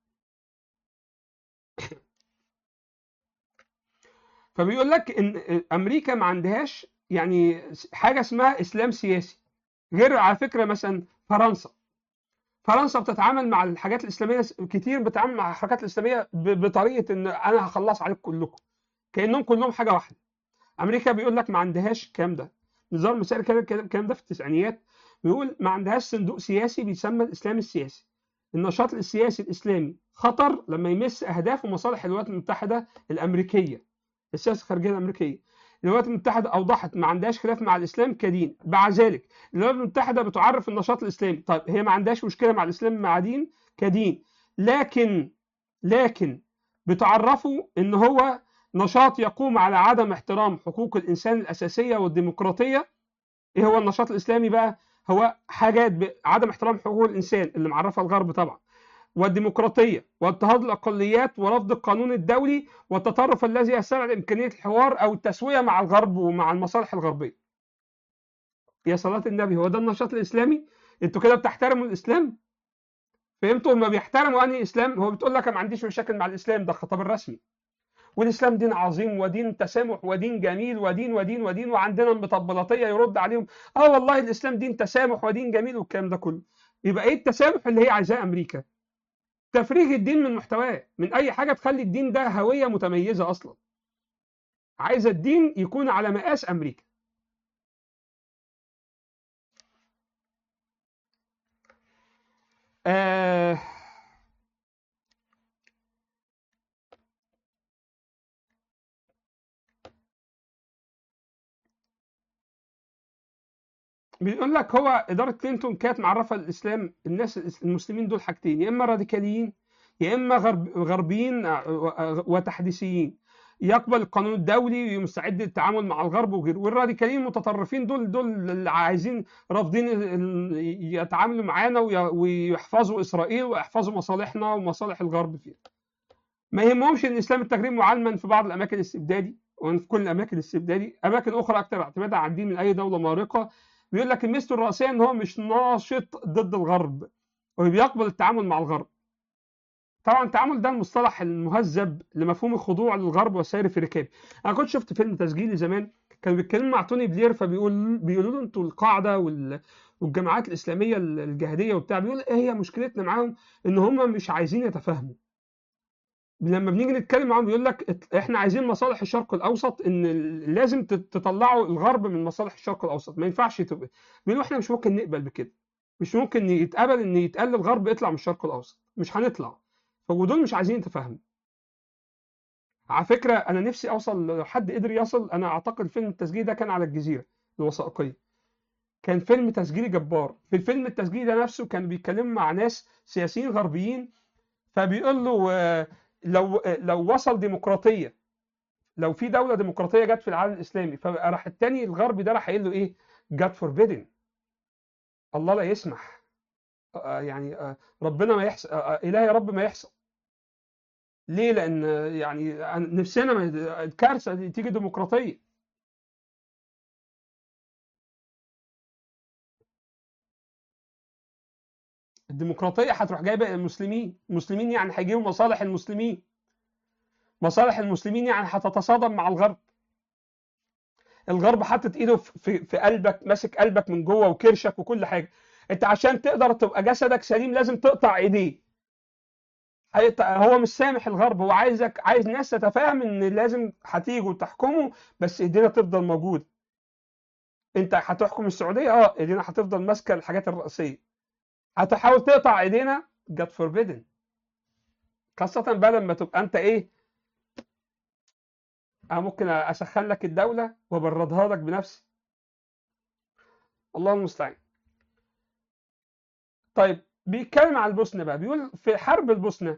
فبيقول لك ان امريكا ما عندهاش يعني حاجه اسمها اسلام سياسي غير على فكره مثلا فرنسا فرنسا بتتعامل مع الحاجات الاسلاميه كتير بتتعامل مع الحركات الاسلاميه ب- بطريقه ان انا هخلص عليكم كلكم كانهم كلهم حاجه واحده امريكا بيقول لك ما عندهاش الكلام ده نظام مثال كده كده الكلام ده في التسعينيات بيقول ما عندهاش صندوق سياسي بيسمى الاسلام السياسي النشاط السياسي الاسلامي خطر لما يمس اهداف ومصالح الولايات المتحده الامريكيه السياسه الخارجيه الامريكيه الولايات المتحده اوضحت ما عندهاش خلاف مع الاسلام كدين مع ذلك الولايات المتحده بتعرف النشاط الاسلامي طيب هي ما عندهاش مشكله مع الاسلام مع دين كدين لكن لكن بتعرفه ان هو نشاط يقوم على عدم احترام حقوق الانسان الاساسيه والديمقراطيه ايه هو النشاط الاسلامي بقى هو حاجات بعدم احترام حقوق الانسان اللي معرفها الغرب طبعا والديمقراطيه واضطهاد الاقليات ورفض القانون الدولي والتطرف الذي يستبعد امكانيه الحوار او التسويه مع الغرب ومع المصالح الغربيه يا صلاه النبي هو ده النشاط الاسلامي انتوا كده بتحترموا الاسلام فهمتوا لما بيحترموا انهي اسلام هو بتقول لك أنا ما عنديش مشاكل مع الاسلام ده الخطاب الرسمي والاسلام دين عظيم ودين تسامح ودين جميل ودين ودين ودين وعندنا المطبلاتيه يرد عليهم اه والله الاسلام دين تسامح ودين جميل والكلام ده كله يبقى ايه التسامح اللي هي عايزاه امريكا تفريغ الدين من محتواه من اي حاجه تخلي الدين ده هويه متميزه اصلا عايزه الدين يكون على مقاس امريكا آه بيقول لك هو إدارة كلينتون كانت معرفة الإسلام الناس المسلمين دول حاجتين يا إما راديكاليين يا إما غرب غربيين وتحديثيين يقبل القانون الدولي ومستعد للتعامل مع الغرب وغيره والراديكاليين المتطرفين دول دول اللي عايزين رافضين يتعاملوا معانا ويحفظوا اسرائيل ويحفظوا مصالحنا ومصالح الغرب فيها ما يهمهمش ان الاسلام التجريب معلما في بعض الاماكن الاستبدادي وفي كل الاماكن الاستبدادي اماكن اخرى اكثر اعتمادا على الدين من اي دوله مارقه بيقول لك ميزته الرئيسيه ان هو مش ناشط ضد الغرب وبيقبل التعامل مع الغرب طبعا التعامل ده المصطلح المهذب لمفهوم الخضوع للغرب والسير في ركابه انا كنت شفت فيلم تسجيلي زمان كانوا بيتكلموا مع توني بلير فبيقول بيقولوا له انتوا القاعده وال... والجماعات الاسلاميه الجهاديه وبتاع بيقول ايه هي مشكلتنا معاهم ان هم مش عايزين يتفاهموا لما بنيجي نتكلم معاهم بيقول لك احنا عايزين مصالح الشرق الاوسط ان لازم تطلعوا الغرب من مصالح الشرق الاوسط ما ينفعش تبقى بيقولوا احنا مش ممكن نقبل بكده مش ممكن يتقبل ان يتقال للغرب اطلع من الشرق الاوسط مش هنطلع ودول مش عايزين يتفاهموا على فكره انا نفسي اوصل لو حد قدر يصل انا اعتقد فيلم التسجيل ده كان على الجزيره الوثائقيه كان فيلم تسجيلي جبار في الفيلم التسجيلي ده نفسه كان بيتكلم مع ناس سياسيين غربيين فبيقول له لو لو وصل ديمقراطيه لو في دوله ديمقراطيه جت في العالم الاسلامي فراح التاني الغربي ده راح قايل له ايه جاد فوربيدن الله لا يسمح يعني ربنا ما يحصل الهي يا رب ما يحصل ليه لان يعني نفسنا الكارثه دي تيجي ديمقراطيه الديمقراطيه هتروح جايبه المسلمين المسلمين يعني هيجيبوا مصالح المسلمين مصالح المسلمين يعني هتتصادم مع الغرب الغرب حاطط ايده في, في قلبك ماسك قلبك من جوه وكرشك وكل حاجه انت عشان تقدر تبقى جسدك سليم لازم تقطع ايديه هو مش سامح الغرب هو عايزك عايز ناس تتفاهم ان لازم هتيجوا تحكموا بس ايدينا تفضل موجوده انت هتحكم السعوديه اه ايدينا هتفضل ماسكه الحاجات الرئيسيه هتحاول تقطع ايدينا جت فوربيدن خاصة بقى لما تبقى انت ايه انا ممكن اسخن لك الدولة وابردها لك بنفسي الله المستعان طيب بيتكلم عن البوسنة بقى بيقول في حرب البوسنة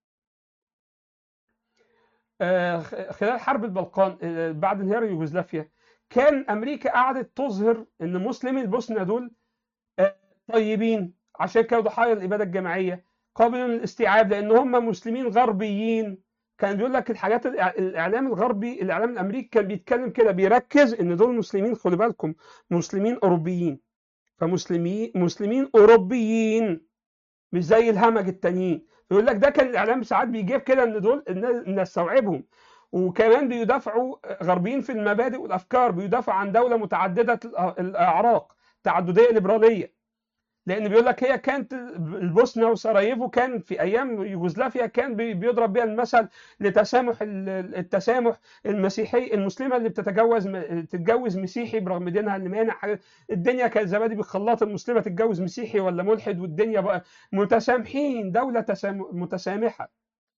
آه خلال حرب البلقان آه بعد انهيار يوغوسلافيا كان امريكا قعدت تظهر ان مسلمي البوسنة دول آه طيبين عشان كانوا ضحايا الاباده الجماعيه قابلين للاستيعاب لان هم مسلمين غربيين كان بيقول لك الحاجات الاعلام الغربي الاعلام الامريكي كان بيتكلم كده بيركز ان دول مسلمين خلي بالكم مسلمين اوروبيين فمسلمين مسلمين اوروبيين مش زي الهمج التانيين يقول لك ده كان الاعلام ساعات بيجيب كده ان دول نستوعبهم وكمان بيدافعوا غربيين في المبادئ والافكار بيدافعوا عن دوله متعدده الاعراق تعدديه ليبراليه لان بيقول لك هي كانت البوسنه وسراييفو كان في ايام يوغوسلافيا كان بيضرب بها المثل لتسامح التسامح المسيحي المسلمه اللي بتتجوز تتجوز مسيحي برغم دينها اللي مانع الدنيا كانت زبادي بالخلاط المسلمه تتجوز مسيحي ولا ملحد والدنيا بقى متسامحين دوله متسامحه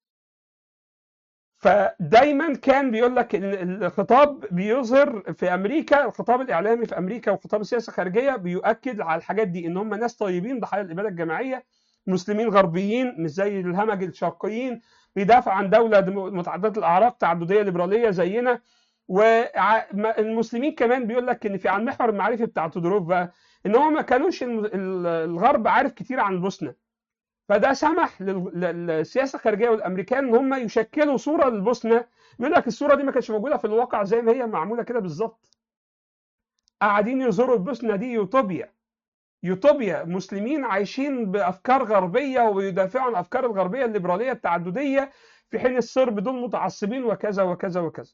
فدايما كان بيقول لك ان الخطاب بيظهر في امريكا الخطاب الاعلامي في امريكا وخطاب السياسه الخارجيه بيؤكد على الحاجات دي ان هم ناس طيبين ضحايا الاباده الجماعيه مسلمين غربيين مش زي الهمج الشرقيين بيدافع عن دوله متعدده الاعراق تعدديه ليبراليه زينا والمسلمين كمان بيقول لك ان في على المحور المعرفي بتاع تودروف بقى ان هو ما كانوش الغرب عارف كتير عن البوسنه فده سمح للسياسه الخارجيه والامريكان ان هم يشكلوا صوره للبوسنه يقول لك الصوره دي ما كانتش موجوده في الواقع زي ما هي معموله كده بالظبط قاعدين يزوروا البوسنه دي يوتوبيا يوتوبيا مسلمين عايشين بافكار غربيه وبيدافعوا عن الافكار الغربيه الليبراليه التعدديه في حين الصرب دول متعصبين وكذا وكذا وكذا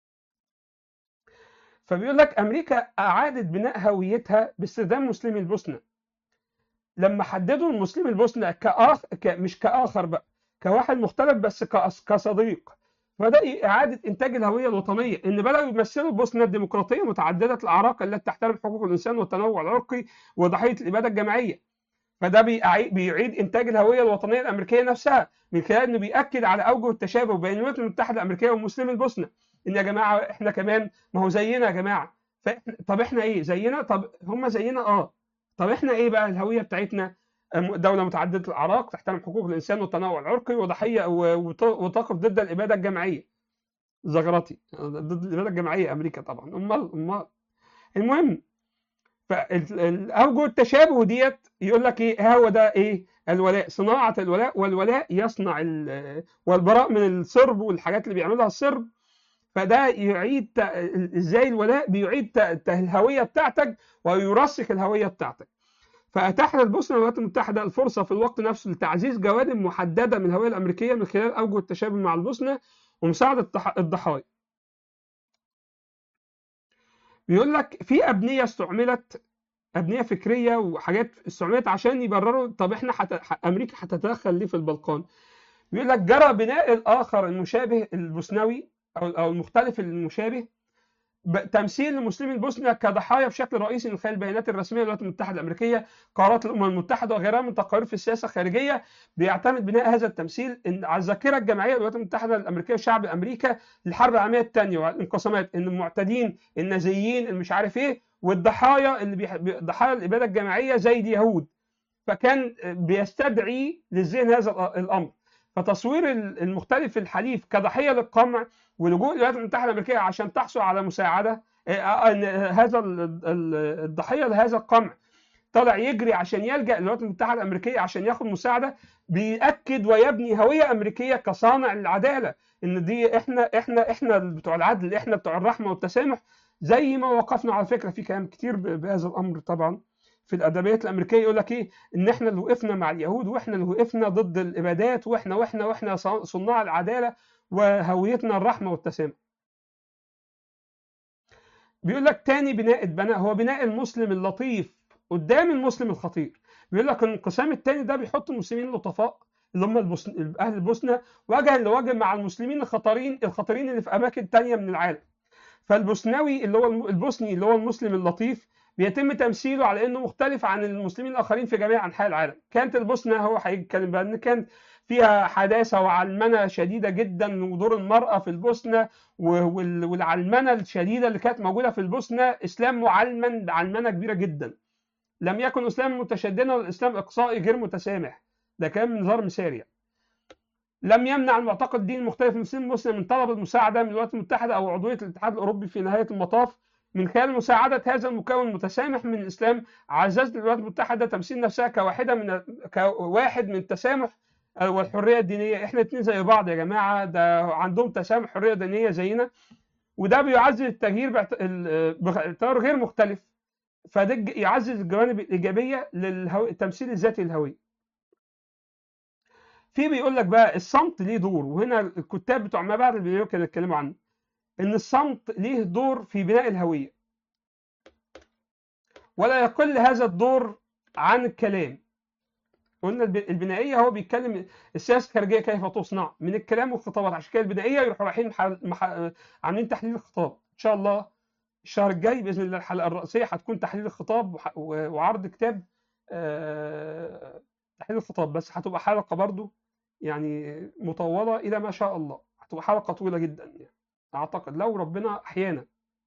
فبيقول لك امريكا اعادت بناء هويتها باستخدام مسلمي البوسنه لما حددوا المسلم البوسنة كأخ ك... مش كآخر بقى كواحد مختلف بس كأص... كصديق فده إعادة إنتاج الهوية الوطنية إن بدأوا يمثلوا البوسنة الديمقراطية متعددة الأعراق التي تحترم حقوق الإنسان والتنوع العرقي وضحية الإبادة الجماعية فده بيعي- بيعيد انتاج الهويه الوطنيه الامريكيه نفسها من خلال انه بياكد على اوجه التشابه بين الولايات المتحده الامريكيه ومسلمي البوسنه ان يا جماعه احنا كمان ما هو زينا يا جماعه فإحنا طب احنا ايه زينا طب هم زينا اه طب احنا ايه بقى الهويه بتاعتنا أم- دوله متعدده الاعراق تحترم حقوق الانسان والتنوع العرقي وضحيه و- وت- وتقف ضد الاباده الجماعيه زغرتي ضد الاباده الجماعيه امريكا طبعا امال امال المهم فالاوجه التشابه ديت يقول لك ايه هو ده ايه الولاء صناعه الولاء والولاء يصنع ال- والبراء من الصرب والحاجات اللي بيعملها الصرب فده يعيد ت- ازاي الولاء بيعيد ت- ت- الهويه بتاعتك ويرسخ الهويه بتاعتك فاتاح للبوسنه والولايات المتحده الفرصه في الوقت نفسه لتعزيز جوانب محدده من الهويه الامريكيه من خلال اوجه التشابه مع البوسنه ومساعده الضح- الضحايا بيقول لك في ابنيه استعملت ابنيه فكريه وحاجات استعملت عشان يبرروا طب احنا حت... ح- امريكا هتتدخل ليه في البلقان بيقول لك جرى بناء الاخر المشابه البوسنوي او او المختلف المشابه ب- تمثيل المسلمين البوسنة كضحايا بشكل رئيسي من خلال البيانات الرسميه للولايات المتحده الامريكيه قرارات الامم المتحده وغيرها من تقارير في السياسه الخارجيه بيعتمد بناء هذا التمثيل ان على الذاكره الجماعيه للولايات المتحده الامريكيه وشعب امريكا للحرب العالميه الثانيه والانقسامات ان المعتدين النازيين اللي مش عارف ايه والضحايا اللي بيح... بي- ضحايا الاباده الجماعيه زي اليهود فكان بيستدعي للذهن هذا الأ- الامر فتصوير ال- المختلف الحليف كضحيه للقمع ولجوء الولايات المتحده الامريكيه عشان تحصل على مساعده آه، آه، ان هذا ال- ال- الضحيه لهذا القمع طلع يجري عشان يلجا للولايات المتحده الامريكيه عشان ياخد مساعده بيأكد ويبني هويه امريكيه كصانع العداله ان دي احنا احنا احنا بتوع العدل احنا بتوع الرحمه والتسامح زي ما وقفنا على فكره في كلام كتير ب- بهذا الامر طبعا في الادبيات الامريكيه يقول لك ايه ان احنا اللي وقفنا مع اليهود واحنا اللي وقفنا ضد الابادات واحنا واحنا واحنا ص- صناع العداله وهويتنا الرحمه والتسامح. بيقول لك تاني بناء اتبنى هو بناء المسلم اللطيف قدام المسلم الخطير. بيقول لك الانقسام التاني ده بيحط المسلمين اللطفاء اللي هم البوسن... اهل البوسنه وجها لوجه مع المسلمين الخطرين الخطرين اللي في اماكن تانيه من العالم. فالبوسنوي اللي هو الم- البوسني اللي هو المسلم اللطيف بيتم تمثيله على انه مختلف عن المسلمين الاخرين في جميع انحاء العالم كانت البوسنه هو هيتكلم بقى ان كانت فيها حداثه وعلمنه شديده جدا ودور المراه في البوسنه و- وال- والعلمنه الشديده اللي كانت موجوده في البوسنه اسلام معلمن علمنه كبيره جدا لم يكن اسلام متشددا والاسلام اقصائي غير متسامح ده كان من نظام مساري لم يمنع المعتقد الديني المختلف من المسلمين المسلم من طلب المساعده من الولايات المتحده او عضويه الاتحاد الاوروبي في نهايه المطاف من خلال مساعده هذا المكون المتسامح من الاسلام عززت الولايات المتحده تمثيل نفسها كواحده من كواحد من التسامح والحريه الدينيه احنا اتنين زي بعض يا جماعه ده عندهم تسامح حريه دينيه زينا وده بيعزز التغيير باعت- ال- باعتبار غير مختلف فده الج- يعزز الجوانب الايجابيه للتمثيل الذاتي للهويه في بيقول لك بقى الصمت ليه دور وهنا الكتاب بتوع ما بعد الفيديو كانوا يتكلموا عنه ان الصمت ليه دور في بناء الهويه ولا يقل هذا الدور عن الكلام قلنا الب- البنائيه هو بيتكلم السياسه الخارجيه كيف تصنع من الكلام والخطابات عشان كده البنائيه يروحوا رايحين مح- مح- عاملين تحليل الخطاب ان شاء الله الشهر الجاي باذن الله الحلقه الرئيسيه هتكون تحليل الخطاب وح- و- وعرض كتاب آه، تحليل الخطاب بس هتبقى حلقه برضو يعني مطوله الى ما شاء الله هتبقى حلقه طويله جدا يعني اعتقد لو ربنا احيانا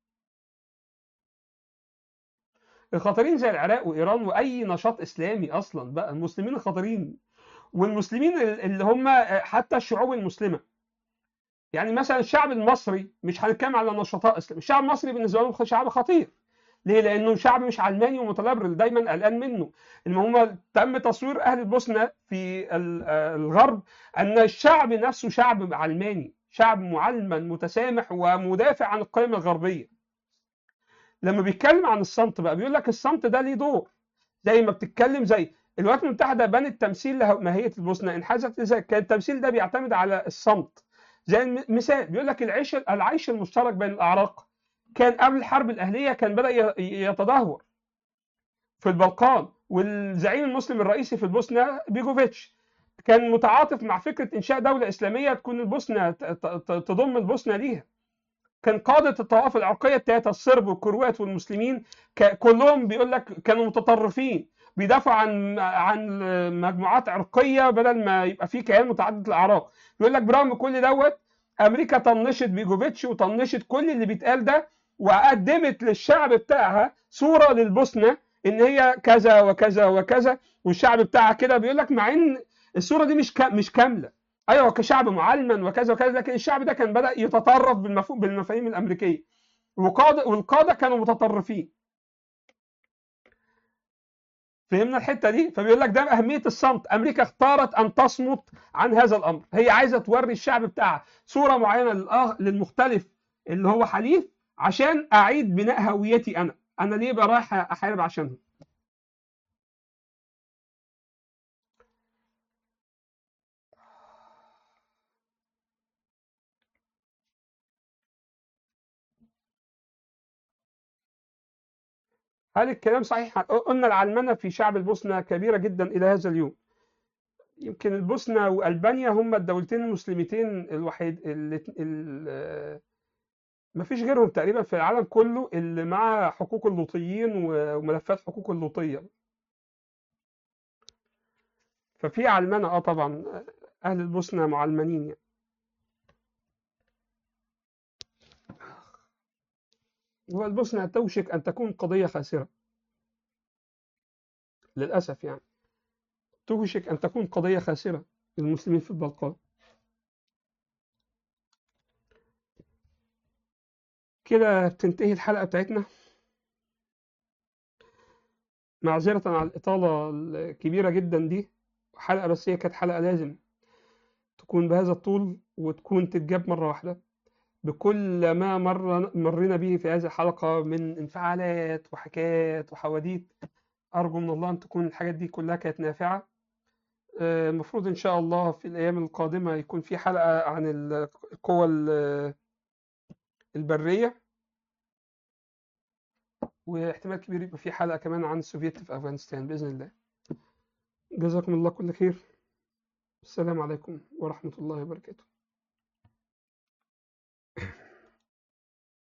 الخطرين زي العراق وايران واي نشاط اسلامي اصلا بقى المسلمين الخطرين والمسلمين اللي هم حتى الشعوب المسلمه يعني مثلا الشعب المصري مش هنتكلم على نشطاء اسلام الشعب المصري بالنسبه لهم شعب خطير ليه؟ لانه شعب مش علماني ومتلبرل دايما قلقان منه ان هم تم تصوير اهل البوسنه في ال- آه الغرب ان الشعب نفسه شعب علماني شعب معلم متسامح ومدافع عن القيم الغربيه لما بيتكلم عن الصمت بقى بيقول لك الصمت ده ليه دور زي ما بتتكلم زي الولايات المتحده بنت تمثيل لماهيه البوسنه انحازت ازاي كان التمثيل ده بيعتمد على الصمت زي الم- مثال بيقول لك العيش العيش المشترك بين الاعراق كان قبل الحرب الاهليه كان بدا ي- يتدهور في البلقان والزعيم المسلم الرئيسي في البوسنه بيجوفيتش كان متعاطف مع فكره انشاء دوله اسلاميه تكون البوسنه ت- ت- تضم البوسنه ليها كان قاده الطوائف العرقيه الثلاثه الصرب والكروات والمسلمين ك- كلهم بيقول لك كانوا متطرفين بيدافعوا عن عن مجموعات عرقيه بدل ما يبقى في كيان متعدد الاعراق يقول لك برغم كل دوت امريكا طنشت بيجوفيتش وطنشت كل اللي بيتقال ده وقدمت للشعب بتاعها صوره للبوسنه ان هي كذا وكذا وكذا والشعب بتاعها كده بيقول لك مع ان الصوره دي مش مش كامله ايوه كشعب معلما وكذا وكذا لكن الشعب ده كان بدا يتطرف بالمفهوم بالمفاهيم الامريكيه وقاده والقاده كانوا متطرفين فهمنا الحته دي فبيقول لك ده اهميه الصمت امريكا اختارت ان تصمت عن هذا الامر هي عايزه توري الشعب بتاعها صوره معينه للأغ... للمختلف اللي هو حليف عشان اعيد بناء هويتي انا انا ليه بقى رايح احارب عشانهم هل الكلام صحيح؟ قلنا العلمنة في شعب البوسنة كبيرة جدا إلى هذا اليوم يمكن البوسنة وألبانيا هم الدولتين المسلمتين الوحيد اللي ما فيش غيرهم تقريبا في العالم كله اللي مع حقوق اللوطيين وملفات حقوق اللوطية ففي علمنة اه طبعا أهل البوسنة معلمنين يعني. والبوسنة توشك أن تكون قضية خاسرة للأسف يعني توشك أن تكون قضية خاسرة للمسلمين في البلقان كده بتنتهي الحلقة بتاعتنا معذرة على الإطالة الكبيرة جدا دي حلقة بس هي كانت حلقة لازم تكون بهذا الطول وتكون تتجاب مرة واحدة بكل ما مر مرينا به في هذه الحلقة من انفعالات وحكايات وحواديت أرجو من الله أن تكون الحاجات دي كلها كانت نافعة المفروض إن شاء الله في الأيام القادمة يكون في حلقة عن القوى البرية واحتمال كبير يبقى في حلقة كمان عن السوفيت في أفغانستان بإذن الله جزاكم الله كل خير السلام عليكم ورحمة الله وبركاته